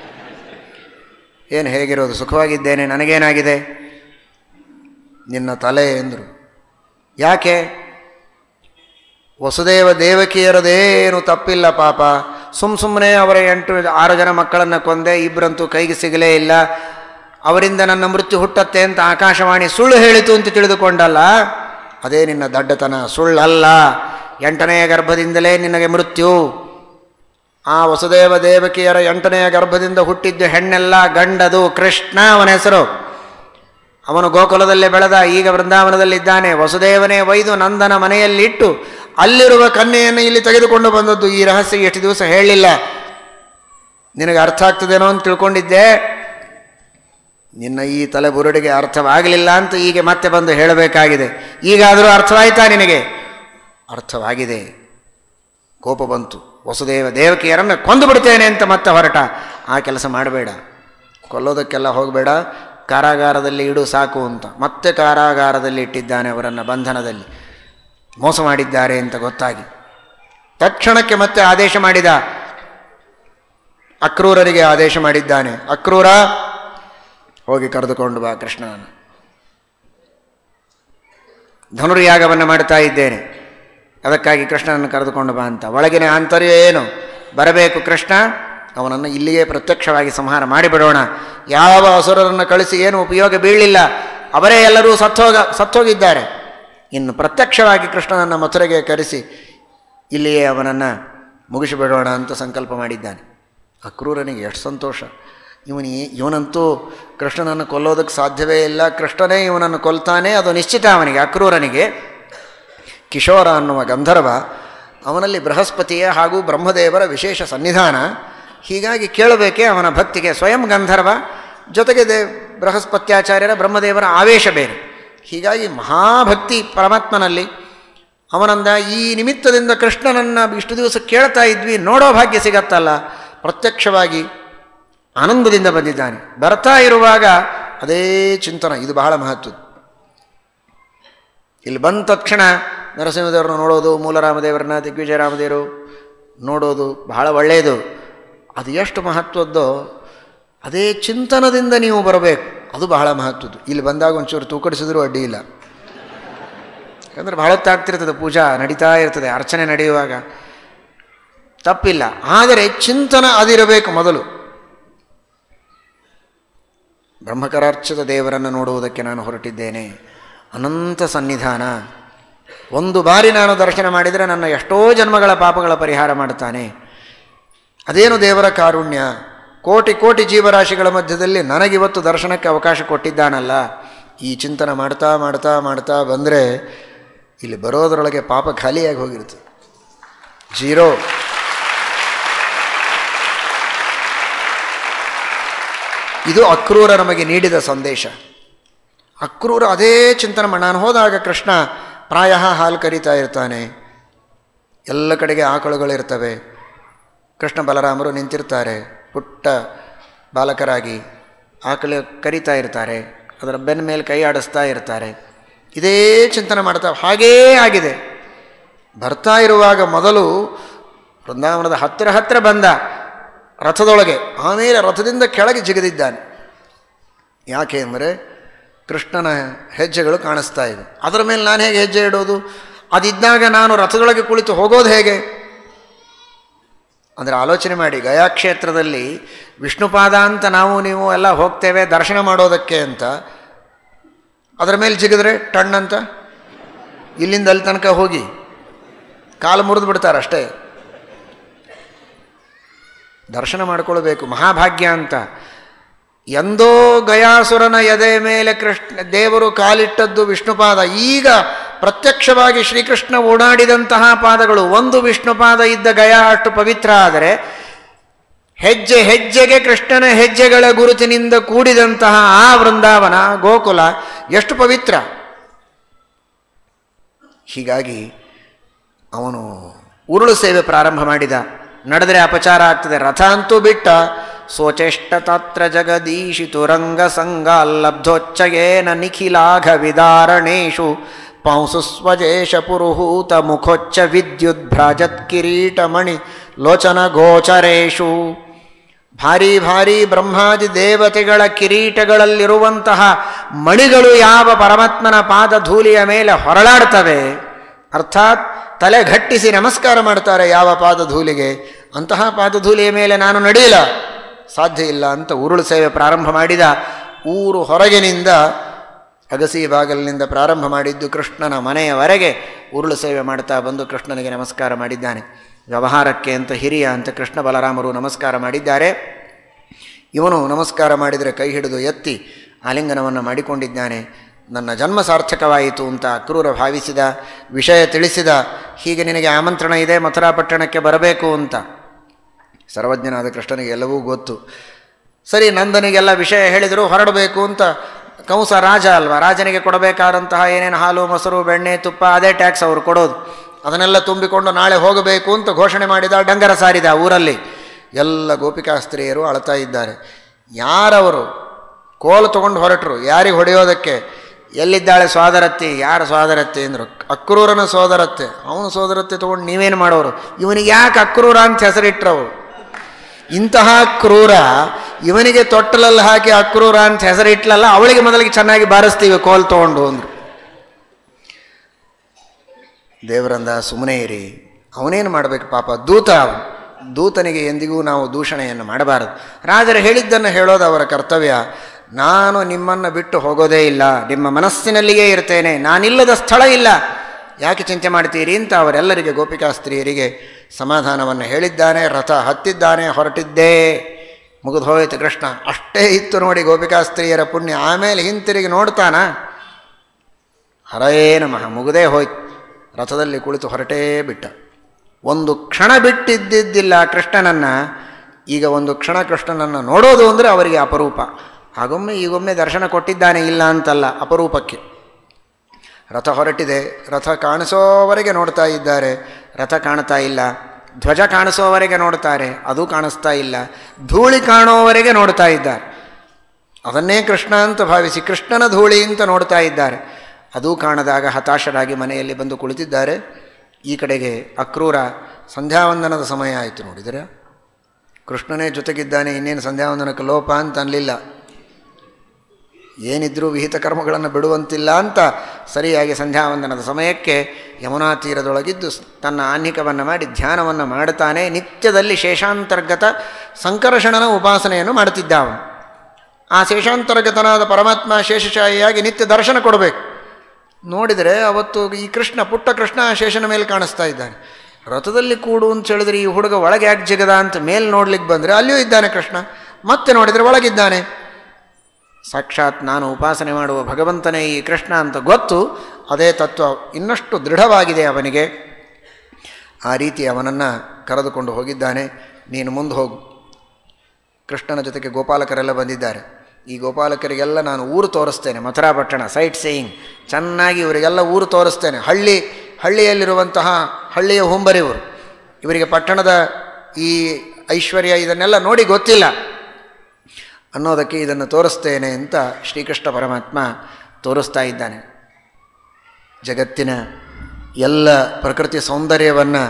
ಏನು ಹೇಗಿರೋದು ಸುಖವಾಗಿದ್ದೇನೆ ನನಗೇನಾಗಿದೆ ನಿನ್ನ ತಲೆ ಎಂದರು ಯಾಕೆ ವಸುದೇವ ದೇವಕಿಯರದೇನು ತಪ್ಪಿಲ್ಲ ಪಾಪ ಸುಮ್ಮ ಸುಮ್ಮನೆ ಅವರ ಎಂಟು ಆರು ಜನ ಮಕ್ಕಳನ್ನು ಕೊಂದೆ ಇಬ್ಬರಂತೂ ಕೈಗೆ ಸಿಗಲೇ ಇಲ್ಲ ಅವರಿಂದ ನನ್ನ ಮೃತ್ಯು ಹುಟ್ಟತ್ತೆ ಅಂತ ಆಕಾಶವಾಣಿ ಸುಳ್ಳು ಹೇಳಿತು ಅಂತ ತಿಳಿದುಕೊಂಡಲ್ಲ ಅದೇ ನಿನ್ನ ದಡ್ಡತನ ಸುಳ್ಳಲ್ಲ ಎಂಟನೆಯ ಗರ್ಭದಿಂದಲೇ ನಿನಗೆ ಮೃತ್ಯು ಆ ವಸುದೇವ ದೇವಕಿಯರ ಎಂಟನೆಯ ಗರ್ಭದಿಂದ ಹುಟ್ಟಿದ್ದು ಹೆಣ್ಣೆಲ್ಲ ಗಂಡದು ಕೃಷ್ಣ ಅವನ ಹೆಸರು ಅವನು ಗೋಕುಲದಲ್ಲೇ ಬೆಳೆದ ಈಗ ವೃಂದಾವನದಲ್ಲಿದ್ದಾನೆ ವಸುದೇವನೇ ಒಯ್ದು ನಂದನ ಮನೆಯಲ್ಲಿಟ್ಟು ಅಲ್ಲಿರುವ ಕನ್ಯೆಯನ್ನು ಇಲ್ಲಿ ತೆಗೆದುಕೊಂಡು ಬಂದದ್ದು ಈ ರಹಸ್ಯ ಎಷ್ಟು ದಿವಸ ಹೇಳಲಿಲ್ಲ ನಿನಗೆ ಅರ್ಥ ಆಗ್ತದೇನೋ ಅಂತ ತಿಳ್ಕೊಂಡಿದ್ದೆ ನಿನ್ನ ಈ ತಲೆ ಬುರುಡಿಗೆ ಅರ್ಥವಾಗಲಿಲ್ಲ ಅಂತ ಈಗ ಮತ್ತೆ ಬಂದು ಹೇಳಬೇಕಾಗಿದೆ ಈಗಾದರೂ ಅರ್ಥವಾಯ್ತಾ ನಿನಗೆ ಅರ್ಥವಾಗಿದೆ ಕೋಪ ಬಂತು ವಸುದೇವ ದೇವಕಿಯರನ್ನು ಕೊಂದು ಬಿಡ್ತೇನೆ ಅಂತ ಮತ್ತೆ ಹೊರಟ ಆ ಕೆಲಸ ಮಾಡಬೇಡ ಕೊಲ್ಲೋದಕ್ಕೆಲ್ಲ ಹೋಗಬೇಡ ಕಾರಾಗಾರದಲ್ಲಿ ಇಡು ಸಾಕು ಅಂತ ಮತ್ತೆ ಕಾರಾಗಾರದಲ್ಲಿ ಇಟ್ಟಿದ್ದಾನೆ ಅವರನ್ನು ಬಂಧನದಲ್ಲಿ ಮೋಸ ಮಾಡಿದ್ದಾರೆ ಅಂತ ಗೊತ್ತಾಗಿ ತಕ್ಷಣಕ್ಕೆ ಮತ್ತೆ ಆದೇಶ ಮಾಡಿದ ಅಕ್ರೂರರಿಗೆ ಆದೇಶ ಮಾಡಿದ್ದಾನೆ ಅಕ್ರೂರ ಹೋಗಿ ಕರೆದುಕೊಂಡು ಬಾ ಕೃಷ್ಣನನ್ನು ಧನುರ್ಯಾಗವನ್ನು ಮಾಡ್ತಾ ಇದ್ದೇನೆ ಅದಕ್ಕಾಗಿ ಕೃಷ್ಣನನ್ನು ಕರೆದುಕೊಂಡು ಬಾ ಅಂತ ಒಳಗಿನ ಆಂತರ್ಯ ಏನು ಬರಬೇಕು ಕೃಷ್ಣ ಅವನನ್ನು ಇಲ್ಲಿಯೇ ಪ್ರತ್ಯಕ್ಷವಾಗಿ ಸಂಹಾರ ಮಾಡಿಬಿಡೋಣ ಯಾವ ಅಸುರರನ್ನು ಕಳಿಸಿ ಏನು ಉಪಯೋಗ ಬೀಳಲಿಲ್ಲ ಅವರೇ ಎಲ್ಲರೂ ಸತ್ತೋಗ ಸತ್ತೋಗಿದ್ದಾರೆ ಇನ್ನು ಪ್ರತ್ಯಕ್ಷವಾಗಿ ಕೃಷ್ಣನನ್ನು ಮಥುರೆಗೆ ಕರೆಸಿ ಇಲ್ಲಿಯೇ ಅವನನ್ನು ಮುಗಿಸಿಬಿಡೋಣ ಅಂತ ಸಂಕಲ್ಪ ಮಾಡಿದ್ದಾನೆ ಅಕ್ರೂರನಿಗೆ ಎಷ್ಟು ಸಂತೋಷ ಇವನಿ ಇವನಂತೂ ಕೃಷ್ಣನನ್ನು ಕೊಲ್ಲೋದಕ್ಕೆ ಸಾಧ್ಯವೇ ಇಲ್ಲ ಕೃಷ್ಣನೇ ಇವನನ್ನು ಕೊಲ್ತಾನೆ ಅದು ನಿಶ್ಚಿತ ಅವನಿಗೆ ಅಕ್ರೂರನಿಗೆ ಕಿಶೋರ ಅನ್ನುವ ಗಂಧರ್ವ ಅವನಲ್ಲಿ ಬೃಹಸ್ಪತಿಯ ಹಾಗೂ ಬ್ರಹ್ಮದೇವರ ವಿಶೇಷ ಸನ್ನಿಧಾನ ಹೀಗಾಗಿ ಕೇಳಬೇಕೆ ಅವನ ಭಕ್ತಿಗೆ ಸ್ವಯಂ ಗಂಧರ್ವ ಜೊತೆಗೆ ದೇ ಬೃಹಸ್ಪತ್ಯಾಚಾರ್ಯರ ಬ್ರಹ್ಮದೇವರ ಆವೇಶ ಬೇರೆ ಹೀಗಾಗಿ ಮಹಾಭಕ್ತಿ ಪರಮಾತ್ಮನಲ್ಲಿ ಅವನಂದ ಈ ನಿಮಿತ್ತದಿಂದ ಕೃಷ್ಣನನ್ನು ಇಷ್ಟು ದಿವಸ ಕೇಳ್ತಾ ಇದ್ವಿ ನೋಡೋ ಭಾಗ್ಯ ಸಿಗತ್ತಲ್ಲ ಪ್ರತ್ಯಕ್ಷವಾಗಿ ಆನಂದದಿಂದ ಬಂದಿದ್ದಾನೆ ಬರ್ತಾ ಇರುವಾಗ ಅದೇ ಚಿಂತನ ಇದು ಬಹಳ ಮಹತ್ವದ್ದು ಇಲ್ಲಿ ಬಂದ ತಕ್ಷಣ ನರಸಿಂಹದೇವರನ್ನ ನೋಡೋದು ಮೂಲರಾಮದೇವರನ್ನ ದಿಗ್ವಿಜಯ ರಾಮದೇವರು ನೋಡೋದು ಬಹಳ ಒಳ್ಳೆಯದು ಅದು ಎಷ್ಟು ಮಹತ್ವದ್ದೋ ಅದೇ ಚಿಂತನದಿಂದ ನೀವು ಬರಬೇಕು ಅದು ಬಹಳ ಮಹತ್ವದ್ದು ಇಲ್ಲಿ ಬಂದಾಗ ಒಂಚೂರು ತೂಕಡಿಸಿದ್ರೂ ಅಡ್ಡಿ ಇಲ್ಲ ಯಾಕಂದರೆ ಬಹಳ ಹೊತ್ತಾಗ್ತಿರ್ತದೆ ಪೂಜಾ ನಡೀತಾ ಇರ್ತದೆ ಅರ್ಚನೆ ನಡೆಯುವಾಗ ತಪ್ಪಿಲ್ಲ ಆದರೆ ಚಿಂತನ ಅದಿರಬೇಕು ಮೊದಲು ಬ್ರಹ್ಮಕರಾರ್ಚಿತ ದೇವರನ್ನು ನೋಡುವುದಕ್ಕೆ ನಾನು ಹೊರಟಿದ್ದೇನೆ ಅನಂತ ಸನ್ನಿಧಾನ ಒಂದು ಬಾರಿ ನಾನು ದರ್ಶನ ಮಾಡಿದರೆ ನನ್ನ ಎಷ್ಟೋ ಜನ್ಮಗಳ ಪಾಪಗಳ ಪರಿಹಾರ ಮಾಡ್ತಾನೆ ಅದೇನು ದೇವರ ಕಾರುಣ್ಯ ಕೋಟಿ ಕೋಟಿ ಜೀವರಾಶಿಗಳ ಮಧ್ಯದಲ್ಲಿ ನನಗಿವತ್ತು ದರ್ಶನಕ್ಕೆ ಅವಕಾಶ ಕೊಟ್ಟಿದ್ದಾನಲ್ಲ ಈ ಚಿಂತನೆ ಮಾಡ್ತಾ ಮಾಡ್ತಾ ಮಾಡ್ತಾ ಬಂದರೆ ಇಲ್ಲಿ ಬರೋದರೊಳಗೆ ಪಾಪ ಖಾಲಿಯಾಗಿ ಹೋಗಿರುತ್ತೆ ಜೀರೋ ಇದು ಅಕ್ರೂರ ನಮಗೆ ನೀಡಿದ ಸಂದೇಶ ಅಕ್ರೂರ ಅದೇ ಚಿಂತನೆ ಮಾಡಿ ನಾನು ಹೋದಾಗ ಕೃಷ್ಣ ಪ್ರಾಯ ಹಾಲು ಕರಿತಾ ಇರ್ತಾನೆ ಎಲ್ಲ ಕಡೆಗೆ ಆಕಳುಗಳಿರ್ತವೆ ಕೃಷ್ಣ ಬಲರಾಮರು ನಿಂತಿರ್ತಾರೆ ಪುಟ್ಟ ಬಾಲಕರಾಗಿ ಆಕಳು ಕರಿತಾ ಇರ್ತಾರೆ ಅದರ ಬೆನ್ನ ಮೇಲೆ ಕೈ ಆಡಿಸ್ತಾ ಇರ್ತಾರೆ ಇದೇ ಚಿಂತನೆ ಮಾಡ್ತಾ ಹಾಗೇ ಆಗಿದೆ ಬರ್ತಾ ಇರುವಾಗ ಮೊದಲು ಬೃಂದಾವನದ ಹತ್ತಿರ ಹತ್ತಿರ ಬಂದ ರಥದೊಳಗೆ ಆಮೇಲೆ ರಥದಿಂದ ಕೆಳಗೆ ಜಿಗಿದಿದ್ದಾನೆ ಯಾಕೆ ಅಂದರೆ ಕೃಷ್ಣನ ಹೆಜ್ಜೆಗಳು ಕಾಣಿಸ್ತಾ ಇವೆ ಅದರ ಮೇಲೆ ನಾನು ಹೇಗೆ ಹೆಜ್ಜೆ ಇಡೋದು ಅದಿದ್ದಾಗ ನಾನು ರಥದೊಳಗೆ ಕುಳಿತು ಹೋಗೋದು ಹೇಗೆ ಅಂದರೆ ಆಲೋಚನೆ ಮಾಡಿ ಗಯಾಕ್ಷೇತ್ರದಲ್ಲಿ ವಿಷ್ಣುಪಾದ ಅಂತ ನಾವು ನೀವು ಎಲ್ಲ ಹೋಗ್ತೇವೆ ದರ್ಶನ ಮಾಡೋದಕ್ಕೆ ಅಂತ ಅದರ ಮೇಲೆ ಜಿಗಿದ್ರೆ ಟಣ್ ಅಂತ ಇಲ್ಲಿಂದ ಅಲ್ಲಿ ತನಕ ಹೋಗಿ ಕಾಲು ಮುರಿದು ಬಿಡ್ತಾರೆ ಅಷ್ಟೇ ದರ್ಶನ ಮಾಡಿಕೊಳ್ಬೇಕು ಮಹಾಭಾಗ್ಯ ಅಂತ ಎಂದೋ ಗಯಾಸುರನ ಎದೆ ಮೇಲೆ ಕೃಷ್ಣ ದೇವರು ಕಾಲಿಟ್ಟದ್ದು ವಿಷ್ಣುಪಾದ ಈಗ ಪ್ರತ್ಯಕ್ಷವಾಗಿ ಶ್ರೀಕೃಷ್ಣ ಓಡಾಡಿದಂತಹ ಪಾದಗಳು ಒಂದು ವಿಷ್ಣುಪಾದ ಇದ್ದ ಗಯಾ ಅಷ್ಟು ಪವಿತ್ರ ಆದರೆ ಹೆಜ್ಜೆ ಹೆಜ್ಜೆಗೆ ಕೃಷ್ಣನ ಹೆಜ್ಜೆಗಳ ಗುರುತಿನಿಂದ ಕೂಡಿದಂತಹ ಆ ವೃಂದಾವನ ಗೋಕುಲ ಎಷ್ಟು ಪವಿತ್ರ ಹೀಗಾಗಿ ಅವನು ಉರುಳು ಸೇವೆ ಪ್ರಾರಂಭ ಮಾಡಿದ ನಡೆದರೆ ಅಪಚಾರ ಆಗ್ತದೆ ರಥ ಅಂತೂ ಬಿಟ್ಟ ಸೋಚೇಷ್ಟ ತತ್ರ ಜಗದೀಶಿತು ರಂಗ ಸಂಗಾಲ್ಲಬ್ಧೋಚ್ಚಯೇನ ನಿಖಿಲಾಘ ವಿದಾರಣೇಶು ಪಾಂಸು ಸ್ವಜೇಶ ಪುರುಹೂತ ಮುಖೋಚ್ಚ ವಿದ್ಯುತ್ ಭ್ರಾಜತ್ ಕಿರೀಟಮಣಿ ಲೋಚನ ಗೋಚರೇಶು ಭಾರಿ ಭಾರಿ ಬ್ರಹ್ಮಾದಿ ದೇವತೆಗಳ ಕಿರೀಟಗಳಲ್ಲಿರುವಂತಹ ಮಣಿಗಳು ಯಾವ ಪರಮಾತ್ಮನ ಪಾದ ಧೂಳಿಯ ಮೇಲೆ ಹೊರಳಾಡ್ತವೆ ಅರ್ಥಾತ್ ತಲೆ ಘಟ್ಟಿಸಿ ನಮಸ್ಕಾರ ಮಾಡ್ತಾರೆ ಯಾವ ಪಾದ ಧೂಳಿಗೆ ಅಂತಹ ಪಾದಧೂಳಿಯ ಮೇಲೆ ನಾನು ನಡೆಯಲ್ಲ ಸಾಧ್ಯ ಇಲ್ಲ ಅಂತ ಉರುಳು ಸೇವೆ ಪ್ರಾರಂಭ ಮಾಡಿದ ಊರು ಹೊರಗಿನಿಂದ ಅಗಸಿ ಬಾಗಲಿನಿಂದ ಪ್ರಾರಂಭ ಮಾಡಿದ್ದು ಕೃಷ್ಣನ ಮನೆಯವರೆಗೆ ಉರುಳು ಸೇವೆ ಮಾಡ್ತಾ ಬಂದು ಕೃಷ್ಣನಿಗೆ ನಮಸ್ಕಾರ ಮಾಡಿದ್ದಾನೆ ವ್ಯವಹಾರಕ್ಕೆ ಅಂತ ಹಿರಿಯ ಅಂತ ಕೃಷ್ಣ ಬಲರಾಮರು ನಮಸ್ಕಾರ ಮಾಡಿದ್ದಾರೆ ಇವನು ನಮಸ್ಕಾರ ಮಾಡಿದರೆ ಕೈ ಹಿಡಿದು ಎತ್ತಿ ಆಲಿಂಗನವನ್ನು ಮಾಡಿಕೊಂಡಿದ್ದಾನೆ ನನ್ನ ಜನ್ಮ ಸಾರ್ಥಕವಾಯಿತು ಅಂತ ಅಕ್ರೂರ ಭಾವಿಸಿದ ವಿಷಯ ತಿಳಿಸಿದ ಹೀಗೆ ನಿನಗೆ ಆಮಂತ್ರಣ ಇದೆ ಮಥುರಾ ಪಟ್ಟಣಕ್ಕೆ ಬರಬೇಕು ಅಂತ ಸರ್ವಜ್ಞನಾದ ಕೃಷ್ಣನಿಗೆ ಎಲ್ಲವೂ ಗೊತ್ತು ಸರಿ ನಂದನಿಗೆಲ್ಲ ವಿಷಯ ಹೇಳಿದರು ಹೊರಡಬೇಕು ಅಂತ ಕಂಸ ರಾಜ ಅಲ್ವಾ ರಾಜನಿಗೆ ಕೊಡಬೇಕಾದಂತಹ ಏನೇನು ಹಾಲು ಮೊಸರು ಬೆಣ್ಣೆ ತುಪ್ಪ ಅದೇ ಟ್ಯಾಕ್ಸ್ ಅವರು ಕೊಡೋದು ಅದನ್ನೆಲ್ಲ ತುಂಬಿಕೊಂಡು ನಾಳೆ ಹೋಗಬೇಕು ಅಂತ ಘೋಷಣೆ ಮಾಡಿದ ಡಂಗರ ಸಾರಿದ ಊರಲ್ಲಿ ಎಲ್ಲ ಗೋಪಿಕಾಸ್ತ್ರೀಯರು ಅಳ್ತಾ ಇದ್ದಾರೆ ಯಾರವರು ಕೋಲು ತೊಗೊಂಡು ಹೊರಟರು ಯಾರಿಗೆ ಹೊಡೆಯೋದಕ್ಕೆ ಎಲ್ಲಿದ್ದಾಳೆ ಸೋದರತ್ತಿ ಯಾರು ಸೋದರತ್ತಿ ಅಂದರು ಅಕ್ರೂರನ ಸೋದರತ್ತೆ ಅವನು ಸೋದರತ್ತೆ ತೊಗೊಂಡು ನೀವೇನು ಮಾಡೋರು ಇವನಿಗೆ ಯಾಕೆ ಅಕ್ರೂರ ಅಂತ ಹೆಸರಿಟ್ರವರು ಇಂತಹ ಕ್ರೂರ ಇವನಿಗೆ ತೊಟ್ಟಲಲ್ಲಿ ಹಾಕಿ ಅಕ್ರೂರ ಅಂತ ಹೆಸರಿಟ್ಲಲ್ಲ ಅವಳಿಗೆ ಮೊದಲಿಗೆ ಚೆನ್ನಾಗಿ ಬಾರಿಸ್ತೀವಿ ಕೋಲ್ ತೊಗೊಂಡು ಅಂದರು ದೇವರಂದ ಸುಮ್ಮನೆ ಇರಿ ಅವನೇನು ಮಾಡಬೇಕು ಪಾಪ ದೂತ ಅವನು ದೂತನಿಗೆ ಎಂದಿಗೂ ನಾವು ದೂಷಣೆಯನ್ನು ಮಾಡಬಾರದು ರಾಜರು ಹೇಳಿದ್ದನ್ನು ಹೇಳೋದು ಅವರ ಕರ್ತವ್ಯ ನಾನು ನಿಮ್ಮನ್ನು ಬಿಟ್ಟು ಹೋಗೋದೇ ಇಲ್ಲ ನಿಮ್ಮ ಮನಸ್ಸಿನಲ್ಲಿಯೇ ಇರ್ತೇನೆ ನಾನಿಲ್ಲದ ಸ್ಥಳ ಇಲ್ಲ ಯಾಕೆ ಚಿಂತೆ ಮಾಡ್ತೀರಿ ಅಂತ ಅವರೆಲ್ಲರಿಗೆ ಗೋಪಿಕಾಸ್ತ್ರೀಯರಿಗೆ ಸಮಾಧಾನವನ್ನು ಹೇಳಿದ್ದಾನೆ ರಥ ಹತ್ತಿದ್ದಾನೆ ಹೊರಟಿದ್ದೇ ಮುಗಿದು ಹೋಯಿತು ಕೃಷ್ಣ ಅಷ್ಟೇ ಇತ್ತು ನೋಡಿ ಗೋಪಿಕಾಸ್ತ್ರೀಯರ ಪುಣ್ಯ ಆಮೇಲೆ ಹಿಂತಿರುಗಿ ನೋಡ್ತಾನ ಹರೇ ನಮಃ ಮುಗುದೇ ಹೋಯ್ತು ರಥದಲ್ಲಿ ಕುಳಿತು ಹೊರಟೇ ಬಿಟ್ಟ ಒಂದು ಕ್ಷಣ ಬಿಟ್ಟಿದ್ದಿದ್ದಿಲ್ಲ ಕೃಷ್ಣನನ್ನು ಈಗ ಒಂದು ಕ್ಷಣ ಕೃಷ್ಣನನ್ನು ನೋಡೋದು ಅಂದರೆ ಅವರಿಗೆ ಅಪರೂಪ ಆಗೊಮ್ಮೆ ಈಗೊಮ್ಮೆ ದರ್ಶನ ಕೊಟ್ಟಿದ್ದಾನೆ ಇಲ್ಲ ಅಂತಲ್ಲ ಅಪರೂಪಕ್ಕೆ ರಥ ಹೊರಟಿದೆ ರಥ ಕಾಣಿಸೋವರೆಗೆ ನೋಡ್ತಾ ಇದ್ದಾರೆ ರಥ ಕಾಣ್ತಾ ಇಲ್ಲ ಧ್ವಜ ಕಾಣಿಸೋವರೆಗೆ ನೋಡ್ತಾರೆ ಅದು ಕಾಣಿಸ್ತಾ ಇಲ್ಲ ಧೂಳಿ ಕಾಣೋವರೆಗೆ ನೋಡ್ತಾ ಇದ್ದಾರೆ ಅದನ್ನೇ ಕೃಷ್ಣ ಅಂತ ಭಾವಿಸಿ ಕೃಷ್ಣನ ಧೂಳಿ ಅಂತ ನೋಡ್ತಾ ಇದ್ದಾರೆ ಅದೂ ಕಾಣದಾಗ ಹತಾಶರಾಗಿ ಮನೆಯಲ್ಲಿ ಬಂದು ಕುಳಿತಿದ್ದಾರೆ ಈ ಕಡೆಗೆ ಅಕ್ರೂರ ಸಂಧ್ಯಾವಂದನದ ಸಮಯ ಆಯಿತು ನೋಡಿದರೆ ಕೃಷ್ಣನೇ ಜೊತೆಗಿದ್ದಾನೆ ಇನ್ನೇನು ಸಂಧ್ಯಾವಂದನಕ್ಕೆ ಲೋಪ ಅಂತ ಅನ್ನಲಿಲ್ಲ ಏನಿದ್ರೂ ವಿಹಿತ ಕರ್ಮಗಳನ್ನು ಬಿಡುವಂತಿಲ್ಲ ಅಂತ ಸರಿಯಾಗಿ ಸಂಧ್ಯಾವಂದನದ ಸಮಯಕ್ಕೆ ಯಮುನಾ ತೀರದೊಳಗಿದ್ದು ತನ್ನ ಆನ್ಹಿಕವನ್ನು ಮಾಡಿ ಧ್ಯಾನವನ್ನು ಮಾಡುತ್ತಾನೆ ನಿತ್ಯದಲ್ಲಿ ಶೇಷಾಂತರ್ಗತ ಸಂಕರ್ಷಣನ ಉಪಾಸನೆಯನ್ನು ಮಾಡುತ್ತಿದ್ದ ಅವನು ಆ ಶೇಷಾಂತರ್ಗತನಾದ ಪರಮಾತ್ಮ ಶೇಷಶಾಹಿಯಾಗಿ ನಿತ್ಯ ದರ್ಶನ ಕೊಡಬೇಕು ನೋಡಿದರೆ ಅವತ್ತು ಈ ಕೃಷ್ಣ ಪುಟ್ಟ ಕೃಷ್ಣ ಶೇಷನ ಮೇಲೆ ಕಾಣಿಸ್ತಾ ಇದ್ದಾನೆ ರಥದಲ್ಲಿ ಕೂಡು ಅಂತ ಹೇಳಿದ್ರೆ ಈ ಹುಡುಗ ಒಳಗೆ ಯಾಕೆ ಜಗದ ಅಂತ ಮೇಲೆ ನೋಡ್ಲಿಕ್ಕೆ ಬಂದರೆ ಅಲ್ಲಿಯೂ ಇದ್ದಾನೆ ಕೃಷ್ಣ ಮತ್ತೆ ನೋಡಿದರೆ ಒಳಗಿದ್ದಾನೆ ಸಾಕ್ಷಾತ್ ನಾನು ಉಪಾಸನೆ ಮಾಡುವ ಭಗವಂತನೇ ಈ ಕೃಷ್ಣ ಅಂತ ಗೊತ್ತು ಅದೇ ತತ್ವ ಇನ್ನಷ್ಟು ದೃಢವಾಗಿದೆ ಅವನಿಗೆ ಆ ರೀತಿ ಅವನನ್ನು ಕರೆದುಕೊಂಡು ಹೋಗಿದ್ದಾನೆ ನೀನು ಮುಂದೆ ಹೋಗು ಕೃಷ್ಣನ ಜೊತೆಗೆ ಗೋಪಾಲಕರೆಲ್ಲ ಬಂದಿದ್ದಾರೆ ಈ ಗೋಪಾಲಕರಿಗೆಲ್ಲ ನಾನು ಊರು ತೋರಿಸ್ತೇನೆ ಮಥುರಾ ಪಟ್ಟಣ ಸೈಟ್ ಸೇಯಿಂಗ್ ಚೆನ್ನಾಗಿ ಇವರಿಗೆಲ್ಲ ಊರು ತೋರಿಸ್ತೇನೆ ಹಳ್ಳಿ ಹಳ್ಳಿಯಲ್ಲಿರುವಂತಹ ಹಳ್ಳಿಯ ಹುಂಬರಿವರು ಇವರಿಗೆ ಪಟ್ಟಣದ ಈ ಐಶ್ವರ್ಯ ಇದನ್ನೆಲ್ಲ ನೋಡಿ ಗೊತ್ತಿಲ್ಲ ಅನ್ನೋದಕ್ಕೆ ಇದನ್ನು ತೋರಿಸ್ತೇನೆ ಅಂತ ಶ್ರೀಕೃಷ್ಣ ಪರಮಾತ್ಮ ತೋರಿಸ್ತಾ ಇದ್ದಾನೆ ಜಗತ್ತಿನ ಎಲ್ಲ ಪ್ರಕೃತಿ ಸೌಂದರ್ಯವನ್ನು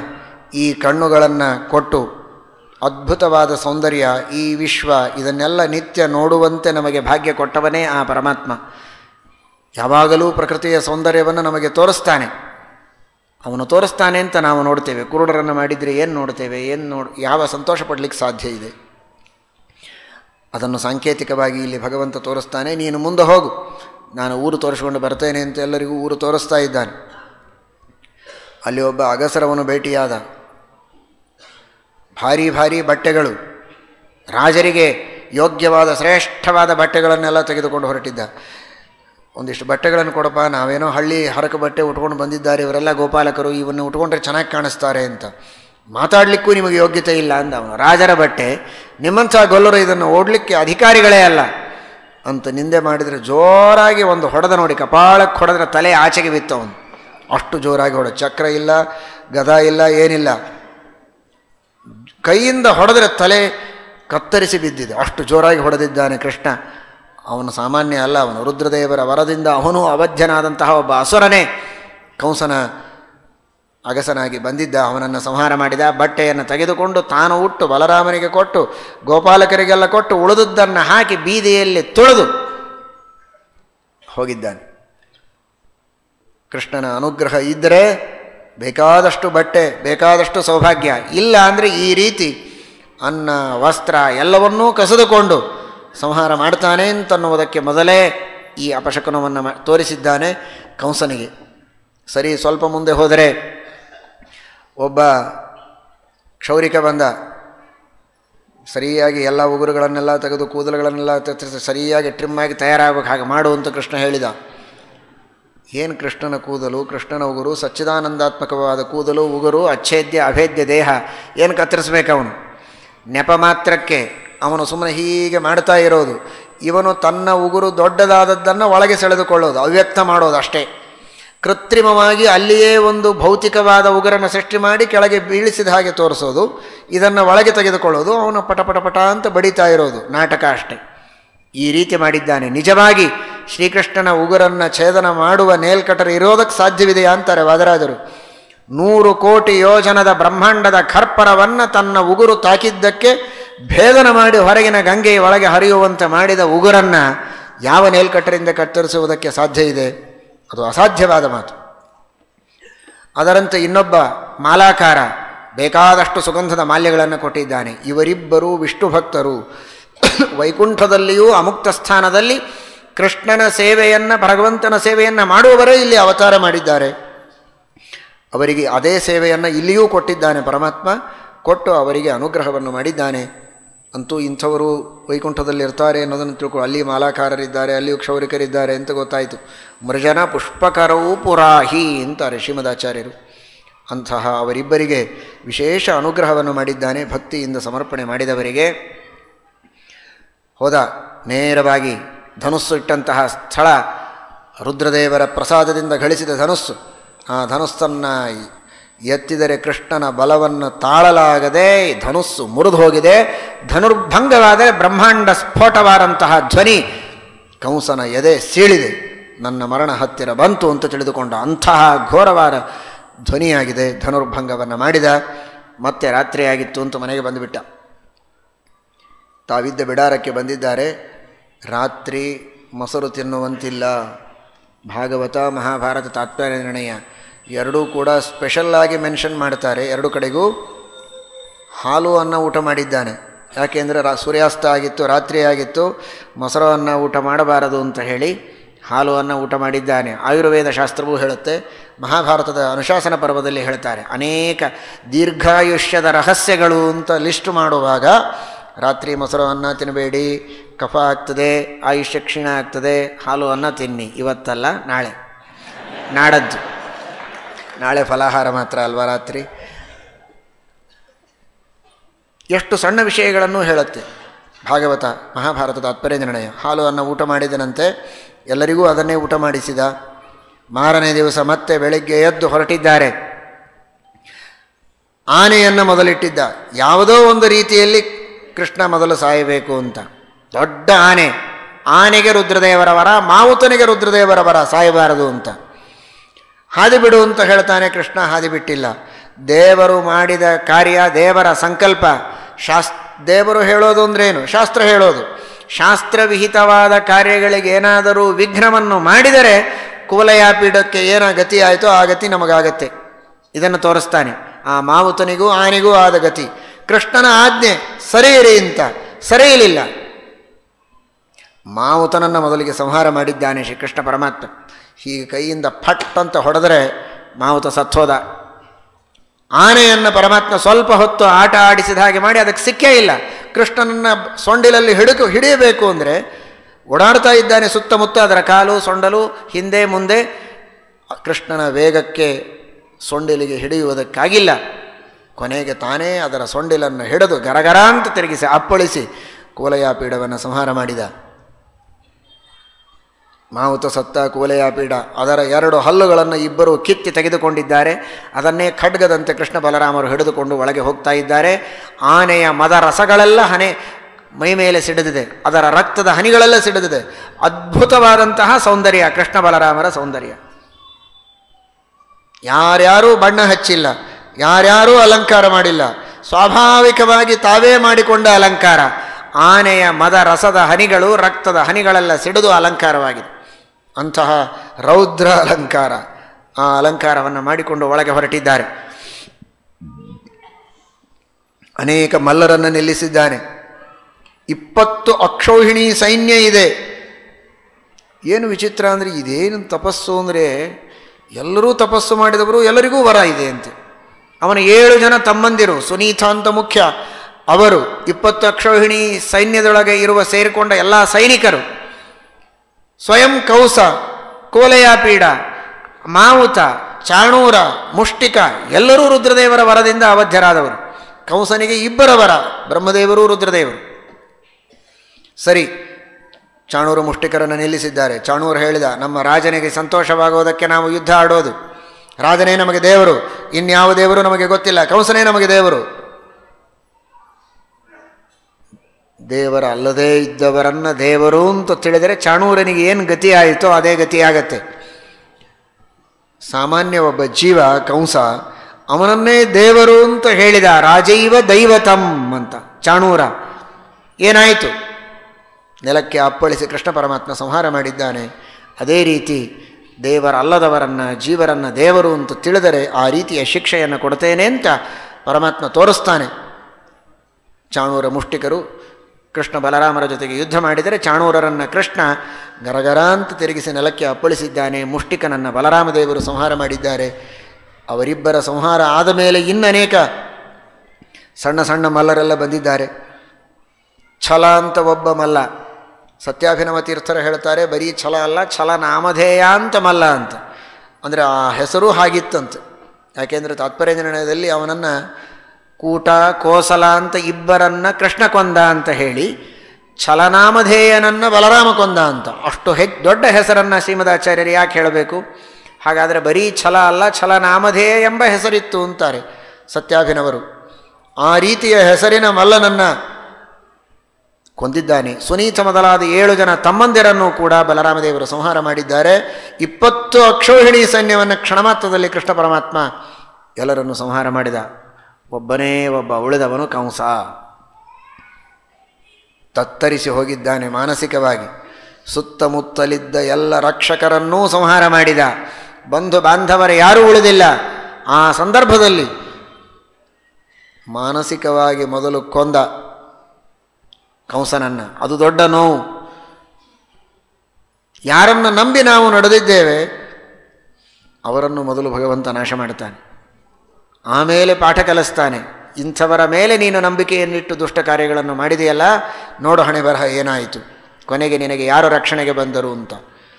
ಈ ಕಣ್ಣುಗಳನ್ನು ಕೊಟ್ಟು ಅದ್ಭುತವಾದ ಸೌಂದರ್ಯ ಈ ವಿಶ್ವ ಇದನ್ನೆಲ್ಲ ನಿತ್ಯ ನೋಡುವಂತೆ ನಮಗೆ ಭಾಗ್ಯ ಕೊಟ್ಟವನೇ ಆ ಪರಮಾತ್ಮ ಯಾವಾಗಲೂ ಪ್ರಕೃತಿಯ ಸೌಂದರ್ಯವನ್ನು ನಮಗೆ ತೋರಿಸ್ತಾನೆ ಅವನು ತೋರಿಸ್ತಾನೆ ಅಂತ ನಾವು ನೋಡ್ತೇವೆ ಕುರುಡರನ್ನು ಮಾಡಿದರೆ ಏನು ನೋಡ್ತೇವೆ ಏನು ನೋಡ್ ಯಾವ ಸಂತೋಷ ಪಡಲಿಕ್ಕೆ ಸಾಧ್ಯ ಇದೆ ಅದನ್ನು ಸಾಂಕೇತಿಕವಾಗಿ ಇಲ್ಲಿ ಭಗವಂತ ತೋರಿಸ್ತಾನೆ ನೀನು ಮುಂದೆ ಹೋಗು ನಾನು ಊರು ತೋರಿಸ್ಕೊಂಡು ಬರ್ತೇನೆ ಅಂತ ಎಲ್ಲರಿಗೂ ಊರು ತೋರಿಸ್ತಾ ಇದ್ದಾನೆ ಅಲ್ಲಿ ಒಬ್ಬ ಅಗಸರವನು ಭೇಟಿಯಾದ ಭಾರಿ ಭಾರಿ ಬಟ್ಟೆಗಳು ರಾಜರಿಗೆ ಯೋಗ್ಯವಾದ ಶ್ರೇಷ್ಠವಾದ ಬಟ್ಟೆಗಳನ್ನೆಲ್ಲ ತೆಗೆದುಕೊಂಡು ಹೊರಟಿದ್ದ ಒಂದಿಷ್ಟು ಬಟ್ಟೆಗಳನ್ನು ಕೊಡಪ್ಪ ನಾವೇನೋ ಹಳ್ಳಿ ಹರಕ ಬಟ್ಟೆ ಉಟ್ಕೊಂಡು ಬಂದಿದ್ದಾರೆ ಇವರೆಲ್ಲ ಗೋಪಾಲಕರು ಇವನ್ನು ಉಟ್ಕೊಂಡ್ರೆ ಚೆನ್ನಾಗಿ ಕಾಣಿಸ್ತಾರೆ ಅಂತ ಮಾತಾಡಲಿಕ್ಕೂ ನಿಮಗೆ ಯೋಗ್ಯತೆ ಇಲ್ಲ ಅಂದ ಅವನು ರಾಜರ ಬಟ್ಟೆ ನಿಮ್ಮಂಥ ಗೊಲ್ಲರು ಇದನ್ನು ಓಡಲಿಕ್ಕೆ ಅಧಿಕಾರಿಗಳೇ ಅಲ್ಲ ಅಂತ ನಿಂದೆ ಮಾಡಿದರೆ ಜೋರಾಗಿ ಒಂದು ಹೊಡೆದ ನೋಡಿ ಕಪಾಳಕ್ಕೆ ಹೊಡೆದ್ರೆ ತಲೆ ಆಚೆಗೆ ಬಿತ್ತು ಅವನು ಅಷ್ಟು ಜೋರಾಗಿ ಹೊಡೆ ಚಕ್ರ ಇಲ್ಲ ಗದ ಇಲ್ಲ ಏನಿಲ್ಲ ಕೈಯಿಂದ ಹೊಡೆದರೆ ತಲೆ ಕತ್ತರಿಸಿ ಬಿದ್ದಿದೆ ಅಷ್ಟು ಜೋರಾಗಿ ಹೊಡೆದಿದ್ದಾನೆ ಕೃಷ್ಣ ಅವನು ಸಾಮಾನ್ಯ ಅಲ್ಲ ಅವನು ರುದ್ರದೇವರ ವರದಿಂದ ಅವನು ಅವಧ್ಯನಾದಂತಹ ಒಬ್ಬ ಅಸುರನೇ ಕಂಸನ ಅಗಸನಾಗಿ ಬಂದಿದ್ದ ಅವನನ್ನು ಸಂಹಾರ ಮಾಡಿದ ಬಟ್ಟೆಯನ್ನು ತೆಗೆದುಕೊಂಡು ತಾನು ಉಟ್ಟು ಬಲರಾಮನಿಗೆ ಕೊಟ್ಟು ಗೋಪಾಲಕರಿಗೆಲ್ಲ ಕೊಟ್ಟು ಉಳಿದುದನ್ನು ಹಾಕಿ ಬೀದಿಯಲ್ಲಿ ತುಳಿದು ಹೋಗಿದ್ದಾನೆ ಕೃಷ್ಣನ ಅನುಗ್ರಹ ಇದ್ದರೆ ಬೇಕಾದಷ್ಟು ಬಟ್ಟೆ ಬೇಕಾದಷ್ಟು ಸೌಭಾಗ್ಯ ಇಲ್ಲ ಅಂದರೆ ಈ ರೀತಿ ಅನ್ನ ವಸ್ತ್ರ ಎಲ್ಲವನ್ನೂ ಕಸಿದುಕೊಂಡು ಸಂಹಾರ ಮಾಡ್ತಾನೆ ಅಂತನ್ನುವುದಕ್ಕೆ ಮೊದಲೇ ಈ ಅಪಶಕನವನ್ನು ಮಾ ತೋರಿಸಿದ್ದಾನೆ ಕಂಸನಿಗೆ ಸರಿ ಸ್ವಲ್ಪ ಮುಂದೆ ಹೋದರೆ ಒಬ್ಬ ಕ್ಷೌರಿಕ ಬಂದ ಸರಿಯಾಗಿ ಎಲ್ಲ ಉಗುರುಗಳನ್ನೆಲ್ಲ ತೆಗೆದು ಕೂದಲುಗಳನ್ನೆಲ್ಲ ಕತ್ತರಿಸಿ ಸರಿಯಾಗಿ ಟ್ರಿಮ್ಮಾಗಿ ತಯಾರಾಗಬೇಕು ಹಾಗೆ ಮಾಡು ಅಂತ ಕೃಷ್ಣ ಹೇಳಿದ ಏನು ಕೃಷ್ಣನ ಕೂದಲು ಕೃಷ್ಣನ ಉಗುರು ಸಚ್ಚಿದಾನಂದಾತ್ಮಕವಾದ ಕೂದಲು ಉಗುರು ಅಚ್ಛೇದ್ಯ ಅಭೇದ್ಯ ದೇಹ ಏನು ಕತ್ತರಿಸ್ಬೇಕು ಅವನು ನೆಪ ಮಾತ್ರಕ್ಕೆ ಅವನು ಸುಮ್ಮನೆ ಹೀಗೆ ಮಾಡ್ತಾ ಇರೋದು ಇವನು ತನ್ನ ಉಗುರು ದೊಡ್ಡದಾದದ್ದನ್ನು ಒಳಗೆ ಸೆಳೆದುಕೊಳ್ಳೋದು ಅವ್ಯಕ್ತ ಮಾಡೋದು ಅಷ್ಟೇ ಕೃತ್ರಿಮವಾಗಿ ಅಲ್ಲಿಯೇ ಒಂದು ಭೌತಿಕವಾದ ಉಗುರನ್ನು ಸೃಷ್ಟಿ ಮಾಡಿ ಕೆಳಗೆ ಬೀಳಿಸಿದ ಹಾಗೆ ತೋರಿಸೋದು ಇದನ್ನು ಒಳಗೆ ತೆಗೆದುಕೊಳ್ಳೋದು ಅವನು ಪಟ ಪಟ ಪಟ ಅಂತ ಬಡಿತಾ ಇರೋದು ನಾಟಕ ಅಷ್ಟೇ ಈ ರೀತಿ ಮಾಡಿದ್ದಾನೆ ನಿಜವಾಗಿ ಶ್ರೀಕೃಷ್ಣನ ಉಗುರನ್ನು ಛೇದನ ಮಾಡುವ ನೇಲ್ಕಟರ್ ಇರೋದಕ್ಕೆ ಸಾಧ್ಯವಿದೆಯಾ ಅಂತಾರೆ ವಾದರಾಜರು ನೂರು ಕೋಟಿ ಯೋಜನದ ಬ್ರಹ್ಮಾಂಡದ ಖರ್ಪರವನ್ನು ತನ್ನ ಉಗುರು ತಾಕಿದ್ದಕ್ಕೆ ಭೇದನ ಮಾಡಿ ಹೊರಗಿನ ಗಂಗೆಯ ಒಳಗೆ ಹರಿಯುವಂತೆ ಮಾಡಿದ ಉಗುರನ್ನು ಯಾವ ನೇಲ್ಕಟ್ಟರಿಂದ ಕತ್ತರಿಸುವುದಕ್ಕೆ ಸಾಧ್ಯ ಇದೆ ಅದು ಅಸಾಧ್ಯವಾದ ಮಾತು ಅದರಂತೆ ಇನ್ನೊಬ್ಬ ಮಾಲಾಕಾರ ಬೇಕಾದಷ್ಟು ಸುಗಂಧದ ಮಾಲ್ಯಗಳನ್ನು ಕೊಟ್ಟಿದ್ದಾನೆ ಇವರಿಬ್ಬರು ವಿಷ್ಣು ಭಕ್ತರು ವೈಕುಂಠದಲ್ಲಿಯೂ ಅಮುಕ್ತ ಸ್ಥಾನದಲ್ಲಿ ಕೃಷ್ಣನ ಸೇವೆಯನ್ನು ಭಗವಂತನ ಸೇವೆಯನ್ನು ಮಾಡುವವರೇ ಇಲ್ಲಿ ಅವತಾರ ಮಾಡಿದ್ದಾರೆ ಅವರಿಗೆ ಅದೇ ಸೇವೆಯನ್ನು ಇಲ್ಲಿಯೂ ಕೊಟ್ಟಿದ್ದಾನೆ ಪರಮಾತ್ಮ ಕೊಟ್ಟು ಅವರಿಗೆ ಅನುಗ್ರಹವನ್ನು ಮಾಡಿದ್ದಾನೆ ಅಂತೂ ಇಂಥವರು ವೈಕುಂಠದಲ್ಲಿ ಇರ್ತಾರೆ ಅನ್ನೋದನ್ನು ತಿಳ್ಕೊ ಅಲ್ಲಿ ಮಾಲಾಕಾರರಿದ್ದಾರೆ ಅಲ್ಲಿಯೂ ಕ್ಷೌರಿಕರಿದ್ದಾರೆ ಅಂತ ಗೊತ್ತಾಯಿತು ಮೃಜನ ಪುಷ್ಪಕರವೂ ಪುರಾಹಿ ಅಂತಾರೆ ಶ್ರೀಮದಾಚಾರ್ಯರು ಅಂತಹ ಅವರಿಬ್ಬರಿಗೆ ವಿಶೇಷ ಅನುಗ್ರಹವನ್ನು ಮಾಡಿದ್ದಾನೆ ಭಕ್ತಿಯಿಂದ ಸಮರ್ಪಣೆ ಮಾಡಿದವರಿಗೆ ಹೋದ ನೇರವಾಗಿ ಧನುಸ್ಸು ಇಟ್ಟಂತಹ ಸ್ಥಳ ರುದ್ರದೇವರ ಪ್ರಸಾದದಿಂದ ಗಳಿಸಿದ ಧನುಸ್ಸು ಆ ಧನುಸ್ಸನ್ನು ಎತ್ತಿದರೆ ಕೃಷ್ಣನ ಬಲವನ್ನು ತಾಳಲಾಗದೆ ಧನುಸ್ಸು ಮುರಿದು ಹೋಗಿದೆ ಧನುರ್ಭಂಗವಾದರೆ ಬ್ರಹ್ಮಾಂಡ ಸ್ಫೋಟವಾದಂತಹ ಧ್ವನಿ ಕಂಸನ ಎದೆ ಸೀಳಿದೆ ನನ್ನ ಮರಣ ಹತ್ತಿರ ಬಂತು ಅಂತ ತಿಳಿದುಕೊಂಡ ಅಂತಹ ಘೋರವಾದ ಧ್ವನಿಯಾಗಿದೆ ಧನುರ್ಭಂಗವನ್ನು ಮಾಡಿದ ಮತ್ತೆ ರಾತ್ರಿಯಾಗಿತ್ತು ಅಂತ ಮನೆಗೆ ಬಂದುಬಿಟ್ಟ ತಾವಿದ್ದ ಬಿಡಾರಕ್ಕೆ ಬಂದಿದ್ದಾರೆ ರಾತ್ರಿ ಮೊಸರು ತಿನ್ನುವಂತಿಲ್ಲ ಭಾಗವತ ಮಹಾಭಾರತ ತಾತ್ಪರ್ಯ ನಿರ್ಣಯ ಎರಡೂ ಕೂಡ ಸ್ಪೆಷಲ್ಲಾಗಿ ಮೆನ್ಷನ್ ಮಾಡ್ತಾರೆ ಎರಡು ಕಡೆಗೂ ಹಾಲು ಅನ್ನ ಊಟ ಮಾಡಿದ್ದಾನೆ ಯಾಕೆಂದರೆ ರಾ ಸೂರ್ಯಾಸ್ತ ಆಗಿತ್ತು ರಾತ್ರಿ ಆಗಿತ್ತು ಮೊಸರು ಅನ್ನ ಊಟ ಮಾಡಬಾರದು ಅಂತ ಹೇಳಿ ಹಾಲು ಅನ್ನ ಊಟ ಮಾಡಿದ್ದಾನೆ ಆಯುರ್ವೇದ ಶಾಸ್ತ್ರವೂ ಹೇಳುತ್ತೆ ಮಹಾಭಾರತದ ಅನುಶಾಸನ ಪರ್ವದಲ್ಲಿ ಹೇಳ್ತಾರೆ ಅನೇಕ ದೀರ್ಘಾಯುಷ್ಯದ ರಹಸ್ಯಗಳು ಅಂತ ಲಿಸ್ಟ್ ಮಾಡುವಾಗ ರಾತ್ರಿ ಮೊಸರು ಅನ್ನ ತಿನ್ನಬೇಡಿ ಕಫ ಆಗ್ತದೆ ಆಯುಷ್ಯ ಕ್ಷೀಣ ಆಗ್ತದೆ ಹಾಲು ಅನ್ನ ತಿನ್ನಿ ಇವತ್ತಲ್ಲ ನಾಳೆ ನಾಡದ್ದು ನಾಳೆ ಫಲಾಹಾರ ಮಾತ್ರ ಅಲ್ವಾ ರಾತ್ರಿ ಎಷ್ಟು ಸಣ್ಣ ವಿಷಯಗಳನ್ನು ಹೇಳುತ್ತೆ ಭಾಗವತ ಮಹಾಭಾರತದ ತಾತ್ಪರ್ಯ ನಿರ್ಣಯ ಹಾಲು ಅನ್ನ ಊಟ ಮಾಡಿದನಂತೆ ಎಲ್ಲರಿಗೂ ಅದನ್ನೇ ಊಟ ಮಾಡಿಸಿದ ಮಾರನೇ ದಿವಸ ಮತ್ತೆ ಬೆಳಗ್ಗೆ ಎದ್ದು ಹೊರಟಿದ್ದಾರೆ ಆನೆಯನ್ನು ಮೊದಲಿಟ್ಟಿದ್ದ ಯಾವುದೋ ಒಂದು ರೀತಿಯಲ್ಲಿ ಕೃಷ್ಣ ಮೊದಲು ಸಾಯಬೇಕು ಅಂತ ದೊಡ್ಡ ಆನೆ ಆನೆಗೆ ರುದ್ರದೇವರ ವರ ಮಾವುತನಿಗೆ ರುದ್ರದೇವರ ವರ ಸಾಯಬಾರದು ಅಂತ ಹಾದಿ ಬಿಡು ಅಂತ ಹೇಳ್ತಾನೆ ಕೃಷ್ಣ ಹಾದಿ ಬಿಟ್ಟಿಲ್ಲ ದೇವರು ಮಾಡಿದ ಕಾರ್ಯ ದೇವರ ಸಂಕಲ್ಪ ಶಾಸ್ ದೇವರು ಹೇಳೋದು ಅಂದ್ರೇನು ಶಾಸ್ತ್ರ ಹೇಳೋದು ಶಾಸ್ತ್ರವಿಹಿತವಾದ ಕಾರ್ಯಗಳಿಗೆ ಏನಾದರೂ ವಿಘ್ನವನ್ನು ಮಾಡಿದರೆ ಕುವಲಯಾಪೀಠಕ್ಕೆ ಏನ ಗತಿ ಆಯಿತೋ ಆ ಗತಿ ನಮಗಾಗತ್ತೆ ಇದನ್ನು ತೋರಿಸ್ತಾನೆ ಆ ಮಾವುತನಿಗೂ ಆನೆಗೂ ಆದ ಗತಿ ಕೃಷ್ಣನ ಆಜ್ಞೆ ಸರಿಯಿರಿ ಅಂತ ಸರಿಯಲಿಲ್ಲ ಮಾವುತನನ್ನು ಮೊದಲಿಗೆ ಸಂಹಾರ ಮಾಡಿದ್ದಾನೆ ಶ್ರೀಕೃಷ್ಣ ಪರಮಾತ್ಮ ಹೀಗೆ ಕೈಯಿಂದ ಫಟ್ ಅಂತ ಹೊಡೆದರೆ ಮಾವುತ ಸತ್ತೋದ ಆನೆಯನ್ನು ಪರಮಾತ್ಮ ಸ್ವಲ್ಪ ಹೊತ್ತು ಆಟ ಆಡಿಸಿದ ಹಾಗೆ ಮಾಡಿ ಅದಕ್ಕೆ ಸಿಕ್ಕೇ ಇಲ್ಲ ಕೃಷ್ಣನನ್ನು ಸೊಂಡಿಲಲ್ಲಿ ಹಿಡುಕು ಹಿಡಿಯಬೇಕು ಅಂದರೆ ಓಡಾಡ್ತಾ ಇದ್ದಾನೆ ಸುತ್ತಮುತ್ತ ಅದರ ಕಾಲು ಸೊಂಡಲು ಹಿಂದೆ ಮುಂದೆ ಕೃಷ್ಣನ ವೇಗಕ್ಕೆ ಸೊಂಡಿಲಿಗೆ ಹಿಡಿಯುವುದಕ್ಕಾಗಿಲ್ಲ ಕೊನೆಗೆ ತಾನೇ ಅದರ ಸೊಂಡಿಲನ್ನು ಹಿಡಿದು ಗರಗರ ಅಂತ ತಿರುಗಿಸಿ ಅಪ್ಪಳಿಸಿ ಕೋಲಯಾಪೀಡವನ್ನು ಸಂಹಾರ ಮಾಡಿದ ಮಾವುತ ಸತ್ತ ಕೂಲೆಯಾಪೀಡ ಅದರ ಎರಡು ಹಲ್ಲುಗಳನ್ನು ಇಬ್ಬರು ಕಿತ್ತಿ ತೆಗೆದುಕೊಂಡಿದ್ದಾರೆ ಅದನ್ನೇ ಖಡ್ಗದಂತೆ ಕೃಷ್ಣ ಬಲರಾಮರು ಹಿಡಿದುಕೊಂಡು ಒಳಗೆ ಹೋಗ್ತಾ ಇದ್ದಾರೆ ಆನೆಯ ಮದ ರಸಗಳೆಲ್ಲ ಹನೆ ಮೈ ಮೇಲೆ ಸಿಡಿದಿದೆ ಅದರ ರಕ್ತದ ಹನಿಗಳೆಲ್ಲ ಸಿಡಿದಿದೆ ಅದ್ಭುತವಾದಂತಹ ಸೌಂದರ್ಯ ಕೃಷ್ಣ ಬಲರಾಮರ ಸೌಂದರ್ಯ ಯಾರ್ಯಾರೂ ಬಣ್ಣ ಹಚ್ಚಿಲ್ಲ ಯಾರ್ಯಾರೂ ಅಲಂಕಾರ ಮಾಡಿಲ್ಲ ಸ್ವಾಭಾವಿಕವಾಗಿ ತಾವೇ ಮಾಡಿಕೊಂಡ ಅಲಂಕಾರ ಆನೆಯ ಮದ ರಸದ ಹನಿಗಳು ರಕ್ತದ ಹನಿಗಳೆಲ್ಲ ಸಿಡಿದು ಅಲಂಕಾರವಾಗಿದೆ ಅಂತಹ ರೌದ್ರ ಅಲಂಕಾರ ಆ ಅಲಂಕಾರವನ್ನು ಮಾಡಿಕೊಂಡು ಒಳಗೆ ಹೊರಟಿದ್ದಾರೆ ಅನೇಕ ಮಲ್ಲರನ್ನು ನಿಲ್ಲಿಸಿದ್ದಾನೆ ಇಪ್ಪತ್ತು ಅಕ್ಷೌಹಿಣಿ ಸೈನ್ಯ ಇದೆ ಏನು ವಿಚಿತ್ರ ಅಂದರೆ ಇದೇನು ತಪಸ್ಸು ಅಂದರೆ ಎಲ್ಲರೂ ತಪಸ್ಸು ಮಾಡಿದವರು ಎಲ್ಲರಿಗೂ ವರ ಇದೆ ಅಂತೆ ಅವನ ಏಳು ಜನ ತಮ್ಮಂದಿರು ಸುನೀತ ಅಂತ ಮುಖ್ಯ ಅವರು ಇಪ್ಪತ್ತು ಅಕ್ಷೌಹಿಣಿ ಸೈನ್ಯದೊಳಗೆ ಇರುವ ಸೇರಿಕೊಂಡ ಎಲ್ಲ ಸೈನಿಕರು ಸ್ವಯಂ ಕೌಸ ಕೋಲೆಯಾಪೀಡ ಮಾವುತ ಚಾಣೂರ ಮುಷ್ಟಿಕ ಎಲ್ಲರೂ ರುದ್ರದೇವರ ವರದಿಂದ ಅವಧ್ಯರಾದವರು ಕಂಸನಿಗೆ ಇಬ್ಬರ ವರ ಬ್ರಹ್ಮದೇವರು ರುದ್ರದೇವರು ಸರಿ ಚಾಣೂರು ಮುಷ್ಟಿಕರನ್ನು ನಿಲ್ಲಿಸಿದ್ದಾರೆ ಚಾಣೂರು ಹೇಳಿದ ನಮ್ಮ ರಾಜನಿಗೆ ಸಂತೋಷವಾಗುವುದಕ್ಕೆ ನಾವು ಯುದ್ಧ ಆಡೋದು ರಾಜನೇ ನಮಗೆ ದೇವರು ಇನ್ಯಾವ ದೇವರು ನಮಗೆ ಗೊತ್ತಿಲ್ಲ ಕಂಸನೇ ನಮಗೆ ದೇವರು ದೇವರ ಅಲ್ಲದೇ ಇದ್ದವರನ್ನ ದೇವರು ಅಂತ ತಿಳಿದರೆ ಚಾಣೂರನಿಗೆ ಏನು ಗತಿ ಆಯಿತೋ ಅದೇ ಗತಿಯಾಗತ್ತೆ ಸಾಮಾನ್ಯ ಒಬ್ಬ ಜೀವ ಕಂಸ ಅವನನ್ನೇ ದೇವರು ಅಂತ ಹೇಳಿದ ರಾಜೈವ ದೈವತಂ ಅಂತ ಚಾಣೂರ ಏನಾಯಿತು ನೆಲಕ್ಕೆ ಅಪ್ಪಳಿಸಿ ಕೃಷ್ಣ ಪರಮಾತ್ಮ ಸಂಹಾರ ಮಾಡಿದ್ದಾನೆ ಅದೇ ರೀತಿ ದೇವರಲ್ಲದವರನ್ನು ಜೀವರನ್ನು ದೇವರು ಅಂತ ತಿಳಿದರೆ ಆ ರೀತಿಯ ಶಿಕ್ಷೆಯನ್ನು ಕೊಡ್ತೇನೆ ಅಂತ ಪರಮಾತ್ಮ ತೋರಿಸ್ತಾನೆ ಚಾಣೂರ ಮುಷ್ಟಿಕರು ಕೃಷ್ಣ ಬಲರಾಮರ ಜೊತೆಗೆ ಯುದ್ಧ ಮಾಡಿದರೆ ಚಾಣೂರರನ್ನು ಕೃಷ್ಣ ಗರಗರ ಅಂತ ತಿರುಗಿಸಿ ನೆಲಕ್ಕೆ ಅಪ್ಪಳಿಸಿದ್ದಾನೆ ಮುಷ್ಟಿಕನನ್ನು ಬಲರಾಮದೇವರು ಸಂಹಾರ ಮಾಡಿದ್ದಾರೆ ಅವರಿಬ್ಬರ ಸಂಹಾರ ಆದ ಮೇಲೆ ಇನ್ನನೇಕ ಸಣ್ಣ ಸಣ್ಣ ಮಲ್ಲರೆಲ್ಲ ಬಂದಿದ್ದಾರೆ ಛಲ ಅಂತ ಒಬ್ಬ ಮಲ್ಲ ಸತ್ಯಾಭಿನವ ತೀರ್ಥರು ಹೇಳ್ತಾರೆ ಬರೀ ಛಲ ಅಲ್ಲ ಛಲ ನಾಮಧೇಯ ಅಂತ ಮಲ್ಲ ಅಂತ ಅಂದರೆ ಆ ಹೆಸರು ಹಾಗಿತ್ತಂತೆ ಯಾಕೆಂದರೆ ತಾತ್ಪರ್ಯ ನಿರ್ಣಯದಲ್ಲಿ ಅವನನ್ನು ಕೂಟ ಕೋಸಲ ಅಂತ ಇಬ್ಬರನ್ನ ಕೃಷ್ಣ ಕೊಂದ ಅಂತ ಹೇಳಿ ಛಲನಾಮಧೇಯನನ್ನು ಬಲರಾಮ ಕೊಂದ ಅಂತ ಅಷ್ಟು ಹೆ ದೊಡ್ಡ ಹೆಸರನ್ನು ಶ್ರೀಮದಾಚಾರ್ಯರು ಯಾಕೆ ಹೇಳಬೇಕು ಹಾಗಾದರೆ ಬರೀ ಛಲ ಅಲ್ಲ ಛಲನಾಮಧೇಯ ಎಂಬ ಹೆಸರಿತ್ತು ಅಂತಾರೆ ಸತ್ಯಾಭಿನವರು ಆ ರೀತಿಯ ಹೆಸರಿನ ಮಲ್ಲನನ್ನು ಕೊಂದಿದ್ದಾನೆ ಸುನೀತ ಮೊದಲಾದ ಏಳು ಜನ ತಮ್ಮಂದಿರನ್ನು ಕೂಡ ಬಲರಾಮದೇವರು ಸಂಹಾರ ಮಾಡಿದ್ದಾರೆ ಇಪ್ಪತ್ತು ಅಕ್ಷೋಹಿಣಿ ಸೈನ್ಯವನ್ನು ಕ್ಷಣಮಾತ್ರದಲ್ಲಿ ಕೃಷ್ಣ ಪರಮಾತ್ಮ ಎಲ್ಲರನ್ನು ಸಂಹಾರ ಮಾಡಿದ ಒಬ್ಬನೇ ಒಬ್ಬ ಉಳಿದವನು ಕಂಸ ತತ್ತರಿಸಿ ಹೋಗಿದ್ದಾನೆ ಮಾನಸಿಕವಾಗಿ ಸುತ್ತಮುತ್ತಲಿದ್ದ ಎಲ್ಲ ರಕ್ಷಕರನ್ನೂ ಸಂಹಾರ ಮಾಡಿದ ಬಂಧು ಬಾಂಧವರ ಯಾರೂ ಉಳಿದಿಲ್ಲ ಆ ಸಂದರ್ಭದಲ್ಲಿ ಮಾನಸಿಕವಾಗಿ ಮೊದಲು ಕೊಂದ ಕಂಸನನ್ನು ಅದು ದೊಡ್ಡ ನೋವು ಯಾರನ್ನು ನಂಬಿ ನಾವು ನಡೆದಿದ್ದೇವೆ ಅವರನ್ನು ಮೊದಲು ಭಗವಂತ ನಾಶ ಮಾಡ್ತಾನೆ ಆಮೇಲೆ ಪಾಠ ಕಲಿಸ್ತಾನೆ ಇಂಥವರ ಮೇಲೆ ನೀನು ನಂಬಿಕೆಯನ್ನಿಟ್ಟು ದುಷ್ಟ ಕಾರ್ಯಗಳನ್ನು ಮಾಡಿದೆಯಲ್ಲ ನೋಡು ಹಣೆ ಬರಹ ಏನಾಯಿತು ಕೊನೆಗೆ ನಿನಗೆ ಯಾರು ರಕ್ಷಣೆಗೆ ಬಂದರು ಅಂತ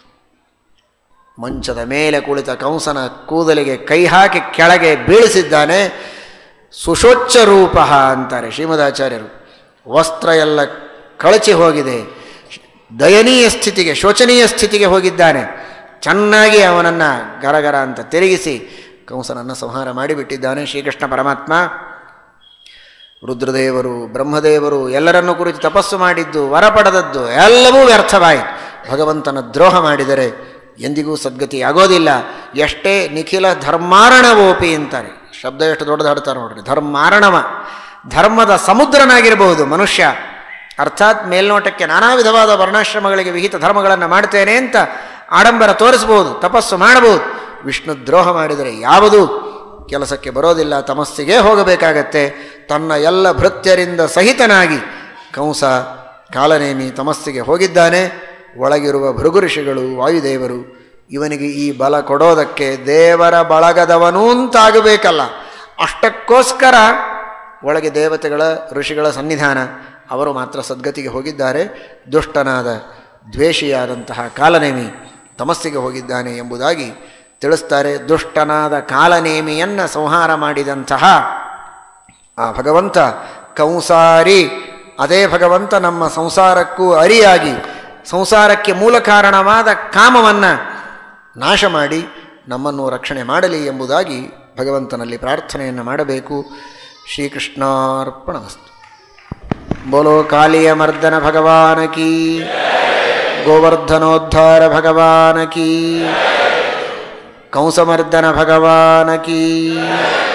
ಮಂಚದ ಮೇಲೆ ಕುಳಿತ ಕಂಸನ ಕೂದಲಿಗೆ ಕೈ ಹಾಕಿ ಕೆಳಗೆ ಬೀಳಿಸಿದ್ದಾನೆ ಸುಶೋಚ್ಚ ರೂಪ ಅಂತಾರೆ ಶ್ರೀಮದಾಚಾರ್ಯರು ವಸ್ತ್ರ ಎಲ್ಲ ಕಳಚಿ ಹೋಗಿದೆ ದಯನೀಯ ಸ್ಥಿತಿಗೆ ಶೋಚನೀಯ ಸ್ಥಿತಿಗೆ ಹೋಗಿದ್ದಾನೆ ಚೆನ್ನಾಗಿ ಅವನನ್ನು ಗರಗರ ಅಂತ ತಿರುಗಿಸಿ ಕಂಸನನ್ನು ಸಂಹಾರ ಮಾಡಿಬಿಟ್ಟಿದ್ದಾನೆ ಶ್ರೀಕೃಷ್ಣ ಪರಮಾತ್ಮ ರುದ್ರದೇವರು ಬ್ರಹ್ಮದೇವರು ಎಲ್ಲರನ್ನೂ ಕುರಿತು ತಪಸ್ಸು ಮಾಡಿದ್ದು ವರ ಪಡೆದದ್ದು ಎಲ್ಲವೂ ವ್ಯರ್ಥವಾಯಿತು ಭಗವಂತನ ದ್ರೋಹ ಮಾಡಿದರೆ ಎಂದಿಗೂ ಸದ್ಗತಿ ಆಗೋದಿಲ್ಲ ಎಷ್ಟೇ ನಿಖಿಲ ಧರ್ಮಾರಣವೋಪಿ ಅಂತಾರೆ ಶಬ್ದ ಎಷ್ಟು ದೊಡ್ಡದು ಹಾಡ್ತಾರೆ ನೋಡ್ರಿ ಧರ್ಮಾರಣವ ಧರ್ಮದ ಸಮುದ್ರನಾಗಿರಬಹುದು ಮನುಷ್ಯ ಅರ್ಥಾತ್ ಮೇಲ್ನೋಟಕ್ಕೆ ನಾನಾ ವಿಧವಾದ ವರ್ಣಾಶ್ರಮಗಳಿಗೆ ವಿಹಿತ ಧರ್ಮಗಳನ್ನು ಮಾಡ್ತೇನೆ ಅಂತ ಆಡಂಬರ ತೋರಿಸ್ಬೋದು ತಪಸ್ಸು ಮಾಡಬಹುದು ವಿಷ್ಣು ದ್ರೋಹ ಮಾಡಿದರೆ ಯಾವುದೂ ಕೆಲಸಕ್ಕೆ ಬರೋದಿಲ್ಲ ತಮಸ್ಸಿಗೆ ಹೋಗಬೇಕಾಗತ್ತೆ ತನ್ನ ಎಲ್ಲ ಭೃತ್ಯರಿಂದ ಸಹಿತನಾಗಿ ಕಂಸ ಕಾಲನೇಮಿ ತಮಸ್ಸಿಗೆ ಹೋಗಿದ್ದಾನೆ ಒಳಗಿರುವ ಭೃಗು ಋಷಿಗಳು ವಾಯುದೇವರು ಇವನಿಗೆ ಈ ಬಲ ಕೊಡೋದಕ್ಕೆ ದೇವರ ಬಳಗದವನೂ ಅಂತಾಗಬೇಕಲ್ಲ ಅಷ್ಟಕ್ಕೋಸ್ಕರ ಒಳಗೆ ದೇವತೆಗಳ ಋಷಿಗಳ ಸನ್ನಿಧಾನ ಅವರು ಮಾತ್ರ ಸದ್ಗತಿಗೆ ಹೋಗಿದ್ದಾರೆ ದುಷ್ಟನಾದ ದ್ವೇಷಿಯಾದಂತಹ ಕಾಲನೇಮಿ ತಮಸ್ಸಿಗೆ ಹೋಗಿದ್ದಾನೆ ಎಂಬುದಾಗಿ ತಿಳಿಸ್ತಾರೆ ದುಷ್ಟನಾದ ಕಾಲನೇಮಿಯನ್ನು ಸಂಹಾರ ಮಾಡಿದಂತಹ ಆ ಭಗವಂತ ಕಂಸಾರಿ ಅದೇ ಭಗವಂತ ನಮ್ಮ ಸಂಸಾರಕ್ಕೂ ಅರಿಯಾಗಿ ಸಂಸಾರಕ್ಕೆ ಮೂಲ ಕಾರಣವಾದ ಕಾಮವನ್ನು ನಾಶ ಮಾಡಿ ನಮ್ಮನ್ನು ರಕ್ಷಣೆ ಮಾಡಲಿ ಎಂಬುದಾಗಿ ಭಗವಂತನಲ್ಲಿ ಪ್ರಾರ್ಥನೆಯನ್ನು ಮಾಡಬೇಕು ಶ್ರೀಕೃಷ್ಣಾರ್ಪಣಮಸ್ತು ಬೋಲೋ ಕಾಳಿಯ ಮರ್ದನ ಭಗವಾನ ಕೀ ಗೋವರ್ಧನೋದ್ಧಾರ ಭಗವಾನ ಕೀ ಕಂಸಮರ್ದನ ಭಗವಾನ ಕೀ